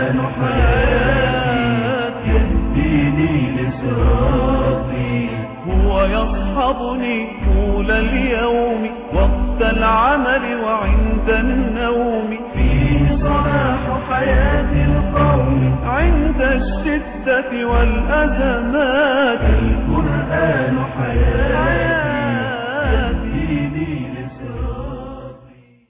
القرآن حياتي يهديني لصراطي هو يصحبني طول اليوم وقت العمل وعند النوم فيه صلاح حياة القوم عند الشدة والأزمات القرآن حياتي يهديني لصراطي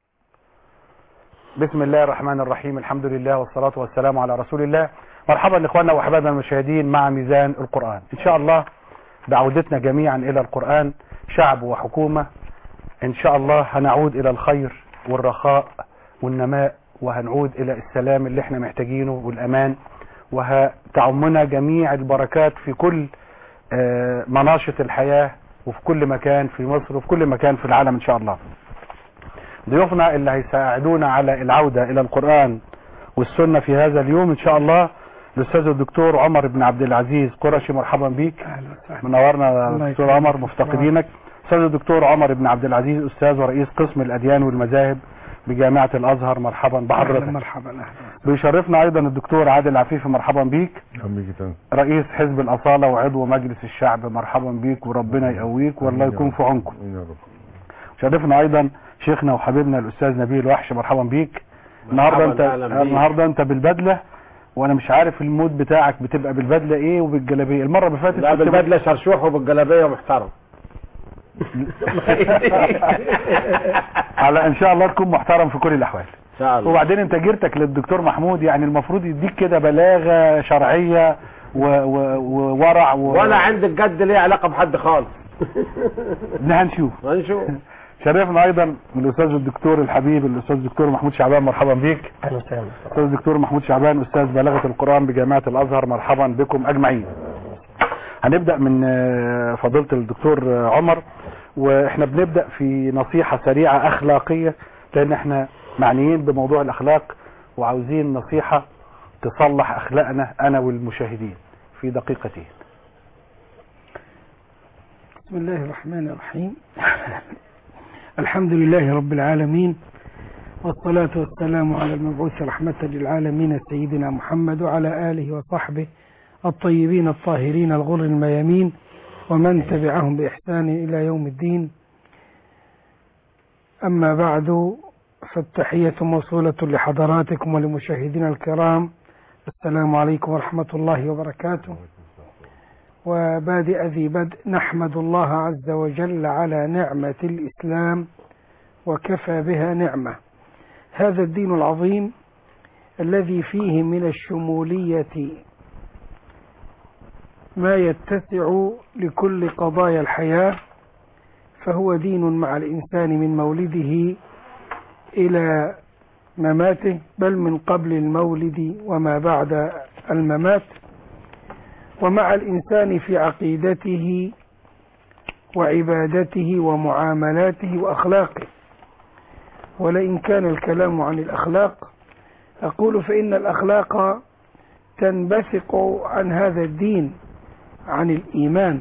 بسم الله الرحمن الرحيم الحمد لله والصلاة والسلام على رسول الله مرحبا اخواننا واحبابنا المشاهدين مع ميزان القرآن ان شاء الله بعودتنا جميعا الى القرآن شعب وحكومة ان شاء الله هنعود الى الخير والرخاء والنماء وهنعود الى السلام اللي احنا محتاجينه والامان وهتعمنا جميع البركات في كل آه، مناشط الحياة وفي كل مكان في مصر وفي كل مكان في العالم ان شاء الله ضيوفنا اللي هيساعدونا على العودة الى القرآن والسنة في هذا اليوم ان شاء الله الاستاذ الدكتور عمر بن عبد العزيز قرشي مرحبا بيك منورنا يا الله دكتور يكرمك. عمر مفتقدينك استاذ الدكتور عمر بن عبد العزيز استاذ ورئيس قسم الاديان والمذاهب بجامعة الازهر مرحبا أهلا بحضرتك مرحبا أهلا بيشرفنا ايضا الدكتور عادل عفيفي مرحبا بيك عمي تاني رئيس حزب الاصالة وعضو مجلس الشعب مرحبا بيك وربنا يقويك والله يكون في عونكم يا رب شرفنا ايضا شيخنا وحبيبنا الاستاذ نبيل وحش مرحبا بيك النهارده انت أهلا بيك. النهارده انت بالبدله وانا مش عارف المود بتاعك بتبقى بالبدله ايه وبالجلابيه المره اللي فاتت لا كنت بالبدله شرشوح وبالجلابيه محترم على ان شاء الله تكون محترم في كل الاحوال ان شاء الله وبعدين انت جيرتك للدكتور محمود يعني المفروض يديك كده بلاغه شرعيه و- و- وورع و... ولا عند الجد ليه علاقه بحد خالص إنها هنشوف هنشوف شرفنا ايضا الاستاذ الدكتور الحبيب الاستاذ الدكتور محمود شعبان مرحبا بيك أهلا وسهلا استاذ الدكتور محمود شعبان استاذ بلاغه القران بجامعه الازهر مرحبا بكم اجمعين هنبدا من آه، فضيله الدكتور آه، عمر واحنا بنبدا في نصيحه سريعه اخلاقيه لان احنا معنيين بموضوع الاخلاق وعاوزين نصيحه تصلح اخلاقنا انا والمشاهدين في دقيقتين بسم الله الرحمن الرحيم الحمد لله رب العالمين والصلاة والسلام على المبعوث رحمة للعالمين سيدنا محمد وعلى آله وصحبه الطيبين الطاهرين الغر الميامين ومن تبعهم بإحسان إلى يوم الدين أما بعد فالتحية موصولة لحضراتكم ولمشاهدينا الكرام السلام عليكم ورحمة الله وبركاته وبادئ ذي بدء نحمد الله عز وجل على نعمة الإسلام وكفى بها نعمة هذا الدين العظيم الذي فيه من الشمولية ما يتسع لكل قضايا الحياة فهو دين مع الإنسان من مولده إلى مماته بل من قبل المولد وما بعد الممات ومع الإنسان في عقيدته وعبادته ومعاملاته وأخلاقه ولئن كان الكلام عن الأخلاق أقول فإن الأخلاق تنبثق عن هذا الدين عن الإيمان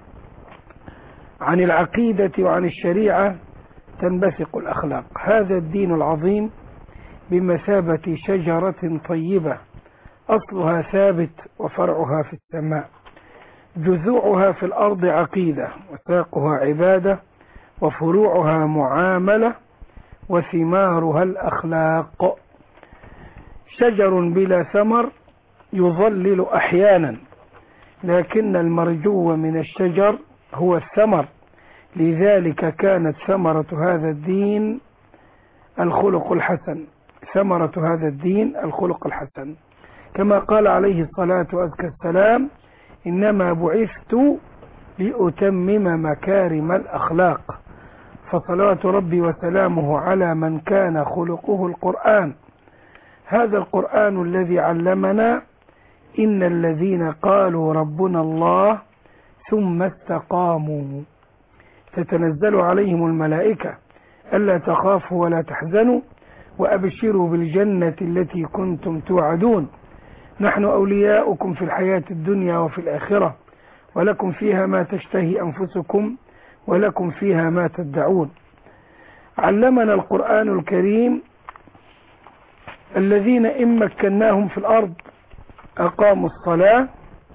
عن العقيدة وعن الشريعة تنبثق الأخلاق هذا الدين العظيم بمثابة شجرة طيبة أصلها ثابت وفرعها في السماء جذوعها في الأرض عقيدة وساقها عبادة وفروعها معاملة وثمارها الأخلاق شجر بلا ثمر يظلل أحيانا لكن المرجو من الشجر هو الثمر لذلك كانت ثمرة هذا الدين الخلق الحسن ثمرة هذا الدين الخلق الحسن كما قال عليه الصلاة وأزكى السلام إنما بعثت لأتمم مكارم الأخلاق فصلاة ربي وسلامه على من كان خلقه القرآن هذا القرآن الذي علمنا إن الذين قالوا ربنا الله ثم استقاموا تتنزل عليهم الملائكة ألا تخافوا ولا تحزنوا وأبشروا بالجنة التي كنتم توعدون نحن أولياؤكم في الحياة الدنيا وفي الآخرة ولكم فيها ما تشتهي أنفسكم ولكم فيها ما تدعون علمنا القرآن الكريم الذين إن مكناهم في الأرض أقاموا الصلاة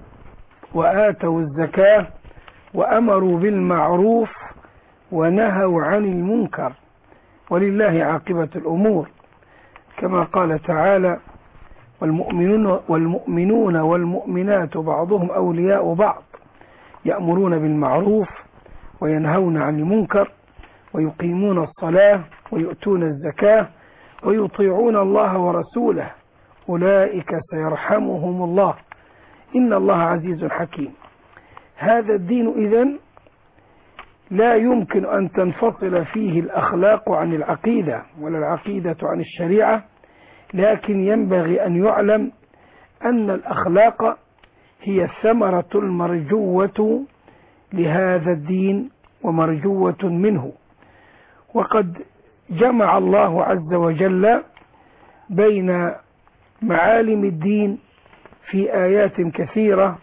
وآتوا الزكاة وأمروا بالمعروف ونهوا عن المنكر ولله عاقبة الأمور كما قال تعالى والمؤمنون والمؤمنون والمؤمنات بعضهم أولياء بعض يأمرون بالمعروف وينهون عن المنكر ويقيمون الصلاة ويؤتون الزكاة ويطيعون الله ورسوله أولئك سيرحمهم الله إن الله عزيز حكيم هذا الدين إذن لا يمكن أن تنفصل فيه الأخلاق عن العقيدة ولا العقيدة عن الشريعة لكن ينبغي أن يعلم أن الأخلاق هي الثمرة المرجوة لهذا الدين ومرجوة منه وقد جمع الله عز وجل بين معالم الدين في آيات كثيرة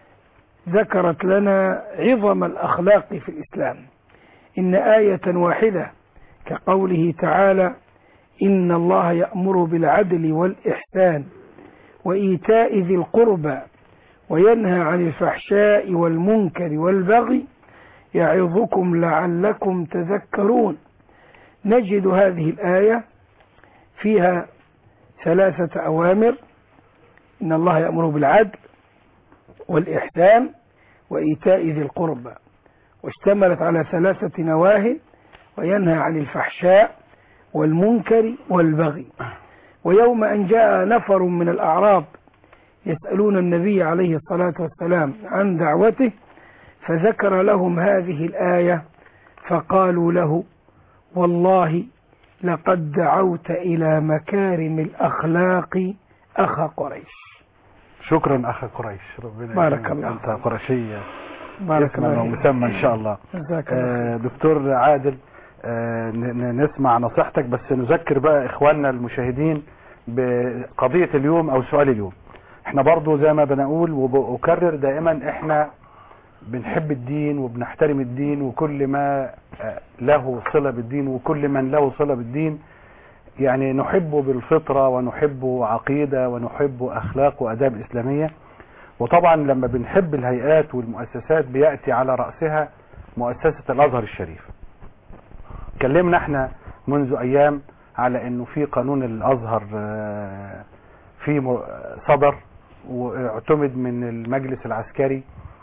ذكرت لنا عظم الأخلاق في الإسلام إن آية واحدة كقوله تعالى إن الله يأمر بالعدل والإحسان وإيتاء ذي القربى وينهى عن الفحشاء والمنكر والبغي يعظكم لعلكم تذكرون نجد هذه الآية فيها ثلاثة أوامر إن الله يأمر بالعدل والإحسان وإيتاء ذي القربى واشتملت على ثلاثة نواهي وينهى عن الفحشاء والمنكر والبغي ويوم أن جاء نفر من الأعراب يسألون النبي عليه الصلاة والسلام عن دعوته فذكر لهم هذه الآية فقالوا له والله لقد دعوت إلى مكارم الأخلاق أخا قريش شكرا اخ قريش ربنا بارك يكرمك. الله انت قرشية بارك اسما الله ومسمى ان شاء الله جزاك الله آه، دكتور عادل آه، ن- ن- نسمع نصيحتك بس نذكر بقى اخواننا المشاهدين بقضية اليوم او سؤال اليوم احنا برضو زي ما بنقول وبكرر دائما احنا بنحب الدين وبنحترم الدين وكل ما آه، له صلة بالدين وكل من له صلة بالدين يعني نحبه بالفطرة ونحبه عقيدة ونحبه أخلاق وأداب إسلامية وطبعا لما بنحب الهيئات والمؤسسات بيأتي على رأسها مؤسسة الأزهر الشريف كلمنا احنا منذ أيام على أنه في قانون الأزهر آه، في م- صدر واعتمد من المجلس العسكري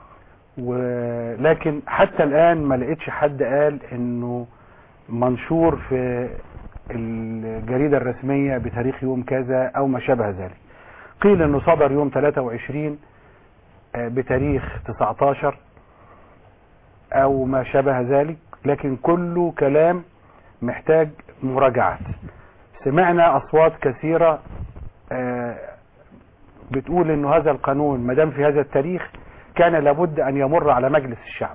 ولكن حتى الآن ما لقيتش حد قال أنه منشور في الجريدة الرسمية بتاريخ يوم كذا أو ما شابه ذلك قيل أنه صدر يوم 23 آه، بتاريخ 19 أو ما شابه ذلك لكن كله كلام محتاج مراجعات سمعنا أصوات كثيرة آه، بتقول أنه هذا القانون مدام في هذا التاريخ كان لابد أن يمر على مجلس الشعب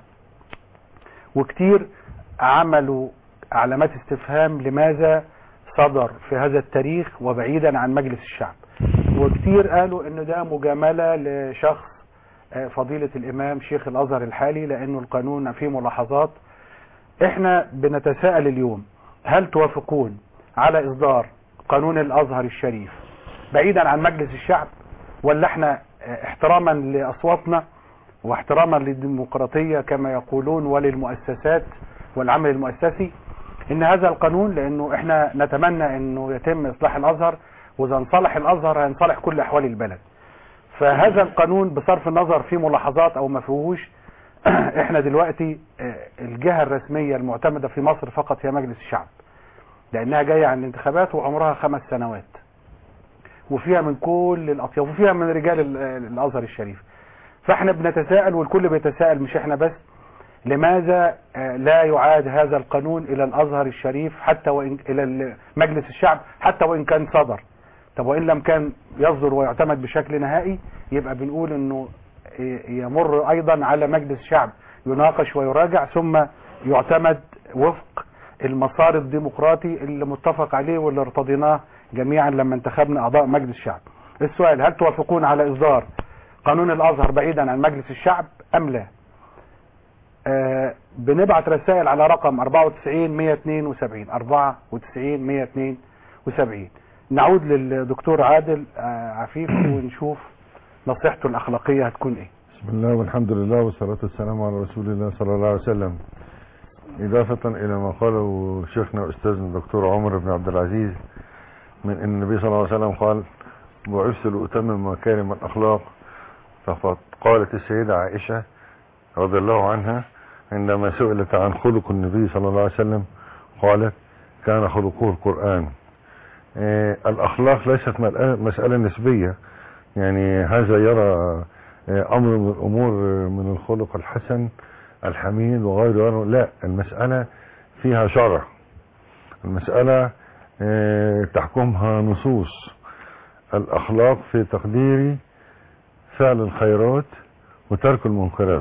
وكتير عملوا علامات استفهام لماذا صدر في هذا التاريخ وبعيدا عن مجلس الشعب وكتير قالوا ان ده مجاملة لشخص آه، فضيلة الامام شيخ الازهر الحالي لانه القانون فيه ملاحظات احنا بنتساءل اليوم هل توافقون على اصدار قانون الازهر الشريف بعيدا عن مجلس الشعب ولا احنا آه، احتراما لاصواتنا واحتراما للديمقراطية كما يقولون وللمؤسسات والعمل المؤسسي ان هذا القانون لانه احنا نتمنى انه يتم اصلاح الازهر واذا انصلح الازهر هينصلح كل احوال البلد فهذا القانون بصرف النظر فيه ملاحظات او ما فيهوش احنا دلوقتي آه، الجهة الرسمية المعتمدة في مصر فقط هي مجلس الشعب لانها جاية عن الانتخابات وعمرها خمس سنوات وفيها من كل الاطياف وفيها من رجال ال- الازهر الشريف فاحنا بنتساءل والكل بيتساءل مش احنا بس لماذا آه، لا يعاد هذا القانون الى الازهر الشريف حتى وان الى ال- مجلس الشعب حتى وان كان صدر طب وان لم كان يصدر ويعتمد بشكل نهائي يبقى بنقول انه ي- يمر ايضا على مجلس الشعب يناقش ويراجع ثم يعتمد وفق المسار الديمقراطي اللي متفق عليه واللي ارتضيناه جميعا لما انتخبنا اعضاء مجلس الشعب السؤال هل توافقون على اصدار قانون الازهر بعيدا عن مجلس الشعب ام لا آه بنبعت رسائل على رقم 94 172 94 172 نعود للدكتور عادل آه، عفيفي ونشوف نصيحته الأخلاقية هتكون إيه بسم الله والحمد لله والصلاة والسلام على رسول الله صلى الله عليه وسلم إضافة إلى ما قاله شيخنا أستاذنا الدكتور عمر بن عبد العزيز من أن النبي صلى الله عليه وسلم قال بعثت لأتمم مكارم الأخلاق فقد قالت السيدة عائشة رضي الله عنها عندما سئلت عن خلق النبي صلى الله عليه وسلم قالت كان خلقه القرآن آه، الأخلاق ليست ملأ- مسألة نسبية يعني هذا يرى آه، أمر من الأمور آه، من الخلق الحسن الحميد وغيره لا المسألة فيها شرع المسألة آه، تحكمها نصوص الأخلاق في تقدير فعل الخيرات وترك المنكرات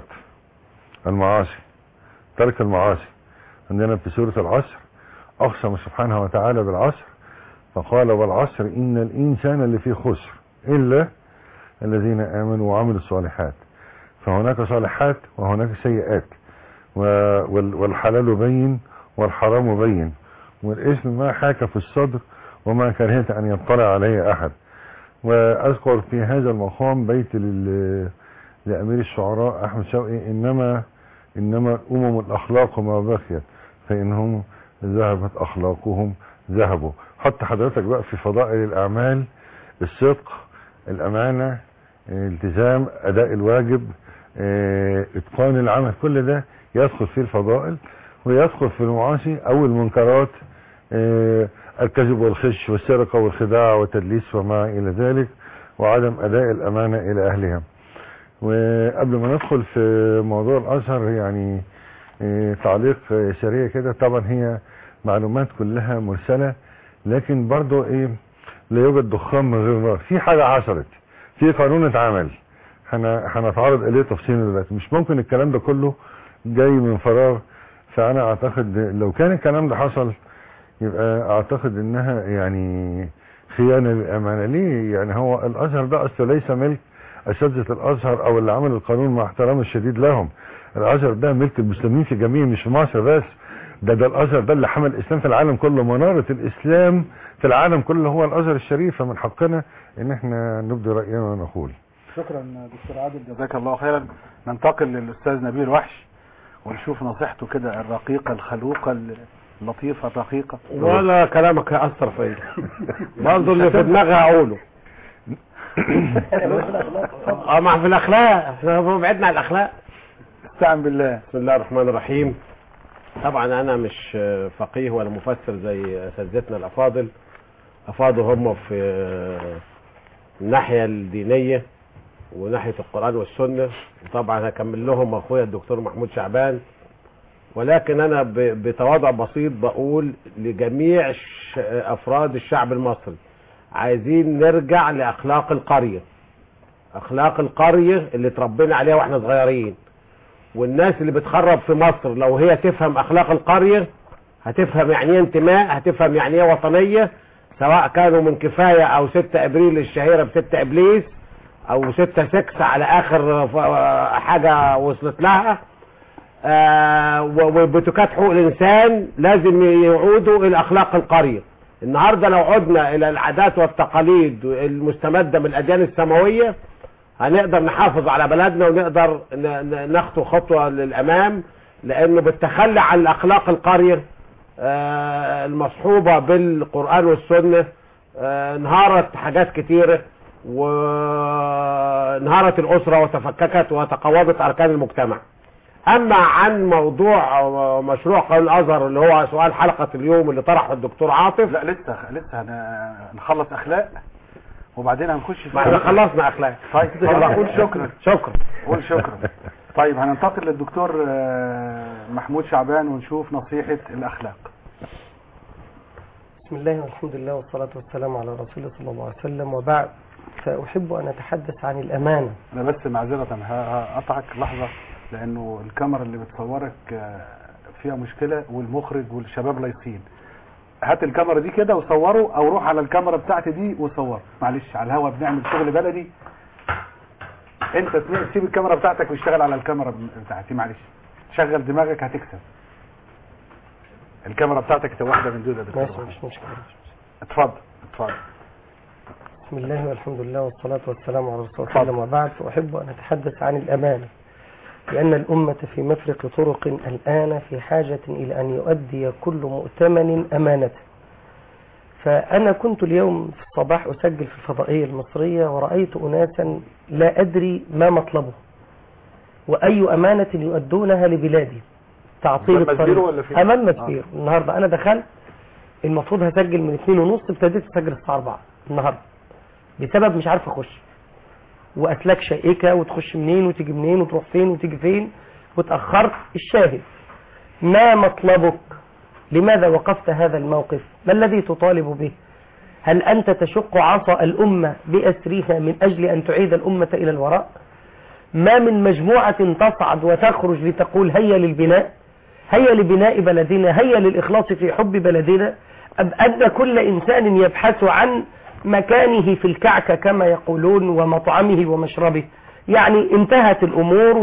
المعاصي ترك المعاصي عندنا في سورة العصر أقسم سبحانه وتعالى بالعصر فقال والعصر إن الإنسان لفي خسر إلا الذين آمنوا وعملوا الصالحات فهناك صالحات وهناك سيئات و- وال- والحلال بين والحرام بين والاسم ما حاك في الصدر وما كرهت أن يطلع عليه أحد وأذكر في هذا المقام بيت لل- لأمير الشعراء أحمد شوقي إنما إنما أمم الأخلاق ما بقيت فإنهم ذهبت أخلاقهم ذهبوا حط حضرتك بقى في فضائل الأعمال الصدق الأمانة التزام أداء الواجب اه، إتقان العمل كل ده يدخل فيه الفضائل ويدخل في المعاصي أو المنكرات اه، الكذب والخش والسرقة والخداع والتدليس وما إلى ذلك وعدم أداء الأمانة إلى أهلها وقبل ما ندخل في موضوع الأزهر يعني اه، تعليق اه، سريع كده طبعا هي معلومات كلها مرسلة لكن برضو ايه لا يوجد دخان من غير نار في حاجة حصلت في قانون اتعمل هن- هنتعرض اليه تفصيلا دلوقتي مش ممكن الكلام ده كله جاي من فراغ فانا اعتقد لو كان الكلام ده حصل يبقى اعتقد انها يعني خيانة للامانة ليه يعني هو الازهر ده اصله ليس ملك اساتذة الازهر او اللي عمل القانون مع احترامي الشديد لهم الازهر ده ملك المسلمين في جميع مش في مصر بس ده ده الازهر ده اللي حمل الاسلام في العالم كله منارة الاسلام في العالم كله هو الازهر الشريف فمن حقنا ان احنا نبدي راينا ونقول شكرا دكتور عادل جزاك الله خيرا ننتقل للأستاذ نبيل وحش ونشوف نصيحته كده الرقيقة الخلوقة اللطيفة الرقيقة ولا كلامك هيأثر فيا برضه اللي في دماغي هقوله اه ما في الاخلاق احنا بعدنا عن الاخلاق استعن بالله بسم الله الرحمن الرحيم طبعا انا مش فقيه ولا مفسر زي اساتذتنا الافاضل افاضوا هم في الناحيه الدينيه وناحيه القران والسنه وطبعا هكمل لهم اخويا الدكتور محمود شعبان ولكن انا ب- بتواضع بسيط بقول لجميع ش- افراد الشعب المصري عايزين نرجع لاخلاق القريه اخلاق القريه اللي اتربينا عليها واحنا صغيرين والناس اللي بتخرب في مصر لو هي تفهم اخلاق القريه هتفهم يعني ايه انتماء هتفهم يعني ايه وطنيه سواء كانوا من كفايه او 6 ابريل الشهيره ب 6 ابليس او 6 6 على اخر ف- حاجه وصلت لها آه، و- وبتكات حقوق الانسان لازم يعودوا الى اخلاق القريه النهارده لو عدنا الى العادات والتقاليد المستمده من الاديان السماويه هنقدر نحافظ على بلدنا ونقدر ن- ن- نخطو خطوه للامام لانه بالتخلي عن اخلاق القريه آه، المصحوبه بالقران والسنه آه، انهارت حاجات كتيره وانهارت الاسره وتفككت وتقوضت اركان المجتمع اما عن موضوع آه، مشروع قانون الازهر اللي هو سؤال حلقه اليوم اللي طرحه الدكتور عاطف لا لسه لسه هن- هنخلص اخلاق وبعدين هنخش في ما احنا خلصنا اخلاق طيب يلا قول شكرا شكرا قول شكرا طيب هننتقل للدكتور آه، محمود شعبان ونشوف نصيحة الأخلاق بسم الله والحمد لله والصلاة والسلام على رسول الله صلى الله عليه وسلم وبعد فأحب أن أتحدث عن الأمانة أنا بس معذرة ه- هقطعك لحظة لأنه الكاميرا اللي بتصورك آه، فيها مشكلة والمخرج والشباب لايصين هات الكاميرا دي كده وصوره أو روح على الكاميرا بتاعتي دي وصور معلش على الهوا بنعمل شغل بلدي انت تسيب- سيب الكاميرا بتاعتك واشتغل على الكاميرا بتاعتي معلش شغل دماغك هتكسب الكاميرا بتاعتك تبقى واحدة من دول يا دكتور ماشي محمد. مش مشكلة اتفضل اتفضل بسم الله والحمد لله والصلاة والسلام على رسول الله وسلم وبعد أحب أن أتحدث عن الأمانة لأن الأمة في مفرق طرق الآن في حاجة إلى أن يؤدي كل مؤتمن أمانته فأنا كنت اليوم في الصباح أسجل في الفضائية المصرية ورأيت أناسا لا أدري ما مطلبه وأي أمانة يؤدونها لبلادي تعطيل أمام مسبيرو الطريق ولا فين؟ أمام مسبير النهاردة أنا دخلت المفروض هسجل من اثنين ونص ابتديت اسجل الساعة 4 النهاردة بسبب مش عارف اخش واسلاك شائكة وتخش منين وتيجي منين وتروح فين وتيجي فين وتأخرت الشاهد ما مطلبك لماذا وقفت هذا الموقف ما الذي تطالب به هل أنت تشق عصا الأمة بأسرها من أجل أن تعيد الأمة إلى الوراء ما من مجموعة تصعد وتخرج لتقول هيا للبناء هيا لبناء بلدنا هيا للإخلاص في حب بلدنا أم أن كل إنسان يبحث عن مكانه في الكعكة كما يقولون ومطعمه ومشربه يعني انتهت الأمور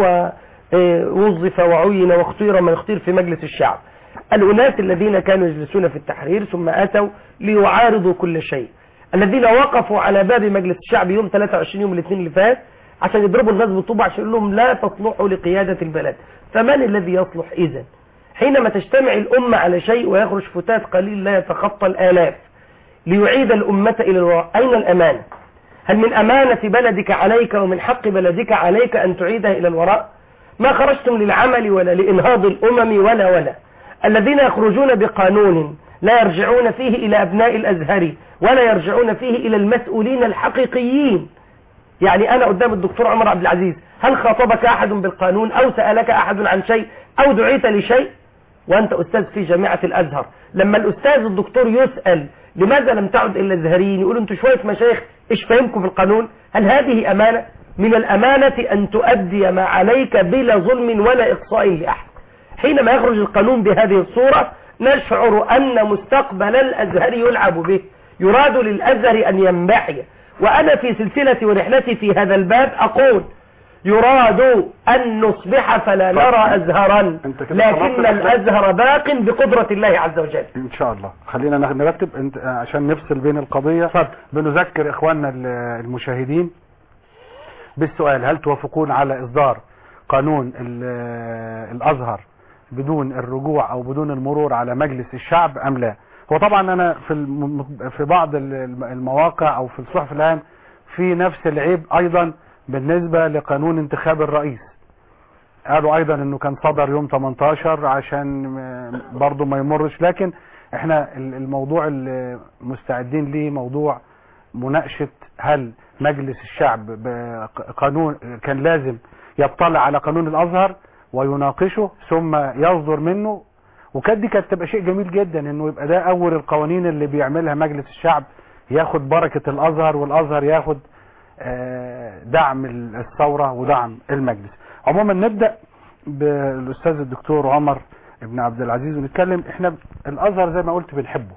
ووظف وعين واختير من اختير في مجلس الشعب الأناس الذين كانوا يجلسون في التحرير ثم أتوا ليعارضوا كل شيء الذين وقفوا على باب مجلس الشعب يوم 23 يوم الاثنين اللي فات عشان يضربوا الناس بالطوبة عشان يقول لهم لا تصلحوا لقيادة البلد فمن الذي يصلح إذن حينما تجتمع الأمة على شيء ويخرج فتات قليل لا يتخطى الآلاف ليعيد الأمة إلى الوراء أين الأمانة هل من أمانة بلدك عليك ومن حق بلدك عليك أن تعيدها إلى الوراء ما خرجتم للعمل ولا لإنهاض الأمم ولا ولا الذين يخرجون بقانون لا يرجعون فيه إلى أبناء الأزهر ولا يرجعون فيه إلى المسؤولين الحقيقيين يعني أنا قدام الدكتور عمر عبد العزيز هل خاطبك أحد بالقانون أو سألك أحد عن شيء أو دعيت لشيء وأنت أستاذ في جامعة الأزهر لما الأستاذ الدكتور يسأل لماذا لم تعد إلا الزهريين يقولوا أنتوا شوية مشايخ إيش فهمكم في القانون هل هذه أمانة من الأمانة أن تؤدي ما عليك بلا ظلم ولا إقصاء لأحد حينما يخرج القانون بهذه الصورة نشعر أن مستقبل الأزهر يلعب به يراد للأزهر أن ينبحي وأنا في سلسلة ورحلتي في هذا الباب أقول يراد أن نصبح فلا نرى أزهرا أنت كده خلصت لكن الأحداث؟ الأزهر باق بقدرة الله عز وجل ان شاء الله خلينا ناخد- نرتب انت عشان نفصل بين القضية اتفضل. بنذكر اخواننا ال- المشاهدين بالسؤال هل توافقون على اصدار قانون ال- الازهر بدون الرجوع او بدون المرور على مجلس الشعب ام لا هو طبعا انا في الم- في بعض ال- المواقع او في الصحف الان في نفس العيب ايضا بالنسبة لقانون انتخاب الرئيس قالوا ايضا انه كان صدر يوم 18 عشان م- برضه ما يمرش لكن احنا ال- الموضوع اللي مستعدين ليه موضوع مناقشة هل مجلس الشعب بقانون كان لازم يطلع على قانون الازهر ويناقشه ثم يصدر منه وكانت دي كانت تبقى شيء جميل جدا انه يبقى ده اول القوانين اللي بيعملها مجلس الشعب ياخد بركة الازهر والازهر ياخد آه، دعم الثورة ودعم المجلس عموما نبدأ بالاستاذ الدكتور عمر ابن عبد العزيز ونتكلم احنا الازهر زي ما قلت بنحبه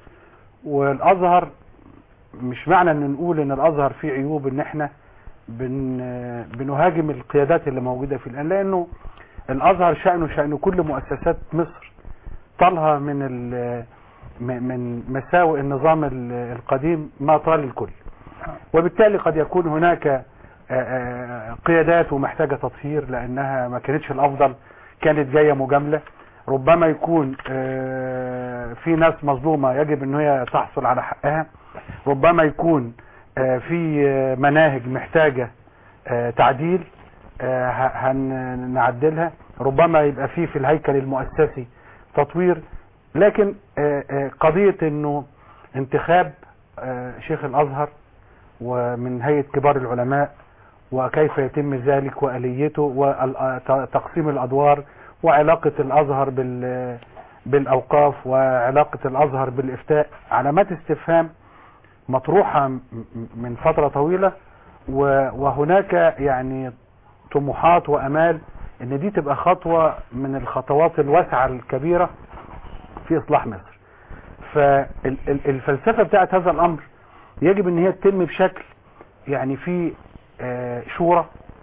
والازهر مش معنى ان نقول ان الازهر فيه عيوب ان احنا بن بنهاجم القيادات اللي موجوده فيه الان لانه الازهر شانه شان كل مؤسسات مصر طالها من ال- م- من مساوئ النظام ال- القديم ما طال الكل وبالتالي قد يكون هناك آه، آه، قيادات ومحتاجة تطهير لأنها ما كانتش الأفضل كانت جاية مجاملة ربما يكون آه، في ناس مظلومة يجب أن هي تحصل على حقها ربما يكون آه، في آه، مناهج محتاجة آه، تعديل آه، ه- هنعدلها ربما يبقى في في الهيكل المؤسسي تطوير لكن آه، آه، قضية انه انتخاب آه، شيخ الازهر ومن هيئة كبار العلماء وكيف يتم ذلك وآليته وتقسيم الأدوار وعلاقة الأزهر بال بالأوقاف وعلاقة الأزهر بالإفتاء علامات استفهام مطروحة م- م- من فترة طويلة و- وهناك يعني طموحات وأمال إن دي تبقى خطوة من الخطوات الواسعة الكبيرة في إصلاح مصر فالفلسفة بتاعت هذا الأمر يجب ان هي تتم بشكل يعني في آه، شورى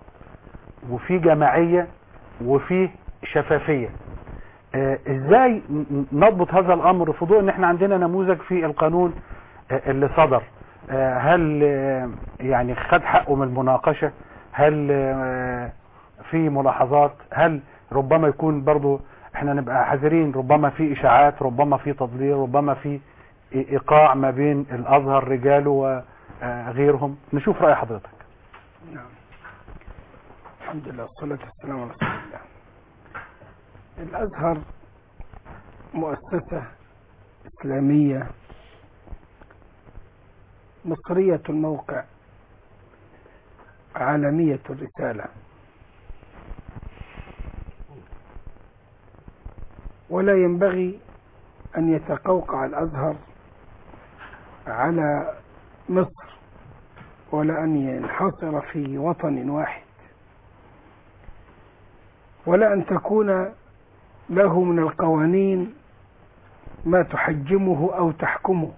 وفي جماعية وفي شفافية آه، ازاي ن- نضبط هذا الامر في ضوء ان احنا عندنا نموذج في القانون آه، اللي صدر آه، هل آه، يعني خد حقه من المناقشة هل آه، في ملاحظات هل ربما يكون برضو احنا نبقى حذرين ربما في اشاعات ربما في تضليل ربما في ايقاع ما بين الازهر رجاله وغيرهم نشوف رأي حضرتك نعم الحمد لله والصلاة والسلام على رسول الله الأزهر مؤسسة إسلامية مصرية الموقع عالمية الرسالة ولا ينبغي أن يتقوقع الأزهر على مصر ولا أن ينحصر في وطن واحد ولا أن تكون له من القوانين ما تحجمه أو تحكمه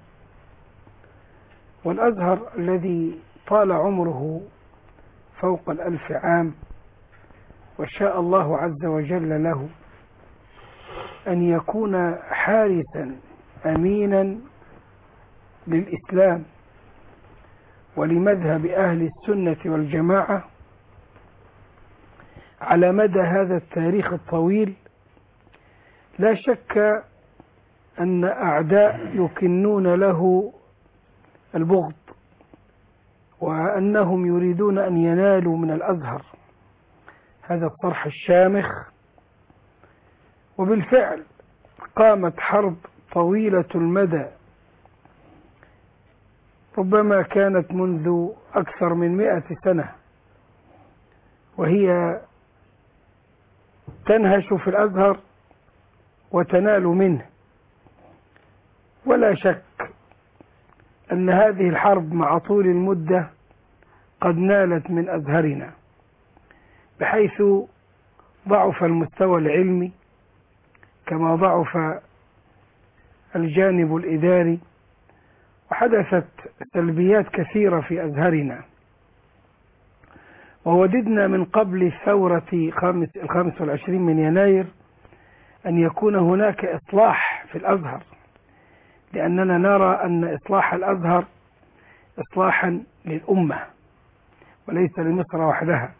والأزهر الذي طال عمره فوق الألف عام وشاء الله عز وجل له أن يكون حارسا أمينا للإسلام ولمذهب أهل السنة والجماعة على مدى هذا التاريخ الطويل لا شك أن أعداء يكنون له البغض وأنهم يريدون أن ينالوا من الأزهر هذا الطرح الشامخ وبالفعل قامت حرب طويلة المدى ربما كانت منذ أكثر من مئة سنة وهي تنهش في الأزهر وتنال منه ولا شك أن هذه الحرب مع طول المدة قد نالت من أزهرنا بحيث ضعف المستوى العلمي كما ضعف الجانب الإداري وحدثت سلبيات كثيرة في أزهرنا ووددنا من قبل الثورة خامس الخامس والعشرين من يناير أن يكون هناك إصلاح في الأزهر لأننا نرى أن إصلاح الأزهر إصلاحا للأمة وليس لمصر وحدها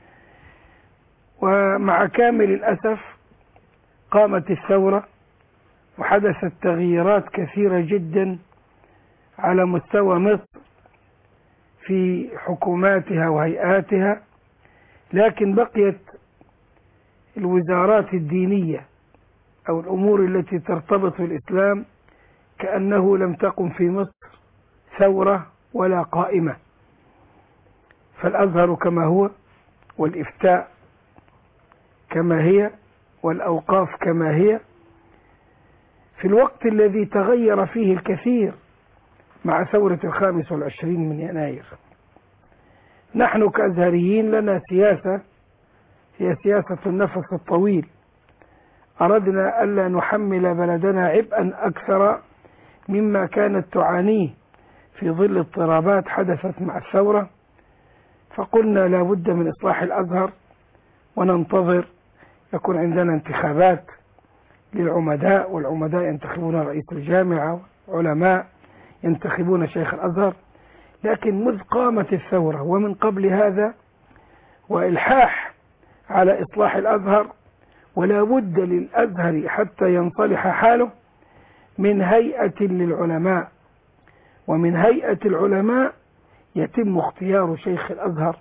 ومع كامل الأسف قامت الثورة وحدثت تغييرات كثيرة جدا على مستوى مصر في حكوماتها وهيئاتها لكن بقيت الوزارات الدينية أو الأمور التي ترتبط بالإسلام كأنه لم تقم في مصر ثورة ولا قائمة فالأزهر كما هو والإفتاء كما هي والأوقاف كما هي في الوقت الذي تغير فيه الكثير مع ثورة الخامس والعشرين من يناير نحن كأزهريين لنا سياسة هي سياسة النفس الطويل أردنا ألا نحمل بلدنا عبئا أكثر مما كانت تعانيه في ظل اضطرابات حدثت مع الثورة فقلنا لا بد من إصلاح الأزهر وننتظر يكون عندنا انتخابات للعمداء والعمداء ينتخبون رئيس الجامعة علماء ينتخبون شيخ الأزهر لكن مذ قامت الثورة ومن قبل هذا وإلحاح على إصلاح الأزهر ولا بد للأزهر حتى ينصلح حاله من هيئة للعلماء ومن هيئة العلماء يتم اختيار شيخ الأزهر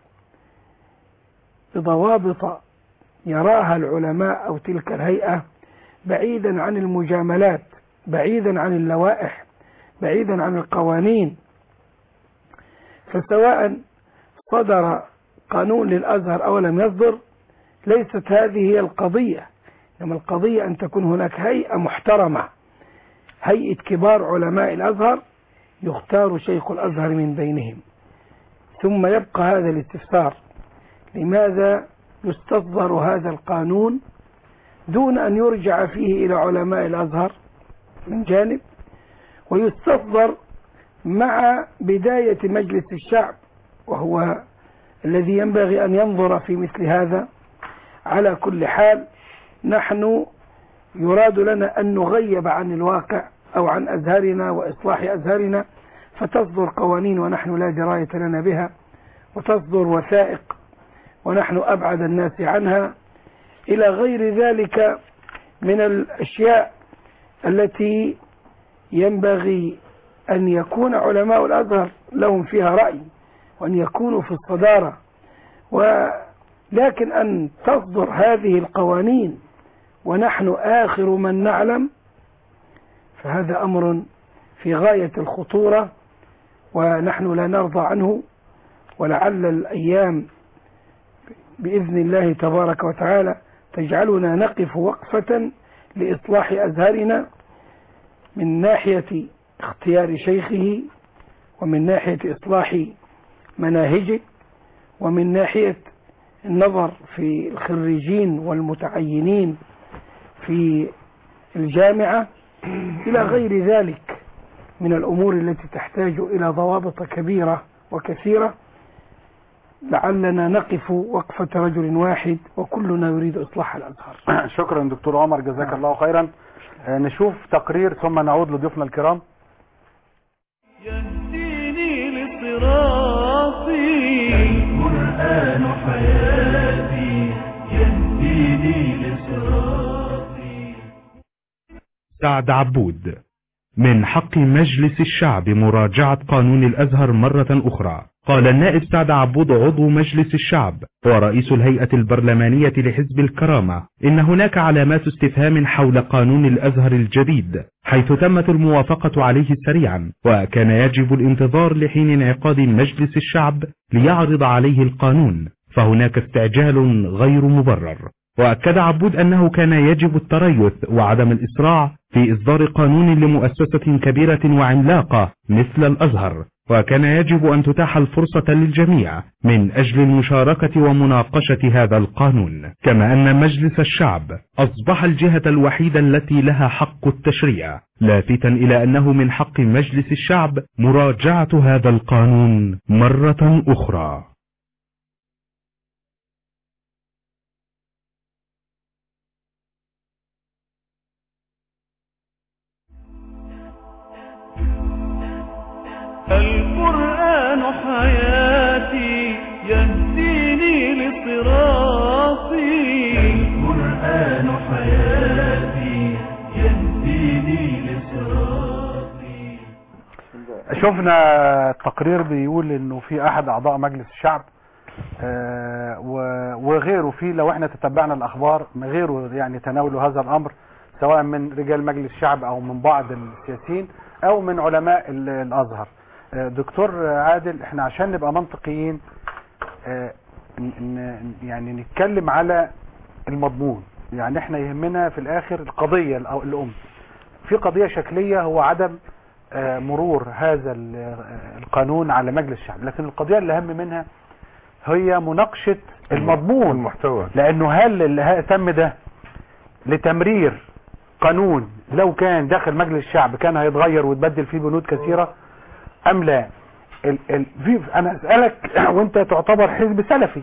بضوابط يراها العلماء أو تلك الهيئة بعيدا عن المجاملات بعيدا عن اللوائح بعيدا عن القوانين فسواء صدر قانون للأزهر أو لم يصدر ليست هذه هي القضية إنما القضية أن تكون هناك هيئة محترمة هيئة كبار علماء الأزهر يختار شيخ الأزهر من بينهم ثم يبقى هذا الاستفسار لماذا يستصدر هذا القانون دون أن يرجع فيه إلى علماء الأزهر من جانب ويستصدر مع بداية مجلس الشعب وهو الذي ينبغي أن ينظر في مثل هذا على كل حال نحن يراد لنا أن نغيب عن الواقع أو عن أزهرنا وإصلاح أزهرنا فتصدر قوانين ونحن لا دراية لنا بها وتصدر وثائق ونحن أبعد الناس عنها إلى غير ذلك من الأشياء التي ينبغي أن يكون علماء الأزهر لهم فيها رأي وأن يكونوا في الصدارة ولكن أن تصدر هذه القوانين ونحن آخر من نعلم فهذا أمر في غاية الخطورة ونحن لا نرضى عنه ولعل الأيام بإذن الله تبارك وتعالى تجعلنا نقف وقفة لإصلاح أزهرنا من ناحية اختيار شيخه ومن ناحية إصلاح مناهجه ومن ناحية النظر في الخريجين والمتعينين في الجامعة إلى غير ذلك من الأمور التي تحتاج إلى ضوابط كبيرة وكثيرة لعلنا نقف وقفة رجل واحد وكلنا يريد إصلاح الأزهر شكرا دكتور عمر جزاك الله خيرا آه، نشوف تقرير ثم نعود لضيوفنا الكرام يهديني لصراطي القرآن حياتي يهديني لصراطي سعد عبود من حق مجلس الشعب مراجعة قانون الأزهر مرة أخرى قال النائب سعد عبود عضو مجلس الشعب ورئيس الهيئة البرلمانية لحزب الكرامة إن هناك علامات استفهام حول قانون الأزهر الجديد حيث تمت الموافقة عليه سريعا وكان يجب الانتظار لحين انعقاد مجلس الشعب ليعرض عليه القانون فهناك استعجال غير مبرر وأكد عبود أنه كان يجب التريث وعدم الإسراع في إصدار قانون لمؤسسة كبيرة وعملاقة مثل الأزهر وكان يجب أن تتاح الفرصة للجميع من أجل المشاركة ومناقشة هذا القانون كما أن مجلس الشعب أصبح الجهة الوحيدة التي لها حق التشريع لافتا إلى أنه من حق مجلس الشعب مراجعة هذا القانون مرة أخرى القرآن حياتي يهديني لصراطي القرآن حياتي يهديني لصراطي شفنا تقرير بيقول انه في احد اعضاء مجلس الشعب آه، و- وغيره فيه لو احنا تتبعنا الاخبار غيره يعني تناولوا هذا الامر سواء من رجال مجلس الشعب او من بعض السياسيين او من علماء ال- الازهر آه، دكتور عادل احنا عشان نبقى منطقيين آه، ن- ن- يعني نتكلم على المضمون يعني احنا يهمنا في الاخر القضية الأو- الام في قضية شكلية هو عدم آه، مرور هذا ال- آه، القانون على مجلس الشعب لكن القضية اللي اهم منها هي مناقشة المضمون المحتوى لانه هل اللي ها- تم ده لتمرير قانون لو كان داخل مجلس الشعب كان هيتغير وتبدل فيه بنود كثيرة ام لا ال ال في انا اسألك وانت تعتبر حزب سلفي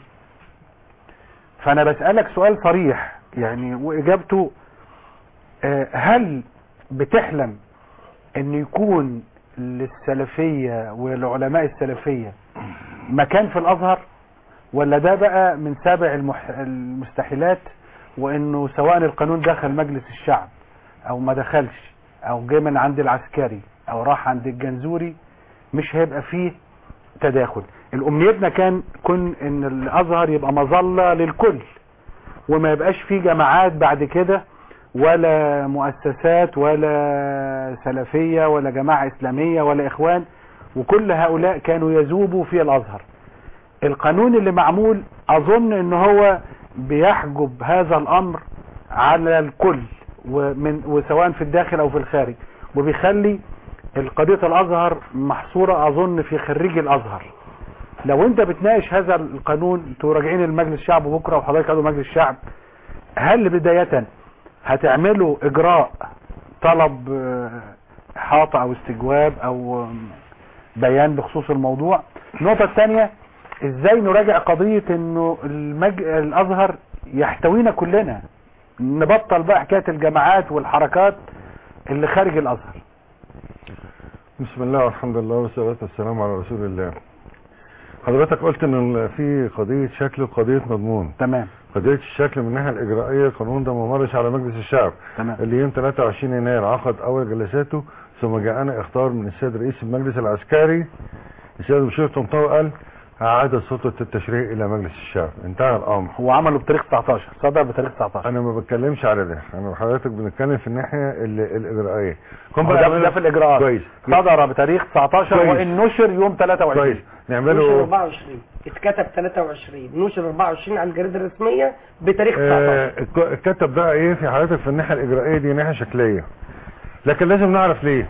فانا بسألك سؤال صريح يعني واجابته آه، هل بتحلم ان يكون للسلفية والعلماء السلفية مكان في الازهر ولا ده بقى من سابع المح... المستحيلات وانه سواء القانون دخل مجلس الشعب او ما دخلش او جه من عند العسكري او راح عند الجنزوري مش هيبقى فيه تداخل الامنيتنا كان كن ان الازهر يبقى مظلة للكل وما يبقاش فيه جماعات بعد كده ولا مؤسسات ولا سلفية ولا جماعة اسلامية ولا اخوان وكل هؤلاء كانوا يذوبوا في الازهر القانون اللي معمول اظن ان هو بيحجب هذا الامر على الكل ومن وسواء في الداخل او في الخارج وبيخلي القضية الازهر محصورة اظن في خريج الازهر لو انت بتناقش هذا القانون انتوا راجعين المجلس الشعب بكرة وحضرتك عضو مجلس الشعب هل بداية هتعملوا اجراء طلب آه، احاطة او استجواب او آم، بيان بخصوص الموضوع النقطة الثانية ازاي نراجع قضية انه المج... الازهر يحتوينا كلنا نبطل بقى حكاية الجماعات والحركات اللي خارج الازهر بسم الله والحمد لله والصلاة والسلام على رسول الله حضرتك قلت ان في قضية شكل وقضية مضمون تمام قضية الشكل من الناحية الإجرائية القانون ده ما مرش على مجلس الشعب تمام اللي يوم 23 يناير عقد أول جلساته ثم جاءنا إخطار من السيد رئيس المجلس العسكري السيد بشير طنطاوي قال أعاد سلطة التشريع إلى مجلس الشعب انتهى الأمر هو عمله بتاريخ 19 صدر بتاريخ 19 أنا ما بتكلمش على ده أنا وحضرتك بنتكلم في الناحية ال- الإجرائية هم ده, ده في الاجراءات كويس صدر بتاريخ 19 كويس. وان نشر يوم 23 كويس نشر نعمله 24 اتكتب 23 نشر 24 على الجريدة الرسمية بتاريخ 19 آه، الك- كتب بقى ايه في حضرتك في الناحيه الاجرائيه دي ناحيه شكليه لكن لازم نعرف ليه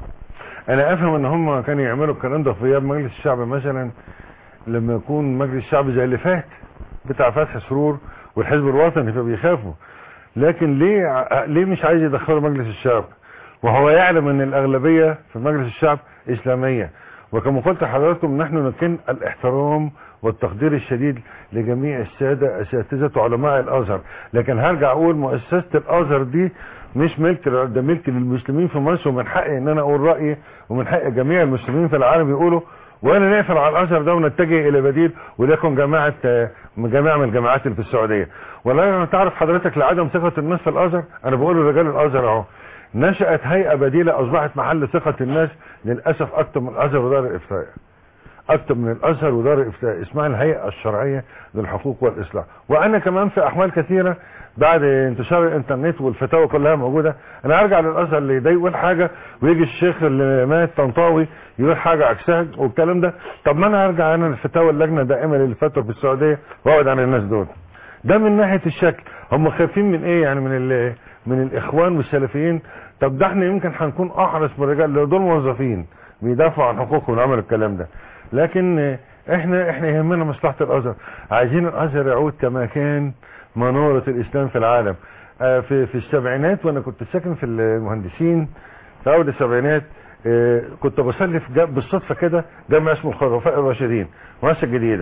انا افهم ان هم كانوا يعملوا الكلام ده في غياب مجلس الشعب مثلا لما يكون مجلس الشعب زي اللي فات بتاع فتح سرور والحزب الوطني فبيخافوا لكن ليه ع- ليه مش عايز يدخلوا مجلس الشعب وهو يعلم ان الاغلبيه في مجلس الشعب اسلاميه وكما قلت لحضراتكم نحن نكن الاحترام والتقدير الشديد لجميع الساده اساتذه وعلماء الازهر لكن هرجع اقول مؤسسه الازهر دي مش ملك ل- ده ملك للمسلمين في مصر ومن حقي ان انا اقول رايي ومن حق جميع المسلمين في العالم يقولوا ولا نقفل على الازهر ده ونتجه الى بديل وليكن جماعه آه، جماعه من الجماعات اللي في السعوديه ولا انا تعرف حضرتك لعدم ثقه الناس في الازهر انا بقول لرجال الازهر اهو نشأت هيئة بديلة أصبحت محل ثقة الناس للأسف أكتر من الأزهر ودار الإفتاء أكتر من الأزهر ودار الإفتاء اسمها الهيئة الشرعية للحقوق والإصلاح وأنا كمان في أحوال كثيرة بعد انتشار الإنترنت والفتاوى كلها موجودة أنا أرجع للأزهر اللي ده يقول حاجة ويجي الشيخ اللي مات طنطاوي يقول حاجة عكسها والكلام ده طب ما أنا أرجع أنا للفتاوى اللجنة دائمة للفتوى في السعودية وأقعد عن الناس دول ده من ناحية الشكل هم خايفين من ايه يعني من ال من الاخوان والسلفيين طب ده احنا يمكن هنكون احرص من الرجال لأن دول موظفين بيدافعوا عن حقوقهم وعملوا الكلام ده لكن آه، احنا احنا يهمنا مصلحة الازهر عايزين الازهر يعود كما كان منارة الاسلام في العالم آه، في في السبعينات وانا كنت ساكن في المهندسين في اول السبعينات آه، كنت بصلي في جا- بالصدفة كده جامع اسمه الخلفاء الراشدين مؤسسة جديدة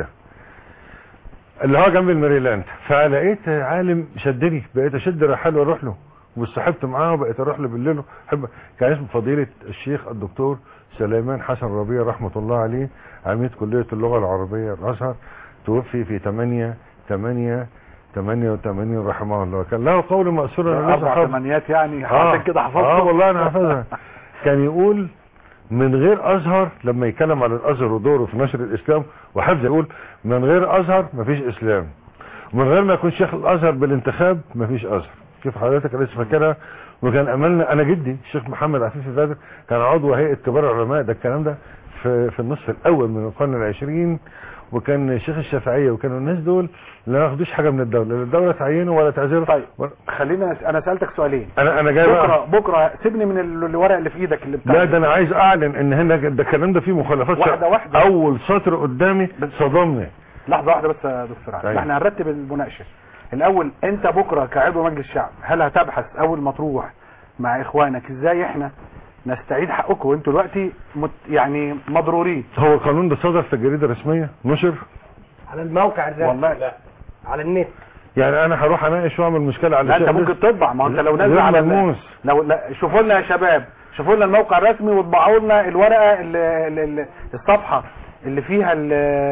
اللي هو جنب الميريلاند فلقيت عالم شدني بقيت اشد رحاله واروح له واصطحبت معاه وبقيت اروح له بالليل حب كان اسمه فضيله الشيخ الدكتور سليمان حسن ربيع رحمه الله عليه عميد كليه اللغه العربيه الازهر توفي في 8 8 88 رحمه الله كان له قول مأثور أنا لسه اربع حافظ. ثمانيات يعني اه عشان كده حفظته اه والله انا حافظها كان يقول من غير ازهر لما يتكلم عن الازهر ودوره في نشر الاسلام وحفظ يقول من غير ازهر مفيش اسلام ومن غير ما يكون شيخ الازهر بالانتخاب مفيش ازهر شوف حضرتك انا لسه فاكرها وكان املنا انا جدي الشيخ محمد عفيفي بدر كان عضو هيئه كبار العلماء ده الكلام ده في في النصف الاول من القرن العشرين وكان شيخ الشافعيه وكانوا الناس دول لا ياخدوش حاجه من الدوله لا الدوله تعينه ولا تعزله طيب خلينا أس- انا سالتك سؤالين انا انا جاي بكره بقى بكره سيبني من ال- الورق اللي في ايدك اللي بتاع لا ده انا عايز اعلن ان هنا ده الكلام ده فيه مخالفات واحدة شرع. واحدة. اول سطر قدامي صدمني لحظه واحده بس يا دكتور علي أيوة. احنا هنرتب المناقشه الاول انت بكره كعضو مجلس الشعب هل هتبحث اول ما تروح مع اخوانك ازاي احنا نستعيد حقكم وانتوا دلوقتي مت يعني مضرورين هو القانون ده صدر في الجريده الرسميه نشر على الموقع الرسمي والله لا على النت يعني انا هروح اناقش واعمل مشكله على لا انت شيء ممكن تطبع ما انت لو نازل غير على ال- ملموس. لو لا شوفوا لنا يا شباب شوفوا لنا الموقع الرسمي واطبعوا لنا الورقه ال- ال- ال- الصفحه اللي فيها ال-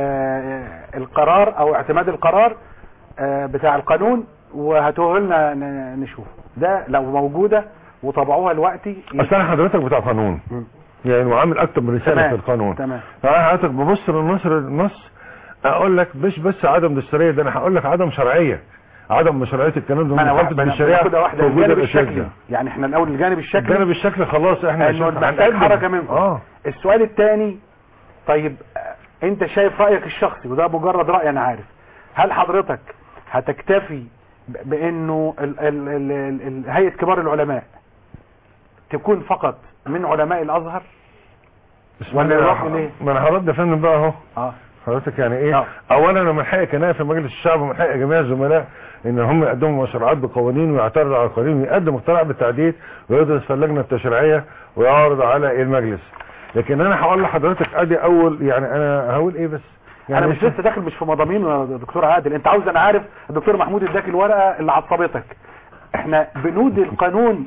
القرار او اعتماد القرار آه، بتاع القانون وهاتوه لنا ن- نشوف ده لو موجوده وطبعوها دلوقتي اصل انا حضرتك بتاع قانون مم. يعني وعامل اكتر من رساله تمام في القانون تمام فانا حضرتك ببص للنصر النص اقول لك مش بس عدم دستوريه ده انا هقول لك عدم شرعيه عدم مشروعيه الكلام ده ما انا مخالفه واحد بالشريعه واحده واحده في وجود الجانب الأساتذة. الشكلي يعني احنا الاول الجانب الشكلي الجانب الشكلي خلاص احنا انه شفنا- محتاج هنقدم. حركه منكم اه السؤال الثاني طيب آه، انت شايف رايك الشخصي وده مجرد راي انا عارف هل حضرتك هتكتفي ب- بانه ال- ال- ال- ال- ال- هيئه كبار العلماء تكون فقط من علماء الازهر بسم ولا الله يروح الرحمن- إليه؟ ما انا هرد يا فندم بقى اهو اه حضرتك يعني ايه آه. اولا انا من حقي كنائب في مجلس الشعب ومن حق جميع الزملاء ان هم يقدموا مشروعات بقوانين ويعترضوا على القوانين ويقدم اقتراح بالتعديل ويدرس في اللجنه التشريعيه ويعرض على المجلس لكن انا هقول لحضرتك ادي اول يعني انا هقول ايه بس انا مش لسه داخل مش في مضامين يا دكتور عادل انت عاوز انا عارف الدكتور محمود اداك الورقه اللي عصبتك احنا بنود القانون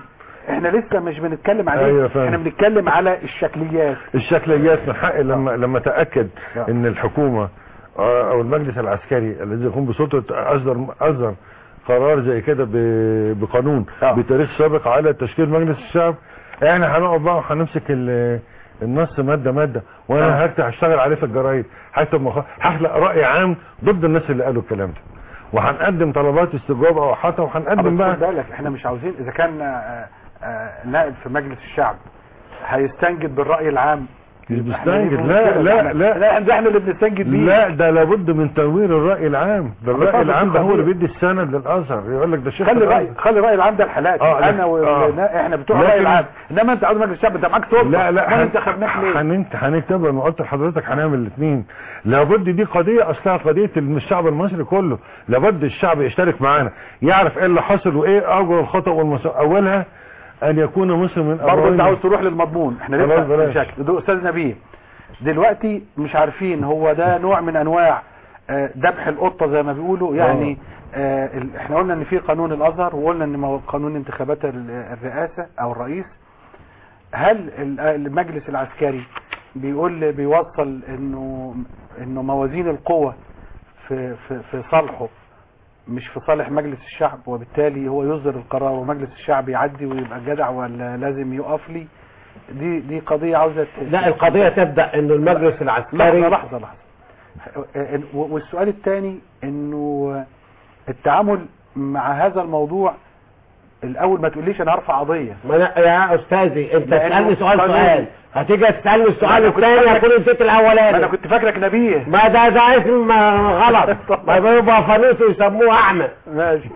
احنا لسه مش بنتكلم عليه أيوة فاهم. احنا بنتكلم على الشكليات الشكليات من حق لما لما تاكد آه. ان الحكومه آه، او المجلس العسكري الذي يقوم بسلطه اصدر اصدر قرار زي كده ب- بقانون آه. بتاريخ سابق على تشكيل مجلس الشعب احنا هنقعد بقى وهنمسك ال- النص ماده ماده وانا آه. هكتب هشتغل عليه في الجرايد هكتب مخ- هخلق راي عام ضد الناس اللي قالوا الكلام ده وهنقدم طلبات استجواب او حتى وهنقدم بس بقى خد بالك احنا مش عاوزين اذا كان آه، آه، نائب في مجلس الشعب هيستنجد بالرأي العام مش يبقى احنا بستنجد ليه لا بنقول لا كده؟ لا لا ده احنا اللي بنستنجد بيه لا ده لابد من تنوير الرأي العام ده الرأي طبعا العام ده هو طبيعي. اللي بيدي السند للأزهر يقول لك ده شيخ خلي الأزهر. رأي خلي رأي العام ده الحالات آه، انا لكن- و... آه. احنا بتوع لكن- الرأي العام انما انت عاوز مجلس الشعب انت معاك سلطه لا لا ما هن- انتخبناك ليه هننت هنكتبها انا قلت لحضرتك هنعمل الاثنين لابد دي قضيه اصلها قضيه الشعب المصري كله لابد الشعب يشترك معانا يعرف ايه اللي حصل وايه اوجه الخطا والمساء اولها ان يكون مسلم من برضه انت أبوين. عاوز تروح للمضمون احنا خلاص لسه بلاش. بشكل ده استاذ نبيه دلوقتي مش عارفين هو ده نوع من انواع آه، ذبح القطه زي ما بيقولوا يعني آه، ال- احنا قلنا ان في قانون الازهر وقلنا ان مو- قانون انتخابات ال- الرئاسه او الرئيس هل ال- المجلس العسكري بيقول بيوصل انه انه موازين القوى في في في صالحه مش في صالح مجلس الشعب وبالتالي هو يصدر القرار ومجلس الشعب يعدي ويبقى جدع ولا لازم يقف لي دي دي قضيه عاوزه ت- لا القضية تبدأ انه المجلس لحظه العسكري لحظه لحظه آه، و- والسؤال الثاني انه التعامل مع هذا الموضوع الاول ما تقوليش انا هرفع قضيه ما أنا يا استاذي انت لأنه تسألني سؤال قانون. سؤال هتيجي تسألني ما السؤال أنا كنت الثاني فاكرك- هكون نسيت ما انا الاولاني كنت فاكرك نبيه ما ده ده اسم غلط ما يبقى فانوس ويسموه اعمى ماشي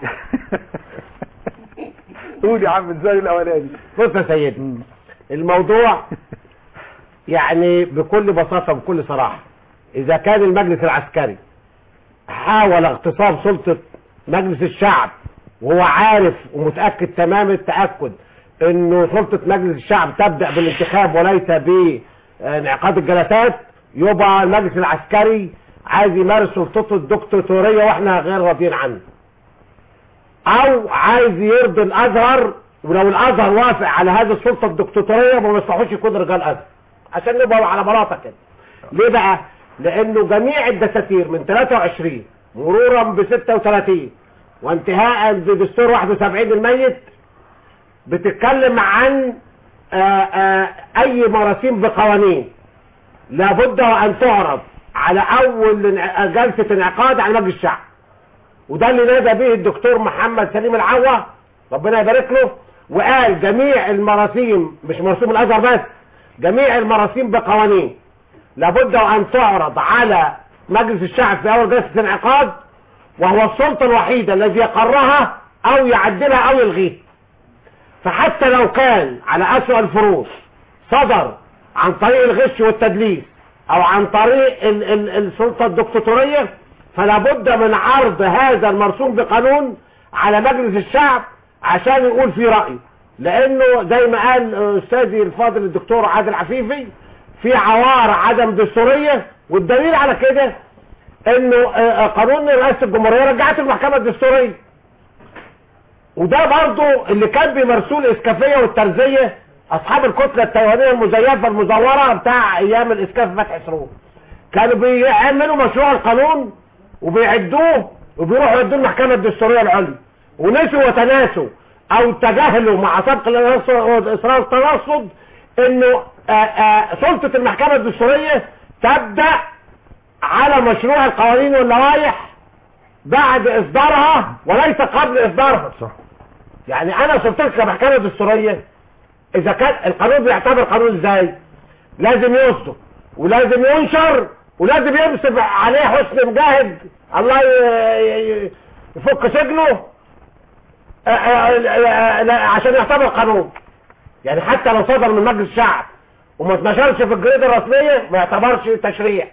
قول يا عم الزي الاولاني بص يا سيدي الموضوع يعني بكل بساطة وبكل صراحة إذا كان المجلس العسكري حاول اغتصاب سلطة مجلس الشعب وهو عارف ومتأكد تمام التأكد إنه سلطة مجلس الشعب تبدأ بالانتخاب وليس بانعقاد الجلسات يبقى المجلس العسكري عايز يمارس سلطته الدكتاتورية واحنا غير راضيين عنه او عايز يرضي الازهر ولو الازهر وافق على هذه السلطه الدكتاتوريه ما يصلحوش يكون رجال ازهر عشان نبقى على بلاطه كده ليه بقى لانه جميع الدساتير من 23 مرورا ب 36 وانتهاء بدستور 71 الميت بتتكلم عن آآ آآ اي مراسيم بقوانين لابد وان تعرض على اول انع- جلسه انعقاد على مجلس الشعب وده اللي نادى به الدكتور محمد سليم العوة ربنا يبارك له وقال جميع المراسيم مش مرسوم الازهر بس جميع المراسيم بقوانين لابد وان تعرض على مجلس الشعب في اول جلسه انعقاد وهو السلطه الوحيده الذي يقرها او يعدلها او يلغيها فحتى لو كان على اسوأ الفروض صدر عن طريق الغش والتدليس او عن طريق ال ال السلطة الدكتاتورية فلا بد من عرض هذا المرسوم بقانون على مجلس الشعب عشان يقول فيه رأيه لانه زي ما قال استاذي الفاضل الدكتور عادل عفيفي في عوار عدم دستورية والدليل على كده انه آه، آه، قانون رئاسة الجمهورية رجعت المحكمة الدستورية وده برضو اللي كان بيمارسوه الاسكافية والترزية اصحاب الكتلة التايوانية المزيفة المزورة بتاع ايام الاسكاف فتح سرور كانوا بيعملوا مشروع القانون وبيعدوه وبيروحوا يدوه المحكمة الدستورية العليا ونسوا وتناسوا او تجاهلوا مع سبق اصرار الترصد انه آه، آه، سلطة المحكمة الدستورية تبدأ على مشروع القوانين واللوائح بعد اصدارها وليس قبل اصدارها صح يعني انا سلطتك كمحكمة دستورية اذا كان القانون بيعتبر قانون ازاي لازم يصدر ولازم ينشر ولازم يمسك عليه حسن مجاهد الله ي- ي- يفك سجنه آه، آه، آه، لا، عشان يعتبر قانون يعني حتى لو صدر من مجلس الشعب وما اتنشرش في الجريدة الرسمية ما يعتبرش تشريع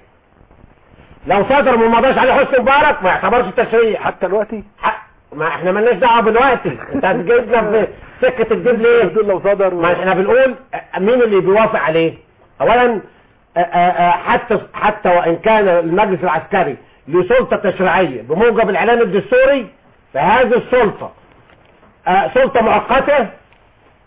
لو صدر وما مضاش عليه حسن مبارك ما يعتبرش تشريع حتى دلوقتي حق- ما احنا مالناش دعوه دلوقتي انت هتجيبنا في سكه الجيب ليه دول لو صدر ما احنا بنقول مين اللي بيوافق عليه اولا آه، آه، آه، حتى حتى وان كان المجلس العسكري له سلطه تشريعيه بموجب الاعلان الدستوري فهذه السلطه آه، سلطه مؤقته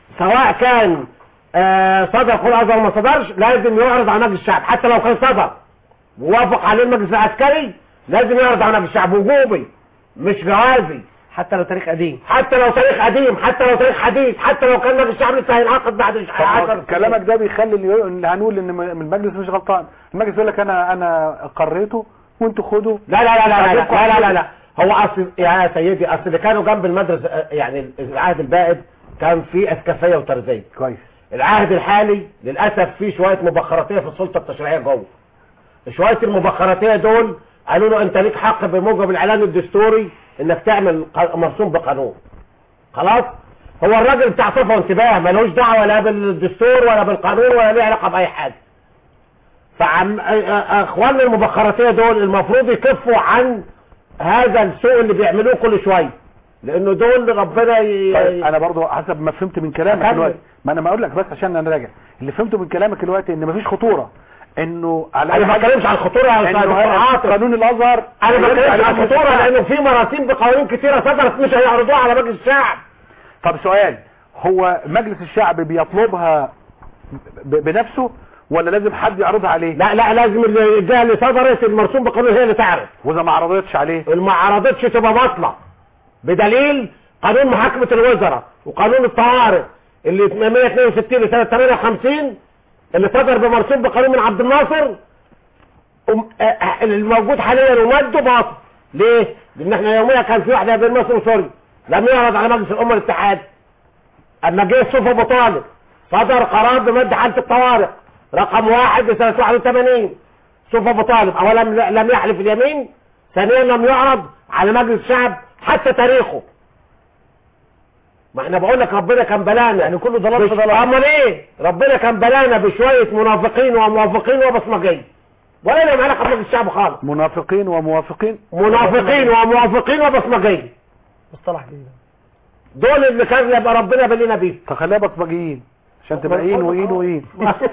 سواء كان آه، صدر قول ازهر ما صدرش لازم يعرض على مجلس الشعب حتى لو كان صدر ووافق عليه المجلس العسكري لازم يعرض على مجلس الشعب وجوبي مش جوازي حتى لو تاريخ قديم حتى لو تاريخ قديم حتى لو تاريخ حديث حتى لو كان مجلس الشعب لسه هينعقد بعد طب 10 سنين. كلامك ده بيخلي اللي يقول- اللي هنقول ان م- المجلس مش غلطان المجلس يقول لك انا انا قريته وانتوا خدوا لا لا لا لا لا لا لا لا, لا. هو اصل يا سيدي اصل اللي كانوا جنب المدرسه آه، يعني العهد البائد كان في اسكافيه وترزيه كويس العهد الحالي للاسف في شويه مبخراتيه في السلطه التشريعيه جوه شويه المبخراتيه دول قالوا له انت ليك حق بموجب الاعلان الدستوري انك تعمل ق- مرسوم بقانون خلاص هو الراجل بتاع صفه وانتباه ملوش دعوه لا بالدستور ولا بالقانون ولا ليه علاقه باي حاجه فعم أ- أ- اخواننا المبخراتيه دول المفروض يكفوا عن هذا السوء اللي بيعملوه كل شويه لانه دول ربنا ي... طيب انا برضو حسب ما فهمت من كلامك أكمل. دلوقتي ما انا ما اقول لك بس عشان انا راجع اللي فهمته من كلامك دلوقتي ان مفيش خطوره انه على انا ما بتكلمش عن الخطوره يا استاذ انه دكتور عاطف قانون الازهر انا ما بتكلمش عن هيرجع الخطوره لمجلس لانه في مراسيم بقوانين كتيره صدرت مش هيعرضوها على مجلس الشعب طب سؤال هو مجلس الشعب بيطلبها ب- بنفسه ولا لازم حد يعرضها عليه لا لا لازم الجهه اللي صدرت المرسوم بقانون هي اللي تعرف واذا ما عرضتش عليه اللي ما عرضتش تبقى باطله بدليل قانون محاكمه الوزراء وقانون الطوارئ اللي 162 لسنه 58 اللي صدر بمرسوم بقانون من عبد الناصر أم- آه، آه، الموجود حاليا ومده باطل ليه؟ لان احنا يوميا كان في واحده بين مصر وسوريا لم يعرض على مجلس الامه الاتحاد اما جه صوفي ابو طالب صدر قرار بمد حاله الطوارئ رقم واحد لسنه 81 صوفي ابو طالب اولا لم يحلف اليمين ثانيا لم يعرض على مجلس الشعب حتى تاريخه ما احنا بقول لك ربنا كان بلانا يعني كله ضلال في مش- ضلال. امال ايه ربنا كان بلانا بشويه منافقين وموافقين وبصمجين ولا لهم علاقه بمجلس الشعب خالص منافقين وموافقين منافقين وموافقين وبصمجين مصطلح جديد دول اللي كان يبقى ربنا بلينا بيهم تخليها بصمجيين عشان تبقى اين واين واين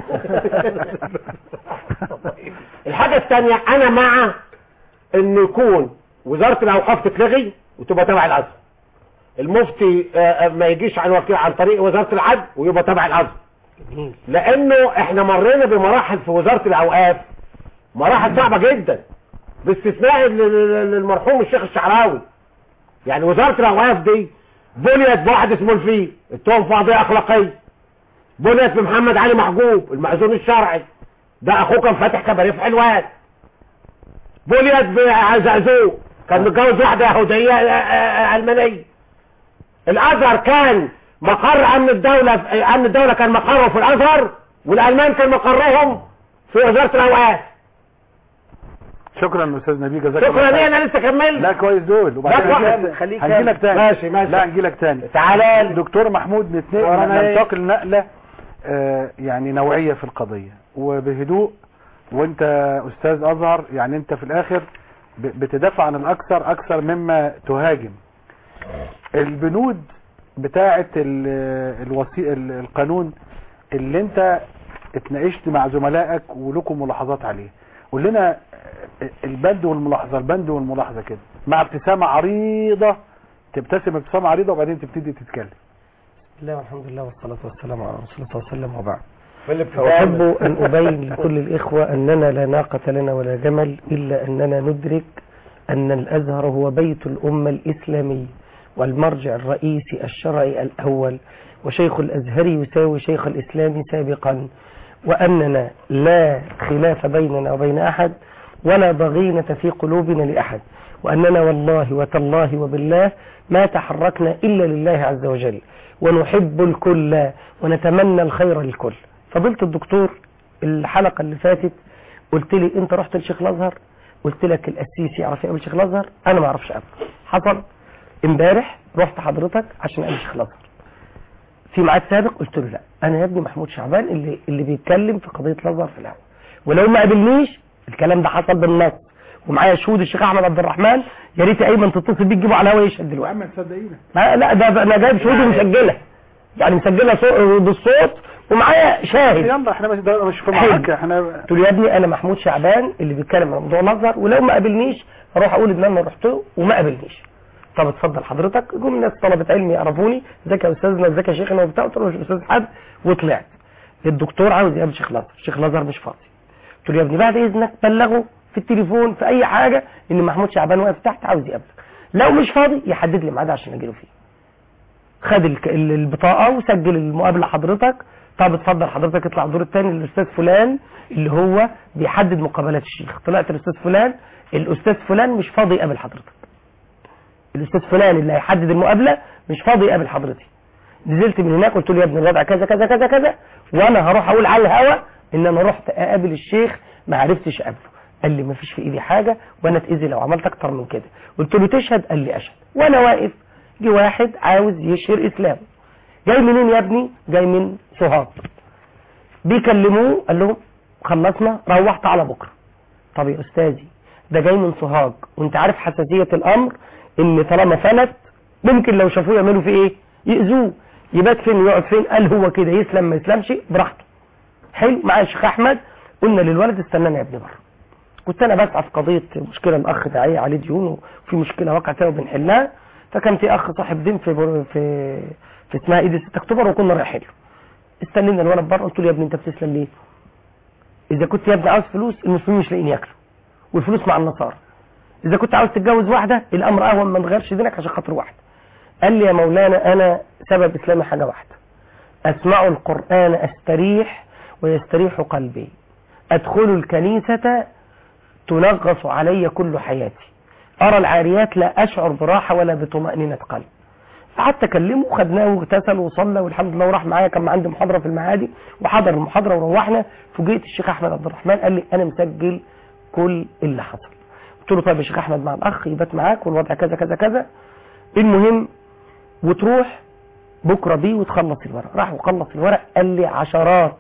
الحاجة الثانية انا مع ان يكون وزارة الاوقاف تتلغي وتبقى تبع الازهر المفتي آه، آه، ما يجيش عن وكيل عن طريق وزارة العدل ويبقى تبع الازهر لانه احنا مرينا بمراحل في وزارة الاوقاف مراحل صعبة جدا باستثناء ال- ال- المرحوم الشيخ الشعراوي يعني وزارة الاوقاف دي بنيت بواحد اسمه الفيل اتهم في قضية اخلاقية بنيت بمحمد علي محجوب المأذون الشرعي ده اخوه كان فاتح كباريه في حلوان بنيت بزقزوق كان متجوز واحده يهوديه آه، آه، المانيه الازهر كان مقر امن الدوله امن الدوله كان مقره في الازهر والالمان كان مقرهم في وزاره الاوقاف شكرا استاذ نبيل جزاك شكرا الله ليه خير. انا لسه كملت لا كويس دول وبعدين لا، هنجيلك- خليك هنجيلك تاني ماشي، ماشي. لا هنجيلك تاني تعالى لي. دكتور محمود نتنقل ورانا إيه؟ ننتقل نقله آه، يعني نوعيه في القضيه وبهدوء وانت استاذ ازهر يعني انت في الاخر ب- بتدافع عن الاكثر اكثر مما تهاجم البنود بتاعه ال- الوثي ال- القانون اللي انت اتناقشت مع زملائك ولكم ملاحظات عليه قول لنا البند والملاحظه البند والملاحظه كده مع ابتسامه عريضه تبتسم ابتسامه عريضه وبعدين تبتدي تتكلم بسم الله والحمد لله والصلاة والسلام على رسول الله صلى الله عليه وسلم وبعد في فأحب الابتسامة. أن أبين لكل الإخوة أننا لا ناقة لنا ولا جمل إلا أننا ندرك أن الأزهر هو بيت الأمة الإسلامي والمرجع الرئيسي الشرعي الأول وشيخ الأزهر يساوي شيخ الإسلام سابقا وأننا لا خلاف بيننا وبين أحد ولا ضغينة في قلوبنا لأحد وأننا والله وتالله وبالله ما تحركنا إلا لله عز وجل ونحب الكل ونتمنى الخير للكل فضلت الدكتور الحلقة اللي فاتت قلت لي انت رحت لشيخ الازهر قلت لك القسيس يعرف يقابل شيخ الازهر انا ما اعرفش ابدا حصل امبارح رحت حضرتك عشان اقابل شيخ الازهر في ميعاد سابق قلت له لا انا يا ابني محمود شعبان اللي اللي بيتكلم في قضيه الازهر في الهواء ولو ما قابلنيش الكلام ده حصل بالنص ومعايا شهود الشيخ احمد عبد الرحمن يا ريت يا ايمن تتصل بيه تجيبه على الهواء يشهد دلوقتي عم تصدقينا ما لا ده ده انا جايب شهود مسجله يعني مسجله صو- بالصوت ومعايا شاهد يلا احنا مش ده مش في حلو. معركه احنا قلت له يا ابني انا محمود شعبان اللي بيتكلم عن موضوع الازهر ولو ما قابلنيش اروح اقول ان انا رحت له وما قابلنيش طب اتفضل حضرتك جم ناس طلبه علم يعرفوني ازيك يا استاذنا ازيك يا شيخنا وبتاع قلت له مش استاذ حد وطلعت الدكتور عاوز يقابل شيخ الازهر شيخ الازهر مش فاضي قلت له يا ابني بعد اذنك بلغه في التليفون في اي حاجه ان محمود شعبان واقف تحت عاوز يقابلك لو مش فاضي يحدد لي ميعاد عشان اجي له فيه خد الك- ال- البطاقه وسجل المقابله حضرتك طب اتفضل حضرتك اطلع الدور الثاني للاستاذ فلان اللي هو بيحدد مقابلات الشيخ طلعت الاستاذ فلان الاستاذ فلان مش فاضي يقابل حضرتك الاستاذ فلان اللي هيحدد المقابله مش فاضي يقابل حضرتك نزلت من هناك قلت له يا ابني الوضع كذا كذا كذا كذا وانا هروح اقول على الهوا ان انا رحت اقابل الشيخ ما عرفتش اقابله قال لي ما فيش في ايدي حاجه وانا اتاذي لو عملت اكتر من كده قلت له تشهد قال لي اشهد وانا واقف جه واحد عاوز يشهر اسلامه جاي منين يا ابني جاي من سوهاج بيكلموه قال لهم خلصنا روحت على بكره طب يا استاذي ده جاي من سوهاج وانت عارف حساسيه الامر ان طالما فلت ممكن لو شافوه يعملوا فيه ايه يأذوه يبات فين ويقعد فين قال هو كده يسلم ما يسلمش براحته حلو مع الشيخ احمد قلنا للولد استنانا يا ابني بره كنت انا بسعى في قضيه مشكله الاخ داعيه عليه ديون وفي مشكله وقعت فيها وبنحلها فكان في اخ صاحب دين في بر- في في اسمها ايدي 6 اكتوبر وكنا رايحين له استنينا الولد بره قلت له يا ابني انت بتسلم ليه؟ اذا كنت يا ابني عاوز فلوس المسلمين مش لاقيين ياكلوا والفلوس مع النصارى اذا كنت عاوز تتجوز واحده الامر اهون ما تغيرش دينك عشان خاطر واحده قال لي يا مولانا انا سبب اسلامي حاجه واحده اسمع القران استريح ويستريح قلبي ادخل الكنيسه تنغص علي كل حياتي ارى العاريات لا اشعر براحه ولا بطمانينه قلب قعدت اكلمه خدناه واغتسل وصلى والحمد لله وراح معايا كان عندي محاضره في المعادي وحضر المحاضره وروحنا فوجئت الشيخ احمد عبد الرحمن قال لي انا مسجل كل اللي حصل قلت له طيب يا شيخ احمد مع الاخ يبات معاك والوضع كذا كذا كذا المهم وتروح بكره بيه وتخلص الورق راح وخلص الورق قال لي عشرات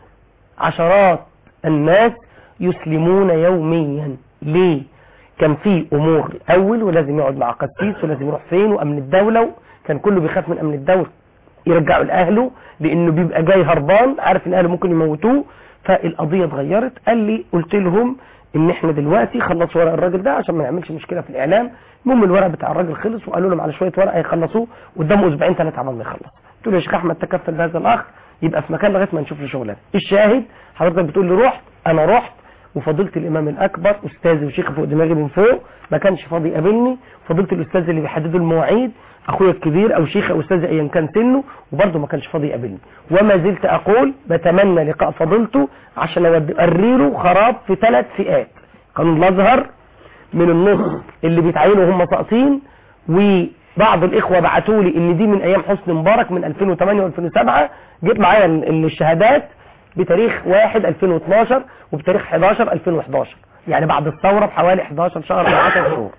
عشرات الناس يسلمون يوميا ليه كان في امور الاول ولازم يقعد مع قسيس ولازم يروح فين وامن الدوله كان كله بيخاف من امن الدوله يرجعوا لاهله لانه بيبقى جاي هربان عارف ان اهله ممكن يموتوه فالقضيه اتغيرت قال لي قلت لهم ان احنا دلوقتي خلصوا ورق الراجل ده عشان ما نعملش مشكله في الاعلام المهم الورق بتاع الراجل خلص وقالوا لهم على شويه ورق هيخلصوه قدامه اسبوعين ثلاثه عمال ما يخلص قلت له يا شيخ احمد تكفل بهذا الاخ يبقى في مكان لغايه ما نشوف له شغلانه الشاهد حضرتك بتقول لي رحت انا رحت وفضيله الامام الاكبر استاذي وشيخي فوق دماغي من فوق ما كانش فاضي يقابلني فضيله الاستاذ اللي بيحددوا المواعيد اخويا الكبير او شيخي او استاذي ايا كان سنه وبرضه ما كانش فاضي يقابلني وما زلت اقول بتمنى لقاء فضيلته عشان اودي اريله خراب في ثلاث فئات قانون الازهر من النص اللي بيتعينوا هم ساقطين وبعض الاخوه بعتوا لي ان دي من ايام حسني مبارك من 2008 و2007 جبت معايا ال- الشهادات بتاريخ 1 2012 وبتاريخ 11 2011 يعني بعد الثوره بحوالي 11 شهر او 10 شهور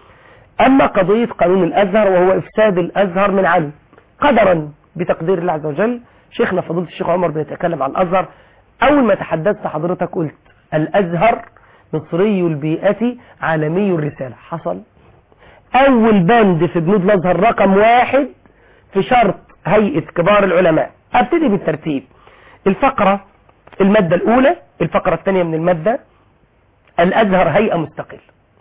اما قضيه قانون الازهر وهو افساد الازهر من علم قدرا بتقدير الله عز وجل شيخنا فضيله الشيخ عمر بيتكلم عن الازهر اول ما تحدثت حضرتك قلت الازهر مصري البيئة عالمي الرسالة حصل اول بند في بنود الازهر رقم واحد في شرط هيئة كبار العلماء ابتدي بالترتيب الفقرة المادة الاولى الفقرة الثانية من المادة الازهر هيئة مستقلة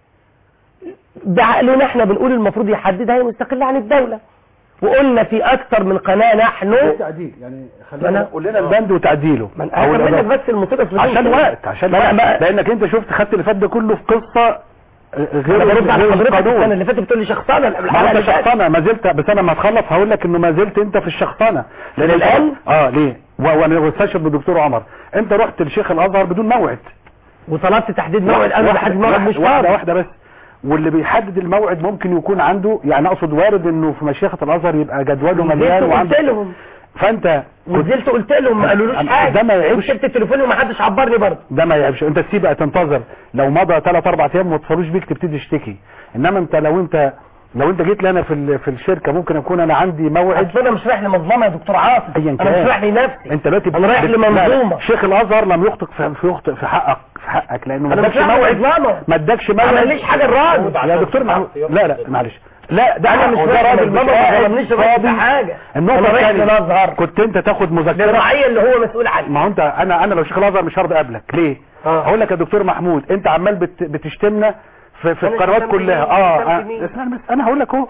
بعقلنا احنا بنقول المفروض يحدد هيئة مستقلة عن الدولة وقلنا في اكثر من قناة نحن تعديل يعني ما خلينا أنا- قول لنا البند وتعديله من أو اكمل لك الأداء. بس المصيبة في عشان البند. وقت عشان ما أنا وقت بقى- لانك انت شفت خدت اللي فات ده كله في قصه غير انا برد على غير حضرتك القانون. السنة اللي فاتت بتقول لي شخصنة ما الحلقة انت اللي فاتت. شخصنه ما زلت بس انا ما تخلص هقول لك انه ما زلت انت في الشخصنه لان الآن؟ اه ليه و- وانا واستشهد بالدكتور عمر انت رحت لشيخ الازهر بدون موعد وطلبت تحديد موعد انا واحدة- بحدد موعد مش واحده فاضي واحده بس واللي بيحدد الموعد ممكن يكون عنده يعني اقصد وارد انه في مشيخه الازهر يبقى جدوله مليان نزلت قلت وعنده لهم فانت ونزلت قلت لهم ما قالولوش أنا- حاجه ده ما يعيبش. وسبت التليفون ومحدش عبرني برضه ده ما يعيبش انت تسيب بقى تنتظر لو مضى 3 4 ايام ما اتصلوش بيك تبتدي تشتكي انما انت لو انت لو انت جيت لي انا في ال- في الشركه ممكن اكون انا عندي موعد اصل انا مش رايح لمنظمه يا دكتور عاطف ايا انا كان مش رايح لنفسي انت دلوقتي انا رايح بت- لمنظومه لا، شيخ الازهر لم يخطئ في في يخطئ في حقك في حقك لانه ما انا مش ادكش رايح موعد لمنظومه ما ادكش ما موعد عمليش حاجه الراجل يا دكتور محمود لا لا معلش لا ده انا مش حقه، ده رايح راجل لمنظومه مش ما قاعد ظلمنيش فاضي. حاجه النقطه انا رايح الثانيه للازهر كنت انت تاخد مذكره للرعيه اللي هو مسؤول عنها ما هو انت انا انا لو شيخ الازهر مش هرضى اقابلك ليه آه. هقول لك يا دكتور محمود انت عمال بت بتشتمنا في, في أنا القنوات شتمت كلها مين؟ اه شتمت اه، مين؟ اسمعني بس انا هقول لك اهو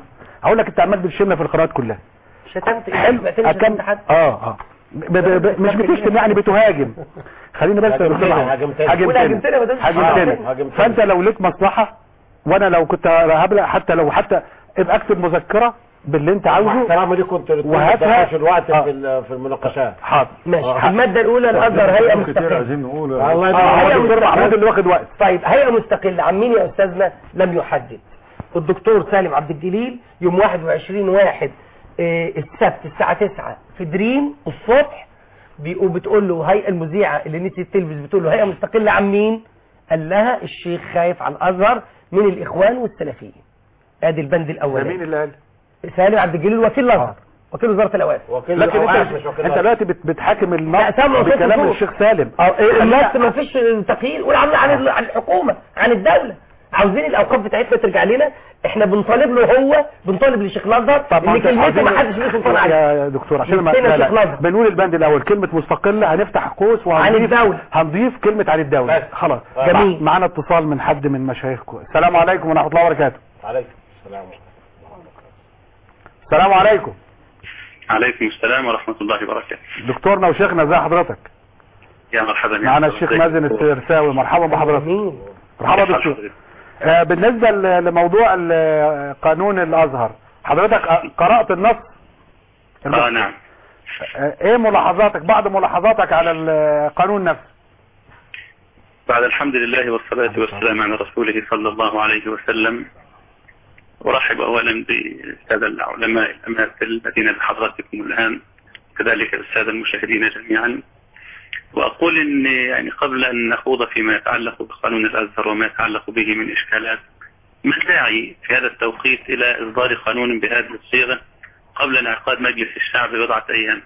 هقول لك انت عمال بتشتمنا في القراءات كلها شتمت ايه حلو سمعتني شتمت حد اه اه ب ب ب مش بتشتم يعني بتهاجم خليني بس يا دكتور عمرو. هاجمتني. قول هاجمتني ما دامش هاجمتني هاجمتني. فانت لو ليك مصلحه وانا لو كنت هبلغ حتى لو حتى ابقى اكتب مذكره باللي انت عاوزه احترامي ليك كنت وهاتها- في الوقت آه. في ال- في المناقشات حاضر ماشي المادة الأولى الأزهر هيئة كتير مستقلة عايزين نقول الله اه هو هي الدكتور مستقلة. محمود اللي واخد وقت طيب هيئة مستقلة عن مين يا أستاذنا لم يحدد الدكتور سالم عبد الجليل يوم 21 واحد آه، السبت الساعة 9 في دريم الصبح بيقول بتقول له هيئة المذيعة اللي نسيت تلبس بتقول له هيئة مستقلة عن مين قال لها الشيخ خايف على الأزهر من الإخوان والسلفيين ادي البند ده الأولاني مين اللي قال سالم عبد الجليل وكيل الأزهر وكيل وزارة الأوقاف وكيل لكن الأوقاف انت مش وكيل انت الأزهر. دلوقتي بت- بتحاكم لا، النص سامع صوت بكلام الصوت. الشيخ سالم اه النص خلينا- ما فيش تقييد قول عن عن عن الحكومه عن الدوله عاوزين الاوقاف بتاعتنا ترجع لنا احنا بنطالب له هو بنطالب لشيخ الازهر طب ان انت كلمته عايزين- ما حدش ليه سلطان عليها يا دكتور عشان ما نفسنا لا لا شيخ لازم. بنقول البند الاول كلمه مستقله هنفتح قوس وهنضيف عن الدولة. هنضيف كلمه عن الدوله بس. خلاص جميل. مع- معانا اتصال من حد من مشايخكم السلام عليكم ورحمه الله وبركاته عليكم السلام السلام عليكم عليكم السلام ورحمة الله وبركاته دكتورنا وشيخنا ازي حضرتك يا مرحبا يا معانا مرحبا. الشيخ مازن السرساوي مرحبا بحضرتك مين مرحبا كيف حال دكتور حضرتك؟ آه، بالنسبه ل- لموضوع ال- قانون الازهر حضرتك آه، قرات النص اه نعم آه، ايه ملاحظاتك بعض ملاحظاتك على القانون نفسه بعد الحمد لله والصلاة والسلام على رسوله صلى الله عليه وسلم أرحب أولا بالسادة العلماء الأماثل الذين بحضراتكم الآن كذلك السادة المشاهدين جميعا وأقول إن يعني قبل أن نخوض فيما يتعلق بقانون الأزهر وما يتعلق به من إشكالات ما الداعي في هذا التوقيت إلى إصدار قانون بهذه الصيغة قبل انعقاد مجلس الشعب ببضعة أيام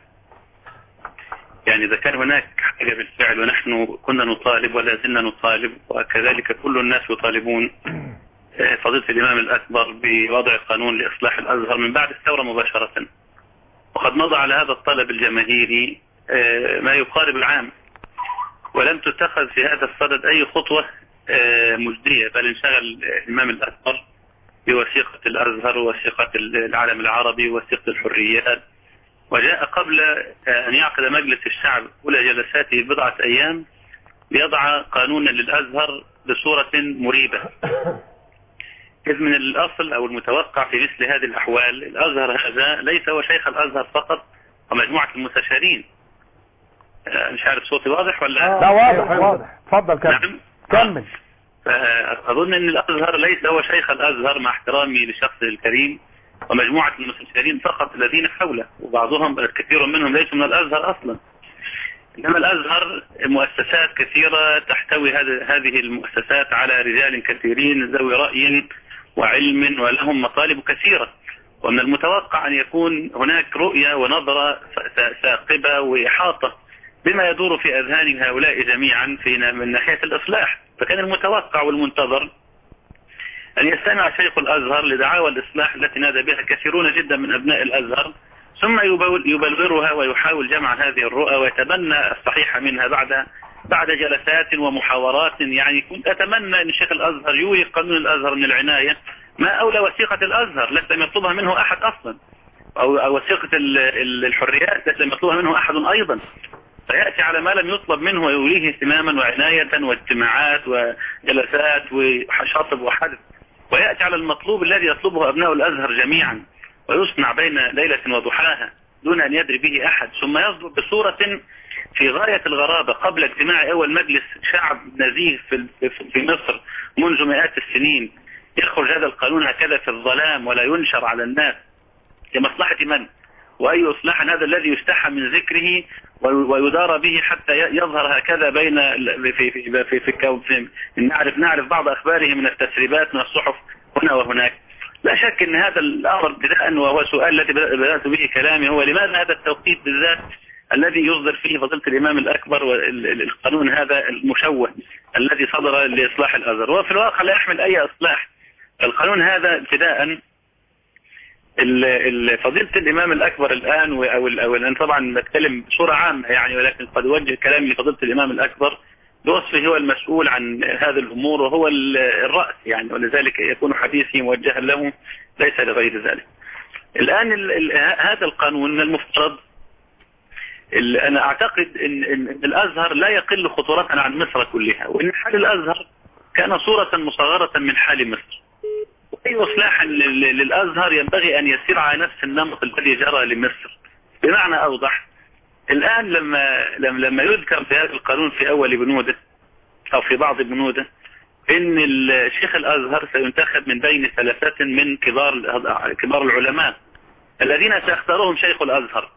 يعني إذا كان هناك حاجة بالفعل ونحن كنا نطالب ولا زلنا نطالب وكذلك كل الناس يطالبون آه، فضيلة الإمام الأكبر بوضع قانون لإصلاح الأزهر من بعد الثورة مباشرة وقد مضى على هذا الطلب الجماهيري آه، ما يقارب العام ولم تتخذ في هذا الصدد أي خطوة آه، مجدية بل انشغل الإمام الأكبر بوثيقة الأزهر ووثيقة العالم العربي ووثيقة الحريات وجاء قبل أن يعقد مجلس الشعب أولى جلساته بضعة أيام ليضع قانونا للأزهر بصورة مريبة إذ من الأصل أو المتوقع في مثل هذه الأحوال الأزهر هذا ليس هو شيخ الأزهر فقط ومجموعة المستشارين آه، مش عارف صوتي واضح ولا لا واضح واضح اتفضل كمل نعم كمل فأظن أن الأزهر ليس هو شيخ الأزهر مع احترامي لشخصه الكريم ومجموعة المستشارين فقط الذين حوله وبعضهم كثير منهم ليسوا من الأزهر أصلا إنما الأزهر مؤسسات كثيرة تحتوي هذه هذه المؤسسات على رجال كثيرين ذوي رأي وعلم ولهم مطالب كثيرة ومن المتوقع أن يكون هناك رؤية ونظرة ثاقبة وإحاطة بما يدور في أذهان هؤلاء جميعا في من ناحية الإصلاح فكان المتوقع والمنتظر أن يستمع شيخ الأزهر لدعاوى الإصلاح التي نادى بها كثيرون جدا من أبناء الأزهر ثم يبول- يبلورها ويحاول جمع هذه الرؤى ويتبنى الصحيح منها بعد بعد جلسات ومحاورات يعني كنت أتمنى أن شيخ الأزهر يوري قانون الأزهر من العناية ما أولى وثيقة الأزهر التي لم يطلبها منه أحد أصلا أو أو وثيقة ال- ال- الحريات التي لم يطلبها منه أحد أيضا فيأتي على ما لم يطلب منه ويوليه اهتماما وعناية واجتماعات وجلسات وشطب وحدث ويأتي على المطلوب الذي يطلبه أبناء الأزهر جميعا ويصنع بين ليلة وضحاها دون أن يدري به أحد ثم يصدر بصورة في غاية الغرابة قبل اجتماع أول مجلس شعب نزيه في في مصر منذ مئات السنين يخرج هذا القانون هكذا في الظلام ولا ينشر على الناس لمصلحة من وأي إصلاح هذا الذي يستحى من ذكره ويدار به حتى يظهر هكذا بين ال- في في في في, في, الكون- في نعرف نعرف بعض أخباره من التسريبات من الصحف هنا وهناك لا شك ان هذا الامر ابتداء وهو سؤال الذي بدات به كلامي هو لماذا هذا التوقيت بالذات الذي يصدر فيه فضيله الامام الاكبر والقانون هذا المشوه الذي صدر لاصلاح الازهر وفي الواقع لا يحمل اي اصلاح القانون هذا ابتداء ال- ال- فضيله الامام الاكبر الان و- او ال- او الان طبعا بتكلم بصوره عامه يعني ولكن قد اوجه كلامي لفضيله الامام الاكبر بوصفه هو المسؤول عن هذه الأمور وهو ال- الرأس يعني ولذلك يكون حديثي موجها له ليس لغير ذلك الآن ال ال هذا القانون من المفترض ال- أنا أعتقد إن, إن إن الأزهر لا يقل خطورة عن مصر كلها وإن حال الأزهر كان صورة مصغرة من حال مصر وأي إصلاح لل- للأزهر ينبغي أن يسير على نفس النمط الذي جرى لمصر بمعنى أوضح الآن لما لما لما يذكر في هذا القانون في أول بنوده أو في بعض بنوده إن الشيخ الأزهر سينتخب من بين ثلاثة من كبار كبار العلماء الذين سيختارهم شيخ الأزهر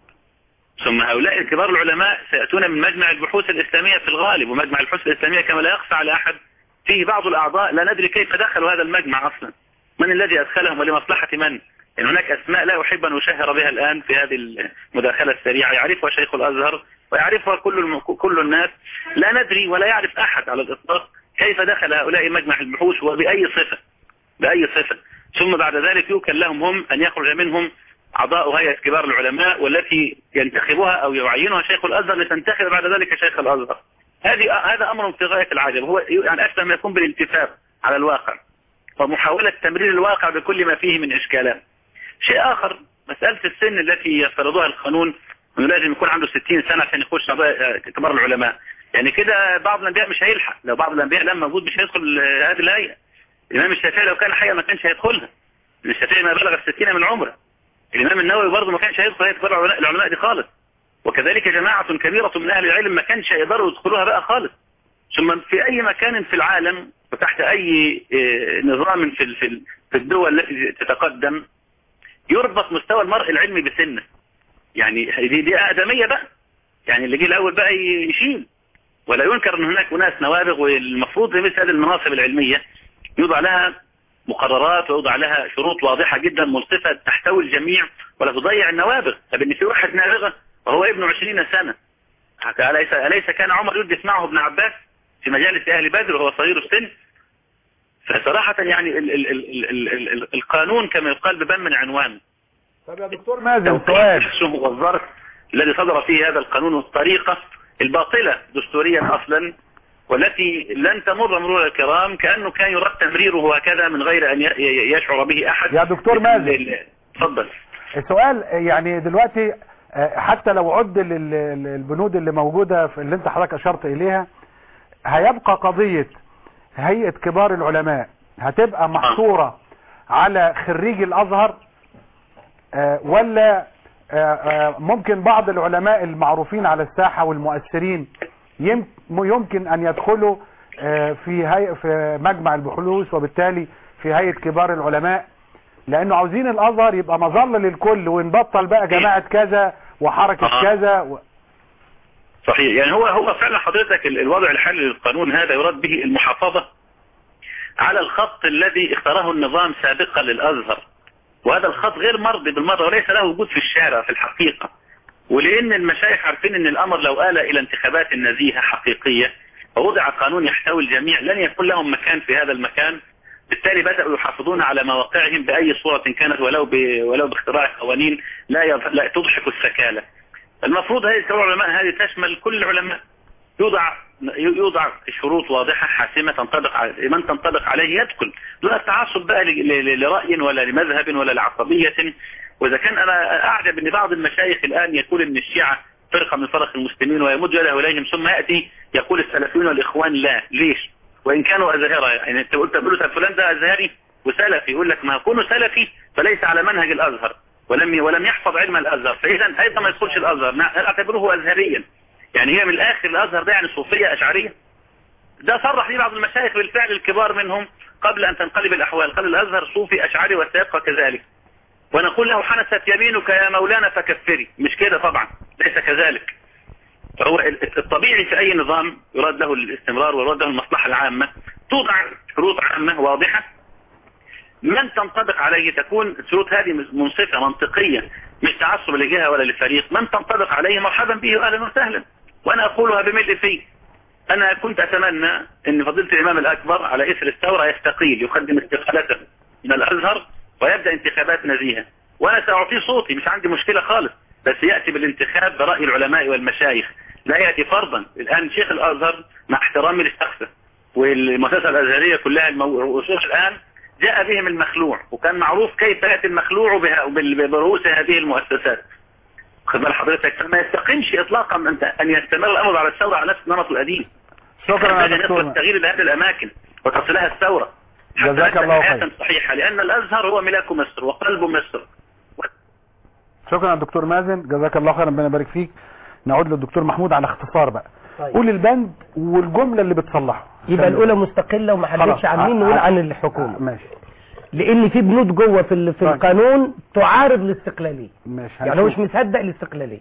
ثم هؤلاء كبار العلماء سيأتون من مجمع البحوث الإسلامية في الغالب ومجمع البحوث الإسلامية كما لا يخفى على أحد فيه بعض الأعضاء لا ندري كيف دخلوا هذا المجمع أصلا من الذي أدخلهم ولمصلحة من يعني هناك أسماء لا أحب أن أشهر بها الآن في هذه المداخلة السريعة يعرفها شيخ الأزهر ويعرفها كل الم... كل الناس لا ندري ولا يعرف أحد على الإطلاق كيف دخل هؤلاء مجمع البحوث وبأي صفة بأي صفة ثم بعد ذلك يوكل لهم هم أن يخرج منهم أعضاء هيئة كبار العلماء والتي ينتخبها أو يعينها شيخ الأزهر لتنتخب بعد ذلك شيخ الأزهر هذه هذا أمر في غاية العجب هو يعني أكثر ما يكون بالانتفاع على الواقع ومحاولة تمرير الواقع بكل ما فيه من إشكالات شيء آخر مسألة السن التي يفترضها القانون أنه لازم يكون عنده 60 سنة عشان يخش أعضاء كبار العلماء يعني كده بعض الأنبياء مش هيلحق لو بعض الأنبياء لما موجود مش هيدخل هذه الهيئة الإمام الشافعي لو كان حيا ما كانش هيدخلها الشافعي ما بلغ الستين من عمره الإمام النووي برضه ما كانش هيدخل هيئة كبار العلماء العلماء دي خالص وكذلك جماعة كبيرة من أهل العلم ما كانش يقدروا يدخلوها بقى خالص ثم في أي مكان في العالم وتحت أي نظام في في في الدول التي تتقدم يربط مستوى المرء العلمي بسنه يعني دي دي آدمية بقى يعني اللي جه الأول بقى يشيل ولا ينكر أن هناك أناس نوابغ والمفروض مثل هذه المناصب العلمية يوضع لها مقررات ويوضع لها شروط واضحة جدا منصفة تحتوي الجميع ولا تضيع النوابغ طب ان في واحد نابغة وهو ابن عشرين سنة أليس, أليس كان عمر يجلس معه ابن عباس في مجالس أهل بدر وهو صغير السن فصراحة يعني ال ال ال ال ال ال القانون كما يقال ببن من عنوان طب يا دكتور مازن سؤال والظرف الذي صدر فيه هذا القانون والطريقة الباطلة دستوريا أصلا والتي لن تمر مرور الكرام كأنه كان يراد تمريره هكذا من غير أن يشعر به أحد يا دكتور مازن تفضل السؤال يعني دلوقتي حتى لو عد البنود اللي موجودة في اللي انت حضرتك أشرت إليها هيبقى قضية هيئة كبار العلماء هتبقى محصورة على خريج الأزهر ولا ممكن بعض العلماء المعروفين على الساحة والمؤثرين يمكن أن يدخلوا في هيئة في مجمع البحوث وبالتالي في هيئة كبار العلماء لأنه عاوزين الأزهر يبقى مظلة للكل ونبطل بقى جماعة كذا وحركة آه. كذا و... صحيح يعني هو هو فعلا حضرتك الوضع الحالي للقانون هذا يراد به المحافظة على الخط الذي اختاره النظام سابقا للأزهر وهذا الخط غير مرضي بالمرة وليس له وجود في الشارع في الحقيقة ولأن المشايخ عارفين أن الأمر لو آل إلى انتخابات نزيهة حقيقية ووضع قانون يحتوي الجميع لن يكون لهم مكان في هذا المكان بالتالي بدأوا يحافظون على مواقعهم بأي صورة كانت ولو ب... ولو باختراع قوانين لا, يض... لا تضحك السكالة المفروض هذه العلماء هذه تشمل كل العلماء يوضع يوضع شروط واضحة حاسمة تنطبق على من تنطبق عليه يدخل دون التعصب بقى ل... ل... لرأي ولا لمذهب ولا لعصبية وإذا كان أنا أعجب أن بعض المشايخ الآن يقول أن الشيعة فرقة من فرق المسلمين ويمد يده إليهم ثم يأتي يقول السلفيون والإخوان لا ليش وإن كانوا أزهرة يعني أنت قلت له فلان ده أزهري وسلفي يقول لك ما كونه سلفي فليس على منهج الأزهر ولم ولم يحفظ علم الأزهر فإذا أيضا ما يدخلش الأزهر نعتبره أزهريا يعني هي من الآخر الأزهر ده يعني صوفية أشعرية ده صرح لي بعض المشايخ بالفعل الكبار منهم قبل أن تنقلب الأحوال قال الأزهر صوفي أشعري وسيبقى كذلك ونقول له حنست يمينك يا مولانا فكفري مش كده طبعا ليس كذلك فهو الطبيعي في أي نظام يراد له الاستمرار ويراد له المصلحة العامة توضع شروط عامة واضحة من تنطبق عليه تكون الشروط هذه منصفة منطقية مش تعصب لجهة ولا لفريق من تنطبق عليه مرحبا به أهلا وسهلا وأنا أقولها بملء فيه أنا كنت أتمنى أن فضيلة الإمام الأكبر على إثر الثورة يستقيل يقدم استقالته من الأزهر ويبدأ انتخابات نزيهة وأنا سأعطيه صوتي مش عندي مشكلة خالص بس يأتي بالانتخاب برأي العلماء والمشايخ لا يأتي فرضا الآن شيخ الأزهر مع احترامي لشخصه والمؤسسة الأزهرية كلها الموضوع الآن جاء بهم المخلوع وكان معروف كيف يأتي المخلوع بها- بال- برؤوس هذه المؤسسات خد بال حضرتك فما يستقيمش اطلاقا انت ان يستمر الامر على الثوره على نفس النمط القديم شكرا يا ينبغي أن دكتور تستغير لهذه الاماكن وتصلها الثوره حتى جزاك نبدأ الله حياة خير. صحيحه لان الازهر هو ملاك مصر وقلب مصر شكرا يا دكتور مازن جزاك الله خير ربنا يبارك فيك نعود للدكتور محمود على اختصار بقى طيب. قول البند والجمله اللي بتصلحه يبقى الاولى مستقله وما حددش خلاص. عن مين ع- نقول ع- عن الحكومه ماشي لان في بنود جوه في ال- في طيب. القانون تعارض الاستقلاليه ماشي يعني هو مش هنشوف. مصدق الاستقلاليه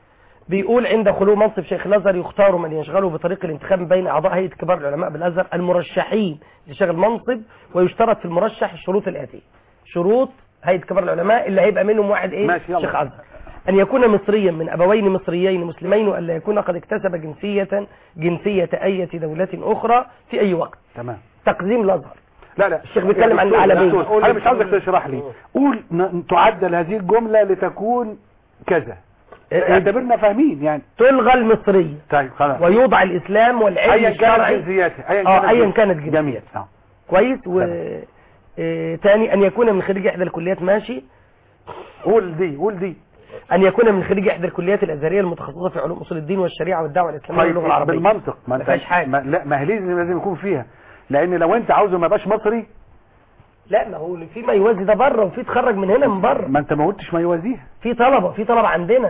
بيقول عند خلو منصب شيخ الازهر يختار من يشغله بطريق الانتخاب بين اعضاء هيئه كبار العلماء بالازهر المرشحين لشغل منصب ويشترط في المرشح الشروط الاتيه شروط هيئه كبار العلماء اللي هيبقى منهم واحد ايه ماشي، يلا. شيخ ازهر ان يكون مصريا من ابوين مصريين مسلمين والا يكون قد اكتسب جنسيه جنسيه اية دوله اخرى في اي وقت تمام تقديم الازهر لا لا الشيخ بيتكلم عن دكتور، العالمين. دكتور، انا مش عاوزك تشرح لي قول ن- تعدل هذه الجمله لتكون كذا اعتبرنا فاهمين يعني تلغى المصريه طيب خلاص ويوضع الاسلام والعلم ايا كانت الشرعي جنسياتها ايا اه كانت ايا جنس- كانت جنسيتها جميل آه. كويس و تمام. آه، تاني ان يكون من خريج احدى الكليات ماشي قول دي قول دي ان يكون من خريج احدى الكليات الازهريه المتخصصه في علوم اصول الدين والشريعه والدعوه الاسلاميه طيب واللغه العربيه بالمنطق ما ما فيهاش حاجة. ما لا ما هي لازم لازم يكون فيها لان لو انت عاوزه ما يبقاش مصري لا ما هو في ما يوازي ده بره وفي تخرج من هنا من بره ما انت ما قلتش ما يوازيها في طلبه في طلبه عندنا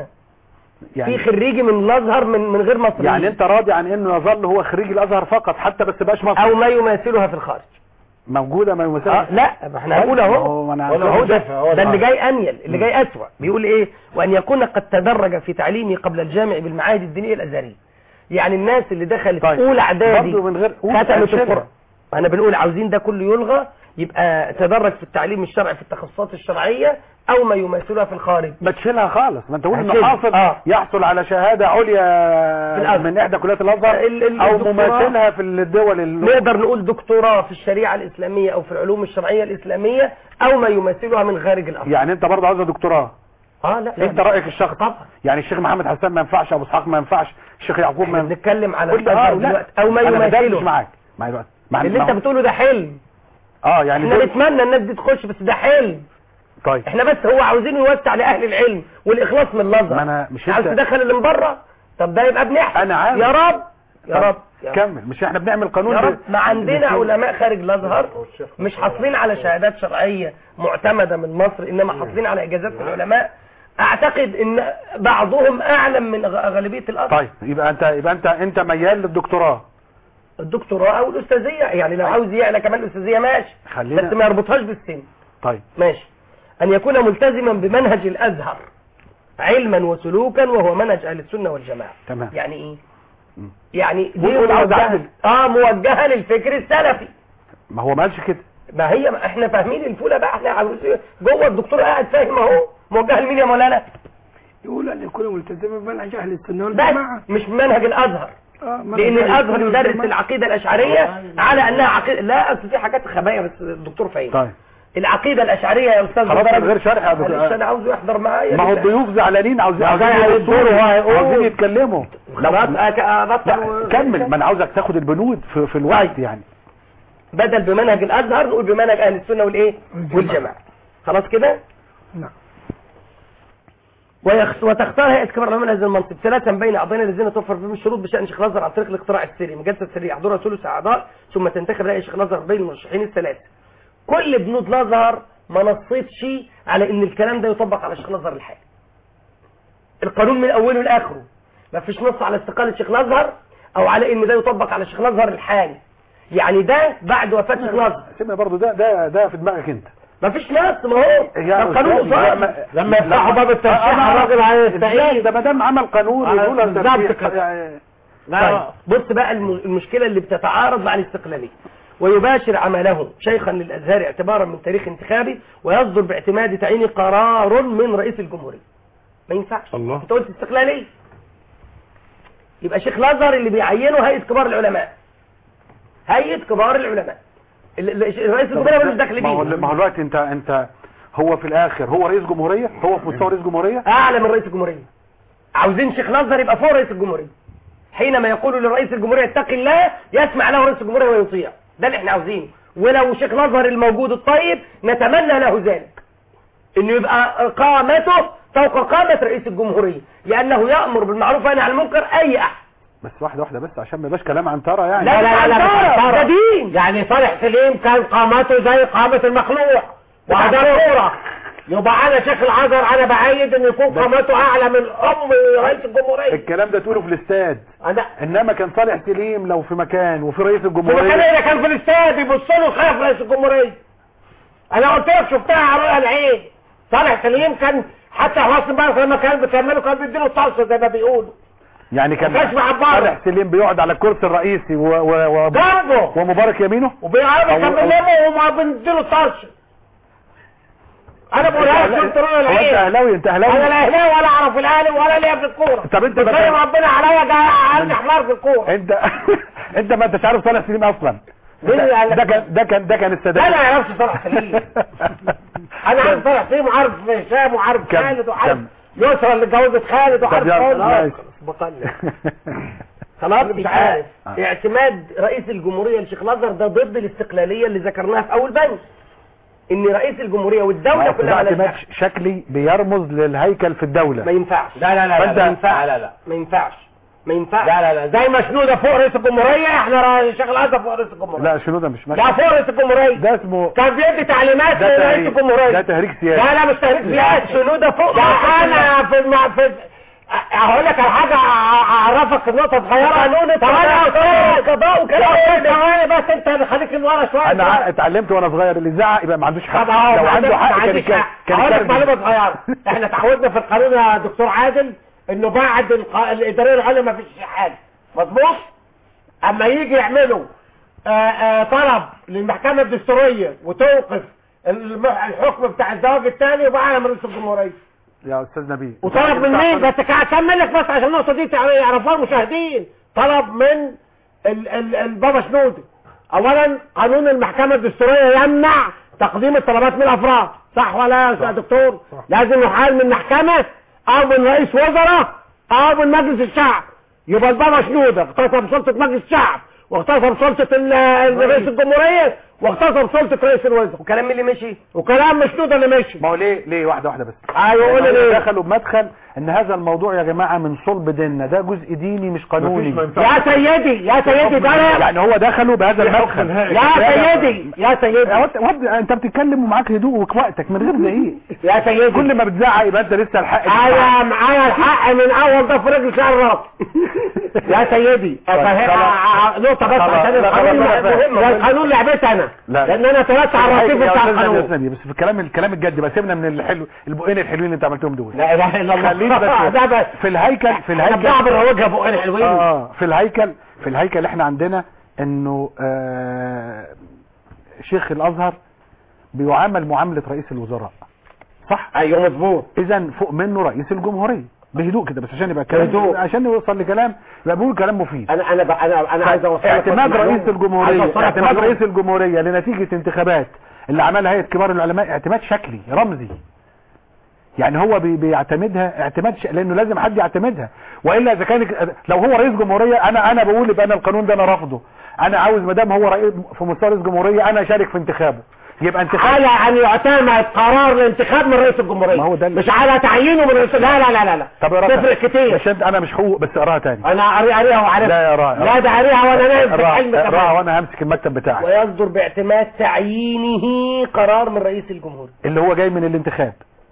يعني في خريجي من الازهر من من غير مصري يعني انت راضي عن انه يظل هو خريج الازهر فقط حتى بس بقاش مصري او ما يماثلها في الخارج موجوده ما اه يمثلش لا ما احنا هنقول هو اهو أنا هو عارف. ده, ده اللي جاي انيل اللي جاي اسوأ بيقول ايه وان يكون قد تدرج في تعليمه قبل الجامع بالمعاهد الدينيه الازهريه يعني الناس اللي دخلت طيب. اولى اعدادي برضه من غير قول ختمت أبشرها. القران انا بنقول عاوزين ده كله يلغى يبقى تدرج في التعليم الشرعي في التخصصات الشرعيه او ما يماثلها في الخارج ما تشيلها خالص ما انت تقول انه هشيلها. حافظ آه. يحصل على شهاده عليا الأزهر. من احدى كليات الازهر ال- ال- او الدكتوراه. مماثلها في الدول ال- نقدر نقول دكتوراه في الشريعه الاسلاميه او في العلوم الشرعيه الاسلاميه او ما يماثلها من خارج الازهر يعني انت برضه عاوزه دكتوراه اه لا لا انت رايك الشخص طبعا يعني الشيخ محمد حسان ما ينفعش ابو اسحاق ما ينفعش الشيخ يعقوب ما احنا ينفعش بنتكلم على قول لي الازهر اه لا دلوقتي او ما انا بدردش يماثله معاك مع الوقت مع اللي انت مع- بتقوله ده حلم اه يعني احنا دول- نتمنى الناس دي تخش بس ده حلم طيب احنا بس هو عاوزين نوسع لاهل العلم والاخلاص من الازهر ما أنا مش عاوز أنت- تدخل اللي من بره طب ده يبقى بنحسن أنا عارف. يا رب يا طب رب يا رب كمل مش احنا بنعمل قانون يا ب- رب ما عندنا بس- علماء خارج الازهر مش حاصلين على شهادات شرعيه معتمده من مصر انما حاصلين على اجازات من العلماء اعتقد ان بعضهم اعلم من غ- غالبيه الازهر طيب يبقى انت يبقى انت انت ميال للدكتوراه الدكتوراه او الاستاذيه يعني لو عاوز يعلى كمان الاستاذيه ماشي خلينا- بس ما يربطهاش بالسن طيب ماشي أن يكون ملتزما بمنهج الأزهر علما وسلوكا وهو منهج أهل السنة والجماعة تمام يعني إيه؟ مم. يعني دي قول- قول عاوز موجهة أعدل. آه موجهة للفكر السلفي ما هو ما قالش كده ما هي ما احنا فاهمين الفولة بقى احنا عاوزين جوه الدكتور قاعد فاهم اهو موجهة لمين يا مولانا؟ يقول ان يكون ملتزما بمنهج اهل السنه بس والجماعه مش منهج الأزهر آه، منهج لأن أهل الأزهر السنة يدرس والجماعة. العقيدة الأشعرية على أنها عقيدة لا أصل في حاجات خبايا بس الدكتور فاهم طيب العقيدة الأشعرية يا أستاذ خلاص بدر- من غير شرح يا دكتور. معلش أنا عاوزه يحضر معايا ما هو بالله. الضيوف زعلانين عاوزين ما عاوزين ده هيقول يبصوا، وهيقول. عاوزين يتكلموا خلاص أك- أبطل لا و- كمل ما انا عاوزك تاخد البنود في, في الوقت يعني بدل بمنهج الازهر نقول بمنهج اهل السنه والايه والجماعه خلاص كده نعم ويخ... وتختار هيئه كبار العلماء هذا المنصب ثلاثا بين اعضائنا الذين توفر فيهم الشروط بشان شيخ الازهر عن طريق الاقتراع السري مجلسه سريه يحضرها ثلث اعضاء ثم تنتخب رئيس شيخ الازهر بين المرشحين الثلاثه كل بنود الازهر ما نصتش على ان الكلام ده يطبق على شيخ الازهر الحالي القانون من اوله لاخره ما فيش نص على استقاله شيخ الازهر او على ان ده يطبق على شيخ الازهر الحالي يعني ده بعد وفاه شيخ الازهر سيبنا برضو ده ده ده في دماغك انت ما فيش نص ما هو يا ده القانون أستاذ، قصاد لما- لما يفتحوا باب الترشيح أنا- الراجل ازاي هيستعين ده ما دام عمل قانون على- يقول بالظبط الترشيح كده. يعني- طيب بص بقى الم- المشكلة اللي بتتعارض مع الاستقلالية ويباشر عمله شيخا للأزهر اعتبارا من تاريخ انتخابي ويصدر باعتماد تعيين قرار من رئيس الجمهورية ما ينفعش الله. انت قلت استقلالية يبقى شيخ الازهر اللي بيعينه هيئة كبار العلماء هيئة كبار العلماء ال- ال- رئيس الجمهورية ملوش دخل ما هو بيه ما هو الوقت انت انت هو في الاخر هو رئيس جمهورية هو في مستوى رئيس جمهورية اعلى من رئيس الجمهورية عاوزين شيخ الازهر يبقى فوق رئيس الجمهورية حينما يقول لرئيس الجمهورية اتق الله يسمع له رئيس الجمهورية ويطيع ده اللي احنا عاوزينه ولو شيخ الازهر الموجود الطيب نتمنى له ذلك انه يبقى قامته فوق قامة رئيس الجمهورية لانه يأمر بالمعروف وينهى عن المنكر اي احد بس واحده واحده بس عشان ما يبقاش كلام عن ترى يعني لا لا لا, لا مش ده عنترة. دين يعني صالح سليم كان قامته زي قامة المخلوع وده صورة يبقى انا شيخ الازهر انا بعيد ان يكون قامته اعلى من ام رئيس الجمهورية الكلام ده تقوله في الاستاد انا انما كان صالح سليم لو في مكان وفي رئيس وكان الجمهوريه اذا كان في الاستاد يبص له خاف رئيس الجمهورية انا قلت لك شفتها على رؤيا العين صالح سليم كان حتى حسن مبارك لما كان بيكملوا كان بيديله الطرس زي ما بيقولوا يعني كان ما كانش معبره. صالح سليم بيقعد على الكرسي الرئيسي و... و... و... جنبه ومبارك يمينه وبيقعدوا أو- كان أو- بيلموا وما بنديله الطرش انا بقولها لك شفت رؤيا هو انت العين اهلاوي انت انا اهلاوي لا اهلاوي ولا اعرف الاهلي ولا ليا في الكوره طب انت بس بقى- ربنا عليا جاي عندي حمار في الكوره انت انت ما انتش عارف صالح سليم اصلا مين اللي قال لك ده كان ده كان ده كان السادات لا لا يعرفش صالح سليم انا عارف صالح سليم وعارف هشام وعارف كم- خالد وعارف كم. يسرى اللي اتجوزت خالد وعارف طب يلا، كل ماشي. خلاص مش يبقى عارف. اعتماد رئيس الجمهورية لشيخ الازهر ده ضد الاستقلالية اللي ذكرناها في اول بند ان رئيس الجمهورية والدولة ده كلها اعتماد مالهاش دخل. شكلي بيرمز للهيكل في ما الدولة ينفعش لا لا لا فانت- لا لا لا لا ما ينفعش ما ينفعش لا لا لا زي ما شنودة فوق رئيس الجمهورية احنا را- شيخ الازهر فوق رئيس الجمهورية لا شنو ده مش ماشي لا فوق رئيس الجمهورية ده اسمه كان بيدي تعليمات ده لرئيس تهريج الجمهورية ده تهريج سياسي لا لا مش تهريج سياسي شنودة فوق ده انا في الم... في هقول لك على حاجه أع- اعرفك نقطه صغيره قانون طب انا القضاء قضاء وكلام لا ثواني بس انت خليك من ورا شويه انا ع- اتعلمت وانا صغير اللي يزعق يبقى ما عندوش حق طب اهو لو ما عنده عندك- حق ما كان عنديش كان حق. كان هقول لك يترجم. معلومه صغيره احنا اتعودنا في القانون يا دكتور عادل انه بعد الق- الاداريه العليا ما فيش حاجه مظبوط اما يجي يعملوا آه، آه، طلب للمحكمه الدستوريه وتوقف الم- الحكم بتاع الزواج الثاني يبقى اعلى من رئيس الجمهوريه يا استاذ نبيل وطلب من مين بس اكمل لك بس عشان النقطه دي تع- يعرفوها المشاهدين طلب من ال ال البابا شنودي اولا قانون المحكمه الدستوريه يمنع تقديم الطلبات من الافراد صح ولا يا دكتور لازم يحال من محكمه او من رئيس وزراء او من مجلس الشعب يبقى البابا شنودة اغتصب سلطه مجلس الشعب واغتصب سلطه ال- ال- رئيس الجمهوريه واغتصب سلطه رئيس الوزراء وكلام مين اللي مشي وكلام مشنودة اللي مشي ما هو ليه ليه واحده واحده بس ايوه قول لي هم ليه دخلوا بمدخل ان هذا الموضوع يا جماعه من صلب ديننا ده جزء ديني مش قانوني مفيش ما ينفعش. يا سيدي يا سيدي ده أنا- يعني هو دخلوا بهذا المدخل يا سيدي يا سيدي يا واد- واد انت بتتكلم ومعاك هدوء ووقتك من غير زعيق يا سيدي كل ما بتزعق يبقى انت لسه الحق انا معايا الحق من اول ده في رجل شعر الراس يا سيدي أفهم- ع- نقطة بس خلاص. عشان لا، خلاص، القانون أنا فاهم. مهمة القانون لعبتي انا لا. لان انا ثلاثة على الرصيف يا بتاع أستاذ نبيل، يا القانون أستاذ نبيل، بس في الكلام الكلام الجد بقى سيبنا من الحلو البقين الحلوين اللي انت عملتهم دول لا اله الا الله خلينا بس ده بس في الهيكل في احنا الهيكل بنعبر وجه بقين حلوين اه في الهيكل في الهيكل احنا عندنا انه آه شيخ الازهر بيعامل معاملة رئيس الوزراء صح ايوه مظبوط اذا فوق منه رئيس الجمهورية بهدوء كده بس عشان يبقى كلام بهدوء. عشان يوصل لكلام يبقى بيقول كلام مفيد انا انا ب- انا انا عايز اوصل لك اعتماد بس رئيس معلومة. عايز الجمهورية أوصل لك اعتماد معلومة. رئيس الجمهورية لنتيجة انتخابات اللي عملها هيئة كبار العلماء اعتماد شكلي رمزي يعني هو بي- بيعتمدها اعتماد ش... لانه لازم حد يعتمدها والا اذا كان لو هو رئيس جمهوريه انا انا بقول يبقى انا القانون ده انا رافضه انا عاوز ما دام هو رئيس في مستوى رئيس جمهوريه انا اشارك في انتخابه يبقى انتخاب على ان يعتمد قرار الانتخاب من رئيس الجمهوريه ما هو ده اللي- مش على تعيينه من رئيس لا لا لا لا لا طب اقراها تفرق كتير مش انت انا مش حقوق بس اقراها تاني انا قاري قاريها وعارفها لا يا راعي لا ده قاريها وانا نايم في اقراها علم اقراها كمان وانا همسك المكتب بتاعي ويصدر باعتماد تعيينه قرار من رئيس الجمهورية اللي هو جاي من الانتخاب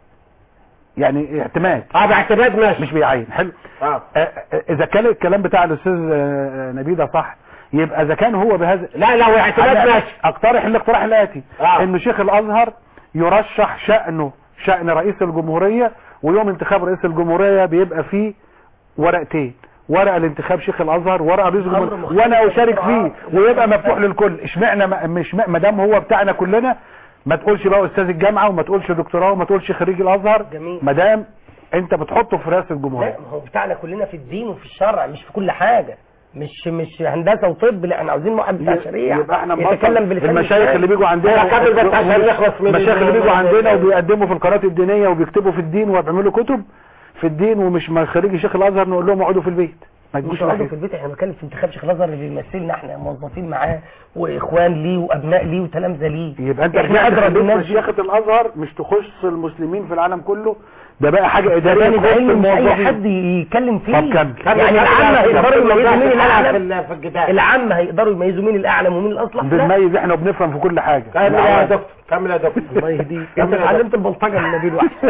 يعني اعتماد اه باعتماد ماشي مش بيعين حلو اه آه، آه، اذا كان الكلام بتاع الاستاذ آه، نبيه ده صح يبقى اذا كان هو بهذا لا لو اعتماد أنا ماشي اقترح الاقتراح الاتي آه. انه شيخ الازهر يرشح شأنه شأن رئيس الجمهورية ويوم انتخاب رئيس الجمهورية بيبقى فيه ورقتين ورقة لانتخاب شيخ الازهر ورقة رئيس الجمهورية مختلف وانا اشارك فيه بالقراءات. ويبقى مفتوح للكل اشمعنى ما- مش ما دام هو بتاعنا كلنا ما تقولش بقى استاذ الجامعة وما تقولش دكتوراه وما تقولش خريج الازهر جميل. ما دام انت بتحطه في رئاسة الجمهورية لا ما هو بتاعنا كلنا في الدين وفي الشرع مش في كل حاجة مش مش هندسة وطب لا احنا عاوزين واحد بتاع شريعة يبقى احنا يتكلم نبطل بلسان المشايخ الإسلام. اللي بيجوا عندنا أنا أكمل بس عشان نخلص من المشايخ اللي ال- بيجوا عندنا وبيقدموا في القنوات الدينية وبيكتبوا في الدين وبيعملوا كتب في الدين ومش ما خريجي شيخ الازهر نقول لهم اقعدوا في البيت ما مش تجيبوش عنده واحد. في البيت احنا بنتكلم في انتخاب شيخ الازهر اللي بيمثلنا احنا موظفين معاه واخوان ليه وابناء ليه وتلامذه ليه يبقى انت احنا رجعت ادرى خليت بالناس دي. مشيخة الازهر مش تخص المسلمين في العالم كله ده بقى حاجة ادارية يعني تخص بعلم مش اي الموظفين حد يتكلم فيه طب كمل. يعني العامه هيقدروا يميزوا مين في الاعلم ال- في الجدال العامه هيقدروا يميزوا مين الاعلم ومين الاصلح لا بنميز احنا وبنفهم في كل حاجة كمل يا دكتور كمل يا دكتور الله يهديك كمل انت يا اتعلمت البلطجه من نبيل واحد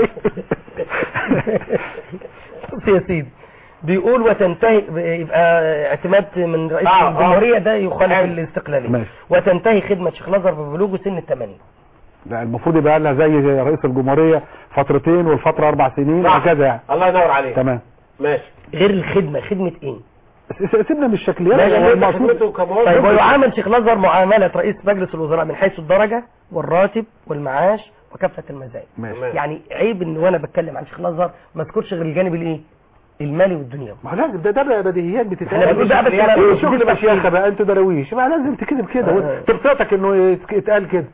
بص يا سيدي بيقول وتنتهي يبقى اعتماد من رئيس آه، آه. الجمهوريه ده يخالف حلو. الاستقلاليه ماشي. وتنتهي خدمه شيخ الازهر ببلوغه سن الثمانين لا المفروض يبقى لها زي زي رئيس الجمهورية فترتين والفترة اربع سنين صح. وهكذا يعني الله ينور عليك تمام ماشي غير الخدمه خدمه ايه؟ س- سيبنا من الشكليات ماشي هو انت المقصود خدمته كموظف طيب ويعامل شيخ الازهر معامله رئيس مجلس الوزراء من حيث الدرجه والراتب والمعاش وكافه المزايا ماشي تمام. يعني عيب ان وانا بتكلم عن شيخ الازهر ما اذكرش غير الجانب الايه؟ المالي والدنيوي ما هو لازم ده ده بقى بديهيات احنا بتتقال بنقول بقى بس ما- ايه مش شغل بنفهم مشيخة فيه. بقى انتوا دراويش بقى لازم تكتب كده آه. تبسطك انه يت- يتقال كده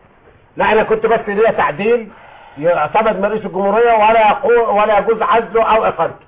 لا انا كنت بس ليا تعديل يعتمد من رئيس الجمهوريه ولا يقول ولا يجوز عزله او اقالته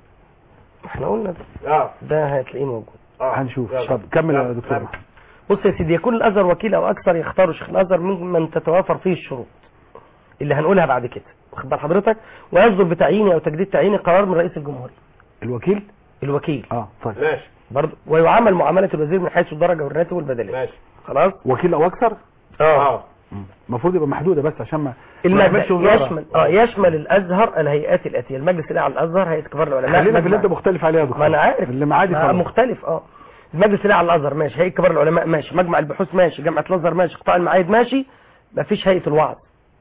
احنا قلنا ده, اه ده هتلاقيه موجود اه هنشوف يلا. طب كمل يا يلا. دكتور كمل. بص يا سيدي يكون الازهر وكيل او اكثر يختار شيخ الازهر ممن تتوافر فيه الشروط اللي هنقولها بعد كده واخد بال حضرتك ويصدر بتعيينه او تجديد تعيينه قرار من رئيس الجمهوريه الوكيل الوكيل اه طيب ماشي برضه ويعامل معامله الوزير من حيث الدرجه والراتب والبدليه ماشي خلاص وكيل او اكثر اه المفروض يبقى محدودة بس عشان ما ما المادة يعملش وزارة. يشمل اه يشمل الازهر الهيئات الاتيه المجلس الاعلى للازهر هيئه كبار العلماء خلينا في اللي انت مجمع- مختلف عليه يا دكتور ما انا عارف اللي معادي ما خلاص مختلف اه المجلس الاعلى للازهر ماشي هيئه كبار العلماء ماشي مجمع البحوث ماشي جامعه الازهر ماشي قطاع المعاهد ماشي مفيش هيئه الوعظ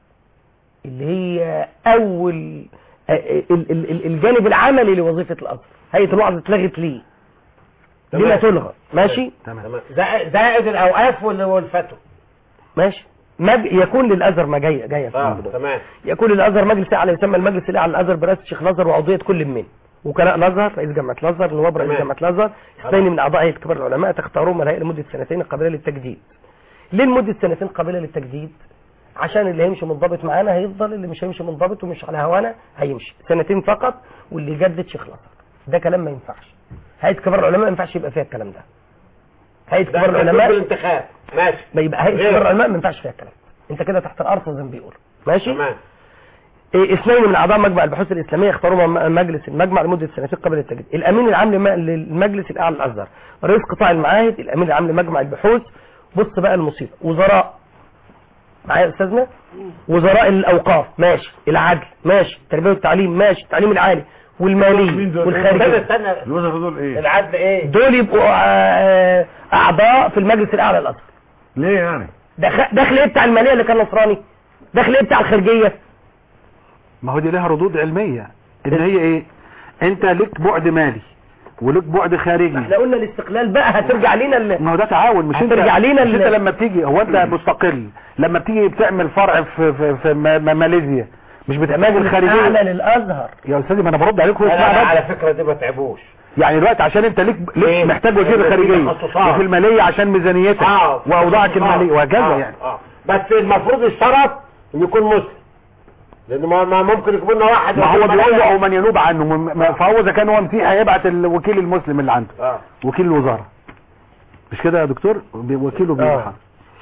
اللي هي اول آه، ال- ال- ال- الجانب العملي لوظيفه الازهر هيئه الوعظ اتلغت ليه تمام. لما تلغى ماشي تمام تمام زائد زائد الاوقاف وال- والفتوى ماشي مج... يكون للازهر ما جايه جايه في اه الموضوع. تمام يكون للازهر مجلس اعلى يسمى المجلس الاعلى للازهر برئاسه شيخ الازهر وعضويه كل من وكلاء الازهر رئيس جامعه الازهر نواب رئيس تمام. جامعه الازهر اثنين من اعضاء هيئه كبار العلماء تختارهم الهيئه لمده سنتين قابله للتجديد ليه لمده سنتين قابله للتجديد عشان اللي هيمشي منضبط معانا هيفضل اللي مش هيمشي منضبط ومش على هوانا هيمشي سنتين فقط واللي يجدد شيخ الازهر ده كلام ما ينفعش هيئه كبار العلماء ما ينفعش يبقى فيها الكلام ده هيئه ده كبار العلماء العلماء بالانتخاب ماشي ما يبقى هيئه غير. كبار العلماء ما ينفعش فيها الكلام انت كده تحت الارض زي ما بيقولوا ماشي تمام إيه، اثنين من اعضاء مجمع البحوث الاسلاميه اختاروا م- مجلس المجمع لمده سنتين قبل التجديد الامين العام لم- للمجلس الاعلى للازهر رئيس قطاع المعاهد الامين العام لمجمع البحوث بص بقى المصيبه وزراء معايا يا استاذنا وزراء الاوقاف ماشي العدل ماشي التربيه والتعليم ماشي التعليم العالي والماليه استنى والخارجيه استنى الوزراء دول ايه العدل ايه دول يبقوا آه، اعضاء في المجلس الاعلى للازهر ليه يعني دخ- دخل ايه بتاع الماليه اللي كان نصراني دخل ايه بتاع الخارجيه ما هو دي لها ردود علمية ان هي ايه انت لك بعد مالي ولك بعد خارجي احنا قلنا الاستقلال بقى هترجع لينا ال- ما هو ده تعاون مش انت هترجع لينا مش ال- انت لما بتيجي هو انت مستقل لما بتيجي بتعمل فرع في في, في ما- ما- ماليزيا مش بتعمل الخارجيه اعلى للازهر يا استاذي ما انا برد عليك هو لا لا لا، اسمع على بس فكره دي ما تعبوش يعني دلوقتي عشان انت ليك ليك إيه؟ محتاج وزير إيه؟ خارجيه تخصصات. وفي الماليه عشان ميزانيتك اه واوضاعك الماليه وهكذا آه، يعني آه. بس المفروض الشرط ان يكون مسلم لان ما ما ممكن يكون لنا واحد ما هو واحد بلد. بيوضع من ينوب عنه من- ما- فهو اذا كان هو مسيحي هيبعت الوكيل المسلم اللي عنده اه وكيل الوزاره مش كده يا دكتور بي- وكيله آه. بيروح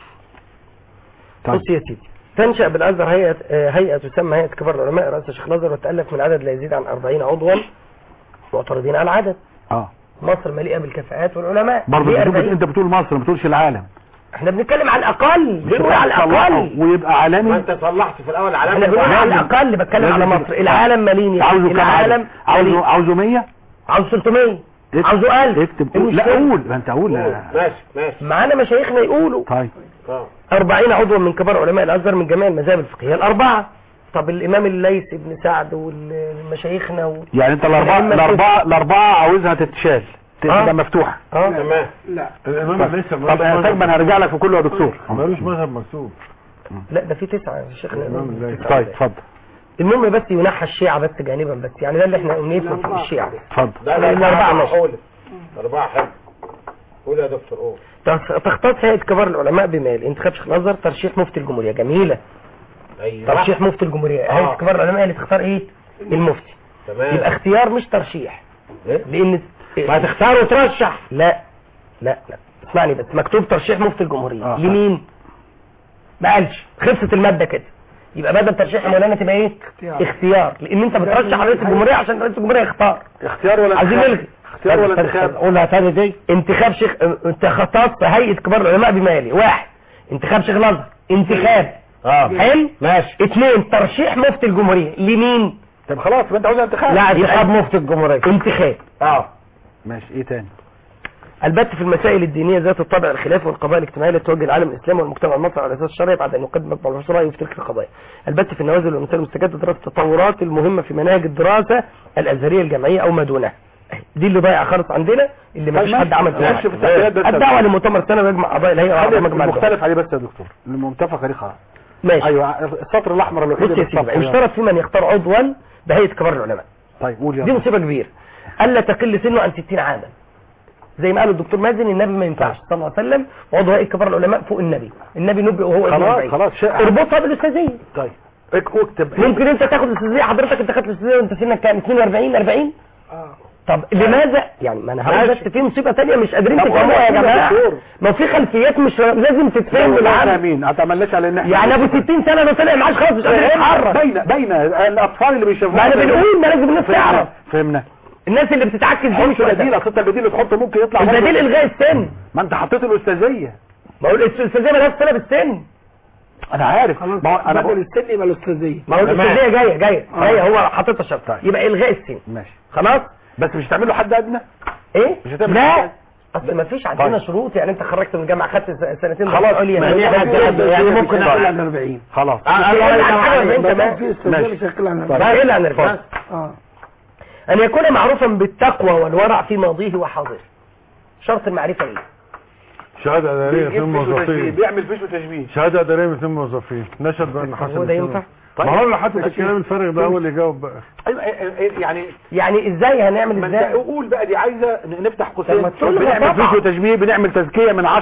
طيب بص يا سيدي تنشأ بالازهر هيئة آه، هيئة تسمى هيئة كبار العلماء رئيس الشيخ الازهر وتألف من عدد لا يزيد عن 40 عضوا معترضين على العدد اه مصر مليئة بالكفاءات والعلماء برضه ليه انت بتقول- 40 انت بتقول مصر ما بتقولش العالم احنا بنتكلم على الاقل بنقول على صلحه الاقل ويبقى ما عالمي انت صلحت في الاول علامه احنا بنقول على لازم. الاقل بتكلم لازم على كده. مصر العالم مالين يعني. عاوزه كام العالم عدد؟ عاوزه مالين. عاوزه 100 عاوز 300 اكتب- عاوزه 1000 اكتب إيه قول لا المشكلة؟ قول ما انت قول قول. ماشي ماشي معانا مشايخنا يقولوا طيب اه 40 عضوا من كبار علماء الازهر من جميع المذاهب الفقهيه الاربعه طب الامام الليث بن سعد والمشايخنا و... يعني انت الاربعه الأئمة الاربعه الاربعه عاوزها تتشال آه. تبقى مفتوحه اه تمام لا الامام لسه طب يا استاذ ما انا هرجع لك في كله يا دكتور ملوش مذهب مكتوب لا ده في تسعه يا شيخنا الإمام الليث. تسعة طيب إزاي؟ اتفضل المهم بس ينحى الشيعة بس جانبا بس يعني ده اللي احنا نفهم في الشيعة اتفضل لا لا، لا الأربعة أربعة ماشي. قول أربعة حلو قول يا دكتور قول تخ- تختص هيئة كبار العلماء بمال انتخاب شيخ الازهر ترشيح مفتي الجمهورية جميلة أيوة ترشيح مفتي الجمهورية آه. هيئة كبار العلماء اللي تختار ايه المفتي تمام يبقى اختيار مش ترشيح إيه؟ لان وهتختار وترشح لا لا لا اسمعني بس مكتوب ترشيح مفتي الجمهوريه آه. لمين ما قالش خلصت الماده كده يبقى بدل ترشيح يا مولانا تبقى ايه اختيار. اختيار لان انت بترشح رئيس الجمهوريه عشان رئيس الجمهوريه يختار اختيار ولا عايزين انتخاب؟ نلغي اختيار ولا انتخاب قولها تاني دي انتخاب شيخ انت خططت هيئه كبار العلماء بما يلي واحد انتخاب شيخ الازهر انتخاب اه حلو ماشي اثنين ترشيح مفتي الجمهوريه لمين طب خلاص يبقى انت عاوز انتخاب لا انتخاب مفتي الجمهوريه انتخاب اه ماشي ايه تاني البت في المسائل الدينية ذات الطابع الخلافي والقضايا الاجتماعية التي توجه العالم الإسلامي والمجتمع المصري على أساس الشرعي بعد أن يقدم مجمع البحوث رأيه في تلك القضايا. البت في النوازل والمسائل المستجدة دراسة التطورات المهمة في مناهج الدراسة الأزهرية الجامعية أو ما دونها. دي اللي ضايعة خالص عندنا اللي ما فيش طيب حد عمل ماشي. نخش في فيها. التحديات بس. الدعوة لمؤتمر سنة يجمع أعضاء الهيئة هذا وأعضاء مجمع البحوث. المختلف عليه بس يا دكتور المتفق عليه خلاص ماشي ايوه السطر الاحمر الوحيد بص يا اللي سيدي بالصف. يشترط في من يختار عضوا بهيئة كبار العلماء. طيب قول دي يلا مصيبة كبيرة ألا تقل سنه عن 60 عاما زي ما قال الدكتور مازن النبي ما ينفعش صلى الله عليه وسلم وعضو هيئة كبار العلماء فوق النبي النبي نبئ وهو ابن خلاص 40 خلاص شيء اربطها بالاستاذية طيب اك- اكتب ممكن انت تاخد الاستاذية حضرتك انت خدت الاستاذية وانت سنك كام 42 40 طب لماذا يعني ما انا هقول ماشي. بس في مصيبه ثانيه مش قادرين طب تفهموها يا قول يا جماعه دكتور. ما في خلفيات مش لازم تتفهم لا بالعقل فاهمين ما تعملناش على ان احنا يعني ابو 60 سنه ده طلع معاش خلاص مش قادر يتحرك باينه باينه الاطفال اللي بيشوفوها ما انا بنقول ما لازم الناس تعرف فهمنا فهمنا الناس اللي بتتعكس دي مش حط بديل وقتها. اصل انت البديل اللي تحطه ممكن يطلع برضه. البديل الغاء السن ما انت حطيت الاستاذيه ما هو الاستاذيه مالهاش صله بالسن انا عارف خلاص ما هو انا بدل بقول السن يبقى الاستاذيه ما هو الاستاذيه جايه جايه جايه هو حاططها شرط طيب. يبقى الغاء السن ماشي خلاص بس مش هتعمل له حد ادنى ايه مش هتعمل لا حاجة. اصل ما فيش عندنا طيب. شروط يعني انت خرجت من الجامعه خدت س- سنتين خلاص. دراسة عليا ما هي يعني حاجة يعني يعني ممكن ممكن اقول عن 40 خلاص أقل عن حاجة وأربعين ما كمان. في استاذيه ماشي. مش هيقل عن طيب. 40 ايه عن الفرق اه ان يكون معروفا بالتقوى والورع في ماضيه وحاضره شرط المعرفه ايه شهادة إدارية بيجيب اثنين فيش وتشبيه موظفين بيعمل فيش وتشبيه شهادة إدارية من اثنين موظفين نشهد بأن حسن هو ده ينفع ما هو اللي حاطط الكلام الفارغ ده هو اللي جاوب بقى أيوة، إيه- إيه- يعني يعني ازاي هنعمل ما انت ازاي قول بقى دي عايزه ن- نفتح طب قوسين ما تقول له بنعمل طبعا. فيش وتشبيه بنعمل تزكيه من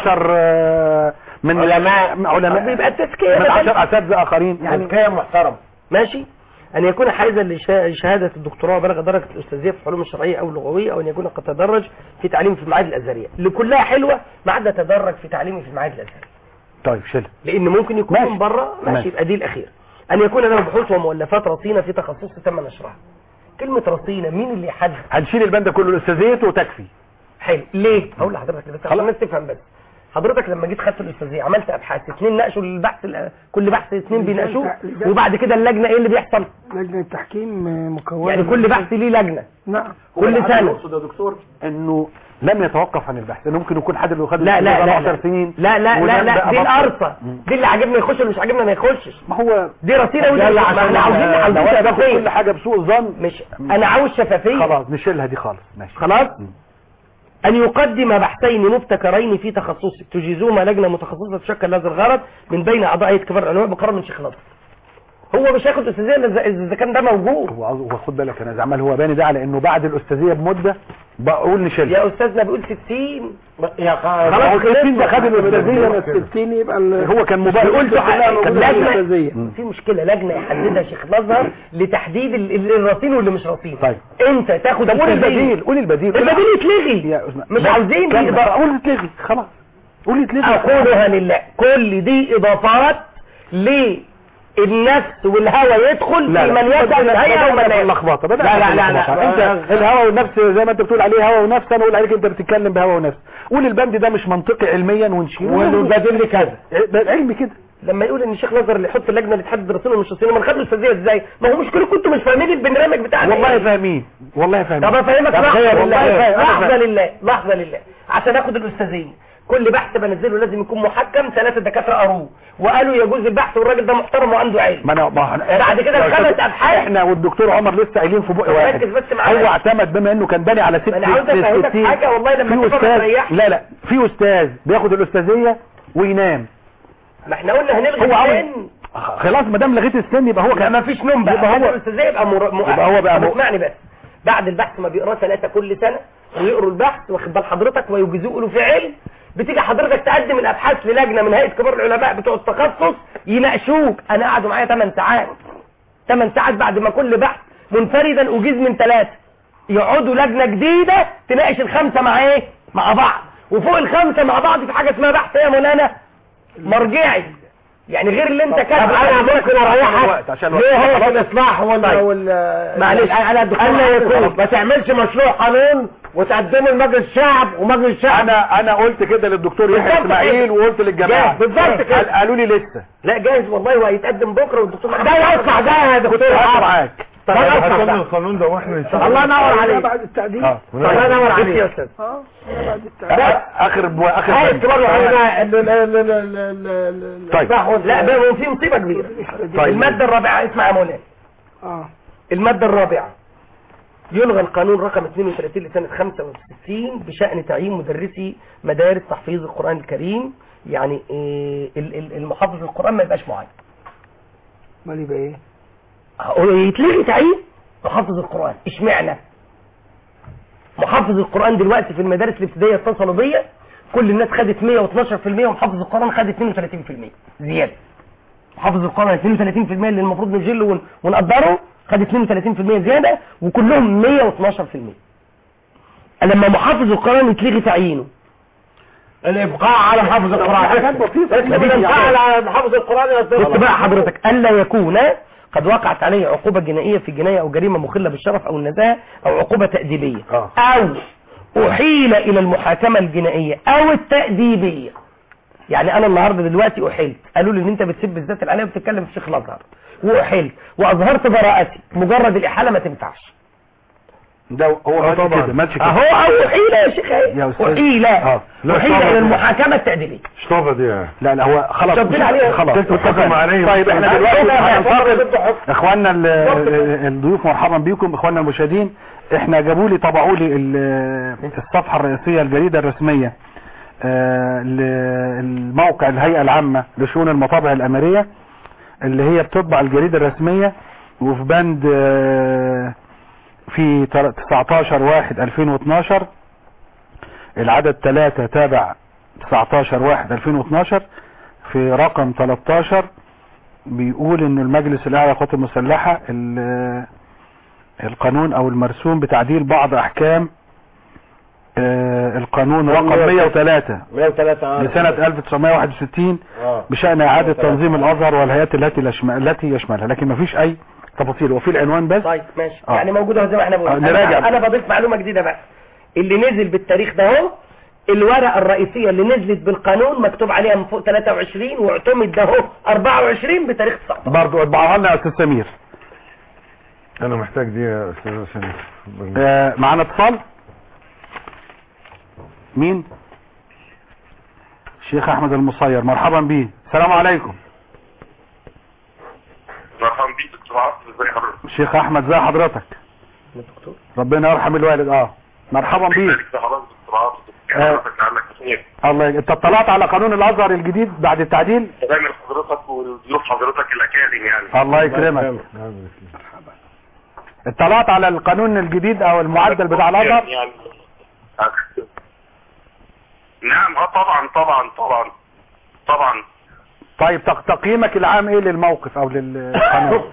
10 من علماء. من علماء بيبقى التزكية من بدل- 10 اساتذه اخرين يعني يعني كلام محترم ماشي ان يكون حائزا لشا- لشهاده الدكتوراه وبلغ درجه الاستاذيه في العلوم الشرعيه او اللغويه او ان يكون قد تدرج في تعليمه في المعاهد الازهريه لكلها حلوه ما عدا تدرج في تعليمه في المعاهد الازهريه طيب شيل لان ممكن يكون ماشي. من بره ماشي ماشي. يبقى دي الاخير ان يكون له بحوث ومؤلفات رصينه في تخصص تم نشرها كلمه رصينه مين اللي يحدد هنشيل البند كله الاستاذيه وتكفي حلو ليه هقول لحضرتك بس عشان خلاص. الناس تفهم بس حضرتك لما جيت خدت الاستاذيه عملت ابحاث اثنين ناقشوا البحث ال- كل بحث اثنين بيناقشوه لجان- وبعد كده اللجنه ايه اللي بيحصل لجنه التحكيم آه، مكونه يعني كل بحث ليه لجنه نعم كل هو سنة. يقصد يا دكتور انه لم يتوقف عن البحث انه ممكن يكون حد اللي خد لا لا لا 10 لا سنين لا لا لا, ونام لا بقى دي بطل. القرصه مم. دي اللي عاجبني يخش واللي مش عاجبني ما يخشش ما هو دي رصيده ودي يلا ما عشان احنا عاوزين لو عاوزين أنا باخد كل شفافيه حاجه بسوء ظن مش انا عاوز شفافيه خلاص نشيلها دي خالص ماشي خلاص مم. أن يقدم بحثين مبتكرين في تخصصه تجيزهما لجنة متخصصة تشكل هذا الغرض من بين أعضاء هيئة كبار العلماء بقرار من شيخ نصر هو مش هياخد أستاذية إلا إذا- إذا كان ده موجود هو عاوز- هو خد بالك انا زعمال هو باني ده على انه بعد الاستاذيه بمده بقول نشيلها يا أستاذنا بيقول 60 يا خلاص خلاص هو 60 ده خد الاستاذيه لما 60 يبقى ال- هو كان موبايل قلت كلها موجودة في لجنة الأستاذية. في مشكلة لجنة يحددها شيخ الأزهر لتحديد ال- ال- الرصين واللي مش رصين طيب. أنت تاخد طب قول التسجيل. البديل قول البديل البديل يتلغي يا أسماء. مش لا، عاوزين كمل. يبقى- قول يتلغي خلاص قول يتلغي أقولها لله كل دي إضافات للنفس والهوى يدخل لا في لا من يدعي الهيئة ومن بدأنا في لا اللخبطه بدأنا لا في لا لا اللخبطة. لا انت الهوى والنفس زي ما انت بتقول عليه هوى ونفس انا اقول عليك انت بتتكلم بهوى ونفس قول البند ده مش منطقي علميا ونشيله والبديل كذا علمي كده لما يقول ان الشيخ نظر اللي يحط اللجنه اللي تحدد رسول ومش رسول ما خدوا الاستاذيه ازاي ما هو مشكلة كنتوا مش فاهمين البرنامج بتاعنا والله إيه؟ فاهمين والله فاهمين طب افهمك طب لحظه خير لله والله فاهم. أنا لحظه فاهم. لله لحظه لله عشان اخد الاستاذيه كل بحث بنزله لازم يكون محكم ثلاثه دكاتره قروه وقالوا يجوز البحث والراجل ده محترم وعنده علم ما انا ما احنا بعد كده يا الخمس أستاذ، أبحاث. احنا والدكتور عمر لسه قايلين في بق واحد ركز بس معايا. هو اعتمد بما انه كان باني على ست ما أنا عاوز أفهمك ستين. حاجة والله لما في تفهم استاذ تريحني. لا لا في استاذ بياخد الاستاذيه وينام ما احنا قلنا هنلغي هو عاوز السن خلاص ما دام لغيت السن يبقى هو لا كان ما فيش نوم بقى يبقى يبقى هو- هو الاستاذيه يبقى مر... مؤهل. يبقى هو بقى طب مؤ- اسمعني بس بعد البحث ما بيقراه ثلاثه كل سنه ويقروا البحث واخد بال حضرتك ويجيزوه له في علم بتيجي حضرتك تقدم الابحاث للجنه من هيئه كبار العلماء بتوع التخصص يناقشوك انا قعدوا معايا 8 ساعات 8 ساعات بعد ما كل بحث منفردا اجيز من ثلاثه يقعدوا لجنه جديده تناقش الخمسه مع ايه مع بعض وفوق الخمسه مع بعض في حاجه اسمها بحث ايه يا مولانا مرجعي يعني غير اللي انت كاتبه انا ممكن اريحك الوقت عشان ليه الوقت. هو في الاصلاح وال طيب. وال معلش. انا الدكتور ألا يكون. ما تعملش مشروع قانون وتقدمه لمجلس الشعب ومجلس الشعب انا انا قلت كده للدكتور يحيى بالظبط اسماعيل كده. وقلت للجماعه بالظبط كده. قال- قالوا لي لسه لا جاهز والله وهيتقدم بكره والدكتور ده يطلع ده يا دكتور هقعد عمرو. معاك ده يطلع هاتوا ده. القانون ده واحنا ان شاء الله الله ينور عليك بعد التعديل اه الله ينور بص يا عليك استاذ اه بعد التعديل اخر بو... اخر عايز بند. برضه حاجه ال- ال- ال- ال- ال- ال- طيب. الإصلاح وال- لا بقى في مصيبه كبيره طيب. الماده الرابعه اسمع يا مولانا اه المادة الرابعة يلغى القانون رقم 32 لسنة 65 بشأن تعيين مدرسي مدارس تحفيظ القرآن الكريم يعني إيه ال- ال- المحافظ القرآن ما يبقاش معين امال يبقى ايه هو يتلغي تعيين محافظ القرآن اشمعنى محافظ القرآن دلوقتي في المدارس الابتدائية اتصلوا بيا كل الناس خدت 112% ومحافظ القرآن خد 32% زيادة محافظ القرآن 32% اللي المفروض نجله ون- ونقدره خد 32% زيادة وكلهم 112% لما محافظ القرآن يتلغي تعيينه الابقاء على محافظ القران حاجات بسيطة. اسمه الابقاء على محافظ القران يا استاذ بص بقى حضرتك الا يكون قد وقعت عليه عقوبة جنائية في جناية او جريمة مخلة بالشرف او النزاهة او عقوبة تأديبية آه. او احيل الى المحاكمة الجنائية او التأديبية يعني انا النهاردة دلوقتي احيلت قالوا لي ان انت بتسب الذات العليا وبتتكلم في شيخ الازهر واحيلت واظهرت براءتي مجرد الاحالة ما تنفعش ده هو ماشي طبعاً. كده ماشي كده اهو او احيل يا شيخ يا أستاذ. احيل آه. لا، احيل طبعاً. الى المحاكمة التأديبية اشطافة دي يعني. لا لا هو خلاص شاطرين عليه. خلاص تتفق عليه. طيب احنا لا، دلوقتي لا، لا، هننتقل اخواننا ال- الضيوف مرحبا بكم اخواننا المشاهدين احنا جابوا لي طبعوا لي ال- الصفحه الرئيسيه الجريده الرسميه آه، للموقع الهيئه العامه لشؤون المطابع الامريه اللي هي بتطبع الجريده الرسميه وفي بند آه، في تر- 19 واحد 2012 العدد 3 تابع 19 واحد 2012 في رقم 13 بيقول انه المجلس الاعلى للقوات المسلحة ال- القانون او المرسوم بتعديل بعض احكام آه، القانون رقم 103 103 لسنة 1961 اه بشأن اعادة تنظيم الازهر والهيئات التي يشمل- التي يشملها لكن مفيش اي تفاصيل وفي العنوان بس طيب ماشي آه. يعني موجوده زي ما احنا بنقول آه، نراجع. انا, أنا بضيف معلومه جديده بقى اللي نزل بالتاريخ ده اهو الورقه الرئيسيه اللي نزلت بالقانون مكتوب عليها من فوق 23 واعتمد ده اهو 24 بتاريخ 19 برضو اطبعها لنا يا استاذ سمير انا محتاج دي يا استاذ عشان آه، معانا اتصال مين الشيخ احمد المصير مرحبا بيه السلام عليكم مرحبا بيك دكتور عاصم ازي حضرتك الشيخ احمد زي حضرتك دكتور ربنا يرحم الوالد اه مرحبا بيه ازيك يا حضرتك دكتور عاصم آه. حضرتك عنك خير الله يج... انت اطلعت على قانون الازهر الجديد بعد التعديل دايما حضرتك وضيوف حضرتك الاكاديمي يعني الله يكرمك اطلعت على القانون الجديد او المعدل بتاع الازهر يعني نعم اه طبعا طبعا طبعا طبعا طيب تق- تقييمك العام ايه للموقف او للقانون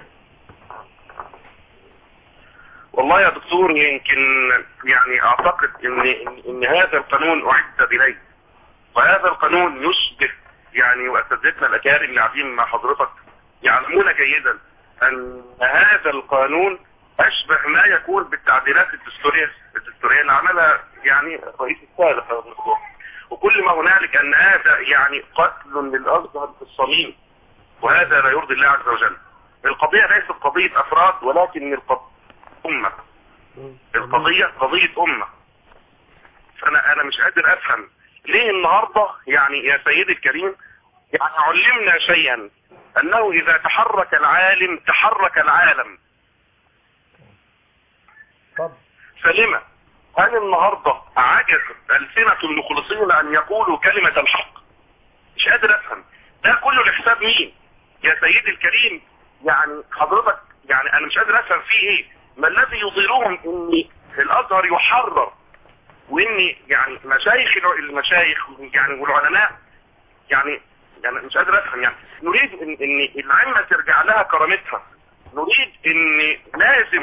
والله يا دكتور يمكن يعني اعتقد ان ان, إن هذا القانون اعد اليه وهذا القانون يشبه يعني واساتذتنا الاكارم اللي قاعدين مع حضرتك يعلمون جيدا ان هذا القانون اشبه ما يكون بالتعديلات الدستوريه الدستوريه اللي عملها يعني الرئيس السابق يا دكتور. وكل ما هنالك ان هذا يعني قتل للازهر في الصميم وهذا لا يرضي الله عز وجل القضيه ليست قضيه افراد ولكن القضيه امه القضيه قضيه امه فانا انا مش قادر افهم ليه النهارده يعني يا سيدي الكريم يعني علمنا شيئا انه اذا تحرك العالم تحرك العالم فلما هل النهارده عجز السنه المخلصين ان يقولوا كلمه الحق مش قادر افهم ده كله لحساب مين يا سيدي الكريم يعني حضرتك يعني انا مش قادر افهم فيه ايه ما الذي يظهرهم ان الازهر يحرر وان يعني مشايخ الع- المشايخ يعني والعلماء يعني يعني مش قادر افهم يعني نريد ان ان العلم ترجع لها كرامتها نريد ان لازم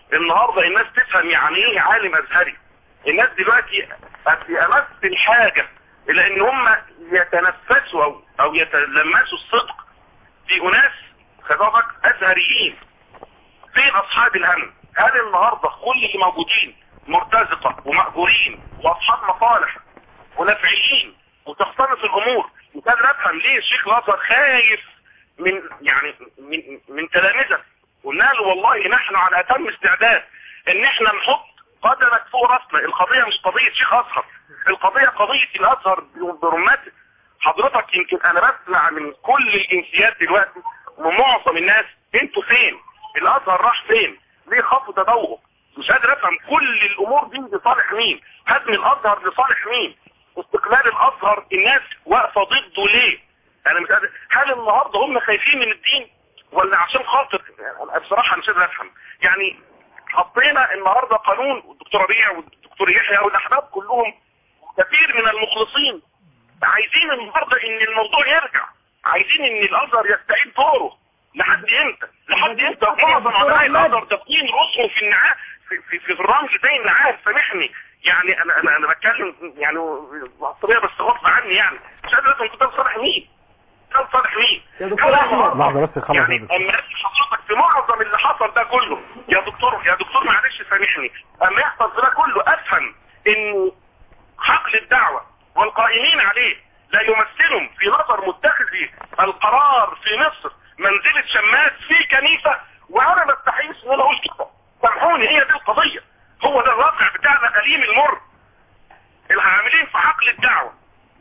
النهارده الناس تفهم يعني ايه عالم ازهري الناس دلوقتي في امس الحاجه الى ان هم يتنفسوا او او يتلمسوا الصدق في اناس خطابك ازهريين فين اصحاب الهم هل النهارده كل اللي موجودين مرتزقه ومأجورين واصحاب مصالح ونفعيين وتختلط الامور مش قادر افهم ليه الشيخ الازهر خايف من يعني من من تلامذه قلنا له والله نحن على اتم استعداد ان احنا نحط قدمك فوق راسنا القضيه مش قضيه شيخ ازهر القضيه قضيه الازهر برمته حضرتك يمكن انا بسمع من كل الجنسيات دلوقتي ومعظم الناس انتوا فين الازهر راح فين ليه خطوه تدوغ مش قادر افهم كل الامور دي لصالح مين هدم الازهر لصالح مين استقلال الازهر الناس واقفه ضده ليه انا مش قادر هل النهارده هم خايفين من الدين ولا عشان خاطر يعني بصراحه مش قادر افهم يعني حطينا النهارده قانون الدكتور ربيع والدكتور يحيى والاحباب كلهم كثير من المخلصين عايزين النهارده ان الموضوع يرجع عايزين ان الازهر يستعيد دوره لحد امتى لحد امتى معظم علماء الازهر دافقين رسمه في النعام في, في, في الرمل زي النعام سامحني يعني انا انا انا بتكلم يعني عصبيه بس غصب عني يعني مش قادر افهم كنت صالح مين كان صالح مين يا دكتور احمد لحظه بس خلص يعني اما حضرتك في معظم اللي حصل ده كله يا دكتور يا دكتور معلش سامحني اما يحصل في ده كله افهم ان حقل الدعوه والقائمين عليه لا يمثلهم في نظر متخذي القرار في مصر منزلة شماس في كنيسة وانا ما استحيش ان انا اقول كده سامحوني هي دي القضية هو ده الواقع بتاعنا أليم المر العاملين في حقل الدعوة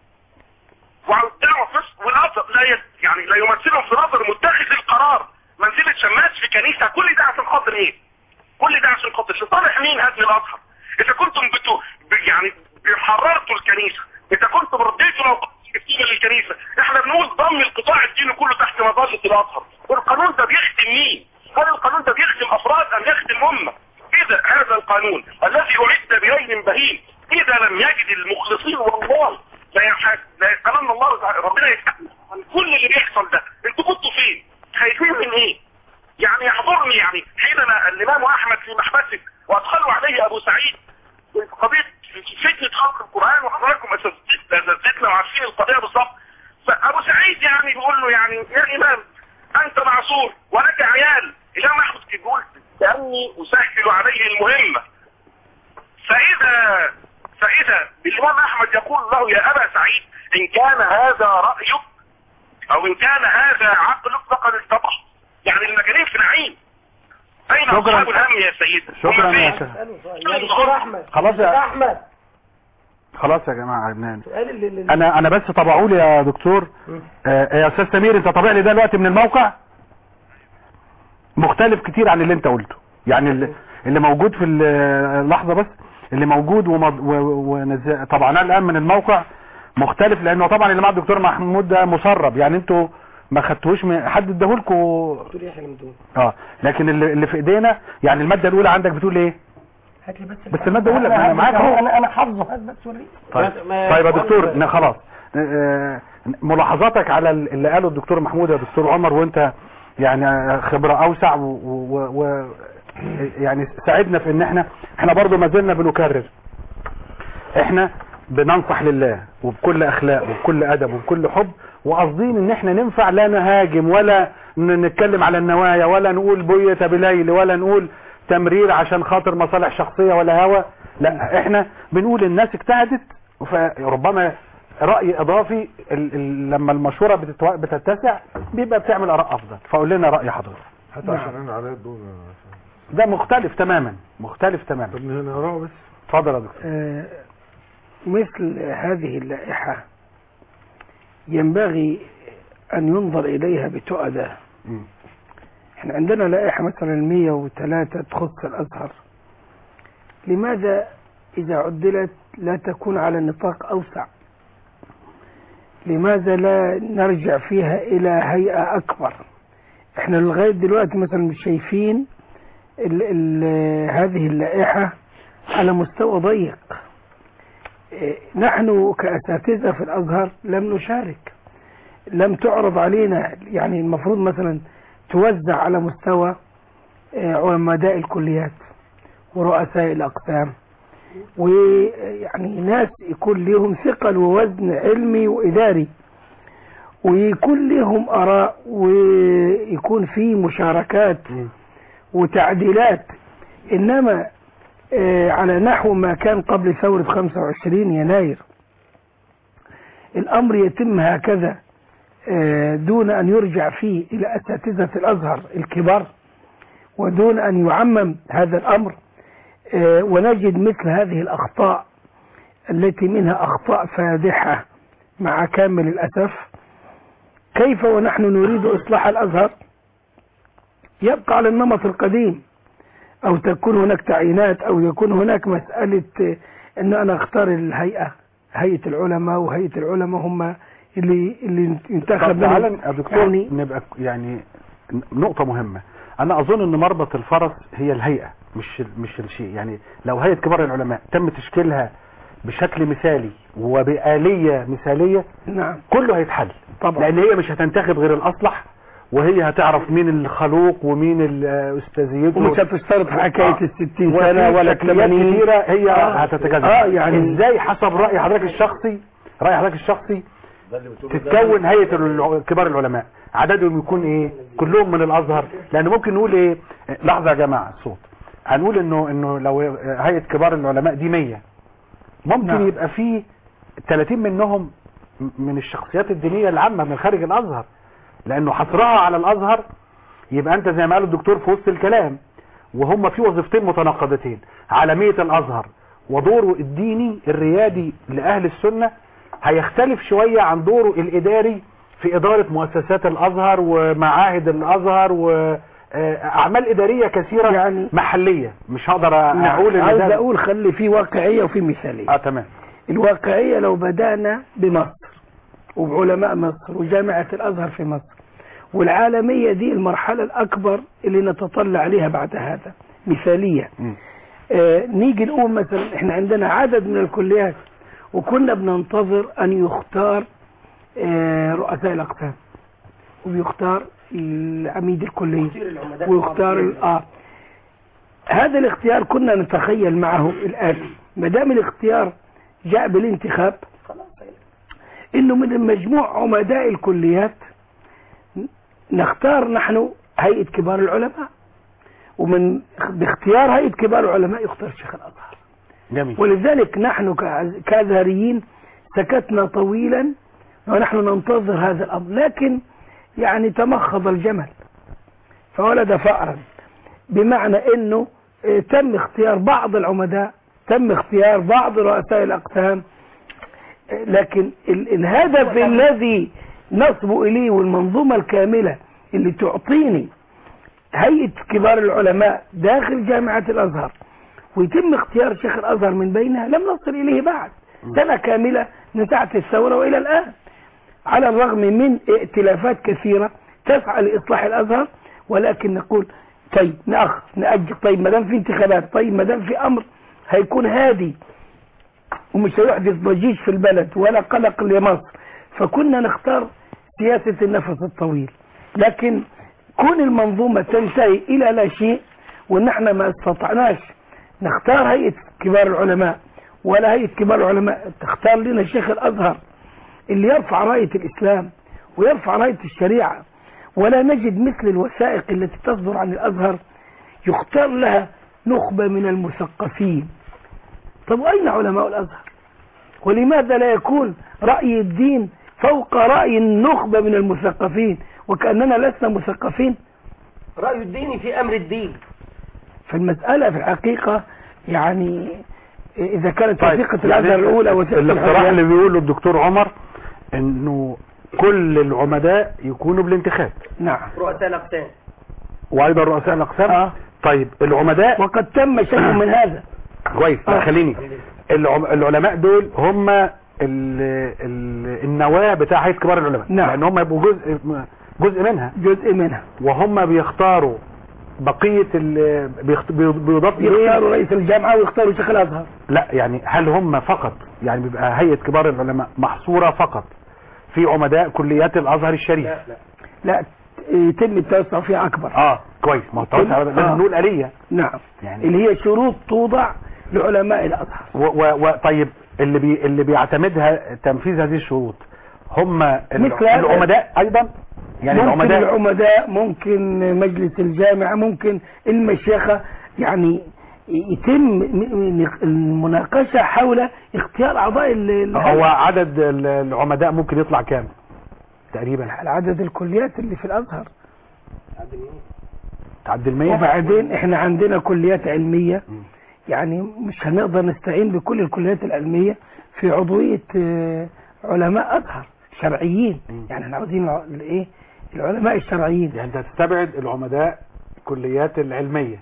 والدعوة في مصر والأزهر لا ي... يعني لا يمثلهم في نظر متخذ القرار منزلة شماس في كنيسة كل ده عشان خاطر ايه كل ده عشان خاطر لصالح مين هدم الازهر اذا كنتم بتو ب- يعني حررتوا الكنيسة اذا كنتم رديتوا لو كتير للكنيسة احنا بنقول ضم القطاع الديني كله تحت مظلة الازهر القانون ده بيخدم مين هل القانون ده بيخدم افراد ام يخدم امة اذا هذا القانون الذي اعد بعين بهيم اذا لم يجد المخلصين والله لا يحاج لا يسألن الله تعالى- ربنا يسأل عن كل اللي بيحصل ده انتوا كنتوا فين خايفين من ايه يعني يحضرني يعني حينما الامام احمد في محبسه وادخلوا عليه ابو سعيد في قضيه فتنه خلق القران وحضراتكم اساتذتنا اساتذتنا وعارفين القضيه بالظبط فابو سعيد يعني بيقول له يعني يا امام انت معصور ولك عيال الامام احمد كان بيقول لاني اسهل عليه المهمه فاذا فاذا الامام احمد يقول له يا ابا سعيد ان كان هذا رايك او ان كان هذا عقلك فقد اتضح يعني المجانين في نعيم اين شكراً. اصحاب الهم يا سيدي شكرا هم يا فين؟ شيخ يا دكتور احمد خلاص دكتور يا احمد خلاص يا جماعه عدنان سؤال اللي اللي انا انا بس طبعوا لي يا دكتور آه يا استاذ سمير انت طابع لي ده دلوقتي من الموقع مختلف كتير عن اللي انت قلته يعني اللي, اللي موجود في اللحظه بس اللي موجود ومض- و- ونزل طبعا الان من الموقع مختلف لانه طبعا اللي مع الدكتور محمود ده مسرب يعني انتوا ما خدتوش من حد اداهولكوا دكتور يحيى ممدوح اه لكن اللي, اللي في ايدينا يعني الماده الاولى عندك بتقول ايه هات لي بس بس الماده الاولى انا معاك اهو انا انا حافظه هات بس وريني طيب ما- طيب يا دكتور ن- خلاص آه، ملاحظاتك على ال- اللي قاله الدكتور محمود يا دكتور عمر وانت يعني آه، خبرة اوسع و, و, و يعني ساعدنا في ان احنا احنا برضو ما زلنا بنكرر احنا بننصح لله وبكل اخلاق وبكل ادب وبكل حب وقاصدين ان احنا ننفع لا نهاجم ولا ن- نتكلم على النوايا ولا نقول بيت بليل ولا نقول تمرير عشان خاطر مصالح شخصية ولا هوى لا احنا بنقول الناس اجتهدت فربما رأي اضافي ال ال لما المشورة بتتو- بتتسع بيبقى بتعمل اراء افضل فقول لنا رأي حضرتك حتى عشان انا عليا الدور ده مختلف تماما مختلف تماما طب نقراه بس اتفضل يا دكتور آه، مثل هذه اللائحة ينبغي أن ينظر إليها بتؤدى مم. احنا عندنا لائحة مثلا 103 تخص الأزهر لماذا إذا عدلت لا تكون على نطاق أوسع لماذا لا نرجع فيها إلى هيئة أكبر احنا لغاية دلوقتي مثلا مش شايفين ال ال هذه اللائحة على مستوى ضيق إيه، نحن كأساتذة في الأزهر لم نشارك لم تعرض علينا يعني المفروض مثلا توزع على مستوى آه، عمداء الكليات ورؤساء الأقسام ويعني ناس يكون لهم ثقل ووزن علمي وإداري ويكون لهم آراء ويكون في مشاركات وتعديلات إنما آه، على نحو ما كان قبل ثورة 25 يناير الأمر يتم هكذا آه، دون أن يرجع فيه إلى أساتذة الأزهر الكبار ودون أن يعمم هذا الأمر آه، ونجد مثل هذه الأخطاء التي منها أخطاء فادحة مع كامل الأسف كيف ونحن نريد إصلاح الأزهر يبقى على النمط القديم أو تكون هناك تعيينات أو يكون هناك مسألة آه، أن أنا أختار الهيئة هيئة العلماء وهيئة العلماء هم اللي اللي ينتخب طب تعالى لهم. يا دكتور يعني نبقى يعني نقطة مهمة أنا أظن أن مربط الفرس هي الهيئة مش مش الشيء يعني لو هيئة كبار العلماء تم تشكيلها بشكل مثالي وبآلية مثالية نعم كله هيتحل طبعا لأن هي مش هتنتخب غير الأصلح وهي هتعرف مين الخلوق ومين الأستاذيته ومش هتشترط حكاية آه. الستين وفي سنة ولا شكليات الثمانين كتيرة هي آه. هتتجاذب آه، يعني- ازاي حسب رأي حضرتك الشخصي رأي حضرتك الشخصي ده اللي بتقوله ده. تتكون هيئة الع- كبار العلماء عددهم يكون ايه كلهم من الازهر لان ممكن نقول ايه لحظة يا جماعة الصوت هنقول انه انه لو هيئة كبار العلماء دي 100 ممكن نعم. يبقى في 30 منهم من الشخصيات الدينية العامة من خارج الازهر لانه حصرها على الازهر يبقى انت زي ما قال الدكتور في وسط الكلام وهم في وظيفتين متناقضتين عالمية الازهر ودوره الديني الريادي لاهل السنة هيختلف شوية عن دوره الاداري في ادارة مؤسسات الازهر ومعاهد الازهر واعمال ادارية كثيرة يعني- محلية مش هقدر نعم. اقول ان عاوز ده اقول خلي في واقعية وفي مثالية اه تمام الواقعية لو بدأنا بمصر وبعلماء مصر وجامعة الأزهر في مصر والعالمية دي المرحلة الأكبر اللي نتطلع عليها بعد هذا مثالية مم. آه نيجي نقول مثلا احنا عندنا عدد من الكليات وكنا بننتظر أن يختار آه رؤساء الأقسام وبيختار العميد الكلية ويختار ال- اه هذا الاختيار كنا نتخيل معه الآتي ما دام الاختيار جاء بالانتخاب انه من مجموع عمداء الكليات نختار نحن هيئة كبار العلماء ومن باختيار هيئة كبار العلماء يختار شيخ الازهر جميل ولذلك نحن كأز- كازهريين سكتنا طويلا ونحن ننتظر هذا الامر لكن يعني تمخض الجمل فولد فأرا بمعنى انه اه، تم اختيار بعض العمداء تم اختيار بعض رؤساء الاقسام اه، لكن ال- الهدف الذي نصب اليه والمنظومة الكاملة اللي تعطيني هيئة كبار العلماء داخل جامعة الازهر ويتم اختيار شيخ الازهر من بينها لم نصل اليه بعد سنة كاملة من ساعة الثورة والى الان على الرغم من ائتلافات كثيرة تسعى لإصلاح الأزهر ولكن نقول طيب نأخر نأجل طيب ما دام في انتخابات طيب ما دام في أمر هيكون هادي ومش هيحدث ضجيج في البلد ولا قلق لمصر فكنا نختار سياسة النفس الطويل لكن كون المنظومة تنتهي إلى لا شيء وإن احنا ما استطعناش نختار هيئة كبار العلماء ولا هيئة كبار العلماء تختار لنا شيخ الأزهر اللي يرفع راية الإسلام ويرفع راية الشريعة ولا نجد مثل الوثائق التي تصدر عن الأزهر يختار لها نخبة من المثقفين طب وأين علماء الأزهر ولماذا لا يكون رأي الدين فوق رأي النخبة من المثقفين وكأننا لسنا مثقفين رأي الدين في أمر الدين فالمسألة في الحقيقة يعني إذا كانت طيب، وثيقة يعني الأزهر الأولى وثيقة الاقتراح الحرية- اللي بيقوله الدكتور عمر انه كل العمداء يكونوا بالانتخاب نعم رؤساء الأقسام وايضا رؤساء الاقسام آه. طيب العمداء وقد تم شيء من هذا كويس لا آه. خليني العم... العلماء دول هم ال... ال... النواة بتاع هيئة كبار العلماء نعم. لان هم يبقوا جزء جزء منها جزء منها وهم بيختاروا بقية ال... بيخت... بي- بيضاف إليه- يختاروا رئيس الجامعة ويختاروا شيخ الأزهر لا يعني هل هم فقط يعني بيبقى هيئة كبار العلماء محصورة فقط في عمداء كليات الازهر الشريف لا يتم التوسع فيها أكبر اه كويس ما هو التوسع آه. لازم نقول آلية نعم يعني اللي هي شروط توضع لعلماء الازهر و و و طيب اللي بي اللي بيعتمدها تنفيذ هذه الشروط هم ال- مثل هذا. العمداء ايضا يعني ممكن العمداء العمداء ممكن مجلس الجامعة ممكن المشيخة يعني يتم م- م- المناقشة حول اختيار أعضاء ال- ال- هو عدد ال- العمداء ممكن يطلع كام تقريبا على عدد الكليات اللي في الأزهر تعدي المية وبعدين احنا عندنا كليات علمية يعني مش هنقدر نستعين بكل الكليات العلمية في عضوية آه، علماء أزهر شرعيين يعني احنا عاوزين الع- الايه العلماء الشرعيين يعني انت هتستبعد العمداء الكليات العلمية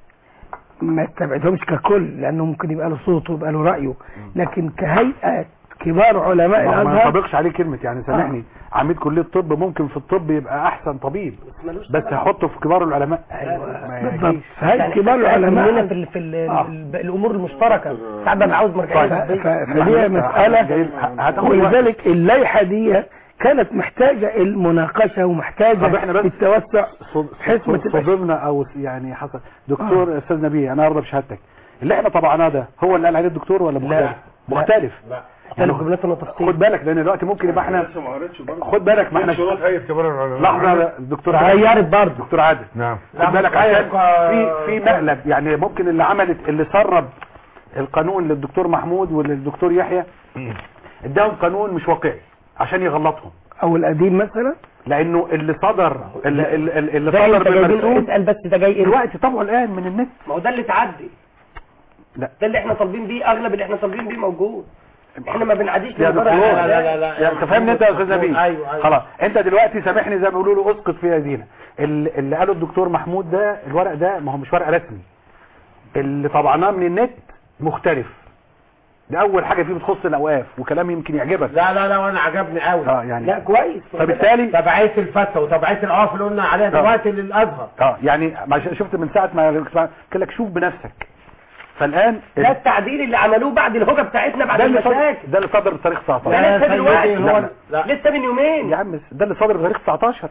ما تبعدهمش ككل لانه ممكن يبقى له صوته ويبقى له رايه لكن كهيئه كبار علماء ما ما الازهر ينطبقش عليه كلمة يعني سامحني عميد كلية طب ممكن في الطب يبقى احسن طبيب بس هحطه في كبار العلماء ما بالضبط يجيش. فهي كبار مننا العلماء في ال في ال آه. ال الامور المشتركه ساعات ببقى عاوز ف- مرجعيه ف- طبية. فهي مساله جايب- هتاخد وقت. ولذلك اللائحه دي كانت محتاجه المناقشه ومحتاجه طب احنا بس التوسع صد- بحيث ما صد- تبقاش صدمنا او يعني حصل دكتور استاذ نبيه انا ارضى بشهادتك اللي احنا طبعناه ده هو اللي قال عليه الدكتور ولا مختلف مختلف اختلف جملات وتفصيل خد بالك لان دلوقتي ممكن يبقى احنا لسه ما قريتش برضه خد بالك ما احنا شروط هيئة كبار العلماء لحظه دكتور عادل اتغيرت برضه دكتور عادل نعم خد بالك عشان في في مقلب يعني ممكن اللي عملت اللي سرب القانون للدكتور محمود وللدكتور يحيى اداهم قانون مش واقعي عشان يغلطهم او القديم مثلا لانه اللي صدر اللي, اللي, اللي زي صدر انت جايبين بالمرسوم اسال بس ده جاي ايه دلوقتي طبعه الان من النت ما هو ده اللي تعدي لا. ده اللي احنا طالبين بيه اغلب اللي احنا طالبين بيه موجود احنا ما بنعديش يا لمجرد دكتور لا- لا- لا- لا. يا انت فاهمني انت يا استاذ نبيل أيوة، أيوة. خلاص انت دلوقتي سامحني زي ما بيقولوا له اسقط في ايدينا اللي, اللي قاله الدكتور محمود ده الورق ده ما هو مش ورق رسمي اللي طبعناه من النت مختلف ده اول حاجه فيه بتخص الاوقاف وكلام يمكن يعجبك لا لا لا وانا عجبني قوي اه يعني لا كويس فبالتالي تبعيه الفتوى وتبعيه الاوقاف اللي قلنا عليها دلوقتي للازهر اه يعني ما ش- شفت من ساعه ما قلت لك شوف بنفسك فالان ده التعديل اللي عملوه بعد الهوجه بتاعتنا بعد ده اللي صدر المشاكل ده اللي صدر بتاريخ 19 ده يا لسه سيدي، دلوقتي هو لا، لا لسه من يومين يا عم ده اللي صادر بتاريخ 19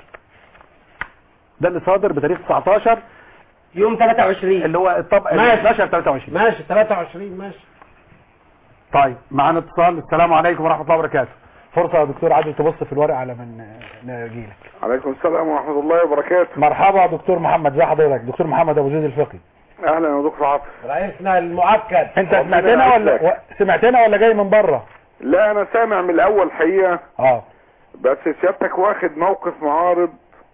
ده اللي صادر بتاريخ 19 يوم 23 اللي هو الطبق ماشي. 12 23 ماشي 23 ماشي طيب معانا اتصال السلام عليكم ورحمه الله وبركاته فرصه يا دكتور عادل تبص في الورق على من نجي لك عليكم السلام ورحمة الله وبركاته مرحبا يا دكتور محمد زي حضرتك دكتور محمد ابو زيد الفقي أهلا يا دكتور عاطف رئيسنا المؤكد انت ربنا سمعتنا ولا يعزك. و- سمعتنا ولا جاي من بره لا أنا سامع من الأول حقيقة اه بس سيادتك واخد موقف معارض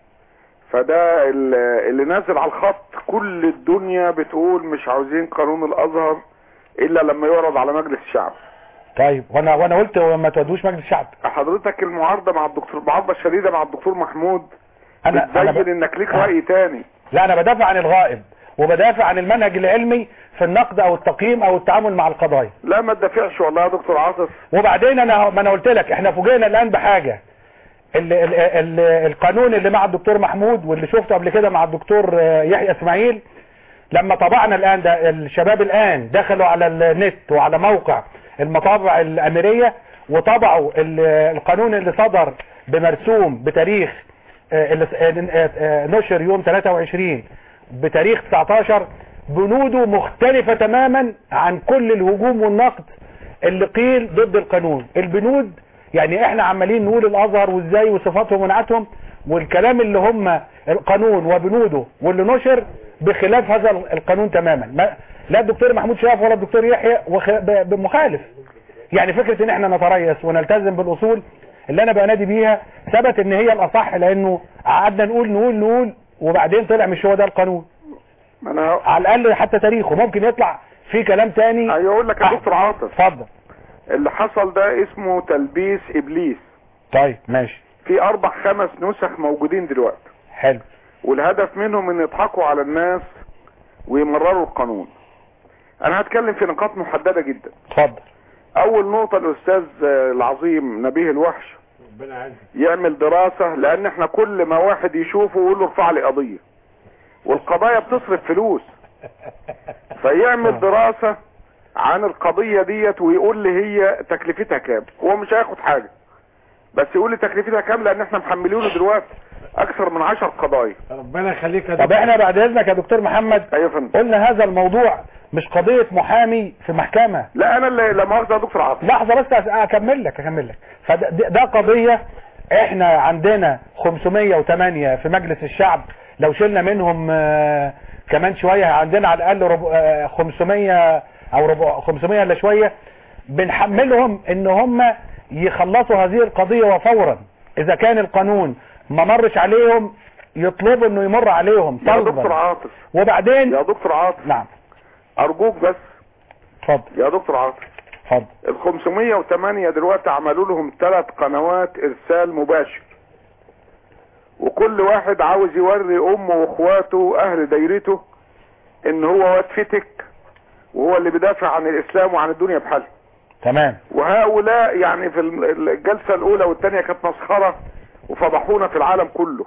فده ال- اللي نازل على الخط كل الدنيا بتقول مش عاوزين قانون الأزهر إلا لما يعرض على مجلس الشعب طيب وانا وانا قلت ما تودوش مجلس الشعب حضرتك المعارضة مع الدكتور المعارضة الشديدة مع الدكتور محمود انا انا بتبين ب... انك ليك آه. رأي تاني لا انا بدافع عن الغائب وبدافع عن المنهج العلمي في النقد او التقييم او التعامل مع القضايا لا ما تدافعش والله يا دكتور عاطف وبعدين انا ما انا قلت لك احنا فوجئنا الان بحاجه ال ال ال القانون اللي مع الدكتور محمود واللي شفته قبل كده مع الدكتور آه، يحيى اسماعيل لما طبعنا الان ده الشباب الان دخلوا على النت وعلى موقع المطابع الاميريه وطبعوا ال- القانون اللي صدر بمرسوم بتاريخ آه، اللي س- آه، آه، نشر يوم 23 بتاريخ 19 بنوده مختلفة تماما عن كل الهجوم والنقد اللي قيل ضد القانون البنود يعني احنا عمالين نقول الازهر وازاي وصفاتهم ونعتهم والكلام اللي هم القانون وبنوده واللي نشر بخلاف هذا القانون تماما ما لا الدكتور محمود شرف ولا الدكتور يحيى وخ- ب- بمخالف يعني فكرة ان احنا نتريث ونلتزم بالاصول اللي انا بنادي بيها ثبت ان هي الاصح لانه قعدنا نقول نقول نقول وبعدين طلع مش هو ده القانون ما انا على الاقل حتى تاريخه ممكن يطلع في كلام تاني ايوه اقول لك يا دكتور عاطف اتفضل اللي حصل ده اسمه تلبيس ابليس طيب ماشي في اربع خمس نسخ موجودين دلوقتي حلو والهدف منهم ان يضحكوا على الناس ويمرروا القانون انا هتكلم في نقاط محددة جدا اتفضل اول نقطة الاستاذ آه، العظيم نبيه الوحش ربنا يعزك يعمل دراسة لان احنا كل ما واحد يشوفه يقول له ارفع لي قضية والقضايا بتصرف فلوس فيعمل دراسة عن القضية ديت ويقول لي هي تكلفتها كام هو مش هياخد حاجة بس يقول لي تكلفتها كام لان احنا محملينه دلوقتي اكثر من عشر قضايا ربنا يخليك يا طب دكتور. احنا بعد اذنك يا دكتور محمد ايوه يا فندم قلنا هذا الموضوع مش قضية محامي في محكمة لا انا اللي لا مؤاخذه يا دكتور عاطف لحظة بس أس- اكمل لك اكمل لك فده ده- ده قضية احنا عندنا 508 في مجلس الشعب لو شلنا منهم آه، كمان شوية عندنا على الاقل ربع- آه، 500 او ربع 500 الا شوية بنحملهم ان هم يخلصوا هذه القضية وفورا اذا كان القانون ما مرش عليهم يطلبوا انه يمر عليهم يا دكتور طلبا عاطف وبعدين يا دكتور عاطف نعم ارجوك بس اتفضل يا دكتور عاطف اتفضل ال 508 دلوقتي عملوا لهم ثلاث قنوات ارسال مباشر وكل واحد عاوز يوري امه واخواته اهل دايرته ان هو واد فتك وهو اللي بيدافع عن الاسلام وعن الدنيا بحالها تمام وهؤلاء يعني في الم- الجلسة الاولى والثانية كانت مسخرة وفضحونا في العالم كله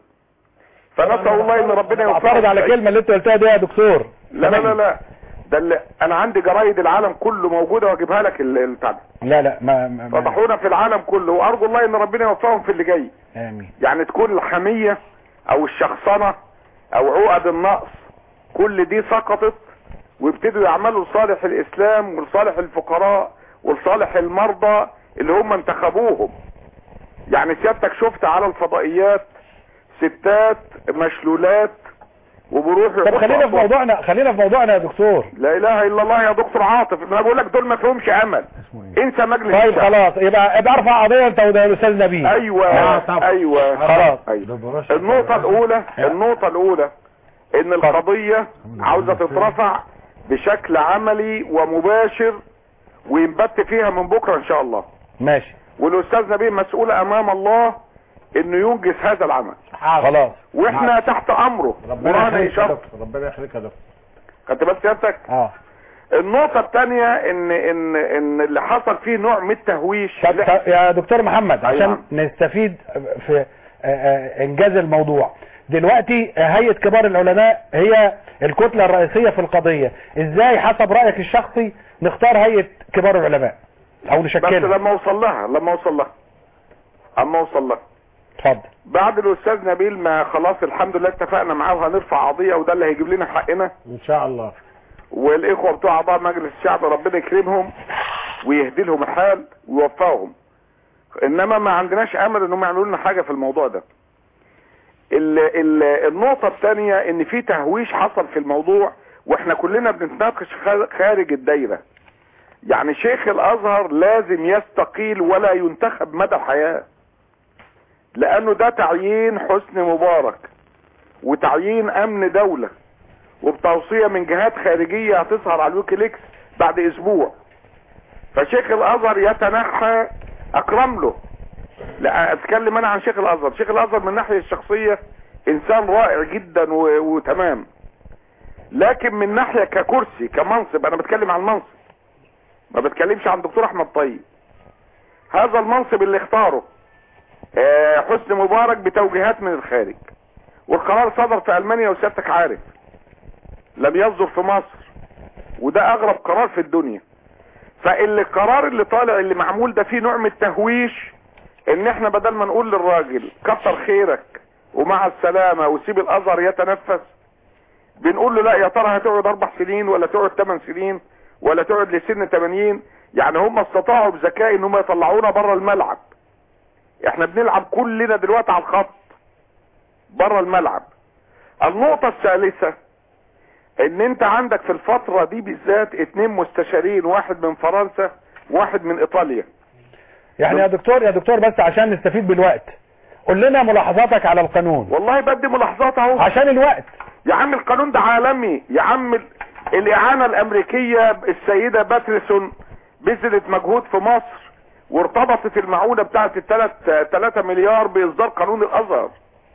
فنسأل الله ان ربنا اعترض يوفقهم على كلمة اللي انت قلتها دي يا دكتور لا لا لا لا ده اللي انا عندي جرايد العالم كله موجودة واجيبها لك ال- البتاع ده. لا لا ما, ما, ما فضحونا في العالم كله وارجو الله ان ربنا يوفقهم في اللي جاي امين يعني تكون الحمية او الشخصنة او عقد النقص كل دي سقطت وابتدوا يعملوا لصالح الاسلام ولصالح الفقراء ولصالح المرضى اللي هم انتخبوهم يعني سيادتك شفت على الفضائيات ستات مشلولات وبروحوا طب خلينا في موضوعنا خلينا في موضوعنا يا دكتور لا اله الا الله يا دكتور عاطف انا بقول لك دول ما فيهمش امل انسى مجلس طيب الشعب. خلاص يبقى ابقى ارفع قضيه انت وده الاستاذ نبيل ايوه آه، طبعا. ايوه خلاص أيوة. النقطة الأولى النقطة الأولى إن القضية عاوزة تترفع بشكل عملي ومباشر وينبت فيها من بكرة إن شاء الله ماشي والأستاذ نبيل مسؤول أمام الله إنه ينجز هذا العمل خلاص وإحنا تحت أمره ربنا ورانا يخليك يا يشرف دكتور ربنا يخليك يا دكتور خدت بال سيادتك اه النقطة الثانية إن إن إن اللي حصل فيه نوع من التهويش طب طب يا دكتور محمد أيوة. عشان نستفيد في آه، آه، انجاز الموضوع دلوقتي آه، هيئة كبار العلماء هي الكتلة الرئيسية في القضية ازاي حسب رأيك الشخصي نختار هيئة كبار العلماء او بس نشكلها لما أوصل لها لما أوصل لها أما أوصل لها اتفضل بعد الاستاذ نبيل ما خلاص الحمد لله اتفقنا معاه وهنرفع قضيه وده اللي هيجيب لنا حقنا ان شاء الله والاخوه بتوع اعضاء مجلس الشعب ربنا يكرمهم ويهدي لهم الحال ويوفقهم انما ما عندناش امل انهم يعملوا لنا حاجه في الموضوع ده ال ال النقطه الثانيه ان في تهويش حصل في الموضوع واحنا كلنا بنتناقش خار- خارج الدايره يعني شيخ الازهر لازم يستقيل ولا ينتخب مدى الحياه لانه ده تعيين حسني مبارك وتعيين امن دولة وبتوصية من جهات خارجية هتظهر على الويكيليكس بعد اسبوع فشيخ الازهر يتنحى اكرم له لا اتكلم انا عن شيخ الازهر شيخ الازهر من الناحية الشخصية انسان رائع جدا و... وتمام لكن من ناحية ككرسي كمنصب انا بتكلم عن المنصب ما بتكلمش عن دكتور احمد طيب هذا المنصب اللي اختاره آه، حسني مبارك بتوجيهات من الخارج والقرار صدر في المانيا وسيادتك عارف لم يصدر في مصر وده اغرب قرار في الدنيا فاللي القرار اللي طالع اللي معمول ده فيه نوع من التهويش ان احنا بدل ما نقول للراجل كتر خيرك ومع السلامة وسيب الازهر يتنفس بنقول له لا يا ترى هتقعد اربع سنين ولا تقعد ثمان سنين ولا تقعد لسن 80 يعني هم استطاعوا بذكاء ان هم يطلعونا بره الملعب احنا بنلعب كلنا دلوقتي على الخط بره الملعب النقطة الثالثة ان انت عندك في الفترة دي بالذات اتنين مستشارين واحد من فرنسا واحد من ايطاليا يعني يا دكتور يا دكتور بس عشان نستفيد بالوقت قول لنا ملاحظاتك على القانون والله بدي ملاحظات اهو عشان الوقت يا عم القانون ده عالمي يا عم ال- الاعانة الامريكية السيدة باتريسون بذلت مجهود في مصر وارتبطت المعونة بتاعت الثلاث 3 مليار باصدار قانون الازهر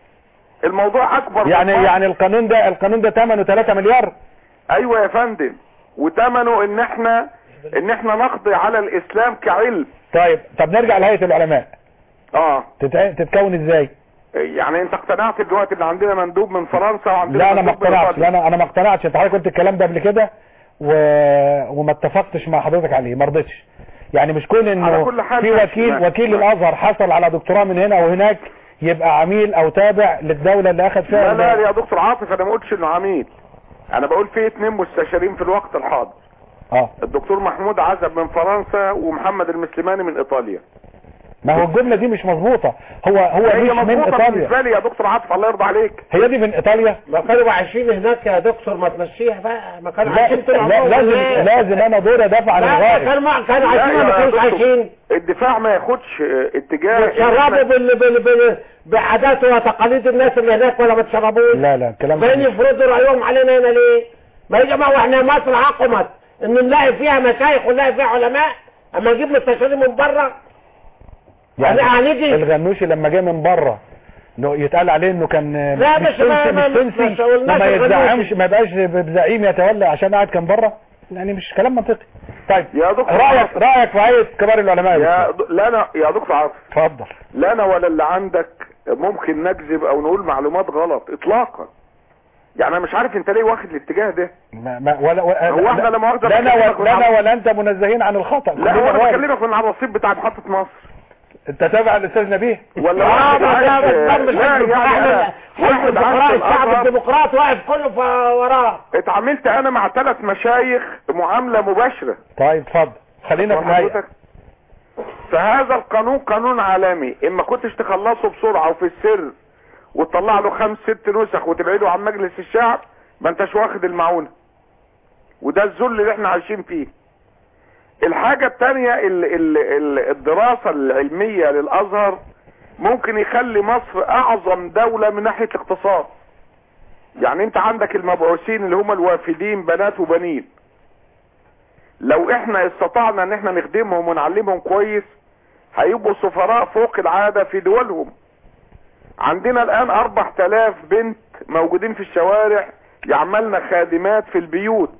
الموضوع اكبر من يعني مصر. يعني القانون ده القانون ده ثمنه 3 مليار ايوه يا فندم وثمنه ان احنا ان احنا نقضي على الاسلام كعلم طيب طب نرجع لهيئة العلماء اه تتع... تتكون ازاي يعني انت اقتنعت دلوقتي ان عندنا مندوب من فرنسا وعندنا لا انا ما مندوب من اقتنعتش لا إيطاليا. انا انا ما اقتنعتش انت حضرتك قلت الكلام ده قبل كده و... وما اتفقتش مع حضرتك عليه ما رضيتش يعني مش كون على انه كل حال في ماشي، وكيل ماشي، وكيل ماشي. الازهر حصل على دكتوراه من هنا وهناك يبقى عميل او تابع للدولة اللي اخذ فيها لا لا ال- يا دكتور عاطف انا ما قلتش انه عميل انا بقول في اتنين مستشارين في الوقت الحاضر اه الدكتور محمود عزب من فرنسا ومحمد المسلماني من ايطاليا ما هو الجملة دي مش مظبوطة هو هو هي مش من مظبوطه ايطاليا بالنسبه لي يا دكتور عاطف الله يرضى عليك هي دي من ايطاليا ما كانوا عايشين هناك يا دكتور ما تمشيها بقى ما كانوا لا, عايشين طول لا عمرهم لازم هناك. لازم انا دور ادافع عن لا لا، الغائب كانوا ما- كانوا لا عايشين يا ولا ما كانوش دكتور، عايشين الدفاع ما ياخدش اه، اتجاه بتشربوا بال... بال... بال... بعادات وتقاليد الناس اللي هناك ولا ما تشربوش لا لا الكلام فين ده يفرضوا رايهم علينا هنا ليه ما يا جماعه واحنا مصر عقمت ان نلاقي فيها مشايخ ونلاقي فيها علماء اما نجيب مستشارين من بره يعني يعني هنيجي الغنوشي لما جه من بره انه يتقال عليه انه كان لا، مش بس ما- تونسي ما- مش تونسي ما قلناش وما الغنوشي. يتزعمش ما يبقاش بزعيم يتولى عشان قاعد كان بره يعني مش كلام منطقي طيب يا دكتور رايك عاطف. رايك في هيئه كبار العلماء يا يا د... لا انا يا دكتور عاطف اتفضل لا انا ولا اللي عندك ممكن نكذب او نقول معلومات غلط اطلاقا يعني انا مش عارف انت ليه واخد الاتجاه ده ما ما ولا ولا هو احنا لا مؤاخذة لا انا بكلمك ولا, لا من أنا ولا انت منزهين عن الخطا لا كلنا هو انا وارد. بكلمك من على الرصيد بتاع محطة مصر انت تابع الاستاذ نبيه ولا اه واحد ما ده عايز- بالضبط لا الحزب يعني انا الحزب واحد الديمقراطي عايز الشعب الازهر الديمقراطي واقف كله ف- وراه اتعاملت انا مع ثلاث مشايخ معاملة مباشرة طيب اتفضل خلينا في الهيئه حضرتك فهذا القانون قانون عالمي اما كنتش تخلصه بسرعة وفي السر وتطلع له خمس ست نسخ وتبعده عن مجلس الشعب ما انتش واخد المعونة وده الذل اللي احنا عايشين فيه الحاجة التانية ال ال ال الدراسة العلمية للازهر ممكن يخلي مصر اعظم دولة من ناحية الاقتصاد يعني انت عندك المبعوثين اللي هم الوافدين بنات وبنين لو احنا استطعنا ان احنا نخدمهم ونعلمهم كويس هيبقوا سفراء فوق العادة في دولهم عندنا الان اربع تلاف بنت موجودين في الشوارع يعملن خادمات في البيوت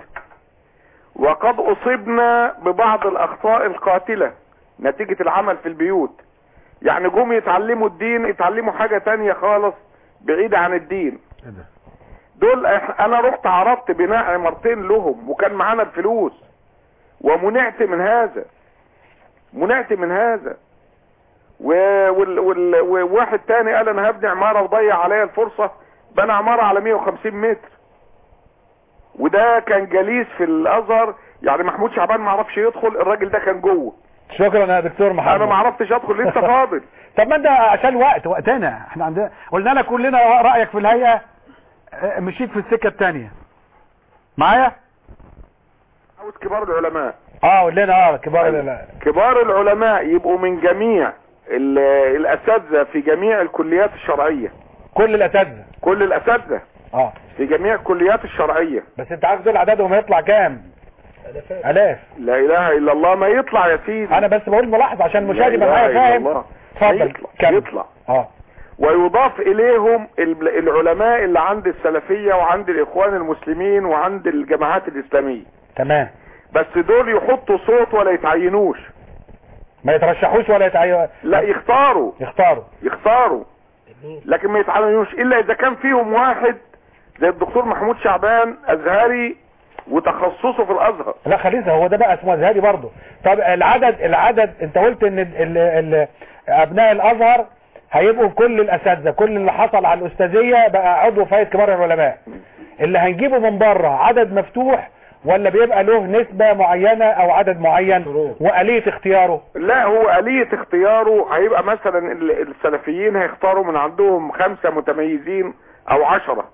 وقد اصبنا ببعض الاخطاء القاتلة نتيجة العمل في البيوت يعني جم يتعلموا الدين يتعلموا حاجة تانية خالص بعيدة عن الدين ايه ده دول إح- انا رحت عرضت بناء عمارتين لهم وكان معانا الفلوس ومنعت من هذا منعت من هذا و- وال- وال- وواحد تاني قال انا هبني عمارة وضيع عليا الفرصة بنى عمارة على 150 متر وده كان جليس في الازهر يعني محمود شعبان ما عرفش يدخل الراجل ده كان جوه شكرا يا دكتور محمد انا ما عرفتش ادخل لسه فاضل طب ما انت عشان وقت وقتنا احنا عندنا قلنا لك كلنا رايك في الهيئه اه، مشيت في السكه الثانيه معايا عاوز كبار العلماء اه قول لنا اه كبار ال- كبار العلماء يبقوا من جميع ال- الاساتذه في جميع الكليات الشرعيه كل الاساتذه كل الاساتذه اه في جميع الكليات الشرعيه بس انت عارف دول عددهم هيطلع كام الاف لا اله الا الله ما يطلع يا سيدي انا بس بقول ملاحظه عشان المشاهد لا يبقى إله معايا إلا فاهم الله. اتفضل يطلع كمل. يطلع اه ويضاف اليهم ال- العلماء اللي عند السلفيه وعند الاخوان المسلمين وعند الجماعات الاسلاميه تمام بس دول يحطوا صوت ولا يتعينوش ما يترشحوش ولا يتعينوا لا يختاروا يختاروا يختاروا لكن ما يتعلموش الا اذا كان فيهم واحد زي الدكتور محمود شعبان ازهري وتخصصه في الازهر لا خلينا هو ده بقى اسمه ازهري برضه طب العدد العدد انت قلت ان ال ال ال ابناء الازهر هيبقوا كل الاساتذه كل اللي حصل على الاستاذيه بقى عضو في هيئه كبار العلماء اللي هنجيبه من بره عدد مفتوح ولا بيبقى له نسبة معينة او عدد معين وآلية اختياره لا هو آلية اختياره هيبقى مثلا ال- السلفيين هيختاروا من عندهم خمسة متميزين او عشرة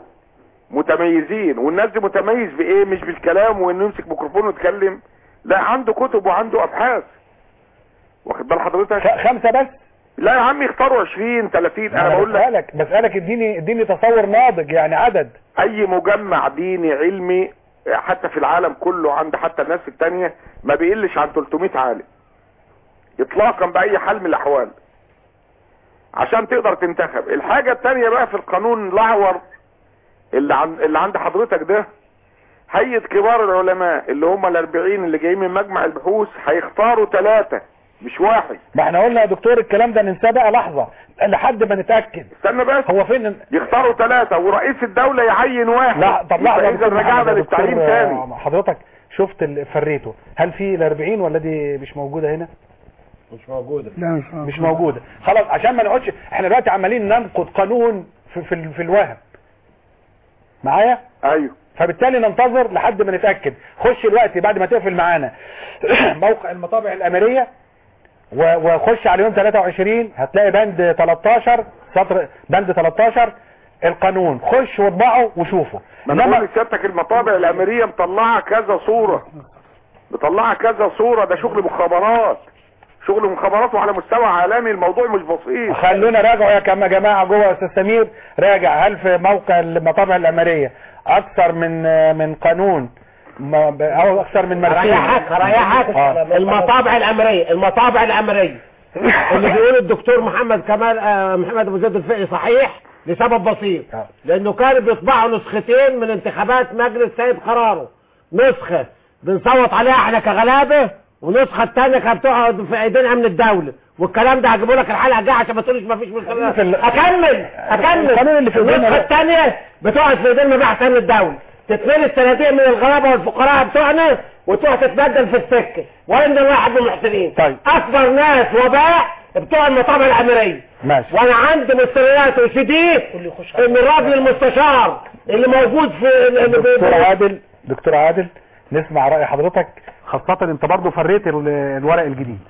متميزين والناس دي متميز بايه مش بالكلام وانه يمسك ميكروفون ويتكلم لا عنده كتب وعنده ابحاث واخد بال حضرتك خ- خمسة بس لا يا عم يختاروا 20 30 انا بقول لك بسألك بسألك اديني اديني تصور ناضج يعني عدد اي مجمع ديني علمي حتى في العالم كله عند حتى الناس التانية ما بيقلش عن 300 عالم اطلاقا باي حال من الاحوال عشان تقدر تنتخب الحاجة التانية بقى في القانون الاعور اللي, عن... اللي عند حضرتك ده هيئة كبار العلماء اللي هم الاربعين اللي جايين من مجمع البحوث هيختاروا ثلاثة مش واحد ما احنا قلنا يا دكتور الكلام ده ننساه بقى لحظة لحد ما نتأكد استنى بس هو فين يختاروا ثلاثة ورئيس الدولة يعين واحد لا طب لحظة يا يبقى اذا دكتور رجعنا محمد، يا دكتور، للتعيين آه، تاني حضرتك شفت ال- فريته هل في ال 40 ولا دي مش موجودة هنا مش موجوده لا مش موجود. مش موجوده خلاص عشان ما نقعدش احنا دلوقتي عمالين ننقد قانون في في, ال- في الوهم معايا ايوه فبالتالي ننتظر لحد ما نتاكد خش دلوقتي بعد ما تقفل معانا موقع المطابع الامريه و- وخش على يوم 23 هتلاقي بند 13 سطر بند 13 القانون خش واطبعه وشوفه ما انا بقول لسيادتك المطابع الامريه مطلعه كذا صوره مطلعه كذا صوره ده شغل مخابرات شغل مخابرات وعلى مستوى عالمي الموضوع مش بسيط خلونا راجعوا يا كما جماعه جوه يا استاذ سمير راجع هل في موقع المطابع الامريه اكثر من من قانون ما- ب- او اكثر من مرسوم ريحك ريحك آه. المطابع الامريه المطابع الامريه اللي بيقول الدكتور محمد كمال آه، محمد ابو زيد الفقي صحيح لسبب بسيط آه. لانه كانوا بيطبعوا نسختين من انتخابات مجلس سيد قراره نسخه بنصوت عليها احنا كغلابه ونسخه الثانيه كانت بتقعد في ايدين امن الدوله والكلام ده هجيبه لك الحلقه الجايه عشان ما تقولش ما فيش مشكله في ال- اكمل اكمل القانون اللي في ايدينا النسخه ده. الثانيه بتقعد في ايدين مبيعات امن الدوله تتملي الصناديق من الغلابه والفقراء بتوعنا وتروح تتبدل في السكه وين واحد من المحسنين طيب. اكبر ناس وباء بتوع المطابع الامريه ماشي وانا عندي مستندات وشديد ان الراجل المستشار اللي موجود في اللي دكتور بي- عادل دكتور عادل نسمع رأي حضرتك خاصة انت برضو فريت ال- الورق الجديد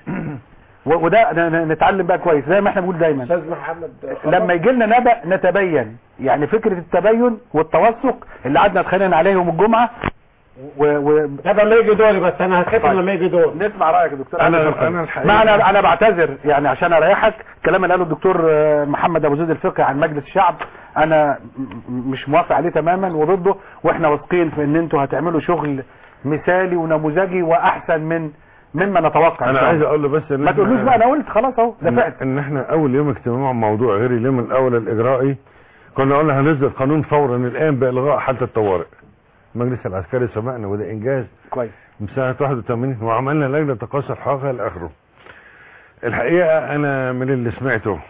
و- وده ن- ن- نتعلم بقى كويس زي ما احنا بنقول دايما استاذ محمد لما يجي لنا نبأ نتبين يعني فكرة التبين والتوثق اللي قعدنا اتخانقنا عليه يوم الجمعة و... و... طب لما يجي دوري بس انا هختم طيب. لما يجي دوري نسمع رأيك يا دكتور أنا- عادل. أنا الحقيقة- ما انا انا بعتذر يعني عشان اريحك الكلام اللي قاله الدكتور آه، محمد ابو زيد الفقي عن مجلس الشعب انا م- م- مش موافق عليه تماما وضده واحنا واثقين في ان انتوا هتعملوا شغل مثالي ونموذجي واحسن من مما نتوقع إن انا شاء عايز الله. اقول له بس ان ما إحنا- تقولوش بقى انا قلت خلاص اهو ان, دفعت ان احنا اول يوم اجتماع موضوع غير اليوم الاول الاجرائي كنا قلنا هنصدر قانون فورا الان بالغاء حاله الطوارئ المجلس العسكري سبقنا وده انجاز كويس من سنه 81 وعملنا لجنه تقاصي الحقائق لاخره الحقيقه انا من اللي سمعته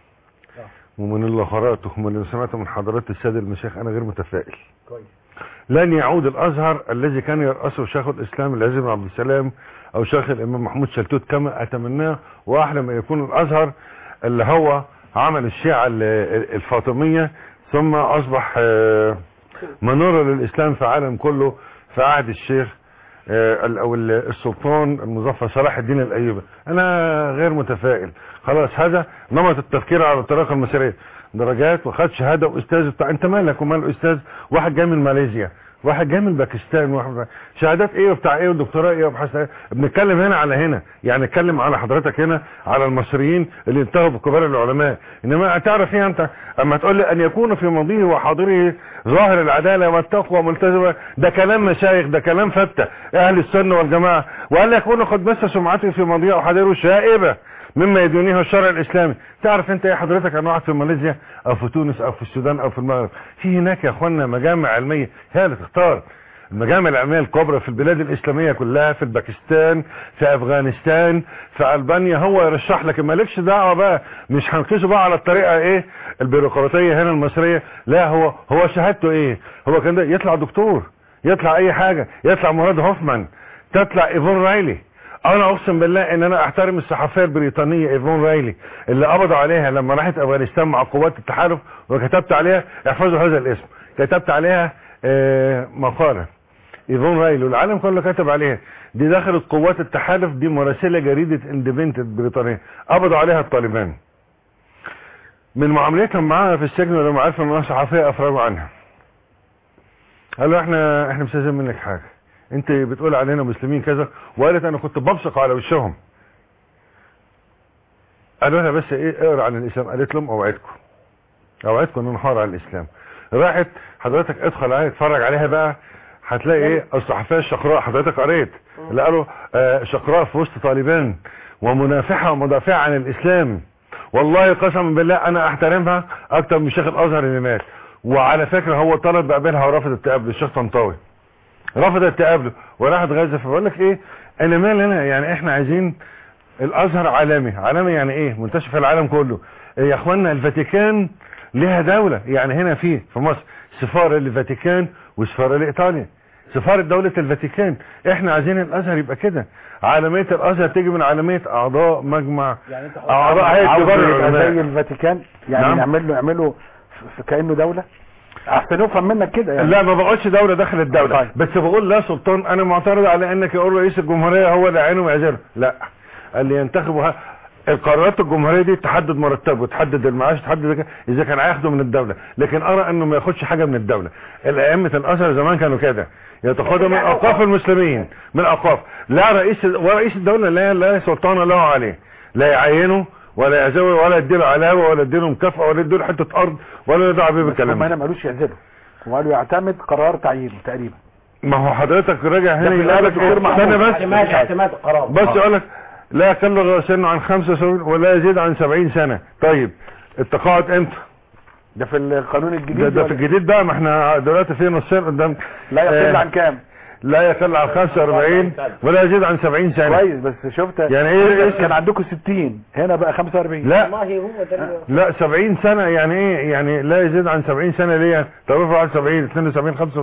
ومن اللي قراته ومن اللي سمعته من حضرات الساده المشايخ انا غير متفائل كويس لن يعود الازهر الذي كان يرأسه شيخ الاسلام العزيز بن عبد السلام او شيخ الامام محمود شلتوت كما اتمناه واحلم ان يكون الازهر اللي هو عمل الشيعة ال- الفاطمية ثم اصبح آه، منارة للاسلام في العالم كله في عهد الشيخ آه، ال- او ال- السلطان المظفر صلاح الدين الايوبي انا غير متفائل خلاص هذا نمط التفكير على الطريقه المصريه درجات وخد شهاده واستاذ بتاع انت مالك ومال استاذ واحد جاي من ماليزيا واحد جاي من باكستان واحد شهادات ايه وبتاع ايه ودكتوراه ايه وابحاث ايه بنتكلم هنا على هنا يعني نتكلم على حضرتك هنا على المصريين اللي انتهوا بكبار العلماء انما تعرف ايه انت اما تقول لي ان يكون في ماضيه وحاضره ظاهر العداله والتقوى ملتزمه ده كلام مشايخ ده كلام فتة اهل السنه والجماعه وقال يكون قد بث سمعته في ماضيه وحاضره شائبه مما يدونيه الشرع الاسلامي تعرف انت ايه حضرتك عن واحد في ماليزيا او في تونس او في السودان او في المغرب في هناك يا اخوانا مجامع علميه هي اللي تختار المجامع العلميه الكبرى في البلاد الاسلاميه كلها في باكستان في افغانستان في البانيا هو يرشح لك مالكش دعوه بقى مش هنقيسه بقى على الطريقه ايه البيروقراطيه هنا المصريه لا هو هو شهادته ايه هو كان ده يطلع دكتور يطلع اي حاجه يطلع مراد هوفمان تطلع ايفون رايلي انا اقسم بالله ان انا احترم الصحفيه البريطانيه ايفون رايلي اللي قبضوا عليها لما راحت افغانستان مع قوات التحالف وكتبت عليها احفظوا هذا الاسم كتبت عليها آه، مقاله ايفون رايلي والعالم كله كتب عليها دي دخلت قوات التحالف دي مراسله جريده اندبنت بريطانيه قبضوا عليها الطالبان من معاملتهم معاها في السجن ولما عرفوا انها صحفيه افرجوا عنها قالوا احنا احنا مش عايزين منك حاجه انت بتقول علينا مسلمين كذا وقالت انا كنت ببصق على وشهم قالوا لها بس ايه اقرا عن الاسلام قالت لهم اوعدكم اوعدكم ان انا هقرا عن الاسلام راحت حضرتك ادخل عليها اتفرج عليها بقى هتلاقي ايه الصحفيه الشقراء حضرتك قريت اللي قالوا آه شقراء في وسط طالبان ومنافحه ومدافعه عن الاسلام والله قسما بالله انا احترمها اكتر من شيخ الازهر اللي مات وعلى فكره هو طلب بقابلها ورفضت تقابله الشيخ طنطاوي رفضت تقابله وراحت غزه فبقول لك ايه انا مال انا يعني احنا عايزين الازهر عالمي عالمي يعني ايه منتشر في العالم كله يا اخوانا الفاتيكان لها دولة يعني هنا في في مصر سفارة للفاتيكان وسفارة لايطاليا سفارة دولة الفاتيكان احنا عايزين الازهر يبقى كده عالميه الازهر تيجي من عالميه اعضاء مجمع يعني انت اعضاء هيئه عاوز كبار يبقى زي العلماء الفاتيكان يعني نعم. نعمل له يعملوا في كانه دوله احسن يفهم منك كده يعني لا ما بقولش دولة داخل الدولة طيب. بس بقول لا سلطان انا معترض على انك يقول رئيس الجمهورية هو اللي عينه ويعزله لا اللي ينتخبوا ه- القرارات الجمهورية دي تحدد مرتبه تحدد المعاش تحدد كده اذا كان هياخده من الدولة لكن ارى انه ما ياخدش حاجة من الدولة الائمة الازهر زمان كانوا كده يتخذوا من اوقاف المسلمين من اوقاف لا رئيس ورئيس الدولة لا لا سلطان له عليه لا يعينه ولا يعزله ولا يديله علاوة ولا يديله مكافأة ولا يديله حتة ارض ولا يدعى بيه بالكلام هم ده. هنا مالوش يعزله هو قالوا يعتمد قرار تعيينه تقريبا ما هو حضرتك راجع هنا ده في يقول لك الدكتور إيه؟ محمود. استنى بس اعتماد اعتماد قرار بس يقول لك لا يقل سنه عن 75 ولا يزيد عن 70 سنه طيب التقاعد امتى ده في القانون الجديد ده, ده ولا- في الجديد بقى ما احنا دلوقتي في نصين قدام لا يقل آه، عن كام لا يقل عن 45 ولا يزيد عن 70 سنه كويس بس شفت يعني ايه كان عندكم 60 هنا بقى 45 لا والله هو ده اللي- لا 70 سنه يعني ايه يعني لا يزيد عن 70 سنه ليه طب ارفع عن 70 72 5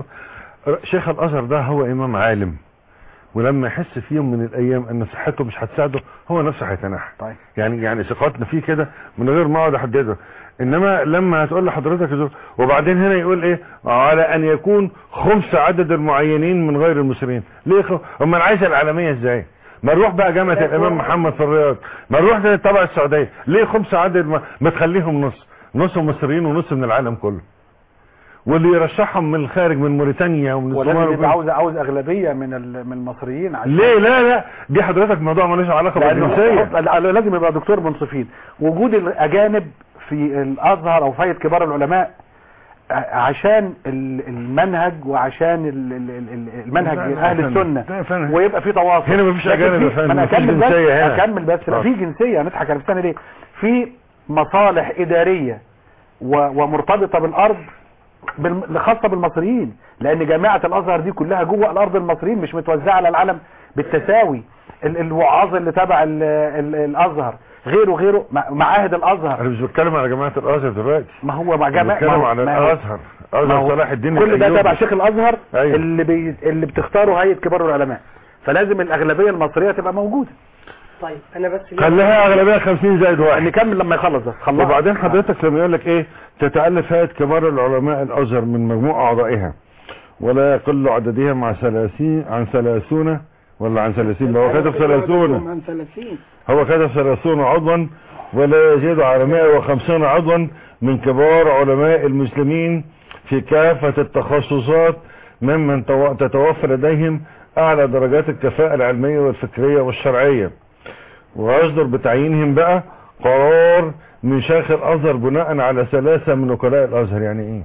شيخ الازهر ده هو امام عالم ولما يحس في يوم من الايام ان صحته مش هتساعده هو نفسه هيتنحى طيب يعني يعني ثقتنا فيه كده من غير ما اقعد احدده انما لما هتقول لحضرتك يا زوج- وبعدين هنا يقول ايه على ان يكون خمس عدد المعينين من غير المسلمين ليه خ... امال عايشه العالميه ازاي ما نروح بقى جامعه الامام محمد في الرياض ما نروح زي تبع السعوديه ليه خمس عدد ما, ما تخليهم نص نص مصريين ونص من العالم كله واللي يرشحهم من الخارج من موريتانيا ومن ولازم الصومال يبقى وكل- عاوز عاوز اغلبيه من ال- من المصريين عشان ليه لا لا دي حضرتك موضوع ملوش علاقه لأنه بالجنسيه لا- لازم يبقى دكتور منصفين وجود الاجانب في الازهر او في هيئه كبار العلماء ع- عشان ال- المنهج وعشان ال- ال- ال- المنهج لا، لا، اهل فن- السنه لا، فن. ويبقى في تواصل هنا مفيش لكن أجانب يا في- فندم، ما انا مفيش اكمل بس جنسية هنا. اكمل بس لا آه. في جنسيه هنضحك على نفسنا ليه في مصالح اداريه و- ومرتبطه بالارض بالم- خاصه بالمصريين لان جامعه الازهر دي كلها جوه الارض المصريين مش متوزعه على العالم بالتساوي ال- الوعاظ اللي تبع ال- ال- الازهر غيره غيره مع- معاهد الازهر انا مش بتكلم على جماعه الازهر دلوقتي ما هو مع جامعه بتكلم على ما هو- الازهر ما ازهر هو صلاح الدين كل ده الأيوبي. تبع شيخ الازهر أيوة. اللي بي اللي بتختاره هيئه كبار العلماء فلازم الاغلبيه المصريه تبقى موجوده طيب انا بس خليها اغلبيه 50 زائد واحد نكمل لما يخلص بس خلص وبعدين حضرتك لما يقول لك ايه تتالف هيئه كبار العلماء الازهر من مجموع اعضائها ولا يقل عددها مع ثلاثين عن ثلاثون ولا عن ثلاثين ده هو كتب ثلاثون عن 30 هو كتب ثلاثون عضوا ولا يزيد على 150 عضوا من كبار علماء المسلمين في كافة التخصصات ممن تو- تتوفر لديهم أعلى درجات الكفاءة العلمية والفكرية والشرعية ويصدر بتعيينهم بقى قرار من شيخ الأزهر بناء على ثلاثة من وكلاء الأزهر يعني إيه؟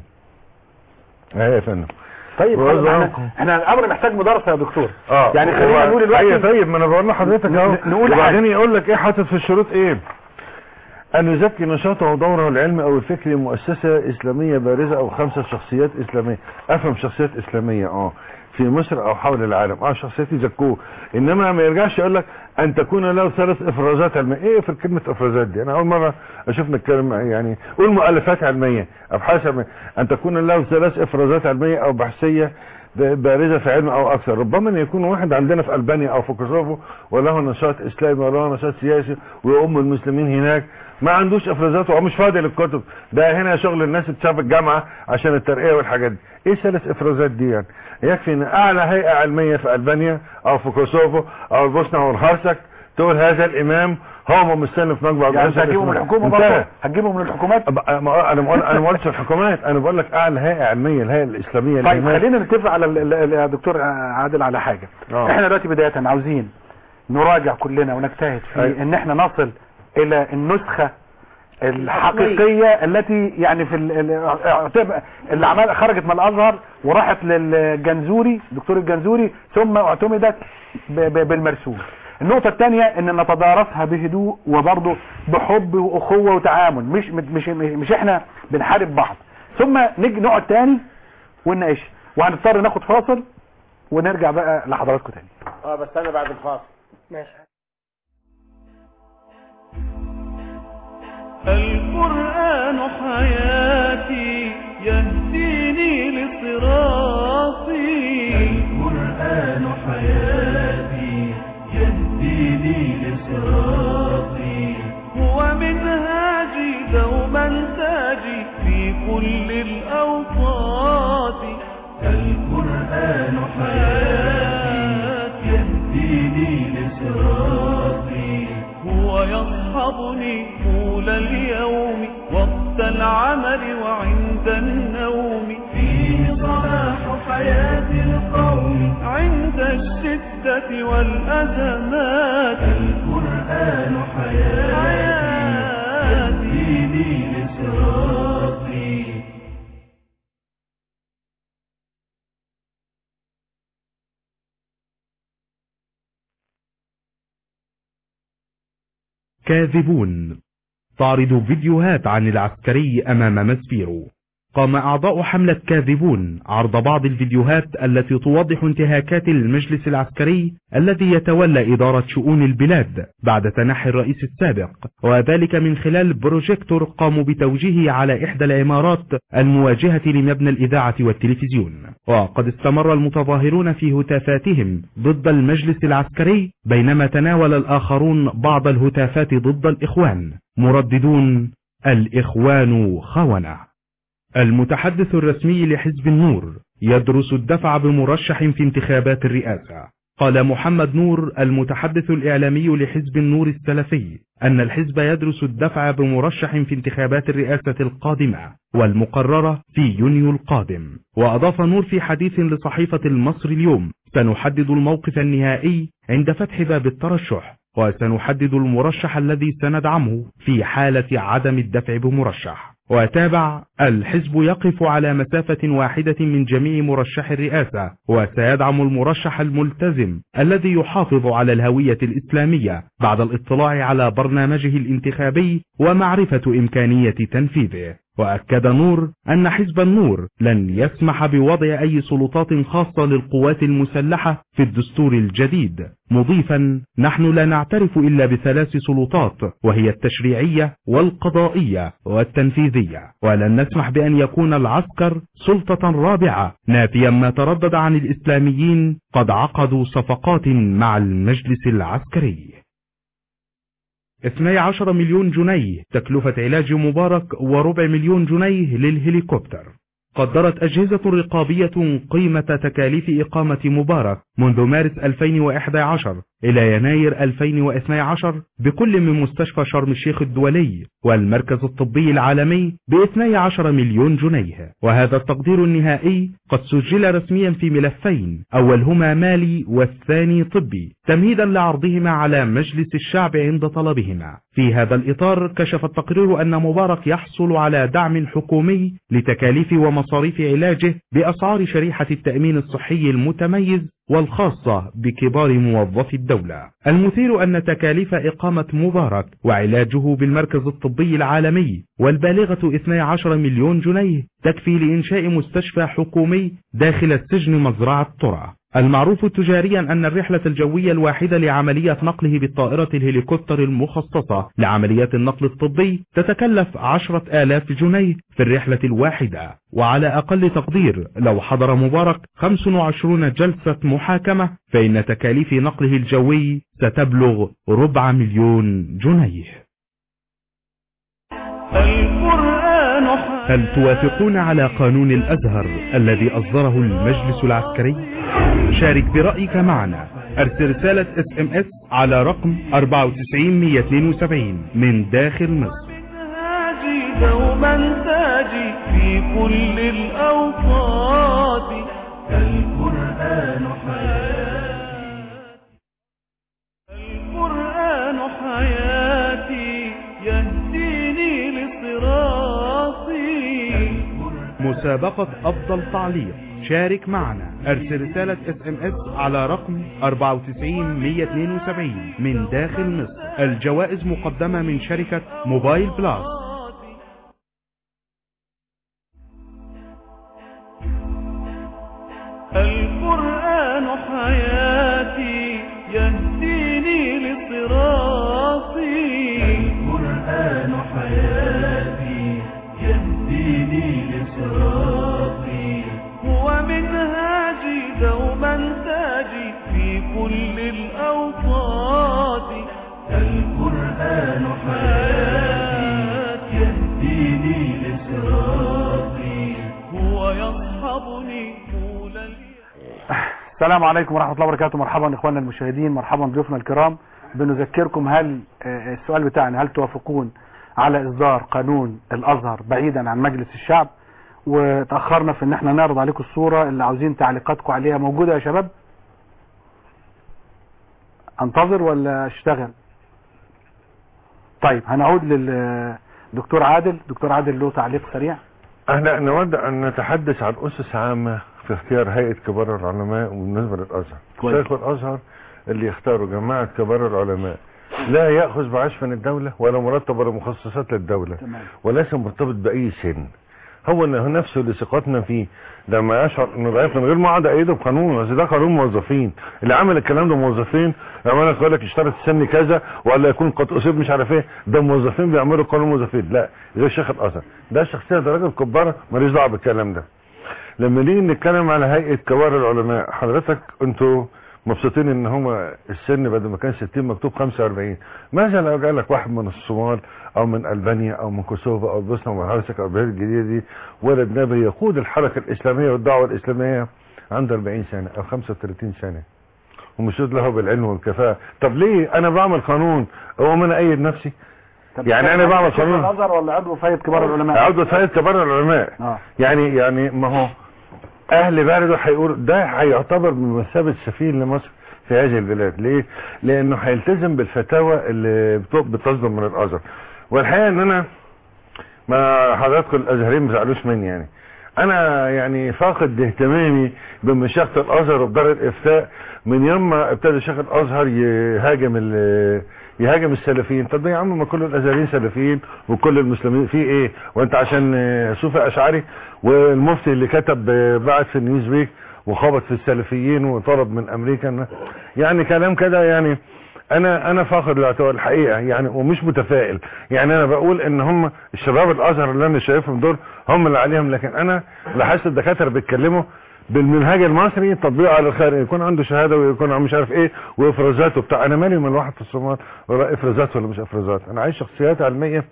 أهي يا فندم طيب وهذا خلاص، احنا أمر. احنا الامر محتاج مدارسه يا دكتور اه يعني خلينا هو- نقول دلوقتي- ايوه طيب ما انا بقول لحضرتك اهو نقول وبعدين حاجة. يقول لك ايه حاطط في الشروط ايه ان يزكي نشاطه ودوره العلمي او الفكري مؤسسه اسلاميه بارزه او خمسه شخصيات اسلاميه افهم شخصيات اسلاميه اه في مصر او حول العالم اه شخصيات يزكوه انما ما يرجعش يقول لك ان تكون له ثلاث افرازات علميه ايه في كلمه افرازات دي انا اول مره اشوف نتكلم يعني قول مؤلفات علميه ابحاث علميه ان تكون له ثلاث افرازات علميه او بحثيه بارزه في علم او اكثر ربما ان يكون واحد عندنا في البانيا او في كوسوفو وله نشاط اسلامي وله نشاط سياسي ويؤم المسلمين هناك ما عندوش افرازات وهو مش فاضي للكتب ده هنا شغل الناس تشاف الجامعه عشان الترقيه والحاجات دي ايه ثلاث افرازات دي يعني يكفي ان اعلى هيئه علميه في البانيا او في كوسوفو او البوسنه والهرسك تقول هذا الامام هو ممثلنا في مجمع يعني انت الرئاسة هتجيبه من الإسلامية. الحكومه انتهى. برضه هتجيبه من الحكومات أب- ما- انا بقول انا ما قلتش الحكومات انا بقول لك اعلى هيئه علميه الهيئه الاسلاميه طيب للإيمان. خلينا نتفق على ال- ال- ال- يا دكتور عادل على حاجه آه. احنا دلوقتي بدايه عاوزين نراجع كلنا ونجتهد في أيوة. ان احنا نصل الى النسخه الحقيقيه التي يعني في ال- ال- اعتبر- اللي عمل خرجت من الازهر وراحت للجنزوري دكتور الجنزوري ثم اعتمدت ب- ب- بالمرسوم النقطة الثانية ان نتدارسها بهدوء وبرضه بحب واخوة وتعامل مش مش مش احنا بنحارب بعض ثم نيجي نقعد تاني ونناقش وهنضطر ناخد فاصل ونرجع بقى لحضراتكم تاني اه بس انا بعد الفاصل ماشي القرآن حياتي يهديني لصراطي القرآن حياتي يهديني ويصحبني طول اليوم وقت العمل وعند النوم فيه صلاح حياة القوم عند الشدة والأزمات القرآن حياتي يهديني لصراطي كاذبون تعرض فيديوهات عن العسكري أمام مسبيرو قام أعضاء حملة كاذبون عرض بعض الفيديوهات التي توضح انتهاكات المجلس العسكري الذي يتولى إدارة شؤون البلاد بعد تنحي الرئيس السابق وذلك من خلال بروجيكتور قاموا بتوجيهه على إحدى العمارات المواجهة لمبنى الإذاعة والتلفزيون وقد استمر المتظاهرون في هتافاتهم ضد المجلس العسكري بينما تناول الآخرون بعض الهتافات ضد الإخوان مرددون الإخوان خونة المتحدث الرسمي لحزب النور يدرس الدفع بمرشح في انتخابات الرئاسة قال محمد نور المتحدث الإعلامي لحزب النور السلفي أن الحزب يدرس الدفع بمرشح في انتخابات الرئاسة القادمة والمقررة في يونيو القادم وأضاف نور في حديث لصحيفة المصري اليوم سنحدد الموقف النهائي عند فتح باب الترشح وسنحدد المرشح الذي سندعمه في حالة عدم الدفع بمرشح وتابع الحزب يقف على مسافة واحدة من جميع مرشح الرئاسة وسيدعم المرشح الملتزم الذي يحافظ على الهوية الإسلامية بعد الاطلاع على برنامجه الانتخابي ومعرفة إمكانية تنفيذه وأكد نور أن حزب النور لن يسمح بوضع أي سلطات خاصة للقوات المسلحة في الدستور الجديد مضيفا نحن لا نعترف إلا بثلاث سلطات وهي التشريعية والقضائية والتنفيذية ولن نسمح بأن يكون العسكر سلطة رابعة نافيا ما تردد عن الإسلاميين قد عقدوا صفقات مع المجلس العسكري 12 مليون جنيه تكلفة علاج مبارك وربع مليون جنيه للهليكوبتر قدرت أجهزة رقابية قيمة تكاليف إقامة مبارك منذ مارس 2011 إلى يناير 2012 بكل من مستشفى شرم الشيخ الدولي والمركز الطبي العالمي ب 12 مليون جنيه وهذا التقدير النهائي قد سجل رسميا في ملفين أولهما مالي والثاني طبي تمهيدا لعرضهما على مجلس الشعب عند طلبهما في هذا الإطار كشف التقرير أن مبارك يحصل على دعم حكومي لتكاليف ومصاريف علاجه بأسعار شريحة التأمين الصحي المتميز والخاصة بكبار موظفي الدولة المثير أن تكاليف إقامة مبارك وعلاجه بالمركز الطبي العالمي والبالغة 12 مليون جنيه تكفي لإنشاء مستشفى حكومي داخل السجن مزرعة ترى المعروف تجاريا أن الرحلة الجوية الواحدة لعملية نقله بالطائرة الهليكوبتر المخصصة لعمليات النقل الطبي تتكلف عشرة آلاف جنيه في الرحلة الواحدة وعلى أقل تقدير لو حضر مبارك 25 جلسة محاكمة فإن تكاليف نقله الجوي ستبلغ ربع مليون جنيه القرآن هل توافقون على قانون الأزهر الذي أصدره المجلس العسكري؟ شارك برأيك معنا ارسل رسالة اس ام اس على رقم 94172 من داخل مصر منهاجي دوما تاجي في كل الأوقات القرآن حياتي القرآن حياتي يهديني لصراطي مسابقة أفضل تعليق شارك معنا ارسل رسالة اس ام اس على رقم 94172 من داخل مصر الجوائز مقدمة من شركة موبايل بلاس القرآن حياتي يهديني لصراطي القرآن حياتي يهديني لصراطي هو منهاجي دوما تاجي في كل الأوقات القرآن حياتي يهديني لصراطي هو يصحبني طول اليوم السلام عليكم ورحمة الله وبركاته مرحبا إخواننا المشاهدين مرحبا بضيوفنا الكرام بنذكركم هل آه، السؤال بتاعنا هل توافقون على اصدار قانون الازهر بعيدا عن مجلس الشعب وتاخرنا في ان احنا نعرض عليكم الصوره اللي عاوزين تعليقاتكم عليها موجوده يا شباب انتظر ولا اشتغل طيب هنعود للدكتور عادل دكتور عادل له تعليق سريع احنا نود ان نتحدث عن اسس عامة في اختيار هيئة كبار العلماء بالنسبة للازهر كويس. شيخ الازهر اللي يختاروا جماعة كبار العلماء لا يأخذ بعشف من الدولة ولا مرتب ولا مخصصات للدولة تمام وليس مرتبط بأي سن هو انه نفسه اللي ثقتنا فيه لما يشعر انه ضعيف من غير ما اقعد ايده بقانون بس ده قانون موظفين اللي عمل الكلام ده موظفين لما انا اقول لك اشترط السن كذا ولا يكون قد اصيب مش عارف ايه ده موظفين بيعملوا قانون موظفين لا غير شيخ الازهر ده شخصيه درجه كباره ماليش دعوه بالكلام ده لما نيجي نتكلم على هيئه كبار العلماء حضرتك انتوا مبسوطين ان هو السن بدل ما كان 60 مكتوب 45 ماذا لو جاء لك واحد من الصومال او من البانيا او من كوسوفا او البوسنه والهرسك او البلاد الجديده دي ولد نبي يقود الحركه الاسلاميه والدعوه الاسلاميه عنده 40 سنه او 35 سنه ومشهود له بالعلم والكفاءه طب ليه انا بعمل قانون اقوم انا ايد نفسي طب يعني أنا بعمل شيخ قانون. الازهر ولا عضو في هيئه كبار العلماء عضو هيئه كبار العلماء اه يعني يعني ما هو اهل بلده هيقول ده هيعتبر بمثابه سفير لمصر في هذه البلاد ليه لانه هيلتزم بالفتاوى اللي بت- بتصدر من الازهر والحقيقه ان انا ما حضراتكم الازهريين ما تزعلوش مني يعني انا يعني فاقد اهتمامي بمشيخه الازهر وبدار الافتاء من يوم ما ابتدى شيخ الازهر يهاجم ال- يهاجم السلفيين طب يا عم ما كل الازهريين سلفيين وكل المسلمين في ايه وانت عشان آه، صوفي اشعري والمفتي اللي كتب آه، بعت في النيوز ويك وخبط في السلفيين وطلب من امريكا إن- يعني كلام كده يعني انا انا فاقد الاعتبار الحقيقه يعني ومش متفائل يعني انا بقول ان هم الشباب الازهر اللي انا شايفهم دول هم اللي عليهم لكن انا لاحظت الدكاتره بيتكلموا بالمنهاج المصري تطبيقه على الخارج يكون عنده شهاده ويكون عنده مش عارف ايه وافرازات وبتاع انا مالي من واحد في الصومال ولا افرازات ولا مش افرازات انا عايز شخصيات علميه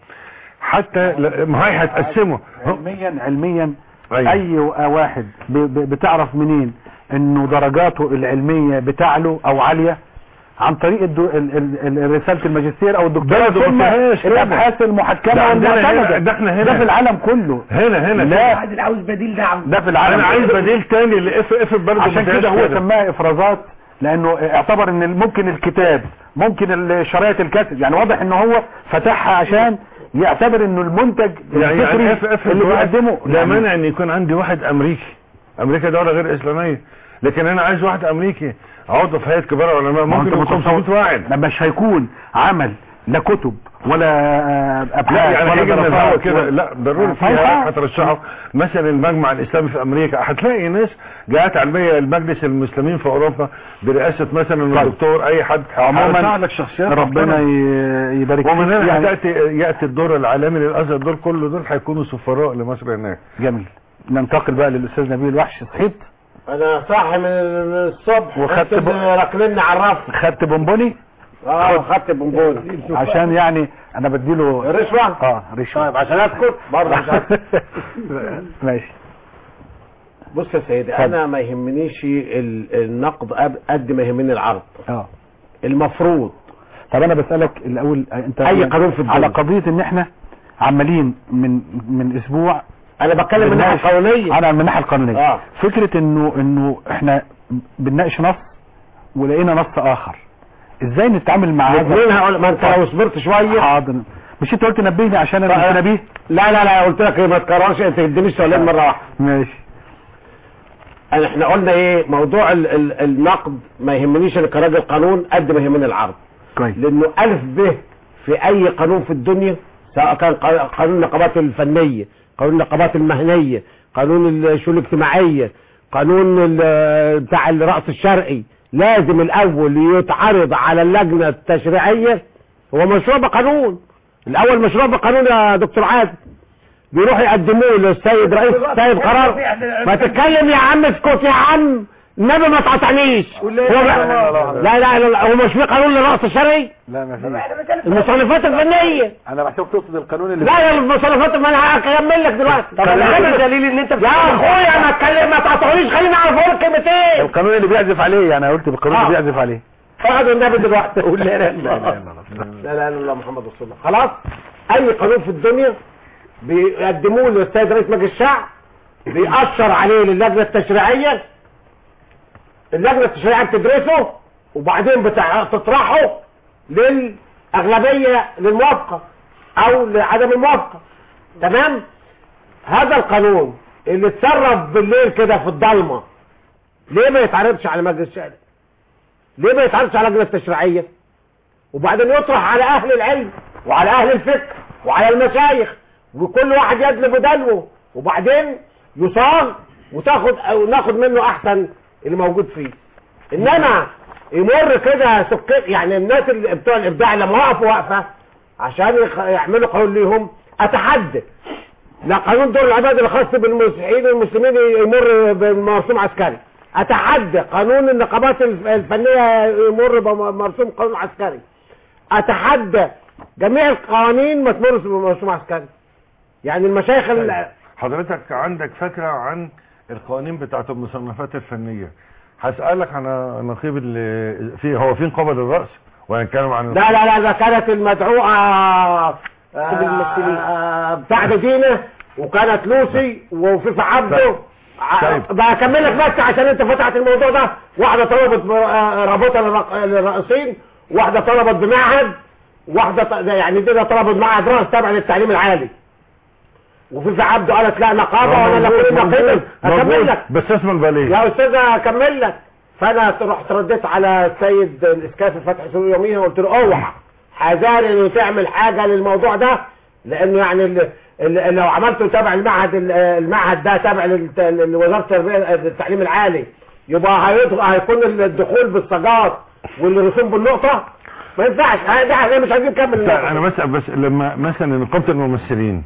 حتى ل- ما هي هتقسمه علميا علميا أيوة. اي واحد ب- ب- بتعرف منين انه درجاته العلميه بتعلو او عاليه عن طريق الدو... ال... ال... ال... رساله الماجستير او الدكتوراه ده ما ثم فيهاش طبعا. الابحاث المحكمه ده عندنا هنا- والمعتمده ده احنا هنا. ده في العالم كله هنا هنا لا واحد عاوز بديل دعم ده في العالم انا عايز بديل تاني لاف اف برضه عشان ما فيهاش كده هو سماها افرازات لانه اعتبر ان ممكن الكتاب ممكن شرايط الكاسيت يعني واضح ان هو فتحها عشان يعتبر انه المنتج يعني الفكري يعني اف اف اللي بيقدمه لا يعني مانع ان يكون عندي واحد امريكي امريكا دوله غير اسلاميه لكن انا عايز واحد امريكي عضو في هيئه كبار العلماء ما هو ممكن انت يكون متصور 500 واحد لا مش هيكون عمل لا كتب ولا آه، ابحاث لا يعني ولا هيجي من دراسات الهوا كده ولا- لا ضروري آه، فيها فيها- هترشحه مثلا المجمع الاسلامي في امريكا هتلاقي ناس جهات علميه المجلس المسلمين في اوروبا برئاسه مثلا طيب. الدكتور اي حد عموما هيرشح لك شخصيات ربنا محترمة. ي- يبارك ومن فيك هنا يعني هتاتي ياتي الدور العالمي للازهر دول كل دول هيكونوا سفراء لمصر هناك جميل ننتقل بقى للاستاذ نبيل وحش صحيت انا صاحي من الصبح وخدت وخدت ب- راكلني على الرف خدت بونبوني اه خدت بونبون عشان يعني انا بديله الرشوة اه رشوه طيب عشان اسكت برضه مش عارف. ماشي بص يا سيدي انا ما يهمنيش ال- النقد قد- قد ما يهمني العرض اه المفروض طب انا بسالك الاول انت أي قانون في الدنيا. على قضيه ان احنا عمالين من من اسبوع انا بتكلم من الناحيه بنناقش- القانونيه انا من الناحيه القانونيه اه فكره انه انه احنا بنناقش نص ولقينا نص اخر ازاي نتعامل مع الاثنين هقول ما انت لو صبرت شويه حاضر مش انت قلت نبهني عشان انا قلت نبيه لا لا لا قلت لك إيه، ما تكررش انت تدينيش سؤالين مره واحده ماشي أنا- احنا قلنا ايه موضوع ال ال النقد ما يهمنيش انا كراجل قانون قد ما يهمني العرض كويس لانه الف ب في اي قانون في الدنيا سواء كان قا- قانون النقابات الفنيه قانون النقابات المهنيه قانون الشؤون الاجتماعيه قانون ال- بتاع الرأس الشرعي لازم الاول يتعرض على اللجنه التشريعيه هو مشروع بقانون الاول مشروع بقانون يا دكتور عادل بيروحوا يقدموه للسيد رئيس السيد قرار ما تتكلم يا عم اسكت يا عم النبي ما تقاطعنيش هو لا لا لا هو مش في قانون للرأس الشرعي لا ما فيش المصنفات الفنيه انا بحسب تقصد القانون اللي لا يا المصنفات ما انا هكمل لك دلوقتي طب انا دليل ان انت يا اخويا ما اتكلم ما تقاطعنيش خليني اعرف اقول كلمتين القانون اللي بيعزف عليه يعني قلت بالقانون آه. اللي بيعزف عليه اقعد النبي دلوقتي قول لا اله الا لا الله إله إلا الله. لا اله الا الله محمد رسول الله خلاص اي قانون في الدنيا بيقدموه للسيد رئيس مجلس الشعب بيأشر عليه للجنه التشريعيه اللجنه التشريعيه بتدرسه وبعدين بتع- بتطرحه للاغلبيه للموافقه او لعدم الموافقه تمام هذا القانون اللي اتصرف بالليل كده في الضلمه ليه ما يتعرضش على مجلس الشعب ليه ما يتعرضش على اللجنه التشريعيه وبعدين يطرح على اهل العلم وعلى اهل الفكر وعلى المشايخ وكل واحد يدلب دلوه وبعدين يصاغ وتاخد او ناخد منه احسن اللي موجود فيه انما يمر كده سكر يعني الناس اللي بتوع الابداع لما وقفوا وقفه عشان يخ- يعملوا قانون ليهم اتحدى لا قانون دور العباد الخاص بالمسيحيين والمسلمين يمر بمرسوم عسكري اتحدى قانون النقابات الف- الفنيه يمر بمرسوم قانون عسكري اتحدى جميع القوانين ما تمرش بمرسوم عسكري يعني المشايخ ال- حضرتك عندك فكرة عن القوانين بتاعت المصنفات الفنية هسألك عن نقيب اللي في هو في نقابة للرأس وهنتكلم عن لا لا لا ده كانت المدعوة آه، بتاعت دينا وكانت لوسي وفي عبده طيب. بكمل لك بس عشان انت فتحت الموضوع ده واحدة طلبت ب- آه، رابطة للرق- للرئيسين واحدة طلبت بمعهد واحدة ط- ده يعني دي طلبت معهد رأس تابع للتعليم العالي وفي في عبده قالت لا نقابة وانا لا موجود- كل نقيبة موجود- اكمل موجود. لك بس اسمك باليه يا استاذ اكمل لك فانا رحت رديت على السيد الاسكافي فتح سوري يوميها وقلت له اوعى حذار انه تعمل حاجه للموضوع ده لانه يعني ال- ال- لو عملته تبع المعهد ال- المعهد ده تبع للت- لوزاره التربيه التعليم العالي يبقى هيدخل هيكون الدخول بالصاجات والرسوم بالنقطه ما ينفعش ده احنا مش عايزين نكمل لا انا بسأل بس لما مثلا نقابة الممثلين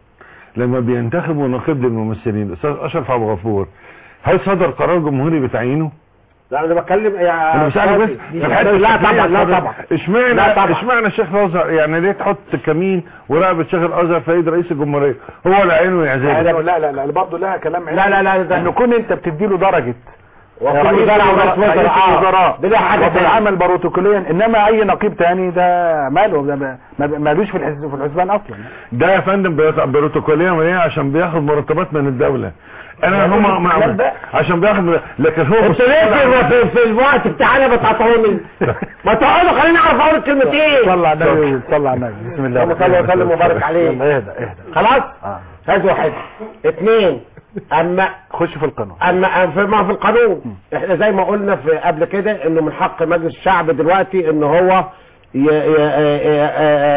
لما بينتخبوا نقيب للممثلين الاستاذ اشرف عبد الغفور هل صدر قرار جمهوري بتعيينه؟ لا انا بتكلم يا انا بسألك بس أستاذي. في الحته لا الشكلية طبعا لا اتفضل. طبعا اشمعنى لا طبعا. اشمعنى الشيخ الازهر يعني ليه تحط كمين ورقبه شيخ الازهر في ايد رئيس الجمهوريه هو اللي عينه لا يعزله لا لا لا برضه لها كلام لا لا لا ده ان كون انت بتديله درجه وكل رئيس وزراء ورئيس الوزراء وزراء. رئيس آه. الوزراء دي لها حاجة وفي تانية. العمل بروتوكوليا انما اي نقيب تاني ده ماله ده ما- ما- مالوش في الحزب في الحسبان اصلا ده يا فندم بيطلع بروتوكوليا وليه عشان بياخد مرتبات من الدوله انا ده هم مش الكلام ده. عشان بياخد لكن هو انت ليه في, في, في الوقت بتاعنا بتقاطعوني ما تقعدوا خليني اعرف اقول الكلمتين صلى على النبي صلى على النبي بسم الله اللهم صل وسلم وبارك عليه يلا اهدى اهدى خلاص آه. هذا واحد اثنين اما خش في القانون اما في ما في القانون احنا زي ما قلنا في قبل كده انه من حق مجلس الشعب دلوقتي ان هو ي- ي- ي-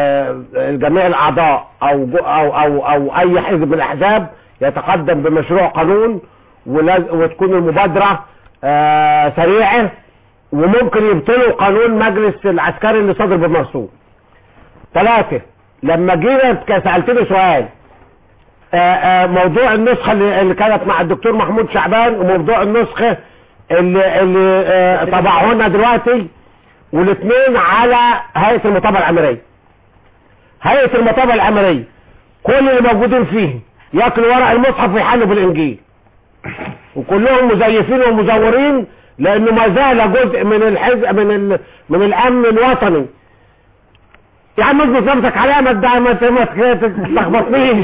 ي- جميع الاعضاء او جو- او او او اي حزب من الاحزاب يتقدم بمشروع قانون ولاز- وتكون المبادره آه، سريعه وممكن يبطلوا قانون مجلس العسكري اللي صادر بالمرسوم ثلاثة لما جينا ك- سألتني سؤال آه، آه، موضوع النسخة اللي اللي كانت مع الدكتور محمود شعبان وموضوع النسخة اللي, اللي آه، طبعوه لنا دلوقتي والاثنين على هيئة المطابعة الأمرية هيئة المطابعة الأمرية كل اللي موجودين فيه ياكلوا ورق المصحف ويحلوا بالإنجيل وكلهم مزيفين ومزورين لأنه ما زال جزء من الحزب من ال... من الأمن الوطني يا عم اظبط نفسك عليها ما تدع- ما ت- ما ت- تلخبطنيش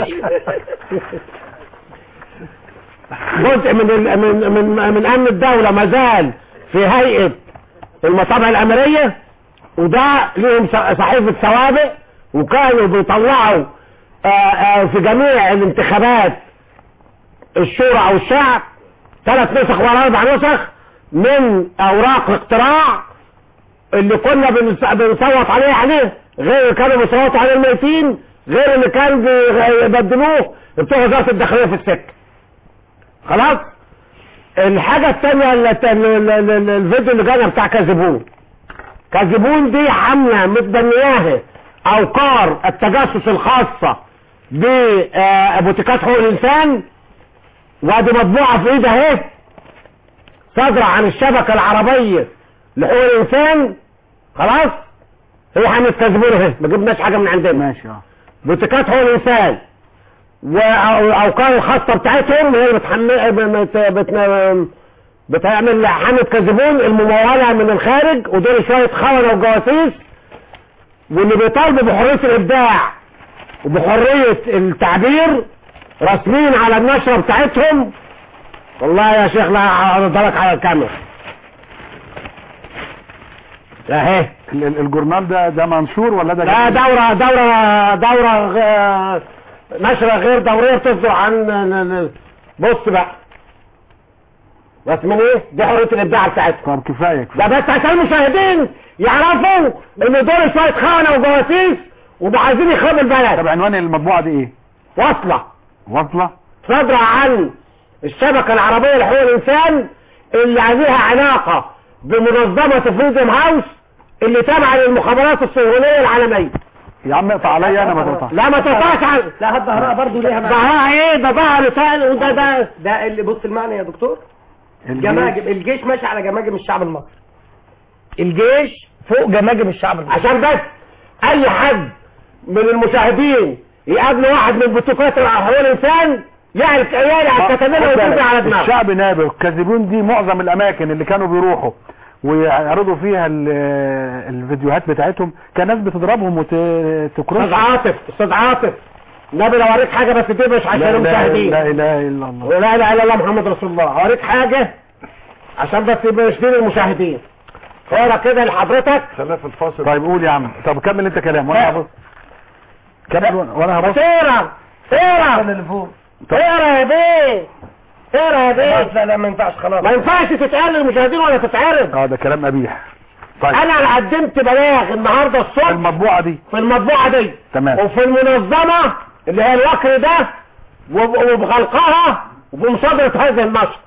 جزء من ال... من من من امن الدوله ما زال في هيئه المطابع الامريه وده ليهم ص- صحيفه سوابق وكانوا بيطلعوا آه، آه، في جميع الانتخابات الشورى او الشعب ثلاث نسخ ولا اربع نسخ من اوراق الاقتراع اللي كنا بنص- بنصوت عليه عليه غير اللي كانوا بيصوتوا عليه الميتين غير اللي كانوا بيبدلوه بتوع وزاره الداخليه في السكه خلاص الحاجه الثانيه الفيديو اللي جانا بتاع كاذبون كاذبون دي حمله متبنياها اوقار التجسس الخاصه ببوتيكات حقوق الانسان وادي مطبوعه في ايدها اهي صادره عن الشبكه العربيه لحقوق الانسان خلاص هي حمله كاذبون اهي ما جبناش حاجه من عندنا ماشي اه بوتيكات حقوق الانسان واوقار الخاصه بتاعتهم هي اللي بتحمل بت... بت... بتعمل حملة كذبون الممولة من الخارج ودول شوية خونة وجواسيس واللي بيطالبوا بحرية الابداع وبحرية التعبير راسمين على النشرة بتاعتهم والله يا شيخ لا هعرضها على الكاميرا اهي ال- ال- الجورنال ده ده منشور ولا ده لا دورة دورة دورة غ- نشرة غير دورية بتصدر عن بص بقى بس من ايه دي حرية الابداع بتاعتكم طب كفايه كفايه ده بس عشان المشاهدين يعرفوا ان دول شوية خونة وجواسيس وعايزين يخربوا البلد طب عنوان المطبوعه دي ايه واصلة واصله صادرة عن الشبكة العربية لحقوق الإنسان اللي عليها علاقة بمنظمة فريدم هاوس اللي تابعة للمخابرات الصهيونية العالمية يا عم اقطع عليا انا ما تقطعش لا ما تقطعش عن لا الظهراء برضه ليها معنى ظهرها ايه ده ظهر تاني وده ده ده اللي بص المعنى يا دكتور الجيش. جماجم الجيش ماشي على جماجم الشعب المصري الجيش فوق جماجم الشعب المصري عشان بس اي حد من المشاهدين يقابل واحد من بتوكات حقوق الانسان يعرف يعرف كتابنا خد ويتوزع بالك، على دماغه الشعب نابه الكاذبون دي معظم الاماكن اللي كانوا بيروحوا ويعرضوا فيها ال- الفيديوهات بتاعتهم كان ناس بتضربهم استاذ وتكرش عاطف استاذ عاطف نبي لو اوريك حاجه بس دي مش عشان لا لا المشاهدين لا اله الا الله لا اله الا الله محمد رسول الله اوريك حاجه عشان بس يبقى يشتري المشاهدين اقرا كده لحضرتك خلينا في الفاصل طيب قول يا عم طب كمل انت كلام وانا هبص كمل وانا هبص اقرا اقرا اللي فوق اقرا يا بيه اقرا يا خلاص بيه لا لا ما ينفعش خلاص ما ينفعش تتقال للمشاهدين ولا تتعرض اه ده كلام قبيح طيب انا قدمت بلاغ النهارده الصبح المطبوعه دي في المطبوعه دي تمام وفي المنظمه اللي هي الوكر ده وب- وبغلقها وبمصادره هذا النشر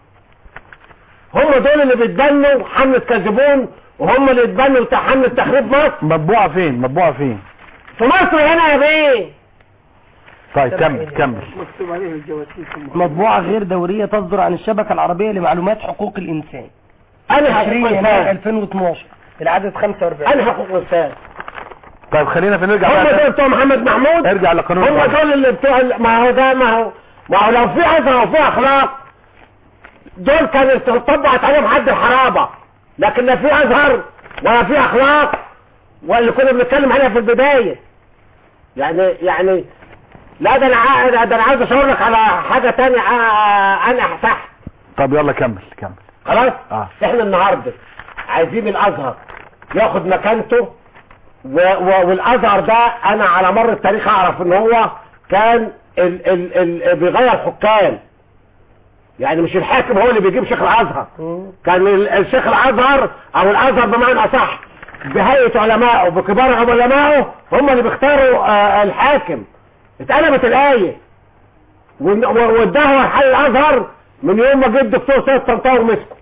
هم دول اللي بيتبنوا حملة كذبون وهم اللي يتبنوا بتاع حملة تخريب مصر مطبوعه فين مطبوعه فين في مصر هنا يا بيه طيب كمل كمل مكتوب عليها الجواسيس مطبوعة غير دورية تصدر عن الشبكة العربية لمعلومات حقوق الإنسان انا 20 حقوق يناير الانسان 2012 العدد 45 انا حقوق الانسان طيب خلينا في نرجع هم بقى دول بتوع محمد محمود ارجع لقانون هم الوضع. دول اللي بتوع ما هو ده ما هو ما هو لو في عزة وفي اخلاق دول كان طبقت عليهم حد الحرابة لكن لا في ازهر ولا في اخلاق واللي كنا بنتكلم عليها في البداية يعني يعني لا ده انا عا- ده انا عايز اشاور لك على حاجة تانية ع- انا تحت طب يلا كمل كمل خلاص اه احنا النهاردة عايزين الازهر ياخد مكانته و و والازهر ده انا على مر التاريخ اعرف ان هو كان ال ال ال بيغير حكام يعني مش الحاكم هو اللي بيجيب شيخ الازهر كان ال- الشيخ الازهر او الازهر بمعنى اصح بهيئة علمائه بكبار علمائه هم اللي بيختاروا آه الحاكم اتقلبت الايه وإن- و- واداها حل الازهر من يوم ما جه الدكتور سيد طنطاوي مسكه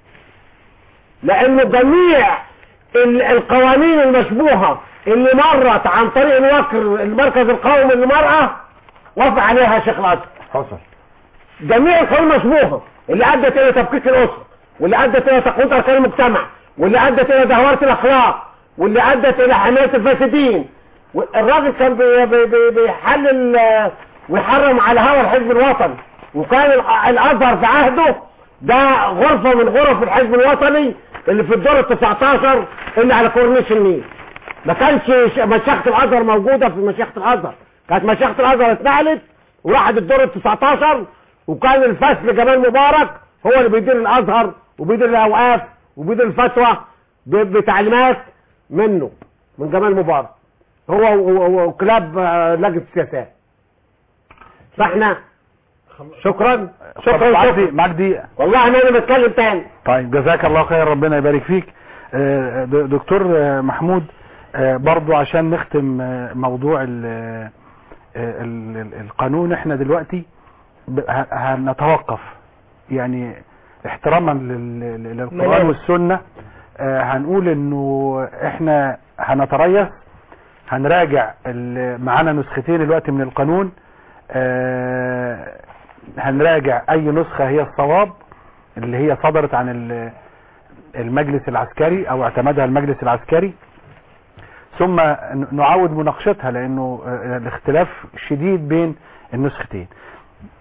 لان جميع ال- القوانين المشبوهة اللي مرت عن طريق الوكر المركز القومي للمرأة وافق عليها شيخ الازهر حصل جميع القوانين المشبوهة اللي ادت الى تفكيك الاسرة واللي ادت الى تقويض اركان المجتمع واللي ادت الى دهورة الاخلاق واللي ادت الى حماية الفاسدين الراجل كان بي- بي- بي- بيحلل آه، ويحرم على هوا الحزب الوطني وكان ال- الازهر في عهده ده غرفة من غرف الحزب الوطني اللي في الدور ال 19 اللي على كورنيش النيل ما كانش ش- مشيخة الازهر موجودة في مشيخة الازهر كانت مشيخة الازهر اتنقلت وراحت الدور ال 19 وكان الفصل جمال مبارك هو اللي بيدير الازهر وبيدير الاوقاف وبيدير الفتوى ب- بتعليمات منه من جمال مبارك هو و- و- وكلاب آه، لجنة السياسات فاحنا شكرا طب شكرا معاك شكرا دي- معاك دقيقه والله انا انا بتكلم تاني طيب جزاك الله خير ربنا يبارك فيك آه، د- دكتور آه، محمود آه، برضو عشان نختم آه، موضوع ال- آه، ال- ال- القانون احنا دلوقتي ب- ه- هنتوقف يعني احتراما لل- لل- للقرآن ملامح. والسنة آه، هنقول انه احنا هنتريث هنراجع ال- معانا نسختين دلوقتي من القانون آه، هنراجع اي نسخة هي الصواب اللي هي صدرت عن ال- المجلس العسكري او اعتمدها المجلس العسكري ثم ن- نعاود مناقشتها لانه آه، الاختلاف شديد بين النسختين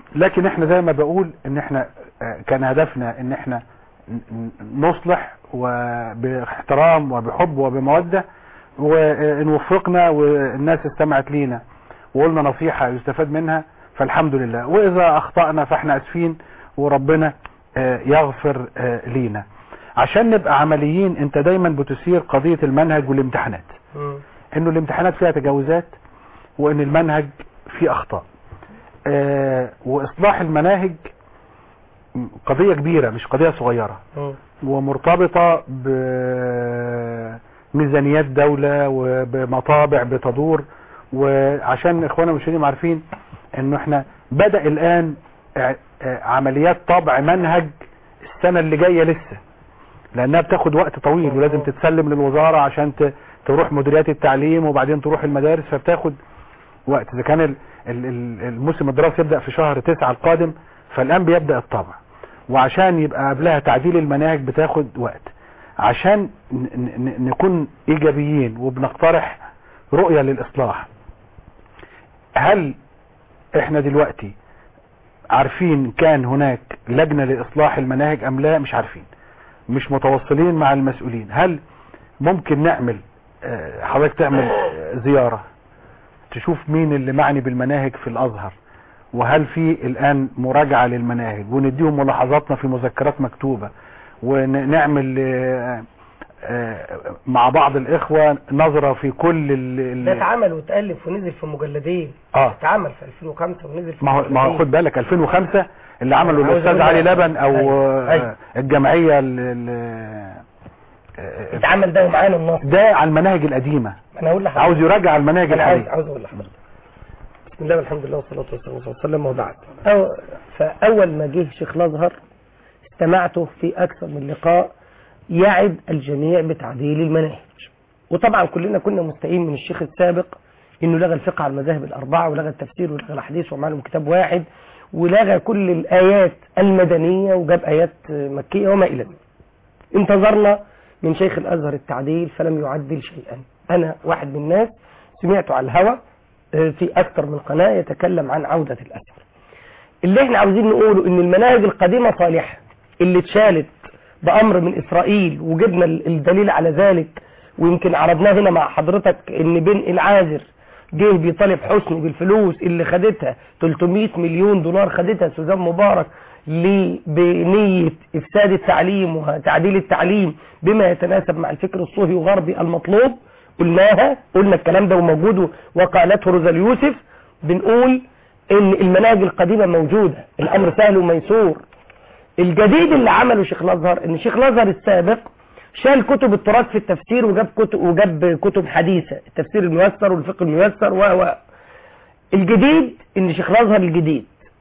لكن احنا زي ما بقول ان احنا آه، كان هدفنا ان احنا ن- ن- نصلح وباحترام وبحب وبمودة وان وفقنا والناس استمعت لينا وقلنا نصيحة يستفاد منها فالحمد لله واذا اخطأنا فاحنا اسفين وربنا آه، يغفر آه، لينا عشان نبقى عمليين انت دايما بتثير قضية المنهج والامتحانات انه الامتحانات فيها تجاوزات وان المنهج فيه اخطاء آه، واصلاح المناهج م- قضية كبيرة مش قضية صغيرة ومرتبطة بميزانيات دولة وبمطابع بتدور وعشان اخوانا المشاهدين عارفين انه احنا بدأ الان ع- آه، عمليات طبع منهج السنة اللي جاية لسه لانها بتاخد وقت طويل ولازم تتسلم للوزارة عشان ت- تروح مديريات التعليم وبعدين تروح المدارس فبتاخد وقت اذا كان ال- ال- ال- الموسم الدراسي يبدأ في شهر تسعة القادم فالان بيبدأ الطبع وعشان يبقى قبلها تعديل المناهج بتاخد وقت عشان ن- ن- نكون ايجابيين وبنقترح رؤية للاصلاح هل احنا دلوقتي عارفين كان هناك لجنة لاصلاح المناهج ام لا مش عارفين مش متوصلين مع المسؤولين هل ممكن نعمل آه، حضرتك تعمل آه، زيارة تشوف مين اللي معني بالمناهج في الازهر وهل في الان مراجعة للمناهج ونديهم ملاحظاتنا في مذكرات مكتوبة ونعمل آه، آه، مع بعض الاخوة نظرة في كل ال- ده ال- اتعمل واتألف ونزل في مجلدين اه اتعمل في 2005 ونزل في ما هو ما هو مجلدين. خد بالك 2005 اللي عمله عاوز الاستاذ أقول علي لك- لبن او أيوة. آه، أيوة. الجمعية ال- ال- آه، اتعمل ده ومعانا النص ده على المناهج القديمة انا اقول لحضرتك عاوز يراجع على المناهج انا عاوز الحديثة عاوز اقول لحضرتك بسم الله والحمد لله والصلاه والسلام على رسول الله وسلم وبعد أو فاول ما جه شيخ الازهر استمعته في اكثر من لقاء يعد الجميع بتعديل المناهج وطبعا كلنا كنا مستائين من الشيخ السابق انه لغى الفقه على المذاهب الاربعه ولغى التفسير ولغى الحديث وعملهم كتاب واحد ولغى كل الايات المدنيه وجاب ايات مكيه وما الى ذلك انتظرنا من شيخ الازهر التعديل فلم يعدل شيئا انا واحد من الناس سمعته على الهوى آه، في اكثر من قناه يتكلم عن عوده الازهر اللي احنا عاوزين نقوله ان المناهج القديمه صالحه اللي اتشالت بامر من اسرائيل وجبنا ال- الدليل على ذلك ويمكن عرضناه هنا مع حضرتك ان بن العازر جه بيطالب حسني بالفلوس اللي خدتها 300 مليون دولار خدتها سوزان مبارك ل- بنية إفساد التعليم وتعديل التعليم بما يتناسب مع الفكر الصوفي وغربي المطلوب قلناها قلنا الكلام ده وموجود وقالته روزال يوسف بنقول ان المناهج القديمة موجودة الامر سهل وميسور الجديد اللي عمله شيخ الازهر ان شيخ الازهر السابق شال كتب التراث في التفسير وجاب كتب وجاب كتب حديثة التفسير الميسر والفقه الميسر و و الجديد ان شيخ الازهر الجديد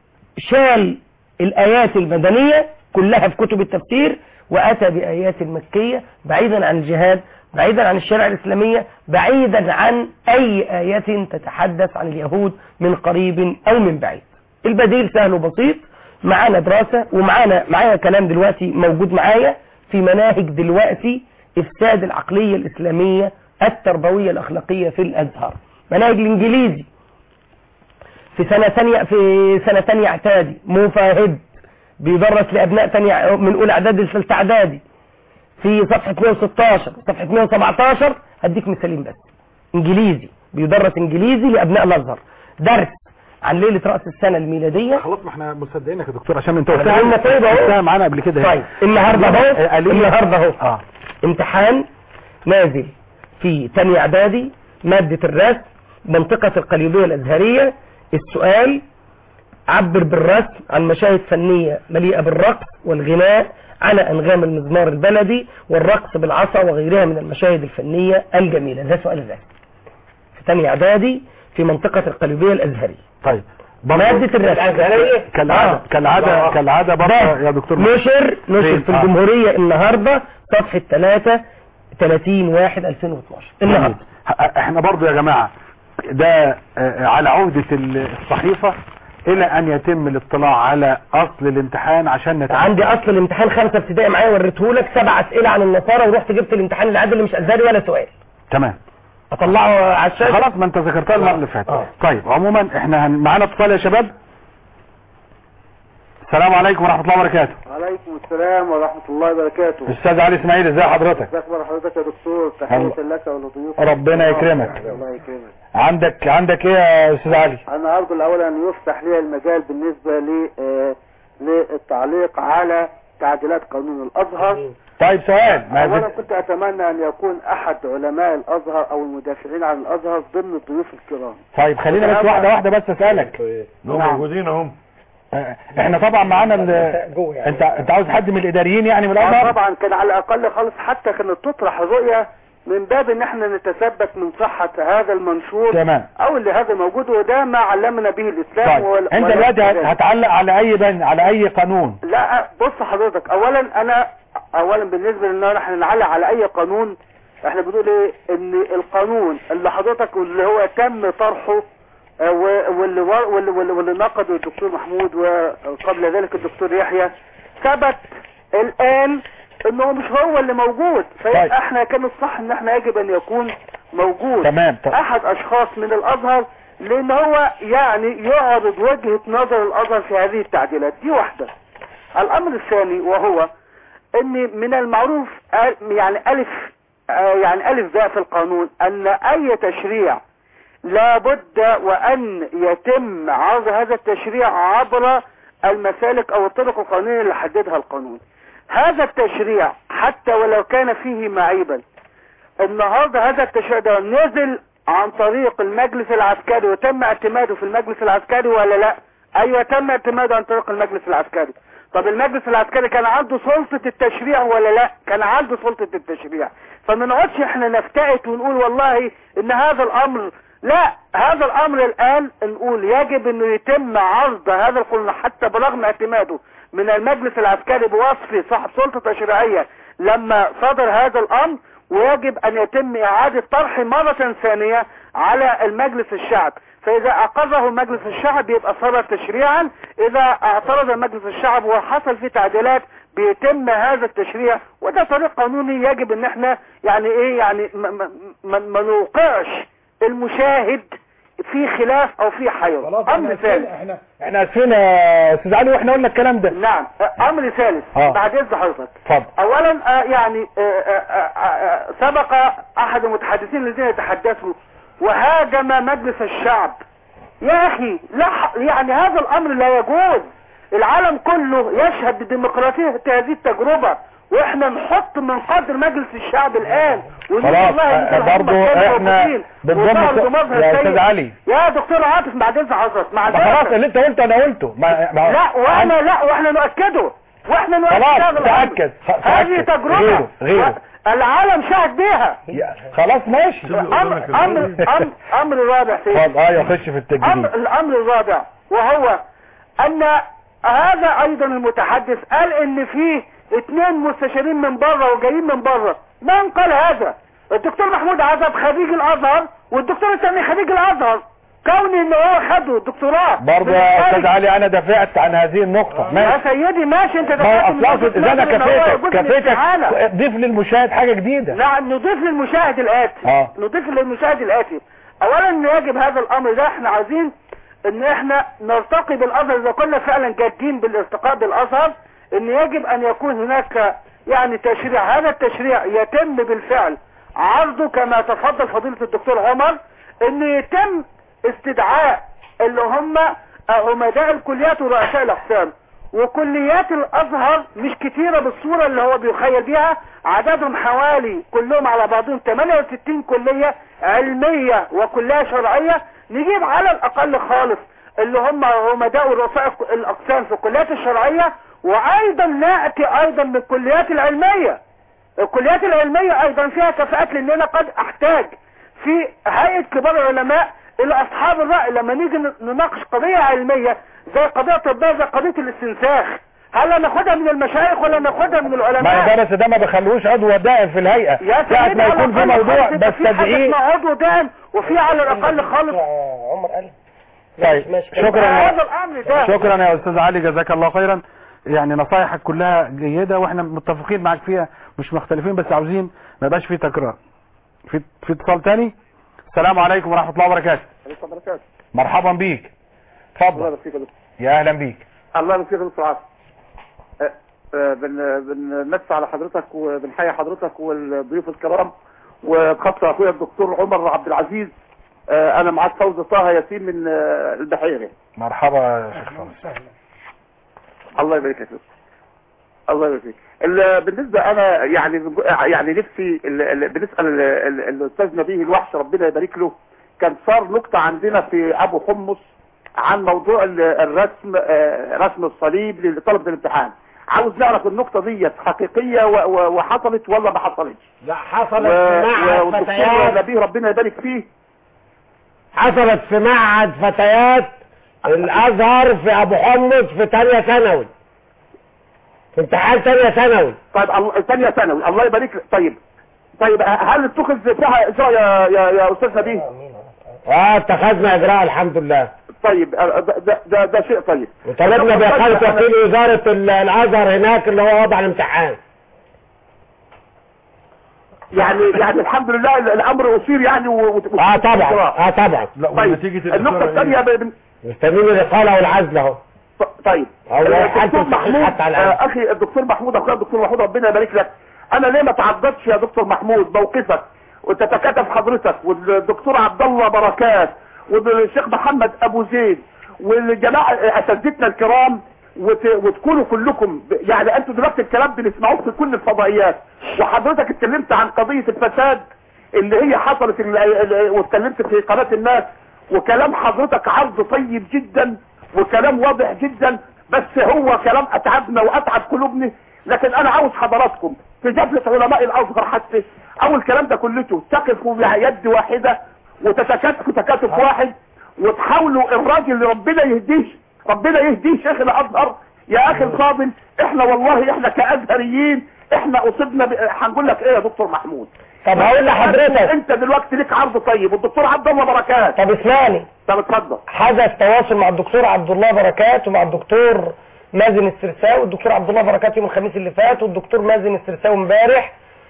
شال الايات المدنية كلها في كتب التفسير واتى بايات مكية بعيدا عن الجهاد بعيدا عن الشريعة الاسلامية بعيدا عن اي ايات تتحدث عن اليهود من قريب او من بعيد البديل سهل وبسيط معانا دراسة ومعانا معايا كلام دلوقتي موجود معايا في مناهج دلوقتي افساد العقلية الاسلامية التربوية الاخلاقية في الازهر مناهج الانجليزي في سنة تانية في سنة تانية اعتادي مفاهد بيدرس لابناء تانية من اولى اعدادي لثالثة اعدادي في صفحة 116 صفحة 117 هديك مثالين بس انجليزي بيدرس انجليزي لابناء الازهر درس عن ليلة رأس السنة الميلادية خلاص ما احنا مصدقينك يا دكتور عشان انت احنا قلنا طيب اهو. قلتها معانا قبل كده طيب النهارده اهو آلية. النهارده اهو اه امتحان نازل في تاني اعدادي مادة الرسم منطقة القليوبية الازهرية السؤال عبر بالرسم عن مشاهد فنية مليئة بالرقص والغناء على انغام المزمار البلدي والرقص بالعصا وغيرها من المشاهد الفنية الجميلة ده سؤال الرسم في تاني اعدادي في منطقة القليوبية الازهرية طيب مادة الرسم كالعادة آه. كالعادة كالعادة برضه ده يا دكتور نشر نشر فين؟ في آه. الجمهورية النهاردة صفحة 3 30 1 2012 النهاردة ه- احنا برضو يا جماعة ده آه، على عهدة ال- الصحيفة الى ان يتم الاطلاع على اصل الامتحان عشان نتعلم عندي اصل الامتحان خمسة ابتدائي معايا وريتهولك سبع اسئلة عن النصارى ورحت جبت الامتحان العادي اللي مش ازهري ولا سؤال تمام اطلعه على الشاشة خلاص ما انت ذكرتها المرة اللي فاتت آه. طيب عموما احنا هن- معانا اتصال يا شباب السلام عليكم ورحمة الله وبركاته وعليكم السلام ورحمة الله وبركاته استاذ علي اسماعيل ازي حضرتك ازيك اخبار حضرتك يا دكتور الله- تحية لك ولضيوفك ربنا يكرمك. الله يكرمك عندك عندك ايه يا استاذ علي انا ارجو الاول ان يفتح لي المجال بالنسبة ل آه، للتعليق على تعديلات قانون الازهر طيب سؤال ما اولا زلت- كنت اتمنى ان يكون احد علماء الازهر او المدافعين عن الازهر ضمن الضيوف الكرام طيب خلينا بس واحدة واحدة بس اسألك هم نعم. موجودين اهم اه، احنا طبعا معانا ال- جوه يعني انت انت عاوز حد من الاداريين يعني من آه الازهر طبعا كان على الاقل خالص حتى كانت تطرح رؤية من باب ان احنا نتثبت من صحة هذا المنشور تمام او اللي هذا موجود وده ما علمنا به الاسلام طيب وال- انت ولا- دلوقتي هت- هتعلق على اي بند على اي قانون لا بص حضرتك اولا انا اولا بالنسبه لنا احنا نعلق على اي قانون احنا بنقول ايه ان القانون اللي حضرتك واللي هو تم طرحه آه، و- واللي ور- واللي, واللي, واللي نقده الدكتور محمود وقبل ذلك الدكتور يحيى ثبت الان انه مش هو اللي موجود طيب. فاحنا كان الصح ان احنا يجب ان يكون موجود تمام طيب. احد اشخاص من الازهر لان هو يعني يعرض وجهة نظر الازهر في هذه التعديلات دي واحدة الامر الثاني وهو ان من المعروف آه، يعني الف آه، يعني الف باء في القانون ان اي تشريع لابد وان يتم عرض هذا التشريع عبر المسالك او الطرق القانونية اللي حددها القانون هذا التشريع حتى ولو كان فيه معيبا النهاردة هذا التشريع ده نزل عن طريق المجلس العسكري وتم اعتماده في المجلس العسكري ولا لا ايوه تم اعتماده عن طريق المجلس العسكري طب المجلس العسكري كان عنده سلطة التشريع ولا لا كان عنده سلطة التشريع فما نقعدش احنا نفتئت ونقول والله ان هذا الامر لا هذا الامر الان نقول يجب انه يتم عرض هذا القانون حتى برغم اعتماده من المجلس العسكري بوصف صاحب سلطة تشريعية لما صدر هذا الامر ويجب ان يتم اعادة طرح مرة ثانية على المجلس الشعب فاذا اقره مجلس الشعب يبقى صار تشريعا اذا اعترض مجلس الشعب وحصل فيه تعديلات بيتم هذا التشريع وده طريق قانوني يجب ان احنا يعني ايه يعني ما, ما, ما, ما نوقعش المشاهد في خلاف او في حيرة امر ثالث احنا احنا اسفين يا استاذ علي واحنا قلنا الكلام ده نعم امر ثالث آه. بعد اذن حضرتك اتفضل اولا آه، يعني آه، آه، آه، آه، سبق احد المتحدثين الذين يتحدثوا وهاجم مجلس الشعب يا اخي لا ح- يعني هذا الامر لا يجوز العالم كله يشهد بديمقراطية هذه التجربة واحنا نحط من قدر مجلس الشعب الان ونقول خلاص والله آه، يمكن هم برضو كانوا احنا موجودين بنضم وظهروا بمظهر يا سيء. استاذ علي يا دكتور عاطف بعد اذن حضرتك مع ما خلاص ذلك اللي انت قلته انا قلته ما ما لا وانا لا واحنا نؤكده واحنا نؤكد خلاص هذا الأمر. تأكد خ- هذه تأكد. تجربة غيره غيره العالم شاهد بها يا- خلاص ماشي امر امر امر امر رابع سيدي اتفضل اه يخش في امر التجديد الامر الرابع وهو ان هذا ايضا المتحدث قال ان فيه اثنين مستشارين من بره وجايين من بره من قال هذا الدكتور محمود عزب خريج الازهر والدكتور الثاني خريج الازهر كوني ان هو خدوا دكتوراه برضه من يا الخارج. استاذ علي انا دافعت عن هذه النقطة يا ماشي سيدي ماشي انت ما دخلت هو من اصل وجهة اذا انا نظر ان هو كفيتك جزء من الاستعانة. كفيتك ضيف للمشاهد حاجة جديدة نعم نضيف للمشاهد الآتي اه نضيف للمشاهد الآتي أولا إن يجب هذا الأمر ده احنا عايزين إن احنا نرتقي بالأزهر إذا كنا فعلا جادين بالارتقاء بالأزهر إن يجب أن يكون هناك يعني تشريع هذا التشريع يتم بالفعل عرضه كما تفضل فضيلة الدكتور عمر إن يتم استدعاء اللي هم عمداء الكليات ورؤساء الأقسام وكليات الازهر مش كتيرة بالصورة اللي هو بيخيل بيها عددهم حوالي كلهم على بعضهم 68 كلية علمية وكلية شرعية نجيب على الاقل خالص اللي هم عمداء ورؤساء الاقسام في الكليات الشرعية وايضا نأتي ايضا من الكليات العلمية الكليات العلمية ايضا فيها كفاءات لان انا قد احتاج في هيئة كبار العلماء الى اصحاب الرأي لما نيجي نناقش قضية علمية زي قضية طبية زي قضية الاستنساخ هل ناخدها من المشايخ ولا ناخدها من ما العلماء الدرس ده ما بخلوش عضو دائم في الهيئة يا ساعة سيدي ما على يكون في الأقل موضوع خالص يبقى في حاجة بستدعيه اسمها عضو دائم وفي على الاقل خالص عمر قال طيب ماشي. شكرا يا هذا الامر ده شكرا يا استاذ علي جزاك الله خيرا يعني نصايحك كلها جيدة واحنا متفقين معاك فيها مش مختلفين بس عاوزين ما يبقاش في تكرار في في اتصال تاني السلام عليكم ورحمة الله وبركاته مرحبا بيك اتفضل يا اهلا بيك الله يبارك فيك يا دكتور عاصم آه، آه، بن بنمسي على حضرتك وبنحيي حضرتك والضيوف الكرام وبخاصة اخويا الدكتور عمر عبد العزيز آه، انا معاك فوز طه ياسين من آه، البحيري مرحبا يا شيخ فوزي الله يبارك لك الله يبارك فيك ال- بالنسبه انا يعني يعني نفسي ال- ال- بنسال ال- ال- الاستاذ نبيه الوحش ربنا يبارك له كان صار نقطه عندنا في ابو حمص عن موضوع ال- الرسم آه، رسم الصليب لطلبه الامتحان عاوز نعرف النقطه ديت حقيقيه و- و- وحصلت ولا ما حصلتش لا حصلت و- في معهد والدكتور فتيات نبيه ربنا يبارك فيه حصلت في معهد فتيات الازهر في ابو حمص في تانية ثانوي في امتحان تانية ثانوي طيب الله- ثانيه ثانوي الله يبارك لك طيب طيب هل اتخذ فيها اجراء يا يا, يا استاذ نبيه اه اتخذنا اجراء الحمد لله طيب آه، ده, ده, ده, ده شيء طيب وطلبنا بإقالة وكيل وزارة ال- الازهر هناك اللي هو وضع الامتحان يعني يعني الحمد لله ال- الامر اصير يعني و... و- اه طبعا اه طبعا لا طيب ونتيجة النقطه الإشارة الثانيه إيه؟ ب... ب- مستنيين الاقالة والعزل اهو طيب هو آه، حالته الدكتور صحيح محمود حتى على الآن. آه، اخي الدكتور محمود اخويا الدكتور محمود ربنا يبارك لك انا ليه ما تعددش يا دكتور محمود موقفك وتتكاتف حضرتك والدكتور عبد الله بركات والشيخ محمد ابو زيد والجماعه اساتذتنا الكرام وت... وتكونوا كلكم ب- يعني انتوا دلوقتي الكلام بنسمعوه في كل الفضائيات وحضرتك اتكلمت عن قضيه الفساد اللي هي حصلت ال- ال- واتكلمت في قناه الناس وكلام حضرتك عرض طيب جدا وكلام واضح جدا بس هو كلام اتعبنا واتعب قلوبنا لكن انا عاوز حضراتكم في جبهه علماء الازهر حتى او الكلام ده كلته تقفوا بيد واحده وتتكاتفوا تكاتف واحد وتحاولوا الراجل اللي ربنا يهديه ربنا يهديه شيخ الازهر يا اخي الفاضل احنا والله احنا كازهريين احنا اصبنا ب... هنقول لك ايه يا دكتور محمود طب هقول لحضرتك انت دلوقتي ليك عرض طيب والدكتور عبد الله بركات طب اسمعني طب اتفضل حدث تواصل مع الدكتور عبد الله بركات ومع الدكتور مازن السرساوي والدكتور عبد الله بركات يوم الخميس اللي فات والدكتور مازن السرساوي امبارح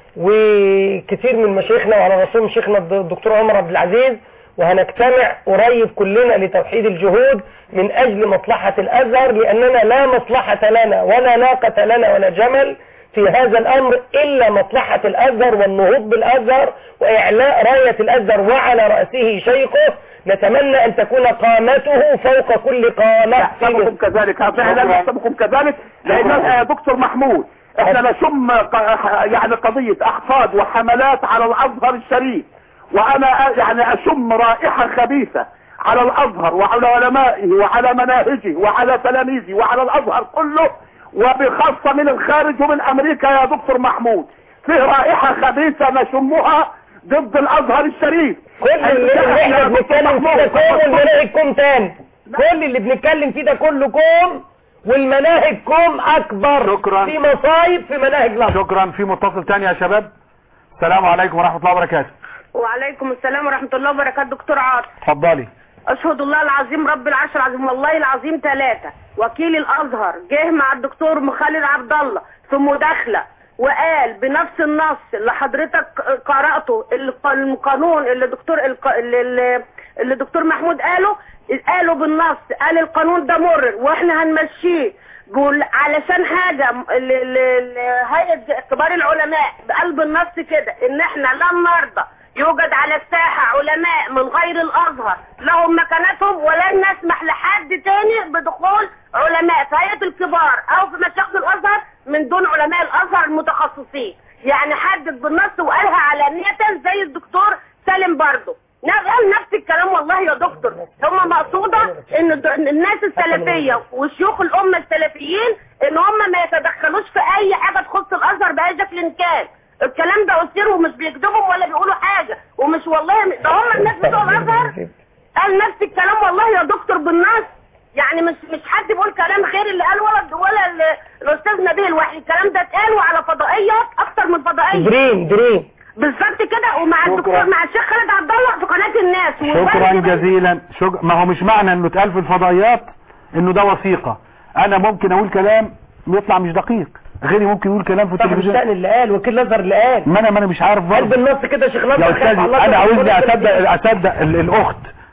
وكتير من مشايخنا وعلى راسهم شيخنا الد- الدكتور عمر عبد العزيز وهنجتمع قريب كلنا لتوحيد الجهود من اجل مصلحة الازهر لاننا لا مصلحة لنا ولا ناقة لنا ولا جمل في هذا الامر الا مصلحة الازهر والنهوض بالازهر واعلاء راية الازهر وعلى رأسه شيخه نتمنى ان تكون قامته فوق كل قامة يحسبكم كذلك فعلا يحسبكم كذلك لان يا دكتور محمود احنا نشم ق- يعني قضية احفاد وحملات على الازهر الشريف وانا يعني اشم رائحة خبيثة على الازهر وعلى علمائه وعلى مناهجه وعلى تلاميذه وعلى الازهر كله وبخاصة من الخارج ومن امريكا يا دكتور محمود فيه رائحة خبيثة نشمها ضد الازهر الشريف كل اللي اللي احنا يا دكتور بنتكلم فيه ده محمود، كوم والمناهج كوم تاني كل اللي بنتكلم فيه ده كله كوم والمناهج كوم اكبر شكرا. في مصايب في مناهج لفظ شكرا في متصل تاني يا شباب السلام عليكم ورحمة الله وبركاته وعليكم السلام ورحمة الله وبركاته دكتور عاطف اتفضلي أشهد الله العظيم رب العرش العظيم والله العظيم ثلاثة وكيل الأزهر جه مع الدكتور خالد عبد الله في مداخلة وقال بنفس النص اللي حضرتك قرأته الق- القانون اللي دكتور الق- اللي, اللي- اللي دكتور محمود قاله قالوا بالنص قال القانون ده مرر واحنا هنمشيه بقول علشان حاجة م- ال- ال- ال- هيئة كبار العلماء بقلب النص كده ان احنا لن نرضى يوجد على الساحة علماء من غير الازهر لهم مكانتهم ولن نسمح لحد تاني بدخول علماء في هيئة الكبار او في مشايخ الازهر من دون علماء الازهر المتخصصين يعني حدد بالنص وقالها علانية زي الدكتور سالم برضه قال نفس الكلام والله يا دكتور هم مقصودة ان الد- إن الناس السلفية وشيوخ الامة السلفيين ان هم ما يتدخلوش في اي حاجة تخص الازهر باي شكل كان الكلام ده أثير ومش بيكذبوا ولا بيقولوا حاجة ومش والله ده هم الناس بتوع الازهر قال نفس الكلام والله يا دكتور بالنص يعني مش مش حد بيقول كلام غير اللي قال ولا ولا ال- الاستاذ نبيه الوحي الكلام ده اتقال وعلى فضائيات اكتر من فضائيه دريم دريم بالظبط كده ومع الدكتور مع الشيخ خالد عبد الله في قناه الناس شكرا وبرضه- جزيلا شك... ما هو مش معنى انه اتقال في الفضائيات انه ده وثيقة انا ممكن اقول كلام يطلع مش دقيق غيري ممكن يقول كلام في صاحب التلفزيون الشأن اللي قال وكيل الازهر اللي قال ما انا ما انا مش عارف قال برضه بالنص كده شيخ يا نصر استاذي انا عاوزني اصدق اصدق ال- الاخت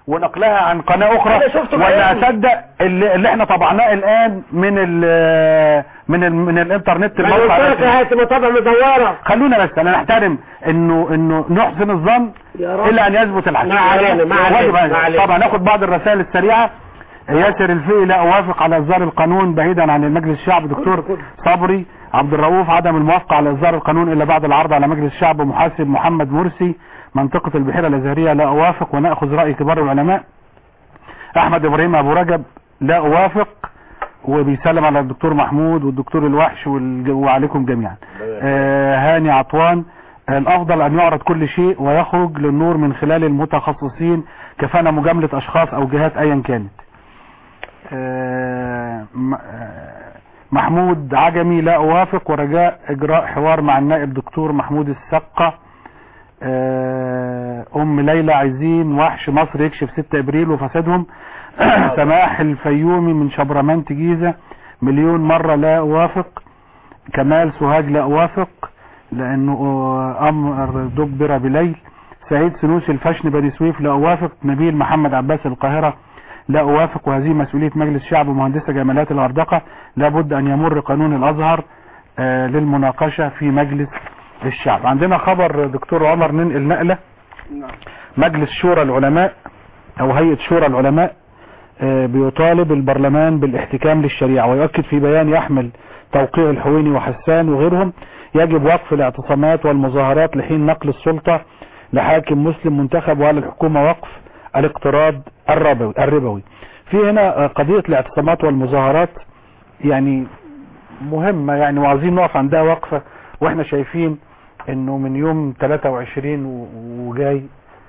ونقلها عن قناة اخرى أنا شفته ولا بعيني. اصدق اللي, اللي احنا طبعناه الان من ال من ال من الانترنت ما قلت لك الرسمي. هات مطابع مدوره خلونا بس انا نحترم انه انه نحسن الظن يا رب. الا ان يثبت الحق ما علينا، ما علينا، واجب ما علينا. علينا. طبعا ناخد بعض الرسائل السريعه ياسر الفقي لا اوافق على اصدار القانون بعيدا عن المجلس الشعب دكتور صبري عبد الرؤوف عدم الموافقه على اصدار القانون الا بعد العرض على مجلس الشعب محاسب محمد مرسي منطقه البحيره الازهريه لا اوافق وناخذ راي كبار العلماء احمد ابراهيم ابو رجب لا اوافق وبيسلم على الدكتور محمود والدكتور الوحش والج- وعليكم جميعا آه هاني عطوان آه، الافضل ان يعرض كل شيء ويخرج للنور من خلال المتخصصين كفانا مجاملة اشخاص او جهات ايا كانت آه، م- آه، محمود عجمي لا اوافق ورجاء اجراء حوار مع النائب دكتور محمود السقة آه، ام ليلى عايزين وحش مصر يكشف 6 ابريل وفسادهم سماح الفيومي من شبرمنت جيزة مليون مرة لا اوافق كمال سوهاج لا اوافق لانه آه، امر دبر بليل سعيد سنوسي الفشن بني سويف لا اوافق نبيل محمد عباس القاهرة لا اوافق وهذه مسؤولية مجلس الشعب ومهندسة جمالات الغردقة لابد ان يمر قانون الازهر آه، للمناقشة في مجلس الشعب عندنا خبر دكتور عمر ننقل نقلة مجلس شورى العلماء او هيئة شورى العلماء آه، بيطالب البرلمان بالاحتكام للشريعة ويؤكد في بيان يحمل توقيع الحويني وحسان وغيرهم يجب وقف الاعتصامات والمظاهرات لحين نقل السلطة لحاكم مسلم منتخب وعلى الحكومة وقف الاقتراض الربوي, الربوي في هنا آه، قضية الاعتصامات والمظاهرات يعني مهمة يعني وعايزين نقف عندها وقفة واحنا شايفين انه من يوم 23 و- وجاي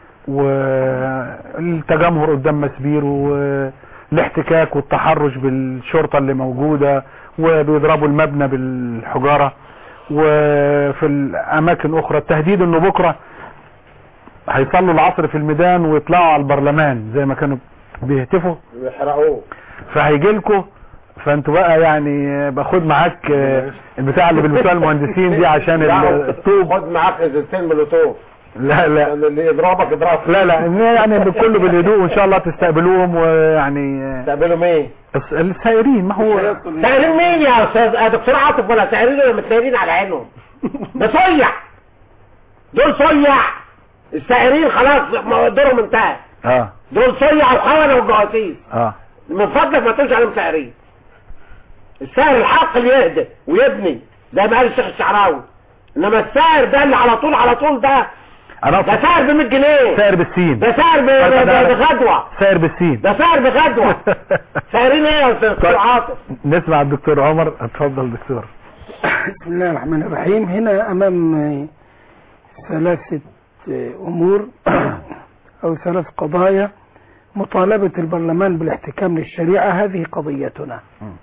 والتجمهر قدام مسبير والاحتكاك والتحرش بالشرطة اللي موجودة وبيضربوا المبنى بالحجارة وفي الاماكن اخرى التهديد انه بكرة هيصلوا العصر في الميدان ويطلعوا على البرلمان زي ما كانوا بيهتفوا بيحرقوه فهيجي لكم فانتوا بقى يعني باخد معاك آه، البتاع اللي بيلبسوها المهندسين دي عشان ال- الطوب خد معاك ازازتين مولوتوف لا لا اللي يضربك يضربك لا لا إن يعني بكله بالهدوء وان شاء الله تستقبلوهم ويعني آه، تقبلوا مين؟ الس- السائرين ما هو سائرين مين يا استاذ يا دكتور عاطف ولا سائرين ولا متسائرين على عينهم ده صيع دول صيع السائرين خلاص ما- دورهم انتهى اه دول صيع وخونه وجواسيس اه من فضلك ما تقولش عليهم سائرين السائر الحق اللي يهدى ويبني زي ما قال الشيخ الشعراوي انما السائر ده اللي على طول على طول ده انا ده سائر ب 100 جنيه سائر بالسين ده سائر ب- ب- ب- بغدوه سائر بالسين ده سائر بغدوه سائرين ايه يا استاذ دكتور عاطف نسمع الدكتور عمر اتفضل دكتور بسم الله الرحمن الرحيم هنا أمام آه، ثلاثة آه، أمور أو ثلاث قضايا مطالبة البرلمان بالاحتكام للشريعة هذه قضيتنا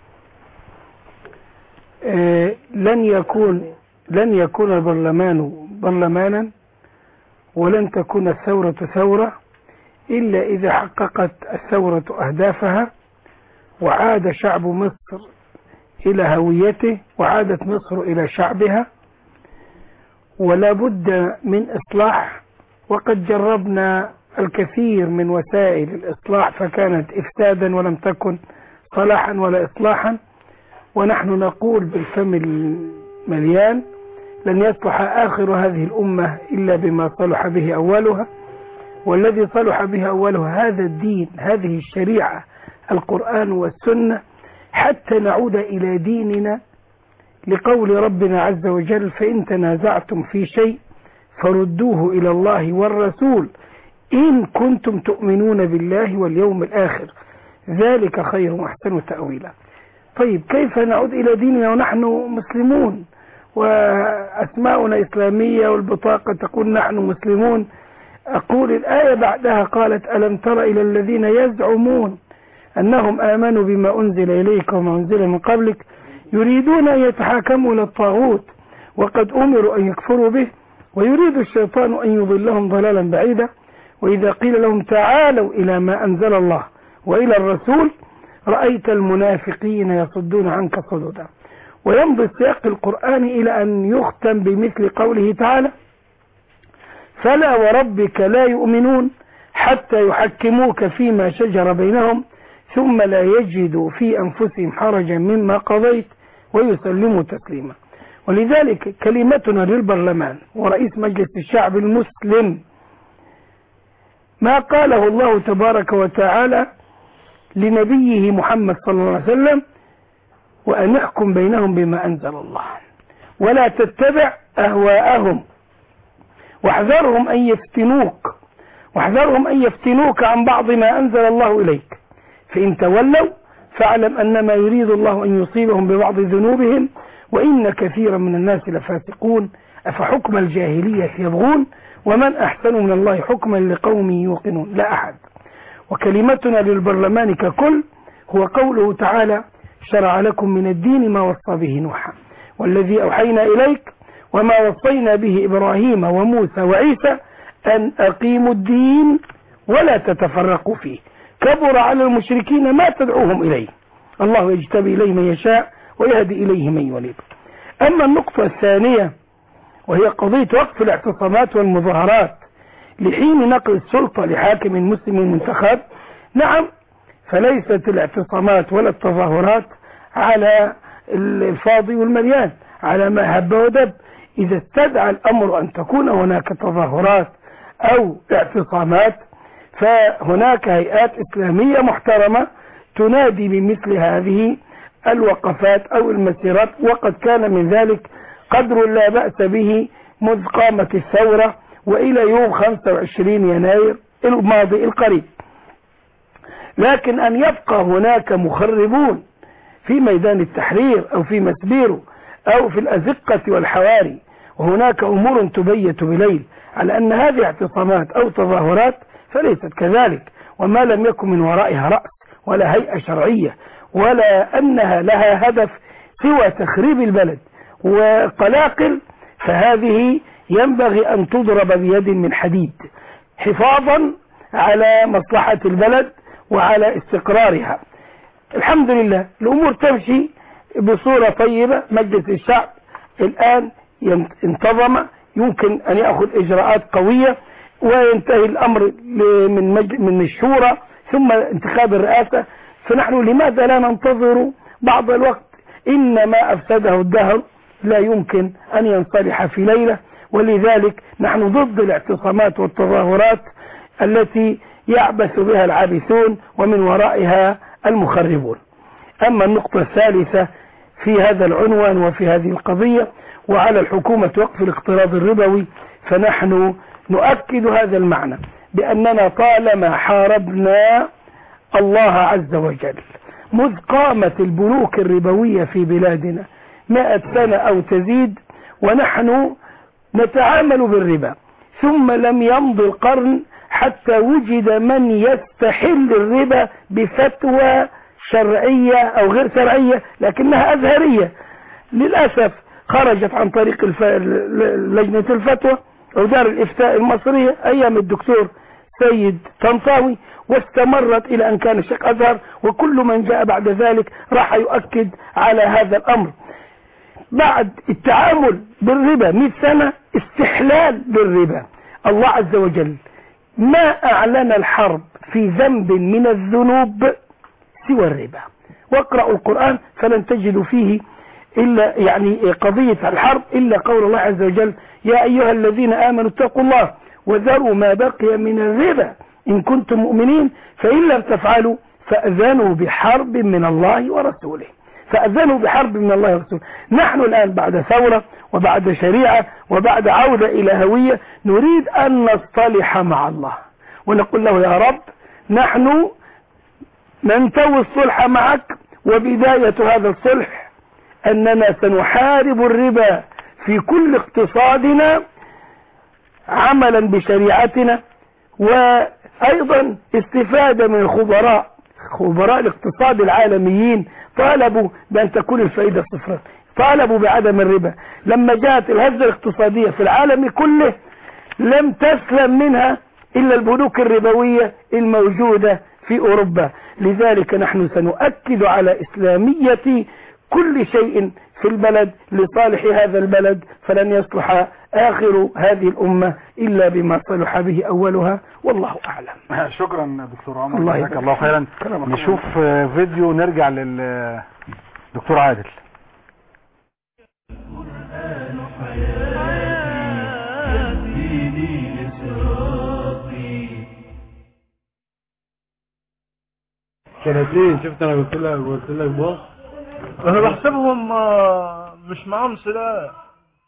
آه، لن يكون لن يكون البرلمان برلمانا ولن تكون الثورة ثورة إلا إذا حققت الثورة أهدافها وعاد شعب مصر إلى هويته وعادت مصر إلى شعبها ولا بد من إصلاح وقد جربنا الكثير من وسائل الإصلاح فكانت إفسادا ولم تكن صلاحا ولا إصلاحا ونحن نقول بالفم المليان لن يصلح آخر هذه الأمة إلا بما صلح به أولها والذي صلح به أوله هذا الدين هذه الشريعة القرآن والسنة حتى نعود إلى ديننا لقول ربنا عز وجل فإن تنازعتم في شيء فردوه إلى الله والرسول إن كنتم تؤمنون بالله واليوم الآخر ذلك خير وأحسن تأويلا طيب كيف نعود إلى ديننا ونحن مسلمون وأسماؤنا إسلامية والبطاقة تقول نحن مسلمون أقول الآية بعدها قالت ألم تر إلى الذين يزعمون أنهم آمنوا بما أنزل إليك وما أنزل من قبلك يريدون أن يتحاكموا إلى الطاغوت وقد أمروا أن يكفروا به ويريد الشيطان أن يضلهم ضلالا بعيدا وإذا قيل لهم تعالوا إلى ما أنزل الله وإلى الرسول رأيت المنافقين يصدون عنك صدودا ويمضي السياق القرآني إلى أن يختم بمثل قوله تعالى فلا وربك لا يؤمنون حتى يحكموك فيما شجر بينهم ثم لا يجدوا في أنفسهم حرجا مما قضيت ويسلموا تسليما ولذلك كلمتنا للبرلمان ورئيس مجلس الشعب المسلم ما قاله الله تبارك وتعالى لنبيه محمد صلى الله عليه وسلم وأن يحكم بينهم بما أنزل الله ولا تتبع أهواءهم واحذرهم أن يفتنوك واحذرهم أن يفتنوك عن بعض ما أنزل الله إليك فإن تولوا فاعلم أنما يريد الله أن يصيبهم ببعض ذنوبهم وإن كثيرا من الناس لفاسقون أفحكم الجاهلية يبغون ومن أحسن من الله حكما لقوم يوقنون لا أحد وكلمتنا للبرلمان ككل هو قوله تعالى شرع لكم من الدين ما وصى به نوحا والذي أوحينا إليك وما وصينا به إبراهيم وموسى وعيسى أن أقيموا الدين ولا تتفرقوا فيه كبر على المشركين ما تدعوهم إليه الله يجتبي إليه من يشاء ويهدي إليه من ينيب أما النقطة الثانية وهي قضية وقف الاعتصامات والمظاهرات لحين نقل السلطة لحاكم مسلم منتخب نعم فليست الاعتصامات ولا التظاهرات على الفاضي والمليان على ما هب ودب إذا استدعى الأمر أن تكون هناك تظاهرات أو اعتصامات فهناك هيئات إسلامية محترمة تنادي بمثل هذه الوقفات أو المسيرات وقد كان من ذلك قدر لا بأس به منذ قامت الثورة وإلى يوم 25 يناير الماضي القريب لكن أن يبقى هناك مخربون في ميدان التحرير أو في مسبيرو أو في الأزقة والحواري وهناك أمور تبيت بليل على أن هذه اعتصامات أو تظاهرات فليست كذلك وما لم يكن من ورائها رأس ولا هيئة شرعية ولا أنها لها هدف سوى تخريب البلد وقلاقل فهذه ينبغي أن تضرب بيد من حديد حفاظا على مصلحة البلد وعلى استقرارها الحمد لله الأمور تمشي بصورة طيبة مجلس الشعب الآن انتظم يمكن أن يأخذ إجراءات قوية وينتهي الأمر من من الشورى ثم انتخاب الرئاسة فنحن لماذا لا ننتظر بعض الوقت إن ما أفسده الدهر لا يمكن أن ينصلح في ليلة ولذلك نحن ضد الاعتصامات والتظاهرات التي يعبث بها العابثون ومن ورائها المخربون أما النقطة الثالثة في هذا العنوان وفي هذه القضية وعلى الحكومة وقف الاقتراض الربوي فنحن نؤكد هذا المعنى بأننا طالما حاربنا الله عز وجل مذ قامت البنوك الربوية في بلادنا مئة سنة أو تزيد ونحن نتعامل بالربا ثم لم يمضي القرن حتى وجد من يستحل الربا بفتوى شرعية أو غير شرعية لكنها أزهرية للأسف خرجت عن طريق الف... لجنة الفتوى أو دار الإفتاء المصرية أيام الدكتور سيد طنطاوي واستمرت إلى أن كان الشيخ أزهر وكل من جاء بعد ذلك راح يؤكد على هذا الأمر بعد التعامل بالربا 100 سنة استحلال بالربا الله عز وجل ما أعلن الحرب في ذنب من الذنوب سوى الربا واقرأوا القرآن فلن تجدوا فيه إلا يعني قضية الحرب إلا قول الله عز وجل يا أيها الذين آمنوا اتقوا الله وذروا ما بقي من الربا إن كنتم مؤمنين فإن لم تفعلوا فأذنوا بحرب من الله ورسوله فأذنوا بحرب من الله ورسوله نحن الآن بعد ثورة وبعد شريعة وبعد عودة إلى هوية نريد أن نصطلح مع الله ونقول له يا رب نحن ننتوي الصلح معك وبداية هذا الصلح أننا سنحارب الربا في كل اقتصادنا عملا بشريعتنا وأيضا استفادة من الخبراء خبراء الاقتصاد العالميين طالبوا بأن تكون الفائدة صفرا طالبوا بعدم الربا لما جاءت الهزة الاقتصادية في العالم كله لم تسلم منها إلا البنوك الربوية الموجودة في أوروبا لذلك نحن سنؤكد على إسلامية كل شيء في البلد لصالح هذا البلد فلن يصلح آخر هذه الأمة إلا بما صلح به أولها والله أعلم شكرا دكتور عمر الله جزاك يبارك الله فيك. خيرا كرمك الله. نشوف آه، فيديو نرجع للدكتور عادل يهديني لصراطي سنتين شفت انا قلت لك قلت لك بص انا بحسبهم آه، مش معاهم سلاح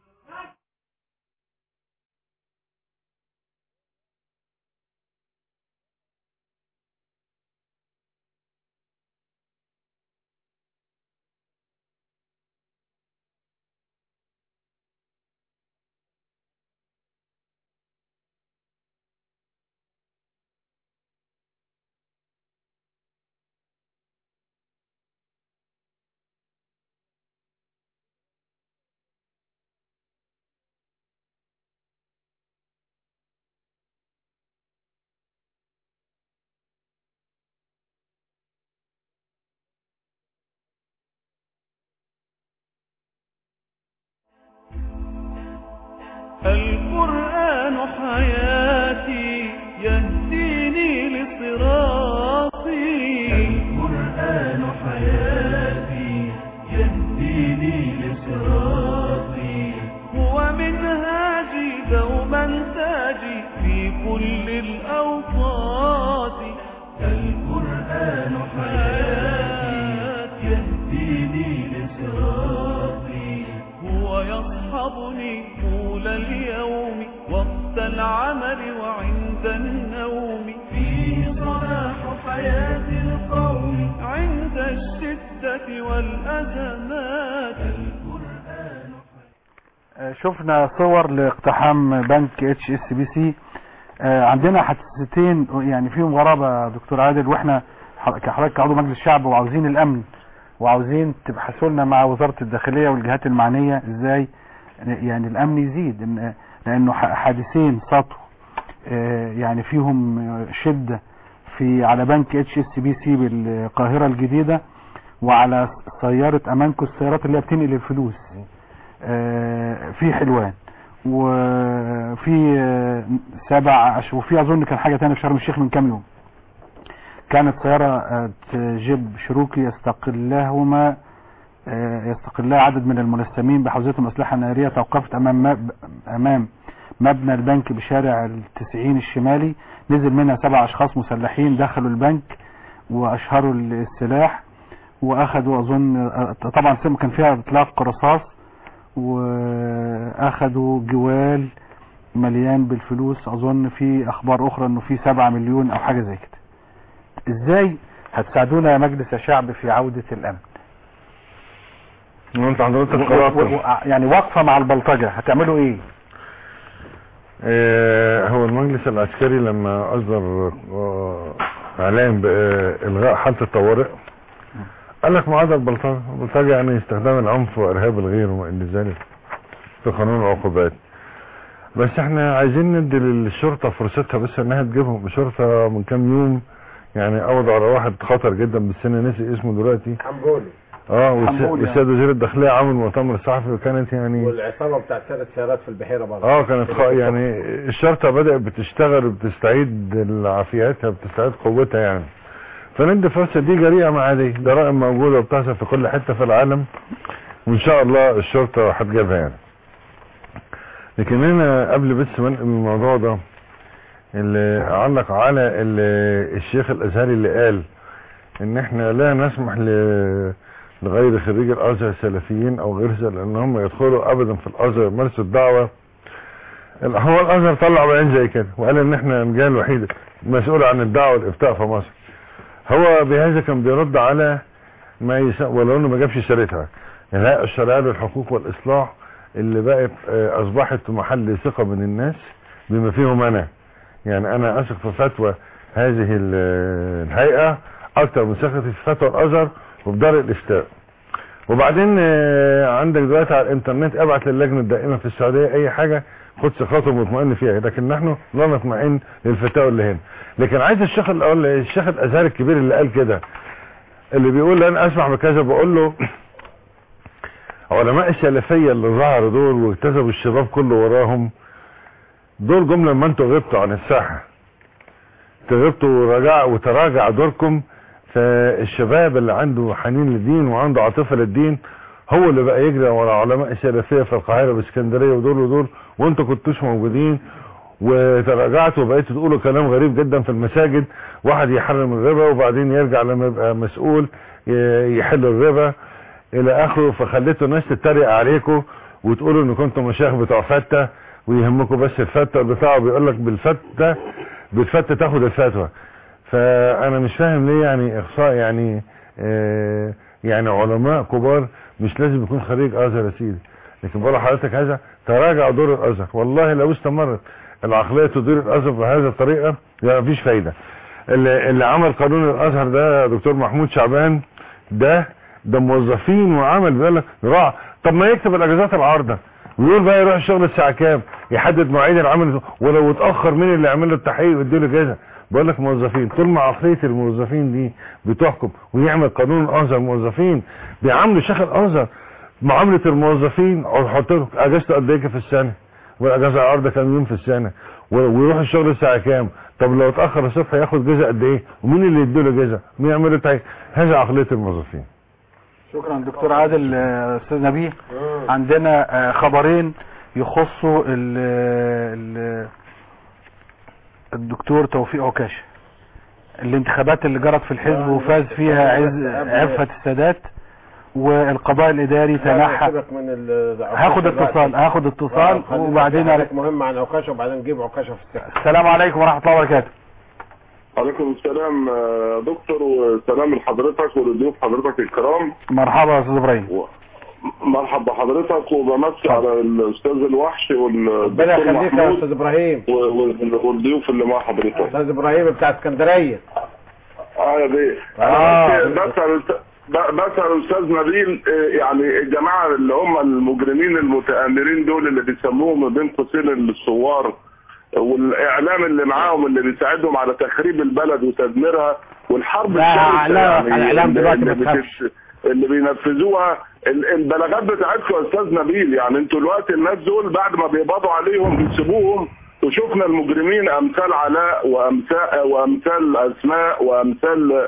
القرآن حياتي يهديني لصراطي القرآن حياتي يهديني لصراطي هو منهاجي دوما تاجي في كل الأوقات القرآن حياتي يهديني لصراطي هو يصحبني طول اليوم وقت العمل وعند النوم فيه صلاح حياة القوم عند الشدة والأزمات آه، شفنا صور لاقتحام بنك اتش اس بي سي عندنا حادثتين يعني فيهم غرابه يا دكتور عادل واحنا ح- كحضرتك كعضو مجلس الشعب وعاوزين الامن وعاوزين تبحثوا لنا مع وزاره الداخليه والجهات المعنيه ازاي يعني الامن يزيد إن- لانه ح- حادثين سطو آه، يعني فيهم آه، شده في على بنك اتش اس بي سي بالقاهره الجديده وعلى سياره امانكو السيارات اللي هي بتنقل الفلوس آه، في حلوان وفي آه، سبع عش- وفي اظن كان حاجه تانية في شرم الشيخ من كام يوم كانت سياره آه، جيب شروكي يستقلهما آه، يستقلها عدد من الملثمين بحوزتهم اسلحه ناريه توقفت امام مب- امام مبنى البنك بشارع التسعين الشمالي نزل منها سبع اشخاص مسلحين دخلوا البنك واشهروا السلاح واخذوا اظن آه، طبعا سم- كان فيها اطلاق رصاص واخذوا جوال مليان بالفلوس اظن في اخبار اخرى انه في سبعة مليون او حاجة زي كده ازاي هتساعدونا يا مجلس الشعب في عودة الامن وانت حضرتك و- قرأت و- و- يعني واقفة مع البلطجة هتعملوا ايه آه، هو المجلس العسكري لما اصدر آه، اعلان بالغاء حالة الطوارئ قال لك معادة البلطجة البلطجة يعني استخدام العنف وارهاب الغير وما الى ذلك في قانون العقوبات بس احنا عايزين ندي للشرطة فرصتها بس انها تجيبهم الشرطة من كام يوم يعني قبضوا على واحد خطر جدا بالسن نسي اسمه دلوقتي حنبولي اه والس- حنبولي والسيد وزير الداخلية عامل مؤتمر صحفي وكانت يعني والعصابه بتاعت ثلاث سيارات في البحيره برضه اه كانت خ... يعني الشرطة بدأت بتشتغل وبتستعيد عافيتها بتستعيد قوتها يعني فندي فرصة دي جريئة مع عادية جرائم موجودة وبتحصل في كل حتة في العالم وان شاء الله الشرطة هتجيبها يعني لكن انا قبل بس ما انقل من الموضوع ده اللي علق على اللي الشيخ الازهري اللي قال ان احنا لا نسمح ل... لغير خريج الازهر السلفيين او غير سل- ان هم يدخلوا ابدا في الازهر يمارسوا الدعوه ال- هو الازهر طلع بيان زي كده وقال ان احنا الجهه الوحيده مسؤوله عن الدعوه والافتاء في مصر هو بهذا كان بيرد على ما يس... ولو انه ما جابش سيرتها الهيئه الشرعيه للحقوق والاصلاح اللي بقت آه، اصبحت في محل ثقه من الناس بما فيهم انا يعني انا اثق في فتوى هذه ال- الهيئه اكتر من ثقتي في فتوى الازهر وبدار الافتاء وبعدين آه، عندك دلوقتي على الانترنت ابعت للجنه الدائمه في السعوديه اي حاجه خد ثقته مطمئن فيها لكن نحن لا نطمئن للفتاوى اللي هنا لكن عايز الشيخ الاول الشيخ الازهري الكبير اللي قال كده اللي بيقول انا اسمح بكذا بقول له علماء السلفية اللي ظهروا دول واكتسبوا الشباب كله وراهم دول جم لما انتوا غبتوا عن الساحة تغبتوا ورجع وتراجع دوركم فالشباب اللي عنده حنين للدين وعنده عاطفة للدين هو اللي بقى يجري ورا علماء السلفية في القاهرة واسكندرية ودول ودول وانتوا كنتوش موجودين وتراجعتوا وبقيتوا تقولوا كلام غريب جدا في المساجد واحد يحرم الربا وبعدين يرجع لما يبقى مسؤول ي- يحل الربا الى اخره فخليتوا الناس تتريق عليكم وتقولوا ان كنتوا مشايخ بتوع فتة ويهمكم بس الفتة بتاعه بيقول لك بالفتة بالفتة تاخد الفتوى فانا مش فاهم ليه يعني اخصاء يعني آه يعني علماء كبار مش لازم يكون خريج ازهر يا سيدي لكن بقول لحضرتك هذا تراجع دور الازهر والله لو استمرت العقليه تدير الازهر بهذه الطريقه يبقى مفيش فايده اللي, اللي عمل قانون الازهر ده دكتور محمود شعبان ده ده موظفين وعمل بيقول لك راح طب ما يكتب الاجازات العارضه ويقول بقى يروح الشغل الساعه كام يحدد مواعيد العمل ولو اتاخر مين اللي يعمل له التحقيق ويديله جزء بقول لك موظفين طول ما عقليه الموظفين دي بتحكم ويعمل قانون الازهر موظفين بيعاملوا شيخ الازهر معامله الموظفين او يحط له اجازته قد ايه في السنه والاجازه العارضه كام يوم في السنه و- ويروح الشغل الساعه كام طب لو اتاخر الصبح ياخد جزء قد ايه ومين اللي يديله جزء مين يعمل له التحقيق هذا عقليه الموظفين شكرا دكتور عادل آه، استاذ نبيه عندنا آه، خبرين يخصوا ال ال الدكتور توفيق عكاشه الانتخابات اللي جرت في الحزب وفاز فيها عز عفة السادات والقضاء الاداري تنحى سيبك من ال- هاخد اتصال هاخد اتصال خلينا وبعدين في على- حاجات مهمة عن عكاشة وبعدين نجيب عكاشة في الساحة السلام عليكم ورحمة الله وبركاته عليكم السلام آه، دكتور وسلام لحضرتك ولضيوف حضرتك الكرام مرحبا يا استاذ ابراهيم مرحبا بحضرتك وبمسي على الاستاذ الوحش والدكتور ربنا يخليك يا محمود استاذ ابراهيم و- و- والضيوف اللي مع حضرتك استاذ ابراهيم بتاع اسكندريه اه يا بيه آه. انا بس بسال ب- بسال استاذ نبيل آه، يعني الجماعه اللي هم المجرمين المتآمرين دول اللي بيسموهم ما بين قوسين الثوار والاعلام اللي معاهم اللي بيساعدهم على تخريب البلد وتدميرها والحرب لا، الشرسه لا، الإعلام اللي- دلوقتي اللي ما تخافش. بتش- اللي بينفذوها ال- البلاغات بتاعتكم يا استاذ نبيل يعني انتوا دلوقتي الناس دول بعد ما بيقبضوا عليهم بيسيبوهم وشفنا المجرمين امثال علاء وامثال وامثال اسماء وامثال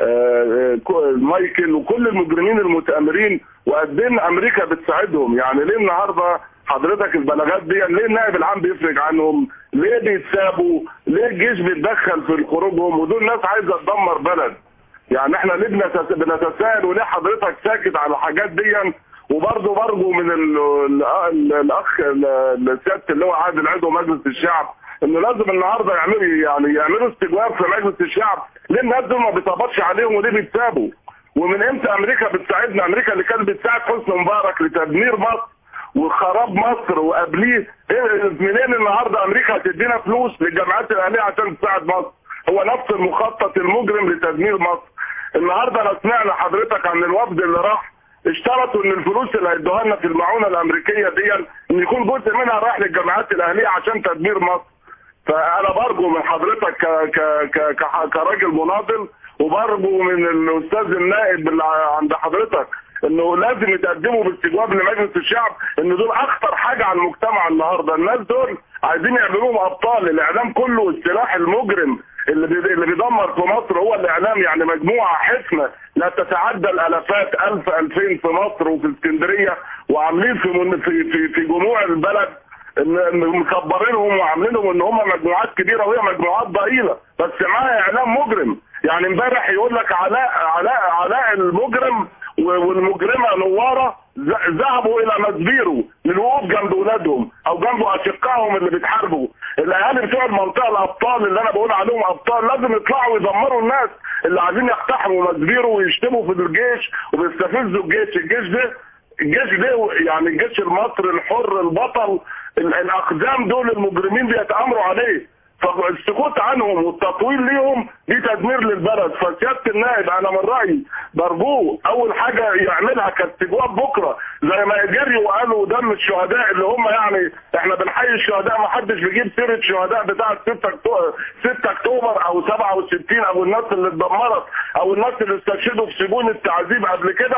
آه، كو- مايكل وكل المجرمين المتآمرين وقد ايه امريكا بتساعدهم يعني ليه النهارده حضرتك البلاغات دي ليه النائب العام بيفرج عنهم ليه بيتسابوا ليه الجيش بيتدخل في خروجهم ودول ناس عايزه تدمر بلد يعني احنا ليه بنتس- بنتساءل وليه حضرتك ساكت على الحاجات دي وبرضه برضه من ال- ال- ال- الاخ ال- السياده اللي هو عادل عضو مجلس الشعب انه لازم النهارده يعملوا يعني يعملوا استجواب في مجلس الشعب ليه الناس دول ما بيطبطش عليهم وليه بيتسابوا ومن امتى امريكا بتساعدنا امريكا اللي كانت بتساعد حسني مبارك لتدمير مصر وخراب مصر وقبليه إيه- منين النهارده امريكا هتدينا فلوس للجامعات الاهليه عشان تساعد مصر هو نفس المخطط المجرم لتدمير مصر النهارده انا سمعنا حضرتك عن الوفد اللي راح اشترطوا ان الفلوس اللي هيدوها لنا في المعونه الامريكيه دي ان يكون جزء منها رايح للجامعات الاهليه عشان تدمير مصر فانا برجو من حضرتك ك ك ك ك كراجل مناضل وبرجو من الاستاذ النائب اللي عند حضرتك انه لازم يتقدموا باستجواب لمجلس الشعب ان دول اخطر حاجه على المجتمع النهارده الناس دول عايزين يعملوهم ابطال الاعلام كله السلاح المجرم اللي بي- اللي بيدمر في مصر هو الاعلام يعني مجموعه حسنه لا تتعدى الالافات الف الفين في مصر وفي اسكندريه وعاملين في من في في, في جموع البلد ان إن مكبرينهم وعاملينهم ان هم مجموعات كبيره وهي مجموعات ضئيله بس معاها اعلام مجرم يعني امبارح يقول لك علاء علاء علاء المجرم و- والمجرمه نواره ذ- ذهبوا الى مسبيرو للوقوف جنب اولادهم او جنب اشقائهم اللي بيتحاربوا الاهالي بتوع المنطقه الابطال اللي انا بقول عليهم ابطال لازم يطلعوا يدمروا الناس اللي عايزين يقتحموا مسبيرو ويشتموا في الجيش وبيستفزوا الجيش الجيش ده الجيش ده يعني الجيش المصري الحر البطل ال- الاقدام دول المجرمين بيتامروا عليه فالسكوت عنهم والتطويل ليهم دي تدمير للبلد فسياده النائب انا من رايي برجوه اول حاجه يعملها كاستجواب بكره زي ما جريوا وقالوا دم الشهداء اللي هم يعني احنا بنحيي الشهداء ما حدش بيجيب سيره الشهداء بتاعه 6 اكتوبر 6 اكتوبر او 67 او الناس اللي اتدمرت او الناس اللي استشهدوا في سجون التعذيب قبل كده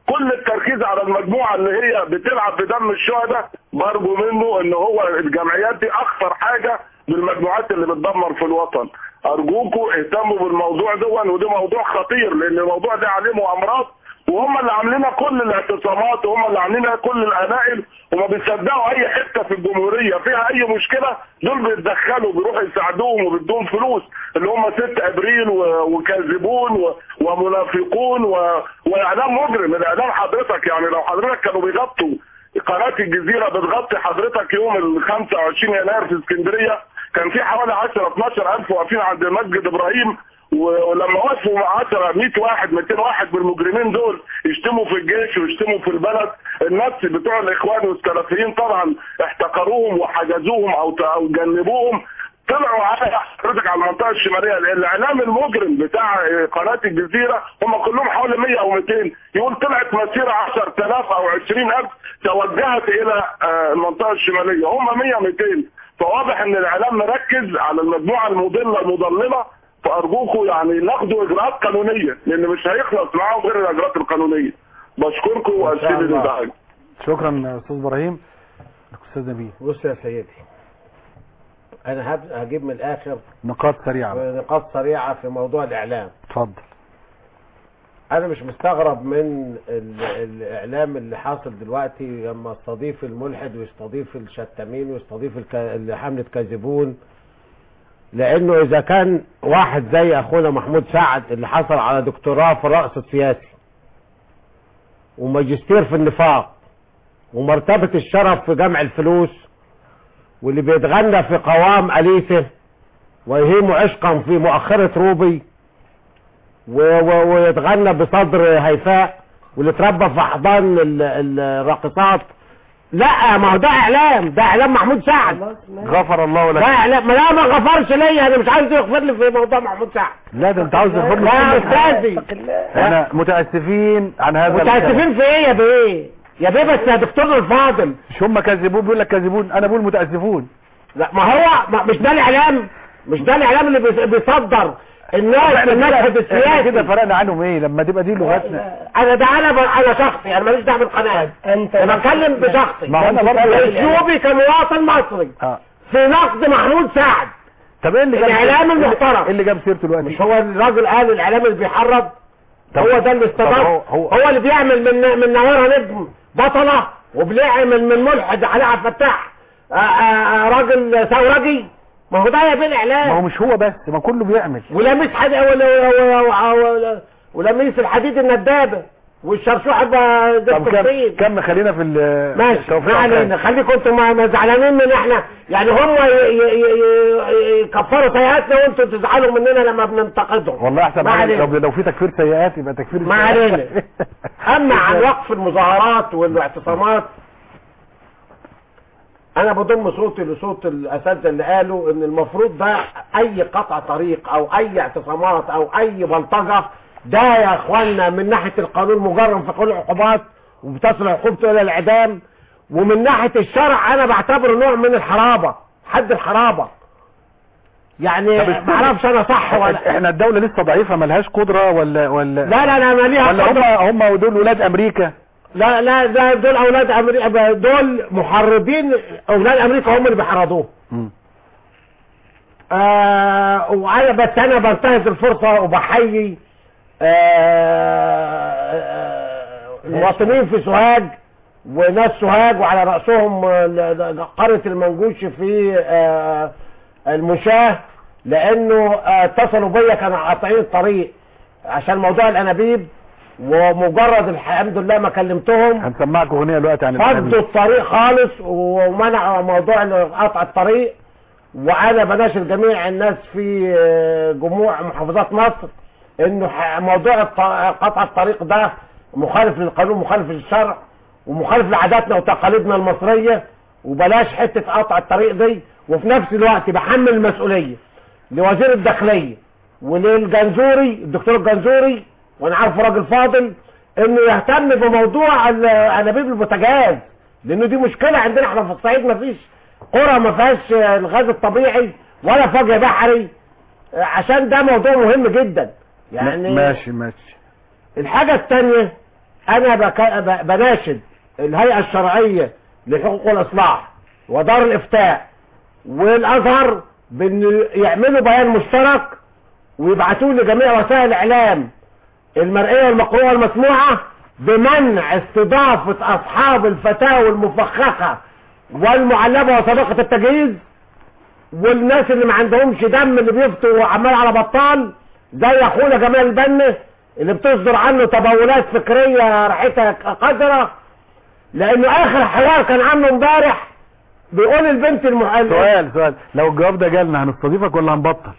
كل التركيز على المجموعه اللي هي بتلعب بدم الشهداء برجو منه ان هو الجمعيات دي اخطر حاجه بالمجموعات اللي بتدمر في الوطن ارجوكم اهتموا بالموضوع ده وده موضوع خطير لان الموضوع ده عليه مؤامرات وهم اللي عاملين كل الاعتصامات وهم اللي عاملين كل القنائل وما بيصدقوا اي حته في الجمهوريه فيها اي مشكله دول بيتدخلوا بيروحوا يساعدوهم وبيدوهم فلوس اللي هم 6 ابريل و- وكاذبون و- ومنافقون و- واعلام مجرم الاعلام حضرتك يعني لو حضرتك كانوا بيغطوا قناه الجزيره بتغطي حضرتك يوم ال 25 يناير في اسكندريه كان في حوالي 10 12 الف واقفين عند مسجد ابراهيم و- ولما وقفوا مع 10 100 واحد 200 واحد من المجرمين دول يشتموا في الجيش ويشتموا في البلد الناس بتوع الاخوان والسلفيين طبعا احتقروهم وحجزوهم او ت- او جنبوهم طلعوا على حضرتك على المنطقه الشماليه الاعلام المجرم بتاع قناه الجزيره هم كلهم حوالي 100 او 200 يقول طلعت مسيره 10000 او 20000 توجهت الى آه، المنطقه الشماليه هم 100 200 فواضح ان الاعلام مركز على المجموعه المضله المضلله فارجوكم يعني ناخدوا اجراءات قانونيه لان مش هيخلص معاهم غير الاجراءات القانونيه بشكركم واسف الله. الازعاج شكرا يا استاذ ابراهيم استاذ نبيل بص يا سيدي انا هب- هجيب من الاخر نقاط سريعه نقاط سريعه في موضوع الاعلام اتفضل انا مش مستغرب من ال- الاعلام اللي حاصل دلوقتي لما يستضيف الملحد ويستضيف الشتامين ويستضيف الك... اللي حملة كاذبون لانه اذا كان واحد زي اخونا محمود سعد اللي حصل على دكتوراه في الرأس السياسي وماجستير في النفاق ومرتبة الشرف في جمع الفلوس واللي بيتغنى في قوام أليسه ويهيم عشقا في مؤخرة روبي و- و- ويتغنى بصدر هيفاء واللي اتربى في احضان ال- ال- الراقصات لا ما هو ده اعلام ده اعلام محمود سعد غفر الله ده لك اعلام ما لا ما غفرش ليا انا مش عايز يغفر لي في موضوع محمود سعد لا ده انت عاوز تغفر لا يا استاذي احنا متاسفين عن هذا متاسفين في ايه يا بيه يا بيه بس يا دكتور الفاضل مش هم كاذبون بيقول لك كاذبون انا بقول متاسفون لا ما هو ما مش ده الاعلام مش ده الاعلام اللي بيص- بيصدر الناس احنا المشهد كده- احنا السياسي كده فرقنا عنهم ايه لما تبقى دي لغتنا انا ده انا ب... انا شخصي انا ماليش دعوه بالقناه انت انا بتكلم بشخصي ما هو أنا برضه- اسلوبي كمواطن مصري اه في نقد محمود سعد طب ايه اللي جاب الاعلام إيه اللي- المحترم ايه اللي جاب سيرته دلوقتي مش هو الراجل قال الاعلام اللي بيحرض طب- هو ده اللي طب استضاف هو- هو- هو اللي بيعمل من من نوارها نجم بطله وبيعمل من ملحد علاء عبد الفتاح آه، آه، آه، راجل ثورجي ما هو ده يا بيه ما هو الاعلام مش هو بس ما كله بيعمل ولميس حد ولا ولا- ولا- ولميس الحديد الندابه والشرشوح بقى زي طب كم التفصيل كم خلينا في ال- ماشي التوفيق ما علينا خليكم انتوا ما ما زعلانين من احنا يعني هم ي- ي- ي- يكفروا سيئاتنا وانتوا تزعلوا مننا لما بننتقدهم والله احسن ما حاجة علينا. لو لو في تكفير سيئات يبقى تكفير ما السيئات. علينا اما عن وقف المظاهرات والاعتصامات انا بضم صوتي لصوت الاساتذه اللي قالوا ان المفروض ده اي قطع طريق او اي اعتصامات او اي بلطجه ده يا اخوانا من ناحيه القانون مجرم في كل العقوبات وبتصل عقوبته الى الاعدام ومن ناحيه الشرع انا بعتبره نوع من الحرابه حد الحرابه يعني طب استنى. ما اعرفش انا صح ولا احنا الدولة لسه ضعيفة ملهاش قدرة ولا ولا لا لا لا ما ليها ولا قدرة. هم هم دول ولاد امريكا لا لا ده دول اولاد امريكا دول محرضين اولاد امريكا هم اللي بيحرضوه مم. آه وانا بس انا بنتهز الفرصه وبحيي آه آه المواطنين في سوهاج وناس سوهاج وعلى راسهم آه، قريه المنجوش في آه المشاه لانه آه، اتصلوا بيا كانوا قاطعين الطريق عشان موضوع الانابيب ومجرد الحمد لله ما كلمتهم هنسمعكم اغنية دلوقتي عن فضوا الأنابيب. الطريق خالص ومنعوا موضوع قطع الطريق وانا بناشر جميع الناس في آه، جموع محافظات مصر انه ح- موضوع الط- قطع الطريق ده مخالف للقانون مخالف للشرع ومخالف لعاداتنا وتقاليدنا المصرية وبلاش حتة قطع الطريق دي وفي نفس الوقت بحمل المسؤولية لوزير الداخلية وللجنزوري الدكتور الجنزوري وانا عارفه راجل فاضل انه يهتم بموضوع ال- انابيب البوتاجاز لانه دي مشكلة عندنا احنا في الصعيد مفيش قرى ما فيهاش الغاز الطبيعي ولا فجر بحري عشان ده موضوع مهم جدا يعني ماشي ماشي الحاجة الثانية انا بك... ب... بناشد الهيئة الشرعية لحقوق الاصلاح ودار الافتاء والازهر بان يعملوا بيان مشترك ويبعتوه لجميع وسائل الاعلام المرئية والمقروءة والمسموعة بمنع استضافة اصحاب الفتاوى المفخخة والمعلبة وصدقة التجهيز والناس اللي ما عندهمش دم اللي بيفتوا عمال على بطال زي اخونا جمال البنا اللي بتصدر عنه تبولات فكرية ريحتها قذرة لانه اخر حوار كان عنه امبارح بيقول البنت المحلل سؤال سؤال لو الجواب ده جالنا هنستضيفك ولا هنبطل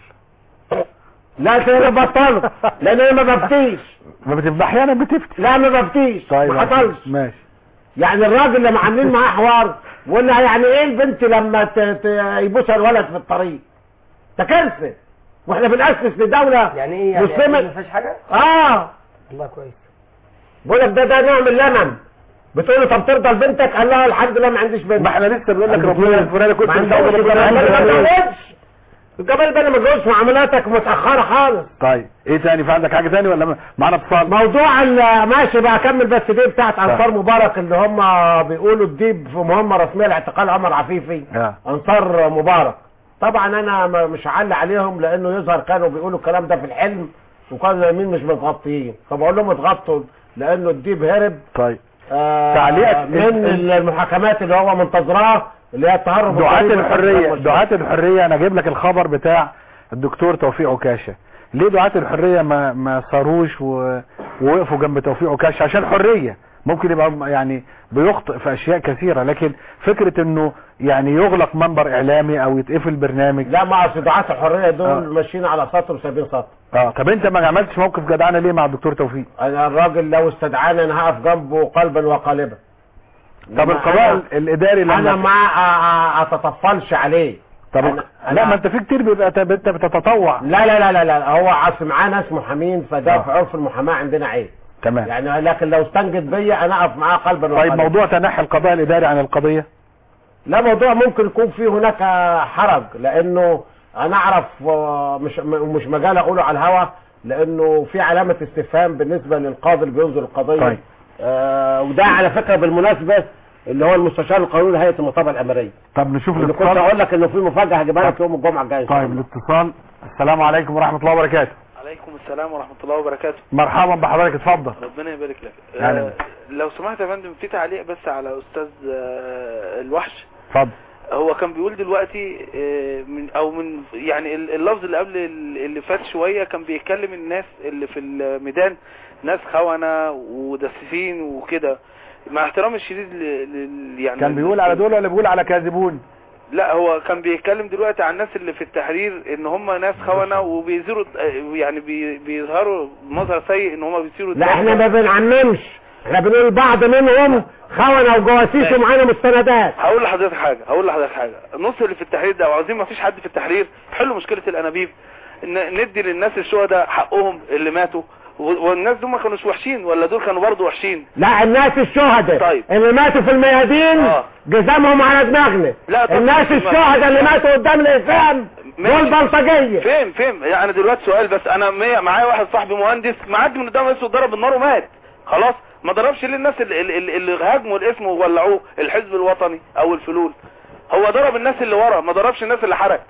لا انا بطلت لان انا ما بفتيش ما بتبقى احيانا بتفتي لا ما بفتيش طيب ما حصلش ماشي يعني الراجل لما عاملين معاه حوار وقلنا يعني ايه البنت لما ت... ت... يبوسها الولد في الطريق ده كارثه واحنا بنأسس لدولة يعني ايه يعني مسلمة ما فيهاش حاجه اه الله كويس بقول لك ده ده نوع من اللمن بتقول له طب ترضى لبنتك قال لها الحمد لله ما عنديش بنت ما احنا لسه بنقول لك ربنا يغفر لك كنت ما عندوش بتقول ربنا ربنا ما يغفر لك. اتجوزش الجمال بقى ما اتجوزش معاملاتك متأخرة خالص طيب ايه تاني في عندك حاجه تاني ولا م- معانا اتصال موضوع ال- ماشي بقى اكمل بس دي بتاعت انصار مبارك اللي هم بيقولوا الديب في مهمة رسمية لاعتقال عمر عفيفي آه. انصار مبارك طبعا انا م- مش هعلق عليهم لانه يظهر كانوا بيقولوا الكلام ده في الحلم وكانوا نايمين مش متغطيين فبقول لهم اتغطوا لانه الديب هرب طيب آه تعليقك- من المحاكمات اللي هو منتظراه اللي هي التهرب دعاة الضريبي الحرية والتهرب دعاة الحرية انا اجيب لك الخبر بتاع الدكتور توفيق عكاشة ليه دعاة الحرية ما ما صاروش و- ووقفوا جنب توفيق عكاشة عشان حرية ممكن يبقى يعني بيخطئ في اشياء كثيرة لكن فكرة انه يعني يغلق منبر اعلامي او يتقفل برنامج لا ما اصل دعاة الحرية دول آه. ماشيين على سطر وسايبين سطر اه طب انت ما عملتش موقف جدعانة ليه مع الدكتور توفيق انا الراجل لو استدعاني انا هقف جنبه قلبا وقالبا طب إنما القضاء أنا- الاداري لما انا ما أ- أ- اتطفلش عليه طب أنا- لا أنا- ما انت في كتير بيبقى ت- انت بتتطوع لا لا لا لا لا هو عصر معاه ناس محامين فده آه. في عرف المحاماة عندنا عيب تمام يعني لكن لو استنجد بيا انا اقف معاه قلبا طيب وقالبا موضوع تنحي القضاء الاداري عن القضية لا موضوع ممكن يكون فيه هناك حرج لانه انا اعرف آه، مش م- مش مجال اقوله على الهوا لانه في علامة استفهام بالنسبة للقاضي اللي بينظر القضية طيب. آه وده على فكرة بالمناسبة اللي هو المستشار القانوني لهيئة المطابعة الامريكية طب نشوف اللي كنت الاتصال اقول لك انه في مفاجأة هجيبها لك يوم الجمعة الجاية إن شاء طيب الله. الاتصال السلام عليكم ورحمة الله وبركاته عليكم السلام ورحمة الله وبركاته مرحبا بحضرتك اتفضل ربنا يبارك لك أهلا آه لو سمحت يا فندم في تعليق بس على أستاذ آه الوحش اتفضل هو كان بيقول دلوقتي آه من او من يعني ال- اللفظ اللي قبل ال- اللي فات شوية كان بيتكلم الناس اللي في الميدان ناس خونة ودسفين وكده مع احترامي الشديد ل... ل... يعني كان بيقول على دول ولا بيقول على كاذبون لا هو كان بيتكلم دلوقتي عن الناس اللي في التحرير ان هم ناس خونة وبيزيروا يعني بي... بيظهروا مظهر سيء ان هم بيصيروا لا احنا ما بنعممش احنا بنقول بعض منهم خونة وجواسيس ومعانا مستندات هقول لحضرتك حاجة هقول لحضرتك حاجة النص اللي في التحرير ده وعاوزين ما فيش حد في التحرير حلوا مشكلة الانابيب ن- ندي للناس الشهداء حقهم اللي ماتوا و- والناس دول ما كانوش وحشين ولا دول كانوا برضه وحشين لا الناس الشهداء طيب. اللي ماتوا في الميادين آه. جزامهم على دماغنا لا، طب الناس ما- الشهداء اللي ماتوا قدام الإسلام دول بلطجية فين فين يعني انا دلوقتي سؤال بس انا مية- معايا واحد صاحبي مهندس معدي من قدام الناس وضرب النار ومات خلاص ما ضربش ليه الناس اللي, اللي, اللي هاجموا الاسم وولعوه الحزب الوطني او الفلول هو ضرب الناس اللي ورا ما ضربش الناس اللي حرق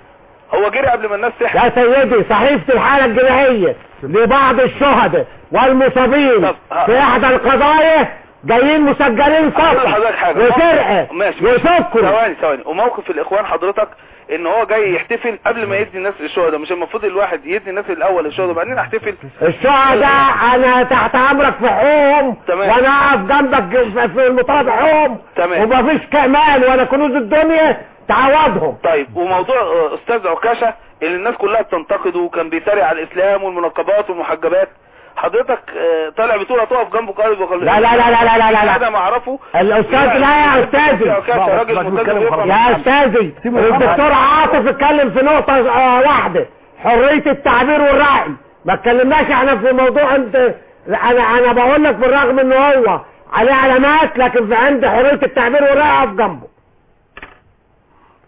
هو جري قبل ما الناس تحرق يا سيدي صحيفة الحالة الجنائية لبعض الشهداء والمصابين في احدى القضايا جايين مسجلين هقول سطر لحضرتك حاجة وسرقة ماشي وسكر ثواني ثواني وموقف الاخوان حضرتك ان هو جاي يحتفل قبل ما يدي الناس الشهداء مش المفروض الواحد يدي الناس الاول الشهداء وبعدين احتفل الشهداء انا تحت امرك في حقوقهم تمام. وانا اقف جنبك في- في المطالب حقوقهم تمام. ومفيش كمال ولا كنوز الدنيا تعوضهم طيب وموضوع آه، استاذ عكاشة اللي الناس كلها بتنتقده وكان بيتريق على الاسلام والمنقبات والمحجبات حضرتك آه، طالع بتقول هتقف جنبه قلب وقلب لا لا لا لا لا لا لا لا. انا ما اعرفه الاستاذ لا يا استاذي عكاشة راجل ملتزم ويفهم يا استاذي الدكتور عاطف اتكلم في نقطة آه، واحدة حرية التعبير والرأي ما اتكلمناش احنا في موضوع انت انا انا بقول لك بالرغم ان هو عليه علامات لكن في عند حرية التعبير والرأي اقف جنبه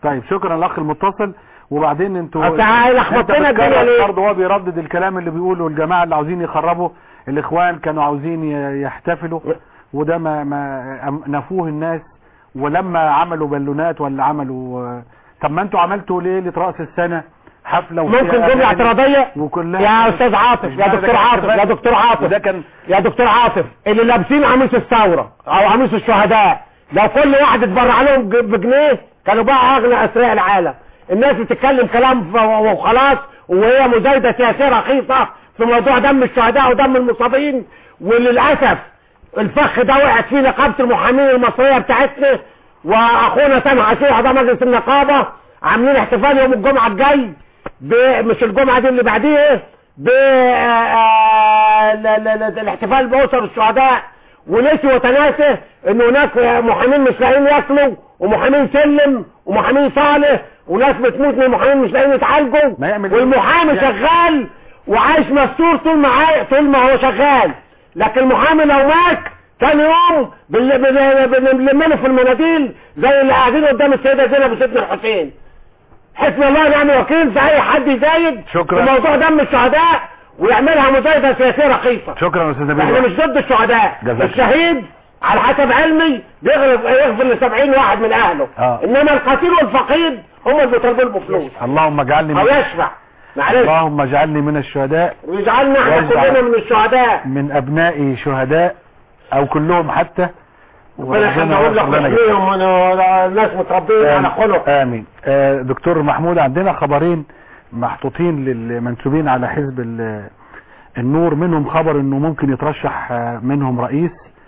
طيب شكرا الاخ المتصل وبعدين انتوا أصل لخبطتنا أنت بتكرر الدنيا ليه؟ برضه هو بيردد الكلام اللي بيقوله الجماعه اللي عاوزين يخربوا الاخوان كانوا عاوزين ي- يحتفلوا وده ما ما أم- نفوه الناس ولما عملوا بالونات ولا عملوا آه، طب ما انتوا عملتوا ليله راس السنه حفله وفيها ممكن جملة أغاني اعتراضية وكلها يا استاذ عاطف يا ده دكتور كان عاطف يا احتفال. دكتور عاطف وده كان يا دكتور عاطف اللي لابسين قميص الثورة او قميص الشهداء لو كل واحد اتبرع لهم ج- بجنيه كانوا بقى اغنى اثرياء العالم الناس بتتكلم كلام ف- وخلاص وهي مزايدة سياسية رخيصة في موضوع دم الشهداء ودم المصابين وللأسف الفخ ده وقعت فيه نقابة المحامين المصرية بتاعتنا واخونا سامح عاشور اعضاء مجلس النقابة عاملين احتفال يوم الجمعة الجاي ب- مش الجمعة دي اللي بعديه ب آه، آه، لا- لا- لا- الاحتفال بأسر الشهداء ونسي وتناسى ان هناك محامين مش لاقيين ياكلوا ومحامين سلم ومحامين صالح وناس بتموت من المحامين مش لاقيين يتعالجوا والمحامي شغال وعايش مستور طول ما عاي- طول ما هو شغال لكن المحامي لو مات تاني يوم بال- بال- بنلمله في المناديل زي اللي قاعدين قدام السيدة زينب وسيدنا الحسين حسبي الله ونعم الوكيل في اي حد يزايد شكرا. في موضوع دم الشهداء ويعملها مزايدة سياسية رخيصة شكرا يا استاذ احنا نبيل مش ضد الشهداء جزاك الشهيد على حسب علمي يغفر يغفر ل 70 واحد من اهله آه. انما القتيل والفقيد هم اللي بيطالبوا بفلوس اللهم اجعلني او يشفع معلش اللهم اجعلني من الشهداء ويجعلنا احنا واجعل- كلنا من الشهداء من ابنائي شهداء او كلهم حتى ربنا يخلينا اقول لك وربنا يجعل. يحميهم وانا الناس متربيين على خلق امين آه دكتور محمود عندنا خبرين محطوطين للمنسوبين على حزب ال- النور منهم خبر انه ممكن يترشح آه، منهم رئيس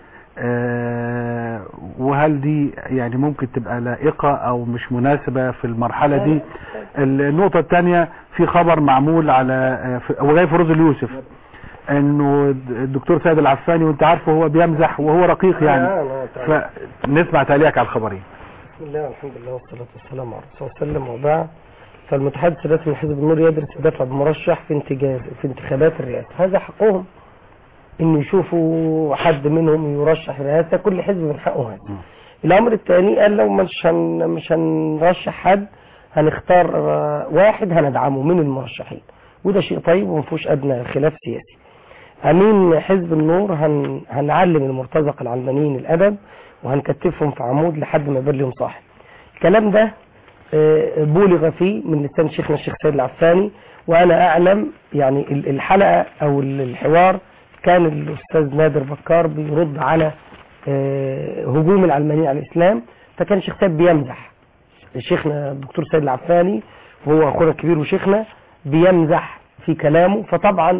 آه وهل دي يعني ممكن تبقى لائقة او مش مناسبة في المرحلة دي النقطة الثانية في خبر معمول على آه، في- هو جاي فيروز اليوسف انه الدكتور سيد العفاني وانت عارفه هو بيمزح وهو رقيق يعني فنسمع تعليقك على الخبرين بسم الله والحمد لله والصلاة والسلام على رسول الله صلى الله عليه وسلم وبعد فالمتحدث الرسمي لحزب النور يدرس الدفع بمرشح في انتجاز في انتخابات الرئاسة هذا حقهم ان يشوفوا حد منهم يرشح الرئاسة كل حزب من حقه هذا الامر الثاني قال لو مش هن مش هنرشح حد هنختار آه، واحد هندعمه من المرشحين وده شيء طيب وما فيهوش ادنى خلاف سياسي امين حزب النور هن هنعلم المرتزق العلمانيين الادب وهنكتفهم في عمود لحد ما يبان لهم صاحب الكلام ده آه، بولغ فيه من لسان شيخنا الشيخ سيد العفاني وانا اعلم يعني ال- الحلقه او ال- الحوار كان الاستاذ نادر بكار بيرد على آه، هجوم العلمانيين على الاسلام فكان شيخ سيد بيمزح شيخنا الدكتور سيد العفاني وهو اخونا الكبير وشيخنا بيمزح في كلامه فطبعا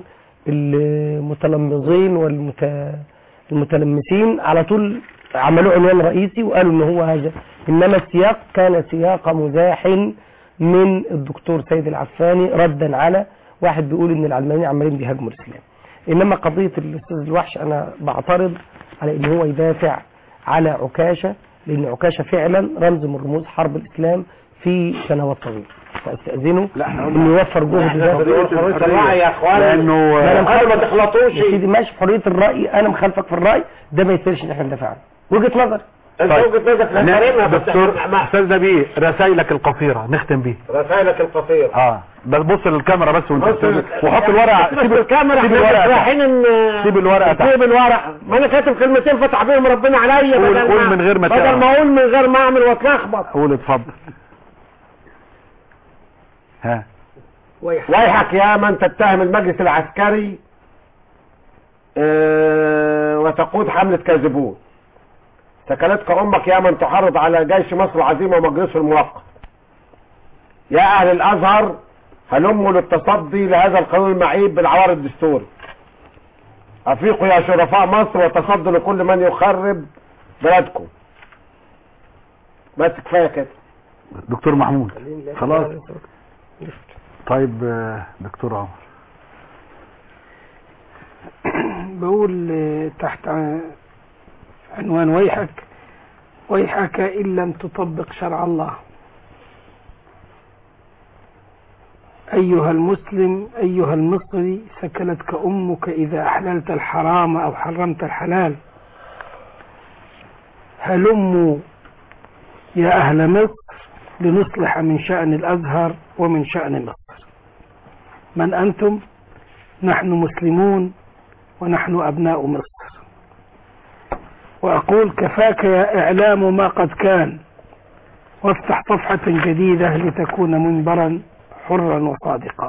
المتلمظين والمتلمسين على طول عملوا عنوان رئيسي وقالوا ان هو هذا انما السياق كان سياق مزاح من الدكتور سيد العفاني ردا على واحد بيقول ان العلمانيين عمالين بيهاجموا الاسلام انما قضيه الاستاذ الوحش انا بعترض على ان هو يدافع على عكاشه لان عكاشه فعلا رمز من رموز حرب الاسلام في سنوات طويله فاستاذنه انه يوفر جهد احنا ده. حرية الرأي يا اخوان لانه ما أنا ما تخلطوش يا سيدي ماشي في حريه الراي انا مخالفك في الراي ده ما يصيرش ان احنا ندافع عنه وجهه نظر انت وجهة نظرك نحترمها بس دكتور احنا مع- استاذ نبيل رسائلك القصيرة نختم بيه رسائلك القصيرة اه بس بص للكاميرا بس وانت بص بتقول- لل- وحط الورقة سيب الكاميرا سيب احنا الورقة مش تحت. رايحين ان سيب الورقة تحت. سيب الورقة ما انا كاتب كلمتين فتح بيهم ربنا عليا قول- بدل قول ما- من غير ما بدل تقرا. ما اقول من غير ما اعمل واتلخبط قول اتفضل ها ويحك يا من تتهم المجلس العسكري اه وتقود حملة كاذبون سكنتك امك يا من تحرض على جيش مصر العظيم ومجلسه الموقت يا اهل الازهر هلموا للتصدي لهذا القانون المعيب بالعوار الدستوري افيقوا يا شرفاء مصر وتصدوا لكل من يخرب بلدكم بس كفايه كده دكتور محمود خلاص طيب آه، دكتور عمر بقول آه، تحت ع- عنوان ويحك ويحك إن لم تطبق شرع الله أيها المسلم أيها المصري سكلتك أمك إذا أحللت الحرام أو حرمت الحلال هلموا يا أهل مصر لنصلح من شأن الأزهر ومن شأن مصر من أنتم نحن مسلمون ونحن أبناء مصر وأقول كفاك يا إعلام ما قد كان وافتح صفحة جديدة لتكون منبرا حرا وصادقا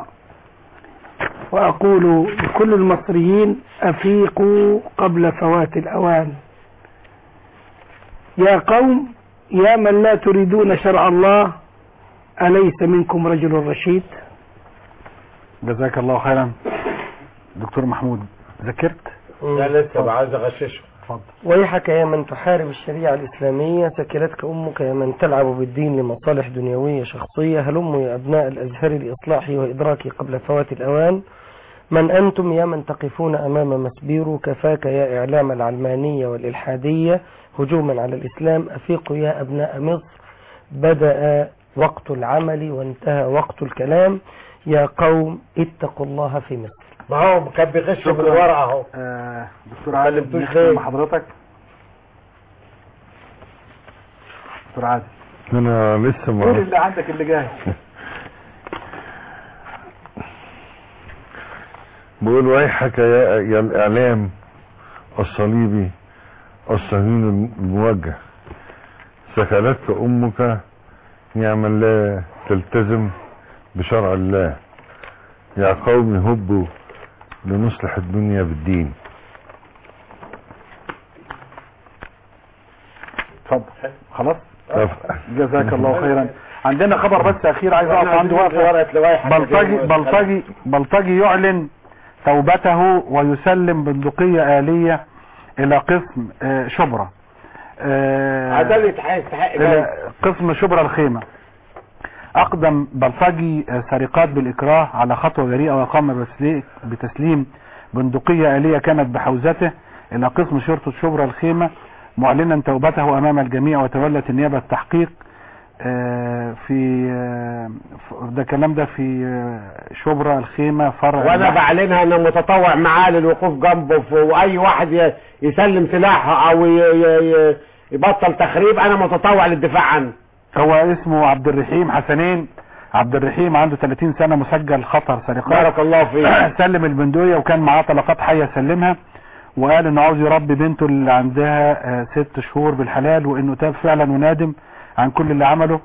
وأقول لكل المصريين أفيقوا قبل فوات الأوان يا قوم يا من لا تريدون شرع الله أليس منكم رجل رشيد جزاك الله خيرا دكتور محمود ذكرت لا لسه بقى عايز اغششه اتفضل ويحك يا من تحارب الشريعة الإسلامية سكلتك أمك يا من تلعب بالدين لمصالح دنيوية شخصية هلموا يا أبناء الأزهر لإصلاحه وإدراكه قبل فوات الأوان من أنتم يا من تقفون أمام مسبير كفاك يا إعلام العلمانية والإلحادية هجوما على الإسلام أفيقوا يا أبناء مصر بدأ وقت العمل وانتهى وقت الكلام يا قوم اتقوا الله في مصر ما هو كان بيغش من الورقه اهو آه دكتور عادل كلمتوش نختم ليه؟ مع حضرتك دكتور عادل انا لسه قول ما اللي عندك اللي جاي بقول ويحك يا, يا الاعلام الصليبي الصهيوني الموجه سكلتك امك يا من لا تلتزم بشرع الله يا قوم هبوا لنصلح الدنيا بالدين اتفضل خلاص طب. جزاك الله خيرا عندنا خبر بس اخير عايز اقف عنده ورقه وقفه لوائح بلطجي بلطجي بلطجي يعلن توبته ويسلم بندقية آلية إلى قسم آه، شبرا آه، عدل يستحق يستحق إلى قسم شبرا الخيمة أقدم بلطجي آه، سرقات بالإكراه على خطوة جريئة وقام بسلي- بتسليم بندقية آلية كانت بحوزته إلى قسم شرطة شبرا الخيمة معلنا توبته أمام الجميع وتولت النيابة التحقيق آه، في آه، ف- ده الكلام ده في آه، شبرا الخيمة فرع وانا البحر. بعلنها ان متطوع معاه للوقوف جنبه في- واي واحد ي- يسلم سلاحه او ي- ي- ي- يبطل تخريب انا متطوع للدفاع عنه هو اسمه عبد الرحيم حسنين عبد الرحيم عنده 30 سنة مسجل خطر سرقات بارك الله فيك سلم البندقية وكان معاه طلقات حية سلمها وقال انه عاوز يربي بنته اللي عندها آه، ست شهور بالحلال وانه تاب فعلا وندم عن كل اللي عمله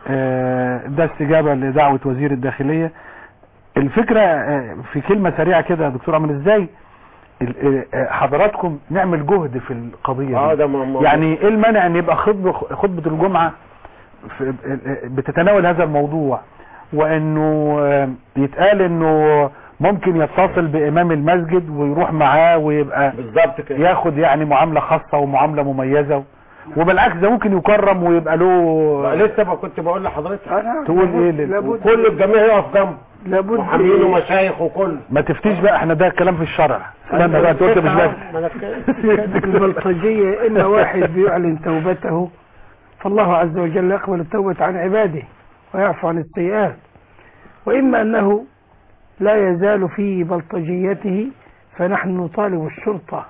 آه، ده استجابة لدعوة وزير الداخلية الفكرة آه، في كلمة سريعة كده يا دكتور عمل ازاي ال- آه، حضراتكم نعمل جهد في القضية اه دي. ده م- م- يعني ايه المانع ان يبقى خطبة خطبة الجمعة في- بتتناول هذا الموضوع وانه آه، يتقال انه ممكن يتصل بامام المسجد ويروح معاه ويبقى بالظبط كده ياخد يعني معاملة خاصة ومعاملة مميزة وبالعكس ده ممكن يكرم ويبقى له لسه ما كنت بقول لحضرتك تقول ايه لل- لابد كل الجميع يقف جنبه لابد محامين ومشايخ وكل ما تفتيش بقى احنا ده كلام في الشرع استنى بقى تقول مش بس ما أنا كده. البلطجية إن واحد بيعلن توبته فالله عز وجل يقبل التوبة عن عباده ويعفو عن السيئات وإما أنه لا يزال في بلطجيته فنحن نطالب الشرطة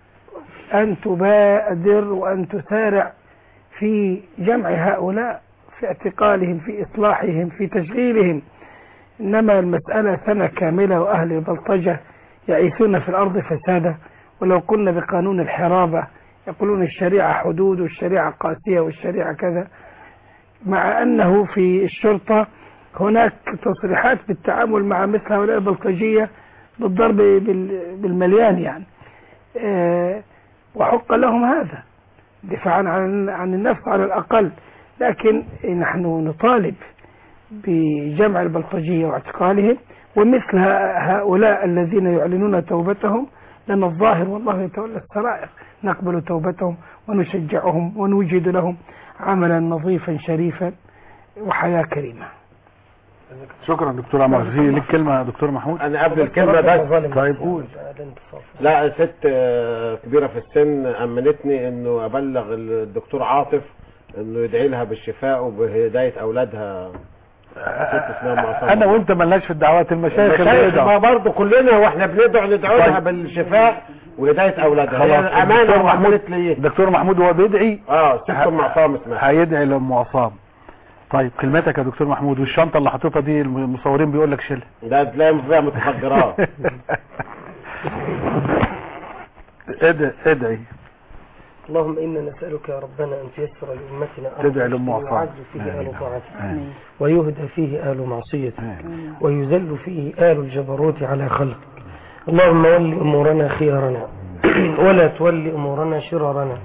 أن تبادر وأن تسارع في جمع هؤلاء في اعتقالهم في إصلاحهم في تشغيلهم إنما المسألة سنة كاملة وأهل البلطجة يعيثون في الأرض فسادا ولو كنا بقانون الحرابة يقولون الشريعة حدود والشريعة قاسية والشريعة كذا مع أنه في الشرطة هناك تصريحات بالتعامل مع مثل هؤلاء البلطجية بالضرب بال- بالمليان يعني آه، وحق لهم هذا دفاعا عن عن النفس على الأقل لكن نحن نطالب بجمع البلطجية واعتقالهم ومثل ه- هؤلاء الذين يعلنون توبتهم لنا الظاهر والله يتولى السرائر نقبل توبتهم ونشجعهم ونوجد لهم عملا نظيفا شريفا وحياة كريمة شكرا دكتور عمر في ليك كلمة يا دكتور محمود انا قبل الكلمه بس طيب قول لا ست آه، كبيره في السن امنتني انه ابلغ الدكتور عاطف انه يدعي لها بالشفاء وبهدايه اولادها ست اسمها معصمة. انا وانت ملناش في الدعوات المشايخ اللي المشايخ يدعوا. ما برضه كلنا واحنا بندعو ندعو لها طيب. بالشفاء وهدايه اولادها خلاص هي امانه الدكتور محمود وعملت لي الدكتور محمود وهو بيدعي اه ست ام عصام اسمها هيدعي لام عصام طيب كلمتك يا دكتور محمود والشنطه اللي حاططها دي المصورين بيقول لك شيلها ده تلاقي فيها متفجرات ادعي ادعي اللهم إنا نسألك يا ربنا أن تيسر لأمتنا تدعي لأم عصام. ويعز فيه آل طاعتك آمين. ويهدى فيه آل معصيتك ويذل فيه آل الجبروت على خلقك اللهم ول أمورنا خيارنا ولا تول أمورنا شرارنا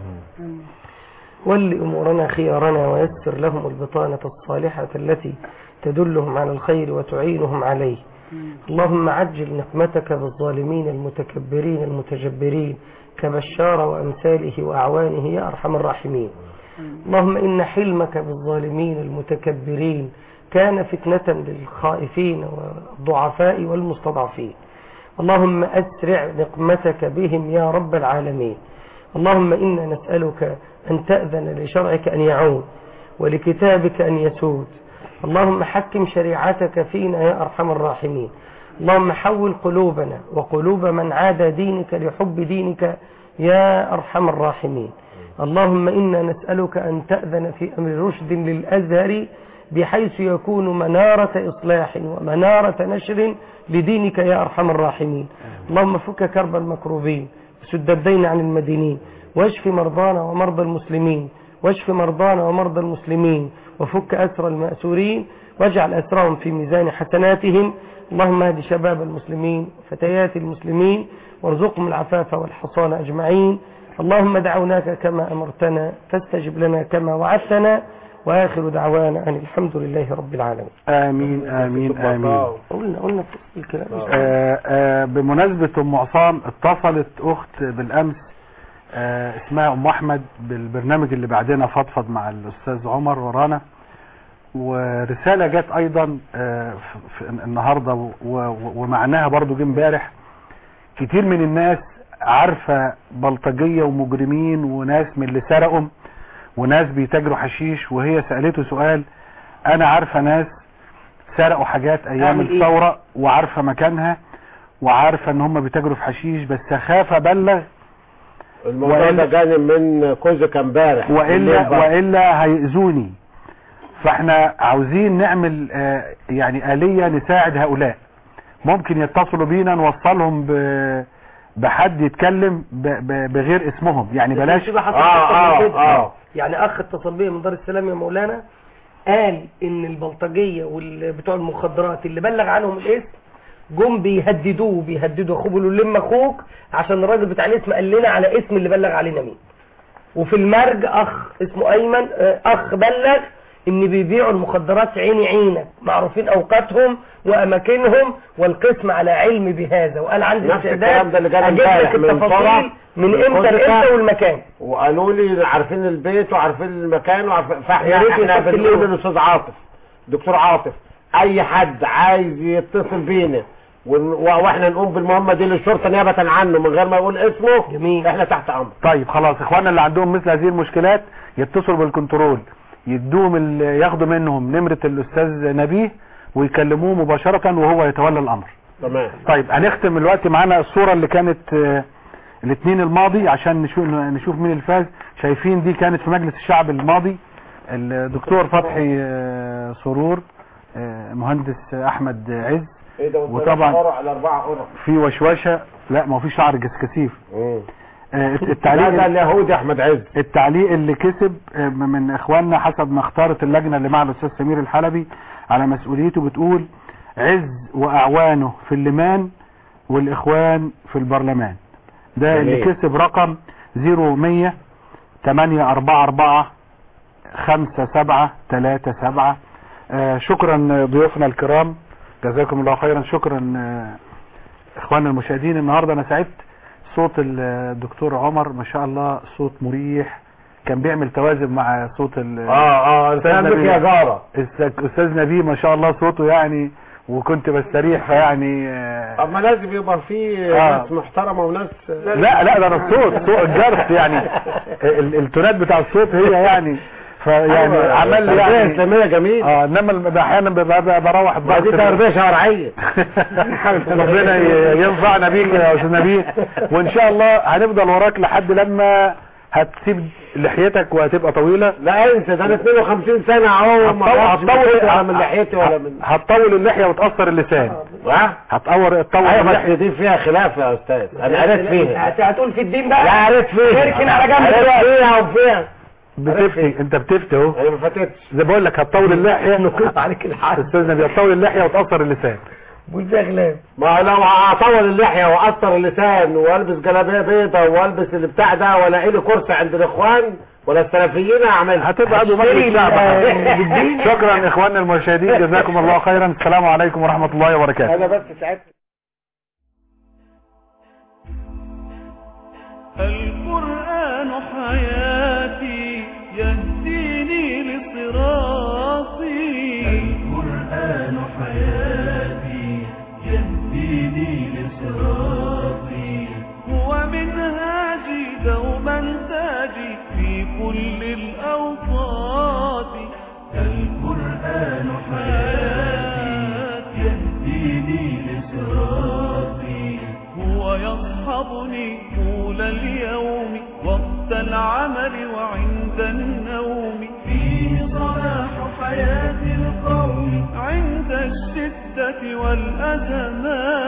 ول أمورنا خيارنا ويسر لهم البطانة الصالحة التي تدلهم على الخير وتعينهم عليه اللهم عجل نقمتك بالظالمين المتكبرين المتجبرين كبشار وأمثاله وأعوانه يا أرحم الراحمين اللهم إن حلمك بالظالمين المتكبرين كان فتنة للخائفين والضعفاء والمستضعفين اللهم أسرع نقمتك بهم يا رب العالمين اللهم إنا نسألك أن تأذن لشرعك أن يعود ولكتابك أن يسود اللهم حكم شريعتك فينا يا أرحم الراحمين اللهم حول قلوبنا وقلوب من عاد دينك لحب دينك يا أرحم الراحمين اللهم إنا نسألك أن تأذن في أمر رشد للأزهر بحيث يكون منارة إصلاح ومنارة نشر لدينك يا أرحم الراحمين اللهم فك كرب المكروبين وسد الدين عن المدينين واشف مرضانا ومرضى المسلمين واشف مرضانا ومرضى المسلمين وفك أسر المأسورين واجعل أسرهم في ميزان حسناتهم اللهم اهد شباب المسلمين وفتيات المسلمين وارزقهم العفاف والحصان أجمعين اللهم دعوناك كما أمرتنا فاستجب لنا كما وعدتنا وآخر دعوانا أن الحمد لله رب العالمين امين امين امين قلنا قلنا في الكلام آه آه بمناسبة ام عصام اتصلت اخت بالامس آه اسمها ام احمد بالبرنامج اللي بعدنا فضفض مع الاستاذ عمر ورانا ورسالة جت ايضا آه في في النهاردة و- و- ومعناها برضو جه امبارح كتير من الناس عارفة بلطجية ومجرمين وناس من اللي سرقوا وناس بيتاجروا حشيش وهي سألته سؤال انا عارفة ناس سرقوا حاجات ايام أعمل إيه؟ الثورة وعارفة مكانها وعارفة ان هم بيتاجروا في حشيش بس اخاف ابلغ الموضوع ده جاني من كوزك امبارح والا بالليل بقى. والا هيأذوني فاحنا عاوزين نعمل آه، يعني آلية نساعد هؤلاء ممكن يتصلوا بينا نوصلهم ب بحد يتكلم ب ب بغير اسمهم يعني بلاش شبه حصل اه اتصل اه كده. اه يعني اخ اتصل بيا من دار السلام يا مولانا قال ان البلطجيه وبتوع المخدرات اللي بلغ عنهم الاسم جم بيهددوه بيهددوا اخوه بيقولوا له لم اخوك عشان الراجل بتاع الاسم قال لنا على اسم اللي بلغ علينا مين وفي المرج اخ اسمه ايمن آه، اخ بلغ ان بيبيعوا المخدرات عيني عينك معروفين اوقاتهم واماكنهم والقسم على علم بهذا وقال عندي نفس الكلام ده اللي جانا اجيب لك امبارح من التفاصيل فرع من امتى كوزك. لامتى والمكان وقالوا لي عارفين البيت وعارفين المكان وعارفين يا فاحنا ريت احنا يسجل بنقول لهم. للاستاذ عاطف دكتور عاطف اي حد عايز يتصل بينا ون- و- واحنا نقوم بالمهمه دي للشرطه نيابه عنه من غير ما يقول اسمه جميل احنا تحت امر طيب خلاص اخواننا اللي عندهم مثل هذه المشكلات يتصلوا بالكنترول يدوهم ال- ياخدوا منهم نمرة الاستاذ نبيه ويكلموه مباشرة وهو يتولى الامر تمام طيب هنختم الوقت معانا الصورة اللي كانت آه، الاثنين الماضي عشان نشوف نشوف مين الفاز شايفين دي كانت في مجلس الشعب الماضي الدكتور فتحي آه، سرور آه، مهندس احمد عز ايه ده وطبعا قرع على اربعه قرع في وشوشه لا ما هو في شعر كثيف مم. آه، لا التعليق ده اليهودي احمد عز التعليق اللي كسب آه، من اخواننا حسب ما اختارت اللجنة اللي مع الاستاذ سمير الحلبي على مسؤوليته بتقول عز واعوانه في اللمان والاخوان في البرلمان ده اللي جميل. كسب رقم 0100 844 5737 آه، شكرا ضيوفنا الكرام جزاكم الله خيرا شكرا آه، اخواننا المشاهدين النهارده انا سعدت صوت الدكتور عمر ما شاء الله صوت مريح كان بيعمل توازن مع صوت ال اه اه انت أستاذ قلبك نبيل. يا جاره أستاذ- استاذ نبيه ما شاء الله صوته يعني وكنت بستريح فيعني آه، اما لازم يبقى في آه. ناس محترمه وناس لا لا ده انا الصوت صوت الجرس يعني ال- التونات بتاع الصوت هي يعني فيعني أيوة، عمل لي تربية يعني اسلاميه جميل اه انما الم- احيانا ببقى- ببقى بروح الضغط دي تربيه شرعيه ربنا ي- ينفعنا بيك يا استاذ نبيه وان شاء الله هنفضل وراك لحد لما هتسيب لحيتك وهتبقى طويلة لا انسى ده انا 52 سنة اهو ما هتطول خدتش هتطول ولا من لحيتي ولا من هتطول اللحية وتأثر اللسان ها هتطور تطول ايوه اللحية بس دي فيها خلاف يا استاذ انا قريت فيها هت- هتقول في الدين بقى لا قريت فيها اركن على جنب قريت دلوقتي. فيها وفيها بتفتي انت بتفتي اهو انا ما فاتتش زي بقول لك هتطول اللحية نقص عليك الحال استاذ نبي هتطول اللحية وتأثر اللسان بقول فيها خلاف ما لو هطول اللحية واقصر اللسان والبس جلابيه بيضة والبس اللي بتاع ده ولا لي كرسي عند الاخوان ولا السلفيين اعملها هتبقى ابو مجلس الشعب شكرا اخواننا المشاهدين جزاكم الله خيرا السلام عليكم ورحمة الله وبركاته انا بس ساعتها القرآن حياتي يهديني لصراطي القرآن حياتي يهديني لصراطي هو منهاجي دوما تاجي في كل الأوقات القرآن حياتي يهديني لصراطي هو يصحبني طول اليوم وقت العمل وعند النوم فيه صلاح حياة القوم عند الشدة والأزمات